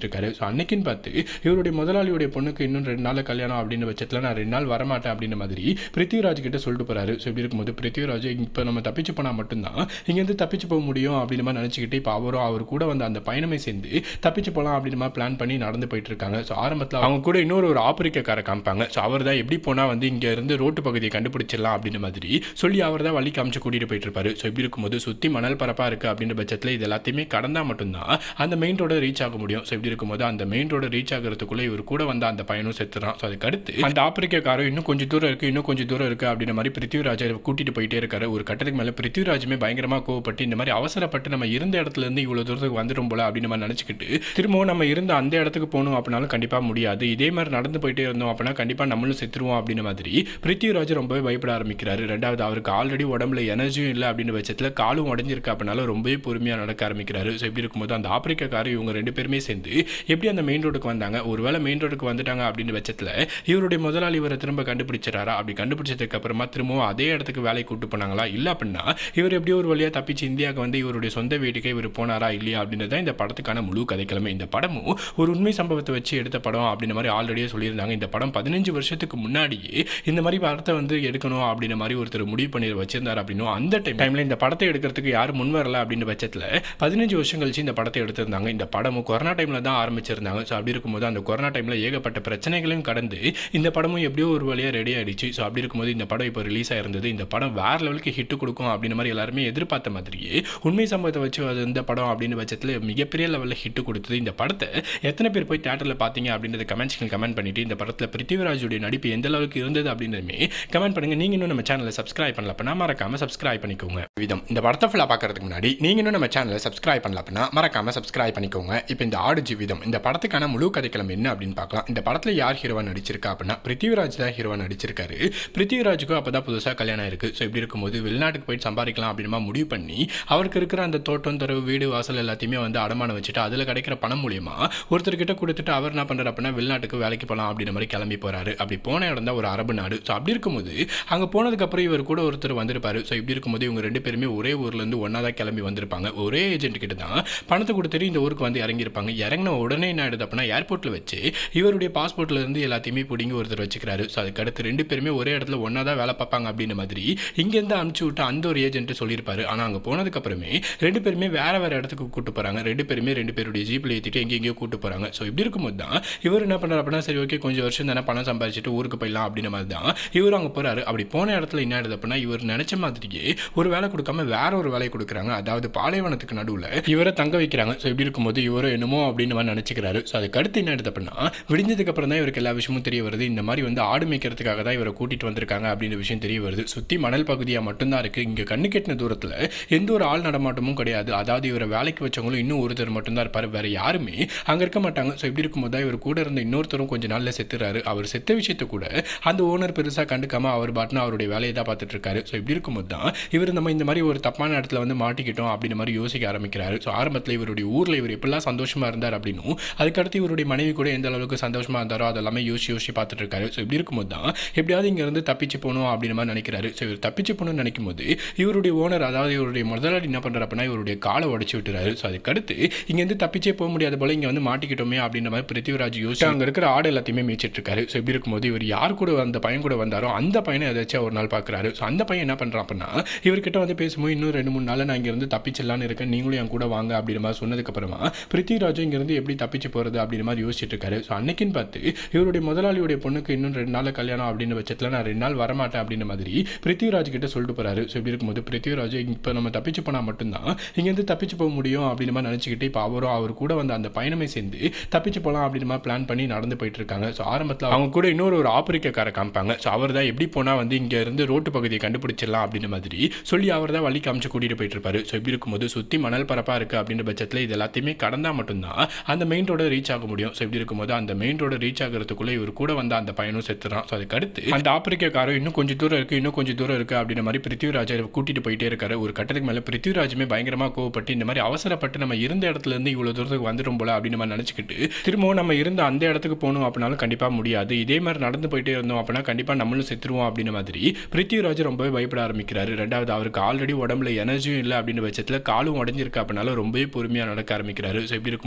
இருக்காரு ஸோ அன்னைக்குன்னு பார்த்து இவருடைய முதலாளியுடைய பொண்ணுக்கு இன்னும் ரெண்டு நாள் கல்யாணம் அப்படின்னு பட்சத்தில் நான் ரெண்டு நாள் வரமாட்டேன் அப்படின்ற மாதிரி பிருத்திவிராஜ் கிட்ட சொல்லிட்டு போறாரு ஸோ இப்படி இருக்கும்போது பிருத்திவிராஜ் இப்போ நம்ம தப்பிச்சு போனால் மட்டும்தான் இங்கேருந்து தப்பிச்சு போக முடியும் அப்படின்னு மாதிரி நினச்சிக்கிட்டு இப்போ அவரும் அவர் கூட வந்து அந்த பயணமே சேர்ந்து தப்பிச்சு போகலாம் அப்படின்னு மாதிரி பிளான் பண்ணி நடந்து போயிட்டு இருக்காங்க ஸோ ஆரம்பத்தில் அவங்க கூட இன்னொரு ஒரு ஆப்பிரிக்கார காமிப்பாங்க ஸோ அவர் தான் எப்படி போனால் வந்து இங்கே இருந்து ரோட்டு பகுதியை கண்டுபிடிச்சிடலாம் அப்படின்ற மாதிரி சொல்லி அவர் தான் வழி காமிச்சு கூட்டிகிட்டு போயிட்டு இருப்பாரு ஸோ இப்படி இருக்கும்போது சுற்றி மணல் பரப்பாக இருக்குது அப்படின்ற பட்சத்தில் இது எல்லாத்தையுமே கடந்தால் மட்டும்தான் அந்த மெயின் ரோட ரீச் ஆக முடியும் ஸோ இப்படி இருக்கும்போது அந்த மெயின் ரோட ரீச் ஆகிறதுக்குள்ளே இவர் கூட வந்த அந்த பையனும் செத்துறான் ஸோ அதுக்கு அடுத்து அந்த ஆப்பிரிக்காரரும் இன்னும் கொஞ்சம் தூரம் இருக்குது இன்னும் கொஞ்சம் தூரம் இருக்குது அப்படின்ற மாதிரி பிருத்திவிராஜை கூட்டிட்டு போயிட்டே இருக்காரு ஒரு கட்டத்துக்கு மேலே பிருத்திவிராஜுமே பயங்கரமாக கோவப்பட்டு இந்த மாதிரி அவசரப்பட்டு நம்ம இருந்த இடத்துல இருந்து இவ்வளோ தூரத்துக்கு வந்துடும் போல அப்படின்னு நம்ம நினச்சிக்கிட்டு திரும்பவும் நம்ம இருந்த அந்த இடத்துக்கு போகணும் அப்படின்னாலும் கண்டிப்பாக முடியாது இதே மாதிரி நடந்து போயிட்டே இருந்தோம் அப்படின்னா கண்டிப்பாக நம்மளும் செத்துருவோம் அப்படின்ற மாதிரி பிருத்திவிராஜ் ரொம்பவே பயப்பட ஆரம்பிக்கிறாரு ரெண்டாவது அவருக்கு ஆல்ரெடி உடம்புல எனர்ஜியும் இல்லை அப்படின்ற பட்சத்தில் காலும் உடஞ்சிருக்கு அப்படின்னாலும் ரொம்பவே பொறுமையாக நடக்க ஆரம்பிக்கிறாரு ஸோ இப்படி இருக்கும்போது அந்த ஆப்பிரிக்காக்காரர் இவங்க ரெண்டு பேருமே சேர்ந்து எப்படி அந்த மெயின் ரோடுக்கு வந்தாங்க ஒருவேளை மெயின் ரோடுக்கு வந்துட்டாங்க அப்படின்ற பட்சத்தில் இவருடைய முதலாளி இவரை திரும்ப கண்டுபிடிச்சிடாரா அப்படி கண்டுபிடிச்சதுக்கு அப்புறமா திரும்பவும் அதே இடத்துக்கு வேலை கூட்டு போனாங்களா இல்லை அப்படின்னா இவர் எப்படியோ ஒரு வழியாக தப்பிச்சு இந்தியாவுக்கு வந்து இவருடைய சொந்த வீட்டுக்கே இவர் போனாரா இல்லையா அப்படின்றது தான் இந்த படத்துக்கான முழு கதைக்கிழமை இந்த படமும் ஒரு உண்மை சம்பவத்தை வச்சு எடுத்த படம் அப்படின்ற மாதிரி ஆல்ரெடியே சொல்லியிருந்தாங்க இந்த படம் பதினஞ்சு வருஷத்துக்கு முன்னாடியே இந்த மாதிரி படத்தை வந்து எடுக்கணும் அப்படின்ற மாதிரி ஒருத்தர் முடிவு பண்ணி வச்சிருந்தார் அப்படின்னும் அந்த டைம் டைமில் இந்த படத்தை எடுக்கிறதுக்கு யாரும் முன் வரல அப்படின்ற பட்சத்தில் பதினஞ்சு வருஷம் கழிச்சு இந்த படத்தை எடுத்திருந்தாங்க இந்த படமும் கொரோனா டைமில் தான் ஆரம்பிச்சிருந்தாங்க ஸோ அப்படி இருக்கும்போது அந்த கொரோனா டைமில் ஏகப்பட்ட பிரச்சனைகளையும் கடந்து இந்த படமும் எப்படியோ ஒரு வழியாக ரெடி ஆயிடுச்சு ஸோ அப்படி இருக்கும்போது இந்த படம் இப்போ ரிலீஸ் ஆயிருந்தது இந்த படம் வேற லெவலுக்கு ஹிட் கொடுக்கும் அப்படின்ற மாதிரி எல்லாருமே எதிர்பார்த்த மாதிரியே உண்மை சம்பவத்தை வச்சு அது இந்த படம் அப்படின்னு பட்சத்தில் மிகப்பெரிய லெவலில் ஹிட் கொடுத்தது இந்த படத்தை எத்தனை பேர் போய் தேட்டரில் பார்த்தீங்க அப்படின்றத கமெண்ட்ஸ்க்கு கமெண்ட் பண்ணிட்டு இந்த படத்தில் பிருத்திவிராஜுடைய நடிப்பு எந்த அளவுக்கு இருந்தது அப்படின்றதுமே கமெண்ட் பண்ணுங்க நீங்க இன்னும் நம்ம சேனலை சப்ஸ்கிரைப் பண்ணல அப்படின்னா மறக்காம சப்ஸ்கிரைப் பண்ணிக்கோங்க விதம் இந்த படத்தை ஃபுல்லாக பார்க்கறதுக்கு முன்னாடி நீங்க இன்னும் நம்ம சேனலை சப்ஸ்கிரைப் பண்ணல அப்படின்னா மறக்காம சப்ஸ்கிரைப் பண்ணிக்கோங்க இப்போ இந்த ஆடு ஜீவிதம் இந்த படத்துக்கான முழு கதைக்களம் என்ன அப்படின்னு பார்க்கலாம் இந்த படத்தில் யார் ஹீரோவா நடிச்சிருக்கா அப்படின்னா பிருத்திவிராஜ் தான் ஹீரோவா நடிச்சிருக்காரு பிருத்திவிராஜுக்கும் அப்போ தான் புதுசாக கல்யாணம் இருக்குது ஸோ இப்படி இருக்கும்போது வெளிநாட்டுக்கு போயிட்டு சம்பாதிக்கலாம் அப்படின்னா முடிவு பண்ணி அவருக்கு இருக்கிற அந்த தோட்டம் தரவு வீடு வாசல் எல்லாத்தையுமே வந்து அடமானம் வச்சுட்டு அதில் கிடைக்கிற பணம் மூலியமா ஒருத்தர்கிட்ட கொடுத்துட்டு அவர் என்ன பண்ணுறாரு அப்படின்னா வெளிநாட்டுக்கு வேலைக்கு போகலாம் அப்படின்ற மாதிரி கிளம்பி போகிறாரு அப்படி போன இடம் தான் ஒரு அரபு நாடு ஸோ அப்படி இருக்கும்போது அங்கே போனதுக்கப்புறம் இவர் கூட ஒருத்தர் வந்திருப்பாரு ஸோ இப்படி இருக்கும்போது இவங்க ரெண்டு பேருமே ஒரே ஊர்லேருந்து ஒன்றா தான் கிளம்பி வந்திருப்பாங்க ஒரே ஏஜென்ட் கிட்ட தான் பணத்தை கொடுத்துட்டு இந்த ஊருக்கு வந்து இறங்கியிருப்பாங்க இறங்கின உடனே என்ன ஆயிடுது அப்படின்னா ஏர்போர்ட்டில் வச்சு இவருடைய பாஸ்போர்ட்ல இருந்து எல்லாத்தையுமே பிடிங்கி ஒருத்தர் வச்சுக்கிறாரு ஸோ அதுக்கு அடுத்து ரெண்டு பேருமே ஒரே இடத்துல ஒன்றா தான் வேலை பார்ப்பாங்க அப்படின்ற மாதிரி இங்கேருந்து அனுப்பிச்சு விட்டு அந்த ஒரு ஏஜென்ட் சொல்லியிருப்பாரு ஆனால் அங்கே போனதுக்கப்புறமே ரெண்டு பேருமே வேற வேற இடத்துக்கு கூட்டு போகிறாங்க ரெண்டு பேருமே ரெண்டு பேருடைய ஜீப்பில் ஏற்றிட்டு எங்கெங்கேயோ கூட்டு போகிறாங்க ஸோ இப்படி இருக்கும்போது தான் இவர் என்ன பண்ணுறாரு அப்படின்னா சரி ஓகே கொஞ்சம் வருஷம் தானே பணம் சம்பாதிச்சுட்டு ஊருக்கு போயிடலாம் அப்படின்ற மாதிரி தான் இவர் அங்கே போகிறாரு அப்படி போன இடத்துல என்ன ஆயிடுது அப்படின்னா இவர் நினச்ச மாதிரியே ஒரு வேலை கொடுக்காம வேற ஒரு வேலையை கொடுக்குறாங்க அதாவது பாலைவனத்துக்கு நடுவில் இவரை தங்க வைக்கிறாங்க ஸோ இப்படி இருக்கும்போது இவரும் என்னமோ அப்படின்னு மாதிரி நினச்சிக்கிறாரு ஸோ அதுக்கு அடுத்து என்ன ஆயிடுது அப்படின்னா விடிஞ்சதுக்கு அப்புறம் தான் இவருக்கு எல்லா விஷயமும் தெரிய வருது இந்த மாதிரி வந்து ஆடு மேய்க்கிறதுக்காக தான் இவரை கூட்டிட்டு வந்திருக்காங்க அப்படின்ற விஷயம் தெரிய வருது சுற்றி மணல் பகுதியாக மட்டும்தான் இருக்குது இங்கே கண்ணு கெட்டின தூரத்தில் எந்த ஒரு ஆள் நடமாட்டமும் கிடையாது அதாவது இவரை வேலைக்கு வச்சவங்களும் இன்னும் ஒருத்தர் மட்டும்தான் இருப்பார் வேற யாருமே அங்கே இருக்க மாட்டாங்க ஸோ இப்படி இருக்கும்போது தான் இவர் கூட இருந்த இன்னொருத்தரும் கொஞ்சம் நாளில் செத்துறாரு அவர் செத்த விஷயத்தை கூட அந்த ஓனர் பெருசாக கண்டுக்காம அவர் பாட்டுன்னு அவருடைய வேலையை தான் பார்த்துட்டு இருக்காரு ஸோ இப்படி இருக்கும்போது தான் இவர் நம்ம இந்த மாதிரி ஒரு தப்பான இடத்துல வந்து மாட்டிக்கிட்டோம் அப்படின்ற மாதிரி யோசிக்க ஆரம்பிக்கிறாரு ஸோ ஆரம்பத்தில் இவருடைய ஊரில் இவர் எப்படிலாம் சந்தோஷமா இருந்தார் அப்படின்னும் அதுக்கடுத்து இவருடைய மனைவி கூட எந்த அளவுக்கு சந்தோஷமா இருந்தாரோ அதெல்லாமே யோசிச்சு யோசிச்சு பார்த்துட்டு இருக்காரு ஸோ இப்படி இருக்கும்போது தான் எப்படியாவது இங்கேருந்து தப்பிச்சு போகணும் அப்படின்ற மாதிரி நினைக்கிறாரு ஸோ இவர் தப்பிச்சு போகணும்னு நினைக்கும் போது இவருடைய ஓனர் அதாவது இவருடைய முதலாளி என்ன பண்ணுறாரு அப்படின்னா இவருடைய காலை உடச்சி விட்டுறாரு ஸோ அதுக்கடுத்து இங்கேருந்து தப்பிச்சே போக முடியாத போல இங்கே வந்து மாட்டிக்கிட்டோமே அப்படின்ற மாதிரி பிருத்திவிராஜ் யோசிச்சு அங்கே இருக்கிற ஆடு எல்லாத்தையுமே மேய்ச்சிட்டு இருக்காரு ஸோ இப்படி இருக்கும்போது இவர் யார் கூட அந்த பையன் கூட வந்தாரோ அந்த பையனை ஏதாச்சும் ஒரு நாள் பார்க்குறாரு ஸோ அந்த பையன் என்ன பண்ணுறான் அப்படின்னா இவர்கிட்ட வந்து பேசும்போது இன்னும் ரெண்டு மூணு நாள் நான் இங்கேருந்து தப்பிச்சிடலான்னு இருக்கேன் நீங்களும் என் கூட வாங்க அப்படின்ற மாதிரி சொன்னதுக்கப்புறமா பிருத்திவிராஜும் இங்கேருந்து எப்படி தப்பிச்சு போகிறது அப்படின்ற மாதிரி யோசிச்சுட்டு இருக்காரு ஸோ அன்னைக்குன்னு பார்த்து இவருடைய முதலாளியுடைய பொண்ணுக்கு இன்னும் ரெண்டு நாள் கல்யாணம் அப்படின்ற பட்சத்தில் நான் ரெண்டு நாள் வரமாட்டேன் அப்படின்ற மாதிரி பிருத்திவிராஜ் கிட்ட சொல்லிட்டு போறாரு ஸோ இப்படி இருக்கும்போது பிருத்திவிராஜ் இப்போ நம்ம தப்பிச்சு போனால் மட்டும்தான் இங்கேருந்து தப்பிச்சு போக முடியும் அப்படின்ற மாதிரி நினச்சிக்கிட்டு இப்போ அவரும் அவர் கூட வந்து அந்த பயணமே சேர்ந்து தப்பிச்சு போகலாம் அப்படின்ற மாதிரி பிளான் பண்ணி நடந்து போயிட்டு இருக்காங்க ஸோ ஆரம்பத்தில் அவங்க கூட இன்னொரு ஒரு ஆப்பிரிக்கார காமிப்பாங்க ஸோ அவர் தான் எப்படி போனால் வந்து இங்கே இருந்து ரோட்டு பகுதியை கண்டுபிடிச்சிடலாம் அப்படின்ற மாதிரி சொல்லி அவர் தான் வழி காமிச்சு கூட்டிகிட்டு போயிட்டு இருப்பாரு ஸோ இப்படி இருக்கும்போது சுற்றி மணல் பரப்பாக இருக்குது அப்படின்ற பட்சத்தில் இது எல்லாத்தையுமே கடந்தால் மட்டும்தான் அந்த மெயின் ரோட ரீச் ஆக முடியும் ஸோ இப்படி இருக்கும்போது அந்த மெயின் ரோட ரீச் ஆகிறதுக்குள்ளே இவர் கூட வந்த அந்த பையனும் செத்துறான் ஸோ அதுக்கு அடுத்து அந்த ஆப்பிரிக்காரரும் இன்னும் கொஞ்சம் தூரம் இருக்குது இன்னும் கொஞ்சம் தூரம் இருக்குது அப்படின்ற மாதிரி பிருத்திவிராஜை கூட்டிட்டு போயிட்டே இருக்காரு ஒரு கட்டத்துக்கு மேலே பிருத்திவிராஜுமே பயங்கரமாக கோவப்பட்டு இந்த மாதிரி அவசரப்பட்டு நம்ம இருந்த இடத்துல இருந்து இவ்வளோ தூரத்துக்கு வந்துடும் போல அப்படின்னு மாதிரி நினச்சிக்கிட்டு திரும்பவும் நம்ம இருந்த அந்த இடத்துக்கு போகணும் அப்படின்னாலும் கண்டிப்பாக முடியாது இதே மாதிரி நடந்து போயிட்டே இருந்தோம் அப்படின்னா கண்டிப்பாக நம்மளும் செத்துருவோம் அப்படின்ற மாதிரி பிருத்திவிராஜ் ரொம்பவே பயப்பட ஆரம்பிக்கிறாரு ரெண்டாவது அவருக்கு ஆல்ரெடி உடம்புல எனர்ஜியும் இல்லை அப்படின்ற பட்சத்தில் காலும் உடஞ்சிருக்கு அப்படின்னாலும் ரொம்பவே பொறுமையாக நடக்க ஆரம்பிக்கிறாரு ஸோ இப்படி இருக்கும்போது அந்த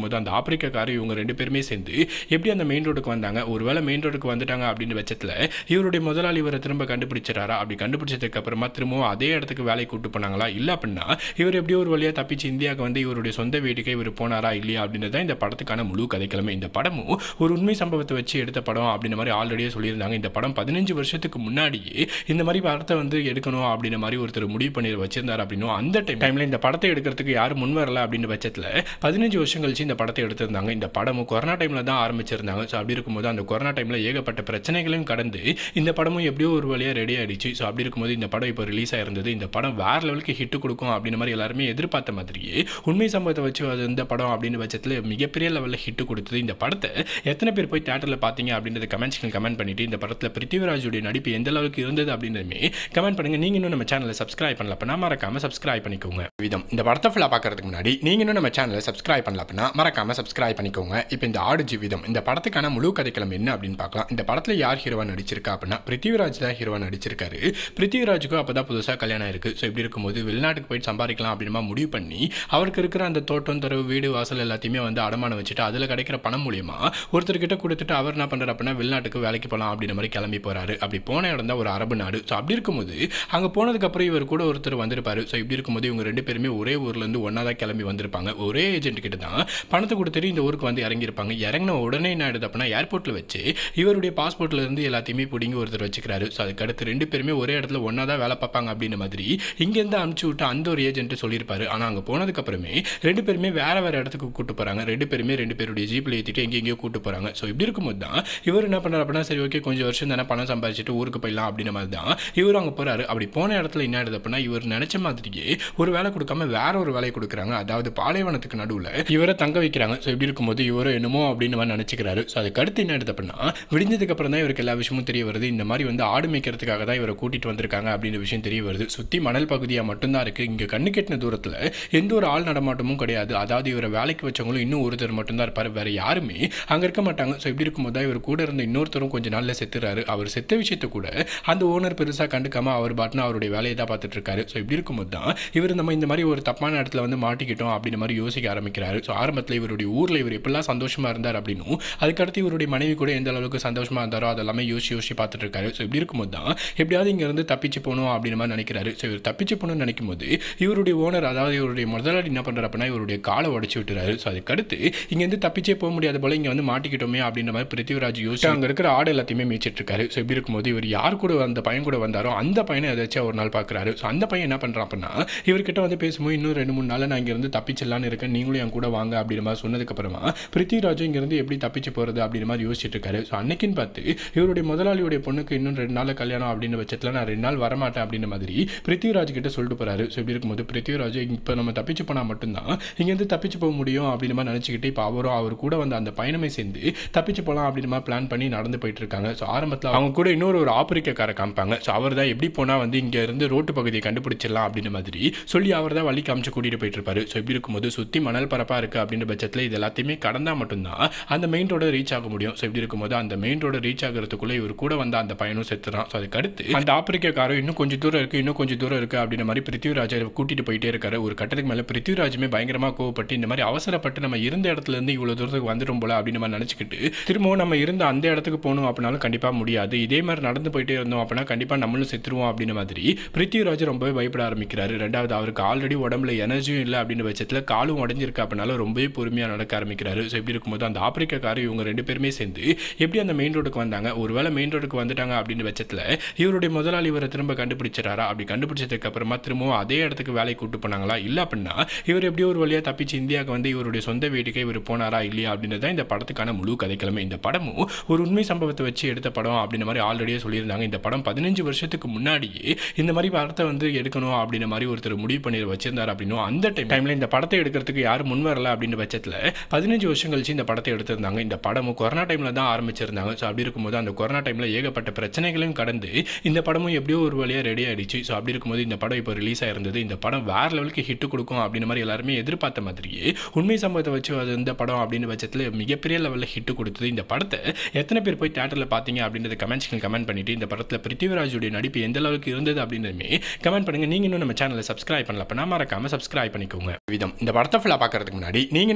ஆப்பிரிக்காக்காரர் இவங்க ரெண்டு பேருமே சேர்ந்து எப்படி அந்த மெயின் ரோடுக்கு வந்தாங்க ஒருவேளை மெயின் ரோடுக்கு வந்துட்டாங்க அப்படின்னு பட்சத்தில் இவருடைய முதலாளி இவரை திரும்ப கண்டுபிடிச்சிட்டாரா அப்படி கண்டுபிடிச்சதுக்கு அப்புறமா திரும்பவும் அதே இடத்துக்கு வேலைக்கு கூட்டு போனாங்களா இல்லை அப்படின்னா இவர் எப்படியோ ஒரு வழியாக தப்பிச்சு இந்தியாவுக்கு வந்து இவருடைய சொந்த வீட்டுக்கே இவர் போனாரா இல்லையா அப்படின்றது தான் இந்த படத்துக்கான முழு கதைக்கிழமை இந்த படமும் ஒரு உண்மை சம்பவத்தை வச்சு எடுத்த படம் அப்படின்ற மாதிரி ஆல்ரெடியே சொல்லியிருந்தாங்க இந்த படம் பதினஞ்சு வருஷத்துக்கு முன்னாடியே இந்த மாதிரி படத்தை வந்து எடுக்கணும் அப்படின்ற மாதிரி ஒருத்தர் முடிவு பண்ணி வச்சிருந்தார் அப்படின்னும் அந்த டைம் டைமில் இந்த படத்தை எடுக்கிறதுக்கு யாரும் முன் வரல அப்படின்ற பட்சத்தில் பதினஞ்சு வருஷம் கழிச்சு இந்த படத்தை எடுத்திருந்தாங்க இந்த படமும் கொரோனா டைமில் தான் ஆரம்பிச்சிருந்தாங்க ஸோ அப்படி இருக்கும்போது அந்த கொரோனா டைமில் ஏகப்பட்ட பிரச்சனைகளையும் கடந்து இந்த படமும் எப்படியோ ஒரு வழியாக ரெடி ஆயிடுச்சு ஸோ அப்படி இருக்கும்போது இந்த படம் இப்போ ரிலீஸ் ஆயிருந்தது இந்த படம் வேற லெவலுக்கு ஹிட் கொடுக்கும் அப்படின்ற மாதிரி எல்லாருமே எதிர்பார்த்த மாதிரியே உண்மை சம்பவத்தை வச்சு அது இந்த படம் அப்படின்னு பட்சத்தில் மிகப்பெரிய லெவலில் ஹிட் கொடுத்தது இந்த படத்தை எத்தனை பேர் போய் தேட்டரில் பார்த்தீங்க அப்படின்றத கமெண்ட்ஸ்க்கு கமெண்ட் பண்ணிட்டு இந்த படத்தில் பிருத்திவிராஜுடைய நடிப்பு எந்த அளவுக்கு இருந்தது அப்படின்றதுமே கமெண்ட் பண்ணுங்க நீங்க இன்னும் நம்ம சேனலை சப்ஸ்கிரைப் பண்ணல அப்படின்னா மறக்காம சப்ஸ்கிரைப் பண்ணிக்கோங்க விதம் இந்த படத்தை ஃபுல்லாக பார்க்கறதுக்கு முன்னாடி நீங்க இன்னும் நம்ம சேனலை சப்ஸ்கிரைப் பண்ணல அப்படின்னா மறக்காம சப்ஸ்கிரைப் பண்ணிக்கோங்க இப்போ இந்த ஆடு ஜீவிதம் இந்த படத்துக்கான முழு கதைக்களம் என்ன அப்படின்னு பார்க்கலாம் இந்த படத்தில் யார் ஹீரோவா நடிச்சிருக்கா அப்படின்னா பிருத்திவிராஜ் தான் ஹீரோவா நடிச்சிருக்காரு பிருத்திவிராஜுக்கும் அப்போ தான் புதுசாக கல்யாணம் ஆயிருக்கு ஸோ இப்படி இருக்கும்போது வெளிநாட்டுக்கு போயிட்டு சம்பாதிக்கலாம் அப்படின்னா முடிவு பண்ணி அவருக்கு இருக்கிற அந்த தோட்டம் தரவு வீடு வாசல் எல்லாத்தையுமே வந்து அடமானம் வச்சுட்டு அதில் கிடைக்கிற பணம் மூலியமா ஒருத்தர்கிட்ட கொடுத்துட்டு அவர் என்ன பண்ணுறாரு அப்படின்னா வெளிநாட்டுக்கு வேலைக்கு போகலாம் அப்படின்ற மாதிரி கிளம்பி போறாரு அப்படி போன இடம் தான் ஒரு அரபு நாடு ஸோ அப்படி இருக்கும்போது அங்கே போனதுக்கப்புறம் இவர் கூட ஒருத்தர் வந்திருப்பாரு ஸோ இப்படி இருக்கும்போது இவங்க ரெண்டு பேருமே ஒரே ஊர்லேருந்து ஒன்றா தான் கிளம்பி வந்திருப்பாங்க ஒரே ஏஜென்ட் கிட்ட தான் பணத்தை கொடுத்துட்டு இந்த ஊருக்கு வந்து இறங்கியிருப்பாங்க இறங்கின உடனே என்ன ஆயிடுது அப்படின்னா ஏர்போர்ட்டில் வச்சு இவருடைய பாஸ்போர்ட்ல இருந்து எல்லாத்தையுமே பிடிங்கி ஒருத்தர் வச்சுக்கிறாரு ஸோ அதுக்கு அடுத்து ரெண்டு பேருமே ஒரே இடத்துல ஒன்றா தான் வேலை பார்ப்பாங்க அப்படின்ற மாதிரி இங்கேருந்து அனுப்பிச்சு விட்டு அந்த ஒரு ஏஜென்ட் சொல்லியிருப்பாரு ஆனால் அங்கே போனதுக்கு அப்புறமே ரெண்டு பேருமே வேற வேற இடத்துக்கு கூட்டு போறாங்க ரெண்டு பேருமே ரெண்டு பேருடைய ஜீப்பில் ஏற்றிட்டு எங்கெங்கேயோ கூட்டு போறாங்க ஸோ இப்படி இருக்கும்போது தான் இவர் என்ன பண்ணுறாரு அப்படின்னா சரி ஓகே கொஞ்சம் வருஷம் தானே பணம் சம்பாதிச்சுட்டு ஊருக்கு போயிடலாம் அப்படின்ற மாதிரி தான் இவர் அங்கே போறாரு அப்படி போன இடத்துல என்ன ஆயிடுது அப்படின்னா இவர் நினைச்ச மாதிரியே ஒரு வேலை கொடுக்காம வேற ஒரு வேலையை கொடுக்குறாங்க அதாவது பாலைவனத்துக்கு நடுவில் இவரை தங்க வைக்கிறாங்க ஸோ இப்படி இருக்கும்போது இவரும் என்னமோ அப்படின்னு மாதிரி நினச்சிக்கிறாரு ஸோ அதுக்கு அடுத்து என்ன ஆயிடுது அப்படின்னா விடிஞ்சதுக்கு அப்புறம் தான் இவருக்கு எல்லா விஷயமும் தெரிய வருது இந்த மாதிரி வந்து ஆடு மேய்க்கிறதுக்காக தான் இவரை கூட்டிட்டு வந்திருக்காங்க அப்படின்ற விஷயம் தெரிய வருது சுற்றி மணல் பகுதியாக மட்டும்தான் இருக்கு இங்கே கண்ணு கெட்டின தூரத்தில் எந்த ஒரு ஆள் நடமாட்டமும் கிடையாது அதாவது இவரை வேலைக்கு வச்சவங்களும் இன்னும் ஒருத்தர் மட்டும்தான் இருப்பார் வேற யாருமே அங்கே இருக்க மாட்டாங்க ஸோ இப்படி இருக்கும்போது தான் இவர் கூட இருந்த இன்னொருத்தரும் கொஞ்ச நாளில் செத்துறாரு அவர் செத்த விஷயத்த கூட அந்த ஓனர் பெருசாக கண்டுக்காம அவர் பாட்டுன்னு அவருடைய வேலையை தான் பார்த்துட்டு இருக்காரு ஸோ இப்படி இருக்கும்போது தான் இவர் நம்ம இந்த மாதிரி ஒரு தப்பான இடத்துல வந்து மாட்டிக்கிட்டோம் அப்படின்ற மாதிரி யோசிக்க ஆரம்பிக்கிறாரு ஸோ ஆரம்பத்தில் இவருடைய ஊரில் இவர் எப்படிலாம் சந்தோஷமா இருந்தார் அப்படின்னும் அதுக்கடுத்து இவருடைய மனைவி கூட எந்த அளவுக்கு சந்தோஷமா இருந்தாரோ அதெல்லாமே யோசிச்சு யோசிச்சு பார்த்துட்டு இருக்காரு ஸோ இப்படி இருக்கும்போது தான் எப்படியாவது இங்கேருந்து தப்பிச்சு போகணும் அப்படின்ற மாதிரி நினைக்கிறாரு ஸோ இவர் தப்பிச்சு போகணும்னு நினைக்கும் போது இவருடைய ஓனர் அதாவது இவருடைய முதலாளி என்ன பண்ணுறாரு அப்படின்னா இவருடைய காலை உடச்சி விட்டுறாரு ஸோ அதுக்கடுத்து இங்கேருந்து தப்பிச்சே போக முடியாத போல இங்கே வந்து மாட்டிக்கிட்டோமே அப்படின்ற மாதிரி பிருத்திவிராஜ் யோசிச்சு அங்கே இருக்கிற ஆடு எல்லாத்தையுமே மேய்ச்சிட்டு இருக்காரு ஸோ இப்படி இருக்கும்போது இவர் யார் கூட அந்த பையன் கூட வந்தாரோ அந்த பையனை ஏதாச்சும் ஒரு நாள் பார்க்குறாரு ஸோ அந்த பையன் என்ன பண்ணுறான் அப்படின்னா இவர்கிட்ட வந்து பேசும்போது இன்னும் ரெண்டு மூணு நாள் நான் இங்கேருந்து தப்பிச்சிடலான்னு இருக்கேன் நீங்களும் என் கூட வாங்க அப்படின்ற மாதிரி சொன்னதுக்கப்புறமா பிருத்திவிராஜும் இங்கேருந்து எப்படி தப்பிச்சு போகிறது அப்படின்ற மாதிரி யோசிச்சுட்டு இருக்காரு ஸோ அன்னைக்குன்னு பார்த்து இவருடைய முதலாளியுடைய பொண்ணுக்கு இன்னும் ரெண்டு நாள் கல்யாணம் அப்படின்ற பட்சத்தில் நான் ரெண்டு நாள் வரமாட்டேன் அப்படின்ற மாதிரி பிருத்திவிராஜ் கிட்ட சொல்லிட்டு போறாரு ஸோ இப்படி இருக்கும்போது பிருத்திவிராஜ் இப்போ நம்ம தப்பிச்சு போனால் மட்டும்தான் இங்கேருந்து தப்பிச்சு போக முடியும் அப்படின்னு மாதிரி நினச்சிக்கிட்டு இப்போ அவரும் அவர் கூட வந்து அந்த பயணமே சேர்ந்து தப்பிச்சு போகலாம் அப்படின்னு மாதிரி பிளான் பண்ணி நடந்து போயிட்டு இருக்காங்க ஸோ ஆரம்பத்தில் அவங்க கூட இன்னொரு ஒரு ஆப்பிரிக்காரை காமிப்பாங்க ஸோ அவர் தான் எப்படி போனால் வந்து இங்கே இருந்து ரோட்டு பகுதியை கண்டுபிடிச்சிடலாம் அப்படின்ற மாதிரி சொல்லி அவர் தான் வழி காமிச்சு கூட்டிகிட்டு போயிட்டு இருப்பாரு ஸோ இப்படி இருக்கும்போது சுற்றி மணல் பரப்பாக இருக்குது அப்படின்ற பட்சத்தில் இது எல்லாத்தையுமே கடந்தா மட்டும்தான் அந்த மெயின் ரோட ரீச் ஆக முடியும் ஸோ இப்படி இருக்கும்போது அந்த மெயின் ரோட ரீச் ஆகிறதுக்குள்ளே இவர் கூட வந்த அந்த பையனும் செத்துறான் ஸோ அதுக்கு அடுத்து அந்த ஆப்பிரிக்காரர் இன்னும் கொஞ்சம் தூரம் இருக்குது இன்னும் கொஞ்சம் தூரம் இருக்குது அப்படின்ற மாதிரி பிருத்திவிராஜை கூட்டிட்டு போயிட்டே இருக்காரு ஒரு கட்டத்துக்கு மேலே பிருத்திவிராஜுமே பயங்கரமாக கோவப்பட்டு இந்த மாதிரி அவசரப்பட்டு நம்ம இருந்த இடத்துல இருந்து இவ்வளோ தூரத்துக்கு வந்துடும் போல அப்படின்னு நம்ம நினச்சிக்கிட்டு திரும்பவும் நம்ம இருந்த அந்த இடத்துக்கு போகணும் அப்படின்னாலும் கண்டிப்பாக முடியாது இதே மாதிரி நடந்து போயிட்டே இருந்தோம் அப்படின்னா கண்டிப்பாக நம்மளும் செத்துருவோம் அப்படின்ற மாதிரி பிருத்திவிராஜ் ரொம்பவே பயப்பட ஆரம்பிக்கிறாரு ரெண்டாவது அவருக்கு ஆல்ரெடி உடம்புல எனர்ஜியும் இல்லை அப்படின்ற பட்சத்தில் காலும் உடஞ்சிருக்கு அப்படின்னால ரொம்பவே பொறுமையாக நடக்க ஆரம்பிக்கிறாரு ஸோ இப்படி இருக்கும்போது அந்த ஆப்பிரிக்காக்காரர் இவங்க ரெண்டு பேருமே சேர்ந்து எப்படி அந்த மெயின் ரோடுக்கு வந்தாங்க ஒருவேளை மெயின் ரோடுக்கு வந்துட்டாங்க அப்படின்ற பட்சத்தில் இவருடைய முதலாளி இவரை திரும்ப கண்டுபிடிச்சிட்டாரா அப்படி கண்டுபிடிச்சதுக்கு அப்புறமா திரும்பவும் அதே இடத்துக்கு வேலை கூட்டு போனாங்களா இல்லை அப்படின்னா இவர் எப்படியோ ஒரு வழியாக தப்பிச்சு இந்தியாவுக்கு வந்து இவருடைய சொந்த வீட்டுக்கே இவர் போனாரா இல்லையா அப்படின்றது தான் இந்த படத்துக்கான முழு கதைக்கிழமை இந்த படமும் ஒரு உண்மை சம்பவத்தை வச்சு எடுத்த படம் அப்படின்ற மாதிரி ஆல்ரெடியே சொல்லியிருந்தாங்க இந்த படம் பதினஞ்சு வருஷத்துக்கு முன்னாடியே இந்த மாதிரி படத்தை வந்து எடுக்கணும் அப்படின்ற மாதிரி ஒருத்தர் முடிவு பண்ணி வச்சிருந்தார் அப்படின்னும் அந்த டைம் டைமில் இந்த படத்தை எடுக்கிறதுக்கு யாரும் முன் வரல அப்படின்ற பட்சத்தில் பதினஞ்சு வருஷம் கழிச்சு இந்த படத்தை எடுத்திருந்தாங்க இந்த படமும் கொரோனா டைமில் தான் ஆரம்பிச்சிருந்தாங்க ஸோ அப்படி இருக்கும்போது அந்த கொரோனா டைமில் ஏகப்பட்ட பிரச்சனைகளையும் கடந்து இந்த படமும் எப்படியோ ஒரு வழியாக ரெடி ஆயிடுச்சு ஸோ அப்படி இருக்கும்போது இந்த படம் இப்போ ரிலீஸ் ஆயிருந்தது இந்த படம் வேற லெவலுக்கு ஹிட் கொடுக்கும் அப்படின்ற மாதிரி எல்லாருமே எதிர்பார்த்த மாதிரியே உண்மை சம்பவத்தை வச்சு அது இந்த படம் அப்படின்னு பட்சத்தில் மிகப்பெரிய லெவலில் ஹிட் கொடுத்தது இந்த படத்தை எத்தனை பேர் போய் தேட்டரில் பார்த்தீங்க அப்படின்றத கமெண்ட்ஸ்க்கு கமெண்ட் பண்ணிட்டு இந்த படத்தில் பிருத்திவிராஜுடைய நடிப்பு எந்த அளவுக்கு இருந்தது அப்படின்றதுமே கமெண்ட் பண்ணுங்க நீங்க இன்னும் நம்ம சேனலை சப்ஸ்கிரைப் பண்ணல அப்படின்னா மறக்காம சப்ஸ்கிரைப் பண்ணிக்கோங்க விதம் இந்த படத்தை ஃபுல்லாக பார்க்கறதுக்கு முன்னாடி நீங்க இன்னும் நம்ம சேனலை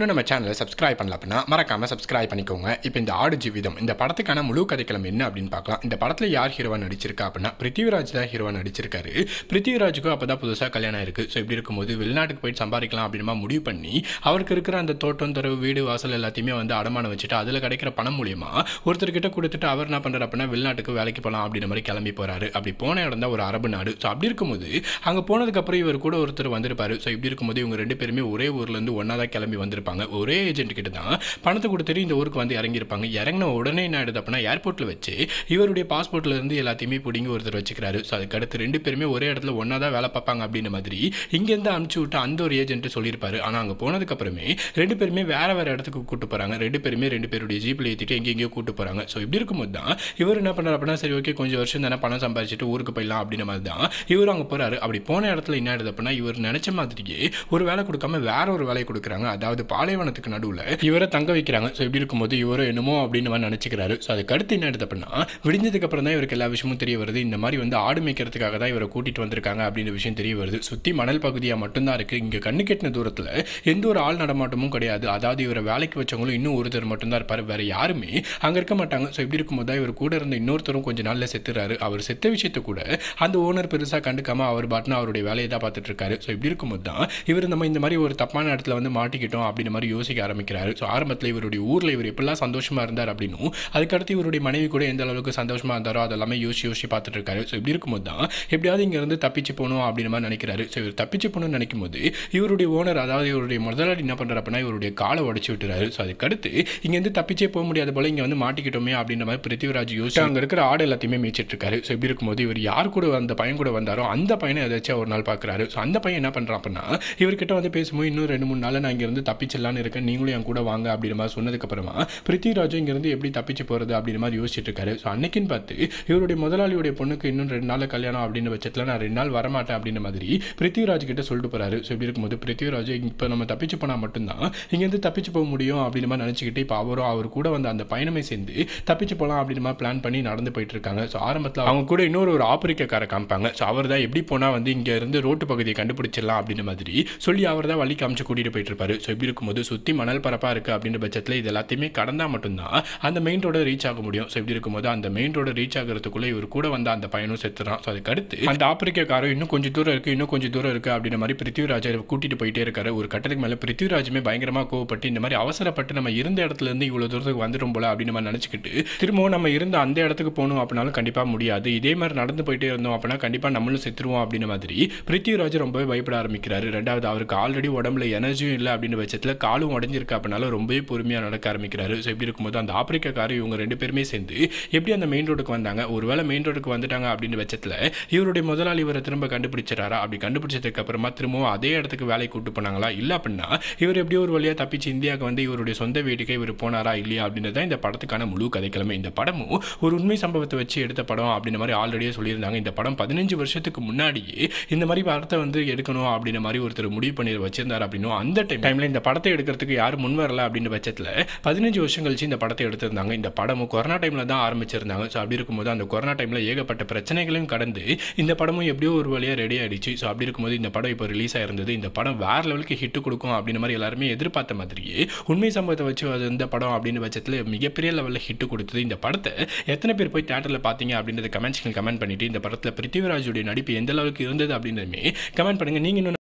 சேனலை சப்ஸ்கிரைப் பண்ணல அப்படின்னா மறக்காம சப்ஸ்கிரைப் பண்ணிக்கோங்க இப்போ இந்த ஆடு ஜீவிதம் இந்த படத்துக்கான முழு கதைக்களம் என்ன அப்படின்னு பார்க்கலாம் இந்த படத்தில் யார் ஹீரோவா நடிச்சிருக்கா அப்படின்னா பிருத்திவிராஜ் தான் ஹீரோவா நடிச்சிருக்காரு பிருத்திவிராஜுக்கும் அப்போ தான் புதுசாக கல்யாணம் ஆயிருக்கு ஸோ இப்படி இருக்கும்போது வெளிநாட்டுக்கு போயிட்டு சம்பாதிக்கலாம் அப்படின்னா முடிவு பண்ணி அவருக்கு இருக்கிற அந்த தோட்டம் தரவு வீடு வாசல் எல்லாத்தையுமே வந்து அடமானம் வச்சுட்டு அதில் கிடைக்கிற பணம் மூலியமா ஒருத்தர்கிட்ட கொடுத்துட்டு அவர் என்ன பண்ணுறாரு அப்படின்னா வெளிநாட்டுக்கு வேலைக்கு போகலாம் அப்படின்ற மாதிரி கிளம்பி போறாரு அப்படி போன இடம் தான் ஒரு அரபு நாடு ஸோ அப்படி இருக்கும்போது அங்கே போனதுக்கப்புறம் இவர் கூட ஒருத்தர் வந்திருப்பாரு ஸோ இப்படி இருக்கும்போது இவங்க ரெண்டு பேருமே ஒரே ஊர்லேருந்து ஒன்றா தான் கிளம்பி வந்திருப்பாங்க ஒரே ஏஜென்ட் கிட்ட தான் பணத்தை கொடுத்துட்டு இந்த ஊருக்கு வந்து இறங்கியிருப்பாங்க இறங்கின உடனே என்ன ஆயிடுது அப்படின்னா ஏர்போர்ட்டில் வச்சு இவருடைய பாஸ்போர்ட்ல இருந்து எல்லாத்தையுமே பிடிங்கி ஒருத்தர் வச்சுக்கிறாரு ஸோ அதுக்கு அடுத்து ரெண்டு பேருமே ஒரே இடத்துல ஒன்றா தான் வேலை பார்ப்பாங்க அப்படின்ற மாதிரி இங்கேருந்து அனுப்பிச்சு விட்டு அந்த ஒரு ஏஜென்ட் சொல்லியிருப்பாரு ஆனால் அங்கே போனதுக்கு அப்புறமே ரெண்டு பேருமே வேற வேற இடத்துக்கு கூட்டு போறாங்க ரெண்டு பேருமே ரெண்டு பேருடைய ஜீப்பில் ஏற்றிட்டு எங்கெங்கேயோ கூட்டு போறாங்க ஸோ இப்படி இருக்கும்போது தான் இவர் என்ன பண்ணுறாரு அப்படின்னா சரி ஓகே கொஞ்சம் வருஷம் தானே பணம் சம்பாதிச்சுட்டு ஊருக்கு போயிடலாம் அப்படின்ற மாதிரி தான் இவர் அங்கே போறாரு அப்படி போன இடத்துல என்ன ஆயிடுது அப்படின்னா இவர் நினைச்ச மாதிரியே ஒரு வேலை கொடுக்காம வேற ஒரு வேலையை கொடுக்குறாங்க அதாவது பாலைவனத்துக்கு நடுவில் இவரை தங்க வைக்கிறாங்க ஸோ இப்படி இருக்கும்போது இவரும் என்னமோ அப்படின்னு மாதிரி நினச்சிக்கிறாரு ஸோ அதுக்கு அடுத்து என்ன ஆயிடுது அப்படின்னா விடிஞ்சதுக்கு அப்புறம் தான் இவருக்கு எல்லா விஷயமும் தெரிய வருது இந்த மாதிரி வந்து ஆடு மேய்க்கிறதுக்காக தான் இவரை கூட்டிட்டு வந்திருக்காங்க அப்படின்ற விஷயம் தெரிய வருது சுற்றி மணல் பகுதியாக மட்டும்தான் இருக்கு இங்கே கண்ணு கெட்டின தூரத்தில் எந்த ஒரு ஆள் நடமாட்டமும் கிடையாது அதாவது இவரை வேலைக்கு வச்சவங்களும் இன்னும் ஒருத்தர் மட்டும்தான் இருப்பார் வேற யாருமே அங்கே இருக்க மாட்டாங்க ஸோ இப்படி இருக்கும்போது தான் இவர் கூட இருந்த இன்னொருத்தரும் கொஞ்சம் நாளில் செத்துறாரு அவர் செத்த விஷயத்தை கூட அந்த ஓனர் பெருசாக கண்டுக்காம அவர் பாட்டுன்னு அவருடைய வேலையை தான் பார்த்துட்டு இருக்காரு ஸோ இப்படி இருக்கும்போது தான் இவர் நம்ம இந்த மாதிரி ஒரு தப்பான இடத்துல வந்து மாட்டிக்கிட்டோம் அப்படின்ற மாதிரி யோசிக்க ஆரம்பிக்கிறாரு ஸோ ஆரம்பத்தில் இவருடைய ஊரில் இவர் எப்படிலாம் சந்தோஷமா இருந்தார் அப்படின்னும் அதுக்கடுத்து இவருடைய மனைவி கூட எந்த அளவுக்கு சந்தோஷமா இருந்தாரோ அதெல்லாமே யோசிச்சு யோசிச்சு பார்த்துட்டு இருக்காரு ஸோ இப்படி இருக்கும்போது தான் எப்படியாவது இங்கேருந்து தப்பிச்சு போகணும் அப்படின்ற மாதிரி நினைக்கிறாரு ஸோ இவர் தப்பிச்சு போகணும்னு நினைக்கும் போது இவருடைய ஓனர் அதாவது இவருடைய முதலாளி என்ன பண்ணுறாரு அப்படின்னா இவருடைய காலை உடச்சு விட்டுறாரு ஸோ அதுக்கடுத்து இங்கேருந்து தப்பிச்சே போக முடியாத போல இங்கே வந்து மாட்டிக்கிட்டோமே அப்படின்ற மாதிரி பிருத்திவிராஜ் யோசிச்சு அங்கே இருக்கிற ஆடு எல்லாத்தையுமே மேய்ச்சிட்டு இருக்காரு ஸோ இப்படி இருக்கும்போது இவர் யார் கூட அந்த பையன் கூட வந்தாரோ அந்த பையனை ஏதாச்சும் ஒரு நாள் பார்க்குறாரு ஸோ அந்த பையன் என்ன பண்ணுறான் அப்படின்னா இவர்கிட்ட வந்து பேசும்போது இன்னும் ரெண்டு மூணு நாள் நான் இங்கேருந்து தப்பிச்சிடலான்னு இருக்கேன் நீங்களும் என் கூட வாங்க அப்படின்ற மாதிரி சொன்னதுக்கப்புறமா பிருத்திவிராஜும் இங்கேருந்து எப்படி தப்பிச்சு போகிறது அப்படின்ற மாதிரி யோசிச்சுட்டு இருக்காரு ஸோ அன்னைக்குன்னு பார்த்து இவருடைய முதலாளியுடைய பொண்ணுக்கு இன்னும் ரெண்டு நாள் கல்யாணம் அப்படின்ற பட்சத்தில் நான் ரெண்டு நாள் வரமாட்டேன் அப்படின்ற மாதிரி பிருத்திவிராஜ் கிட்ட சொல்லிட்டு போறாரு ஸோ இப்படி இருக்கும்போது பிருத்திவிராஜ் இப்போ நம்ம தப்பிச்சு போனால் மட்டும்தான் இங்கேருந்து தப்பிச்சு போக முடியும் அப்படின்ற மாதிரி நினச்சிக்கிட்டு இப்போ அவரும் அவர் கூட வந்து அந்த பயணமே சேர்ந்து தப்பிச்சு போகலாம் அப்படின்ற மாதிரி பிளான் பண்ணி நடந்து போயிட்டு இருக்காங்க ஸோ ஆரம்பத்தில் அவங்க கூட இன்னொரு ஒரு ஆப்பிரிக்காரை காமிப்பாங்க ஸோ அவர் தான் எப்படி போனால் வந்து இங்கே இருந்து ரோட்டு பகுதியை கண்டுபிடிச்சிடலாம் அப்படின்ற மாதிரி சொல்லி அவர் தான் வழி காமிச்சு கூட்டிகிட்டு போயிட்டு இருப்பாரு ஸோ இப்படி இருக்கும்போது சுற்றி மணல் பரப்பாக இருக்குது அப்படின்ற பட்சத்தில் இது எல்லாத்தையுமே கடந்தால் மட்டும்தான் அந்த மெயின் ரோட ரீச் ஆக முடியும் ஸோ இப்படி இருக்கும்போது அந்த மெயின் ரோட ரீச் ஆகிறதுக்குள்ளே இவர் கூட வந்த அந்த பையனும் செத்துறான் ஸோ அதுக்கு அடுத்து அந்த ஆப்பிரிக்காரரும் இன்னும் கொஞ்சம் தூரம் இருக்குது இன்னும் கொஞ்சம் தூரம் இருக்குது அப்படின்ற மாதிரி பிருத்திவிராஜை கூட்டிகிட்டு போயிட்டே இருக்காரு ஒரு கட்டத்துக்கு மேலே பிருத்திவிராஜுமே பயங்கரமாக கோவப்பட்டு இந்த மாதிரி அவசரப்பட்டு நம்ம இருந்த இடத்துல இருந்து இவ்வளோ தூரத்துக்கு வந்துடும் போல அப்படின்னு நம்ம நினச்சிக்கிட்டு திரும்பவும் நம்ம இருந்த அந்த இடத்துக்கு போகணும் அப்படின்னாலும் கண்டிப்பாக முடியாது இதே மாதிரி நடந்து போயிட்டே இருந்தோம் அப்படின்னா கண்டிப்பாக நம்மளும் செத்துருவோம் அப்படின்ற மாதிரி பிருத்திவிராஜ் ரொம்பவே பயப்பட ஆரம்பிக்கிறாரு ரெண்டாவது அவருக்கு ஆல்ரெடி உடம்புல எனர்ஜியும் இல்லை அப்படின்ற பட்சத்தில் காலும் உடஞ்சிருக்கு அப்படின்னால ரொம்பவே பொறுமையாக நடக்க ஆரம்பிக்கிறாரு ஸோ இப்படி இருக்கும்போது அந்த ஆப்பிரிக்காக்காரர் இவங்க ரெண்டு பேருமே சேர்ந்து எப்படி அந்த மெயின் ரோடுக்கு வந்தாங்க ஒருவேளை மெயின் ரோடுக்கு வந்துட்டாங்க அப்படின்ற பட்சத்தில் இவருடைய முதலாளி இவரை திரும்ப கண்டுபிடிச்சிட்டாரா அப்படி கண்டுபிடிச்சதுக்கு அப்புறமா திரும்பவும் அதே இடத்துக்கு வேலை கூட்டு போனாங்களா இல்லை அப்படின்னா இவர் எப்படியோ ஒரு வழியாக தப்பிச்சு இந்தியாவுக்கு வந்து இவருடைய சொந்த வீட்டுக்கே இவர் போனாரா இல்லையா அப்படின்றது தான் இந்த படத்துக்கான முழு கதைக்கிழமை இந்த படமும் ஒரு உண்மை சம்பவத்தை வச்சு எடுத்த படம் அப்படின்ற மாதிரி ஆல்ரெடியே சொல்லியிருந்தாங்க இந்த படம் பதினஞ்சு வருஷத்துக்கு முன்னாடியே இந்த மாதிரி படத்தை வந்து எடுக்கணும் அப்படின்ற மாதிரி ஒருத்தர் முடிவு பண்ணி வச்சிருந்தார் அப்படின்னும் அந்த டைம் டைமில் இந்த படத்தை எடுக்கிறதுக்கு யாரும் முன் வரல அப்படின்ற பட்சத்தில் பதினஞ்சு வருஷம் கழிச்சு இந்த படத்தை எடுத்திருந்தாங்க இந்த படமும் கொரோனா டைமில் தான் ஆரம்பிச்சிருந்தாங்க ஸோ அப்படி இருக்கும்போது அந்த கொரோனா டைமில் ஏகப்பட்ட பிரச்சனைகளையும் கடந்து இந்த படமும் எப்படியோ ஒரு வழியாக ரெடி ஆயிடுச்சு ஸோ அப்படி இருக்கும்போது இந்த படம் இப்போ ரிலீஸ் ஆயிருந்தது இந்த படம் வேற லெவலுக்கு ஹிட் கொடுக்கும் அப்படின்ற மாதிரி எல்லாருமே எதிர்பார்த்த மாதிரியே உண்மை சம்பவத்தை வச்சு அது இந்த படம் அப்படின்னு பட்சத்தில் மிகப்பெரிய லெவலில் ஹிட் கொடுத்தது இந்த படத்தை எத்தனை பேர் போய் தேட்டரில் பார்த்தீங்க அப்படின்றத கமெண்ட்ஸ்க்கு கமெண்ட் பண்ணிட்டு இந்த படத்தில் பிருத்திவிராஜுடைய நடிப்பு எந்த அளவுக்கு இருந்தது அப்படின்றதுமே கமெண்ட் பண்ணுங்க நீங்கள் இன்னும்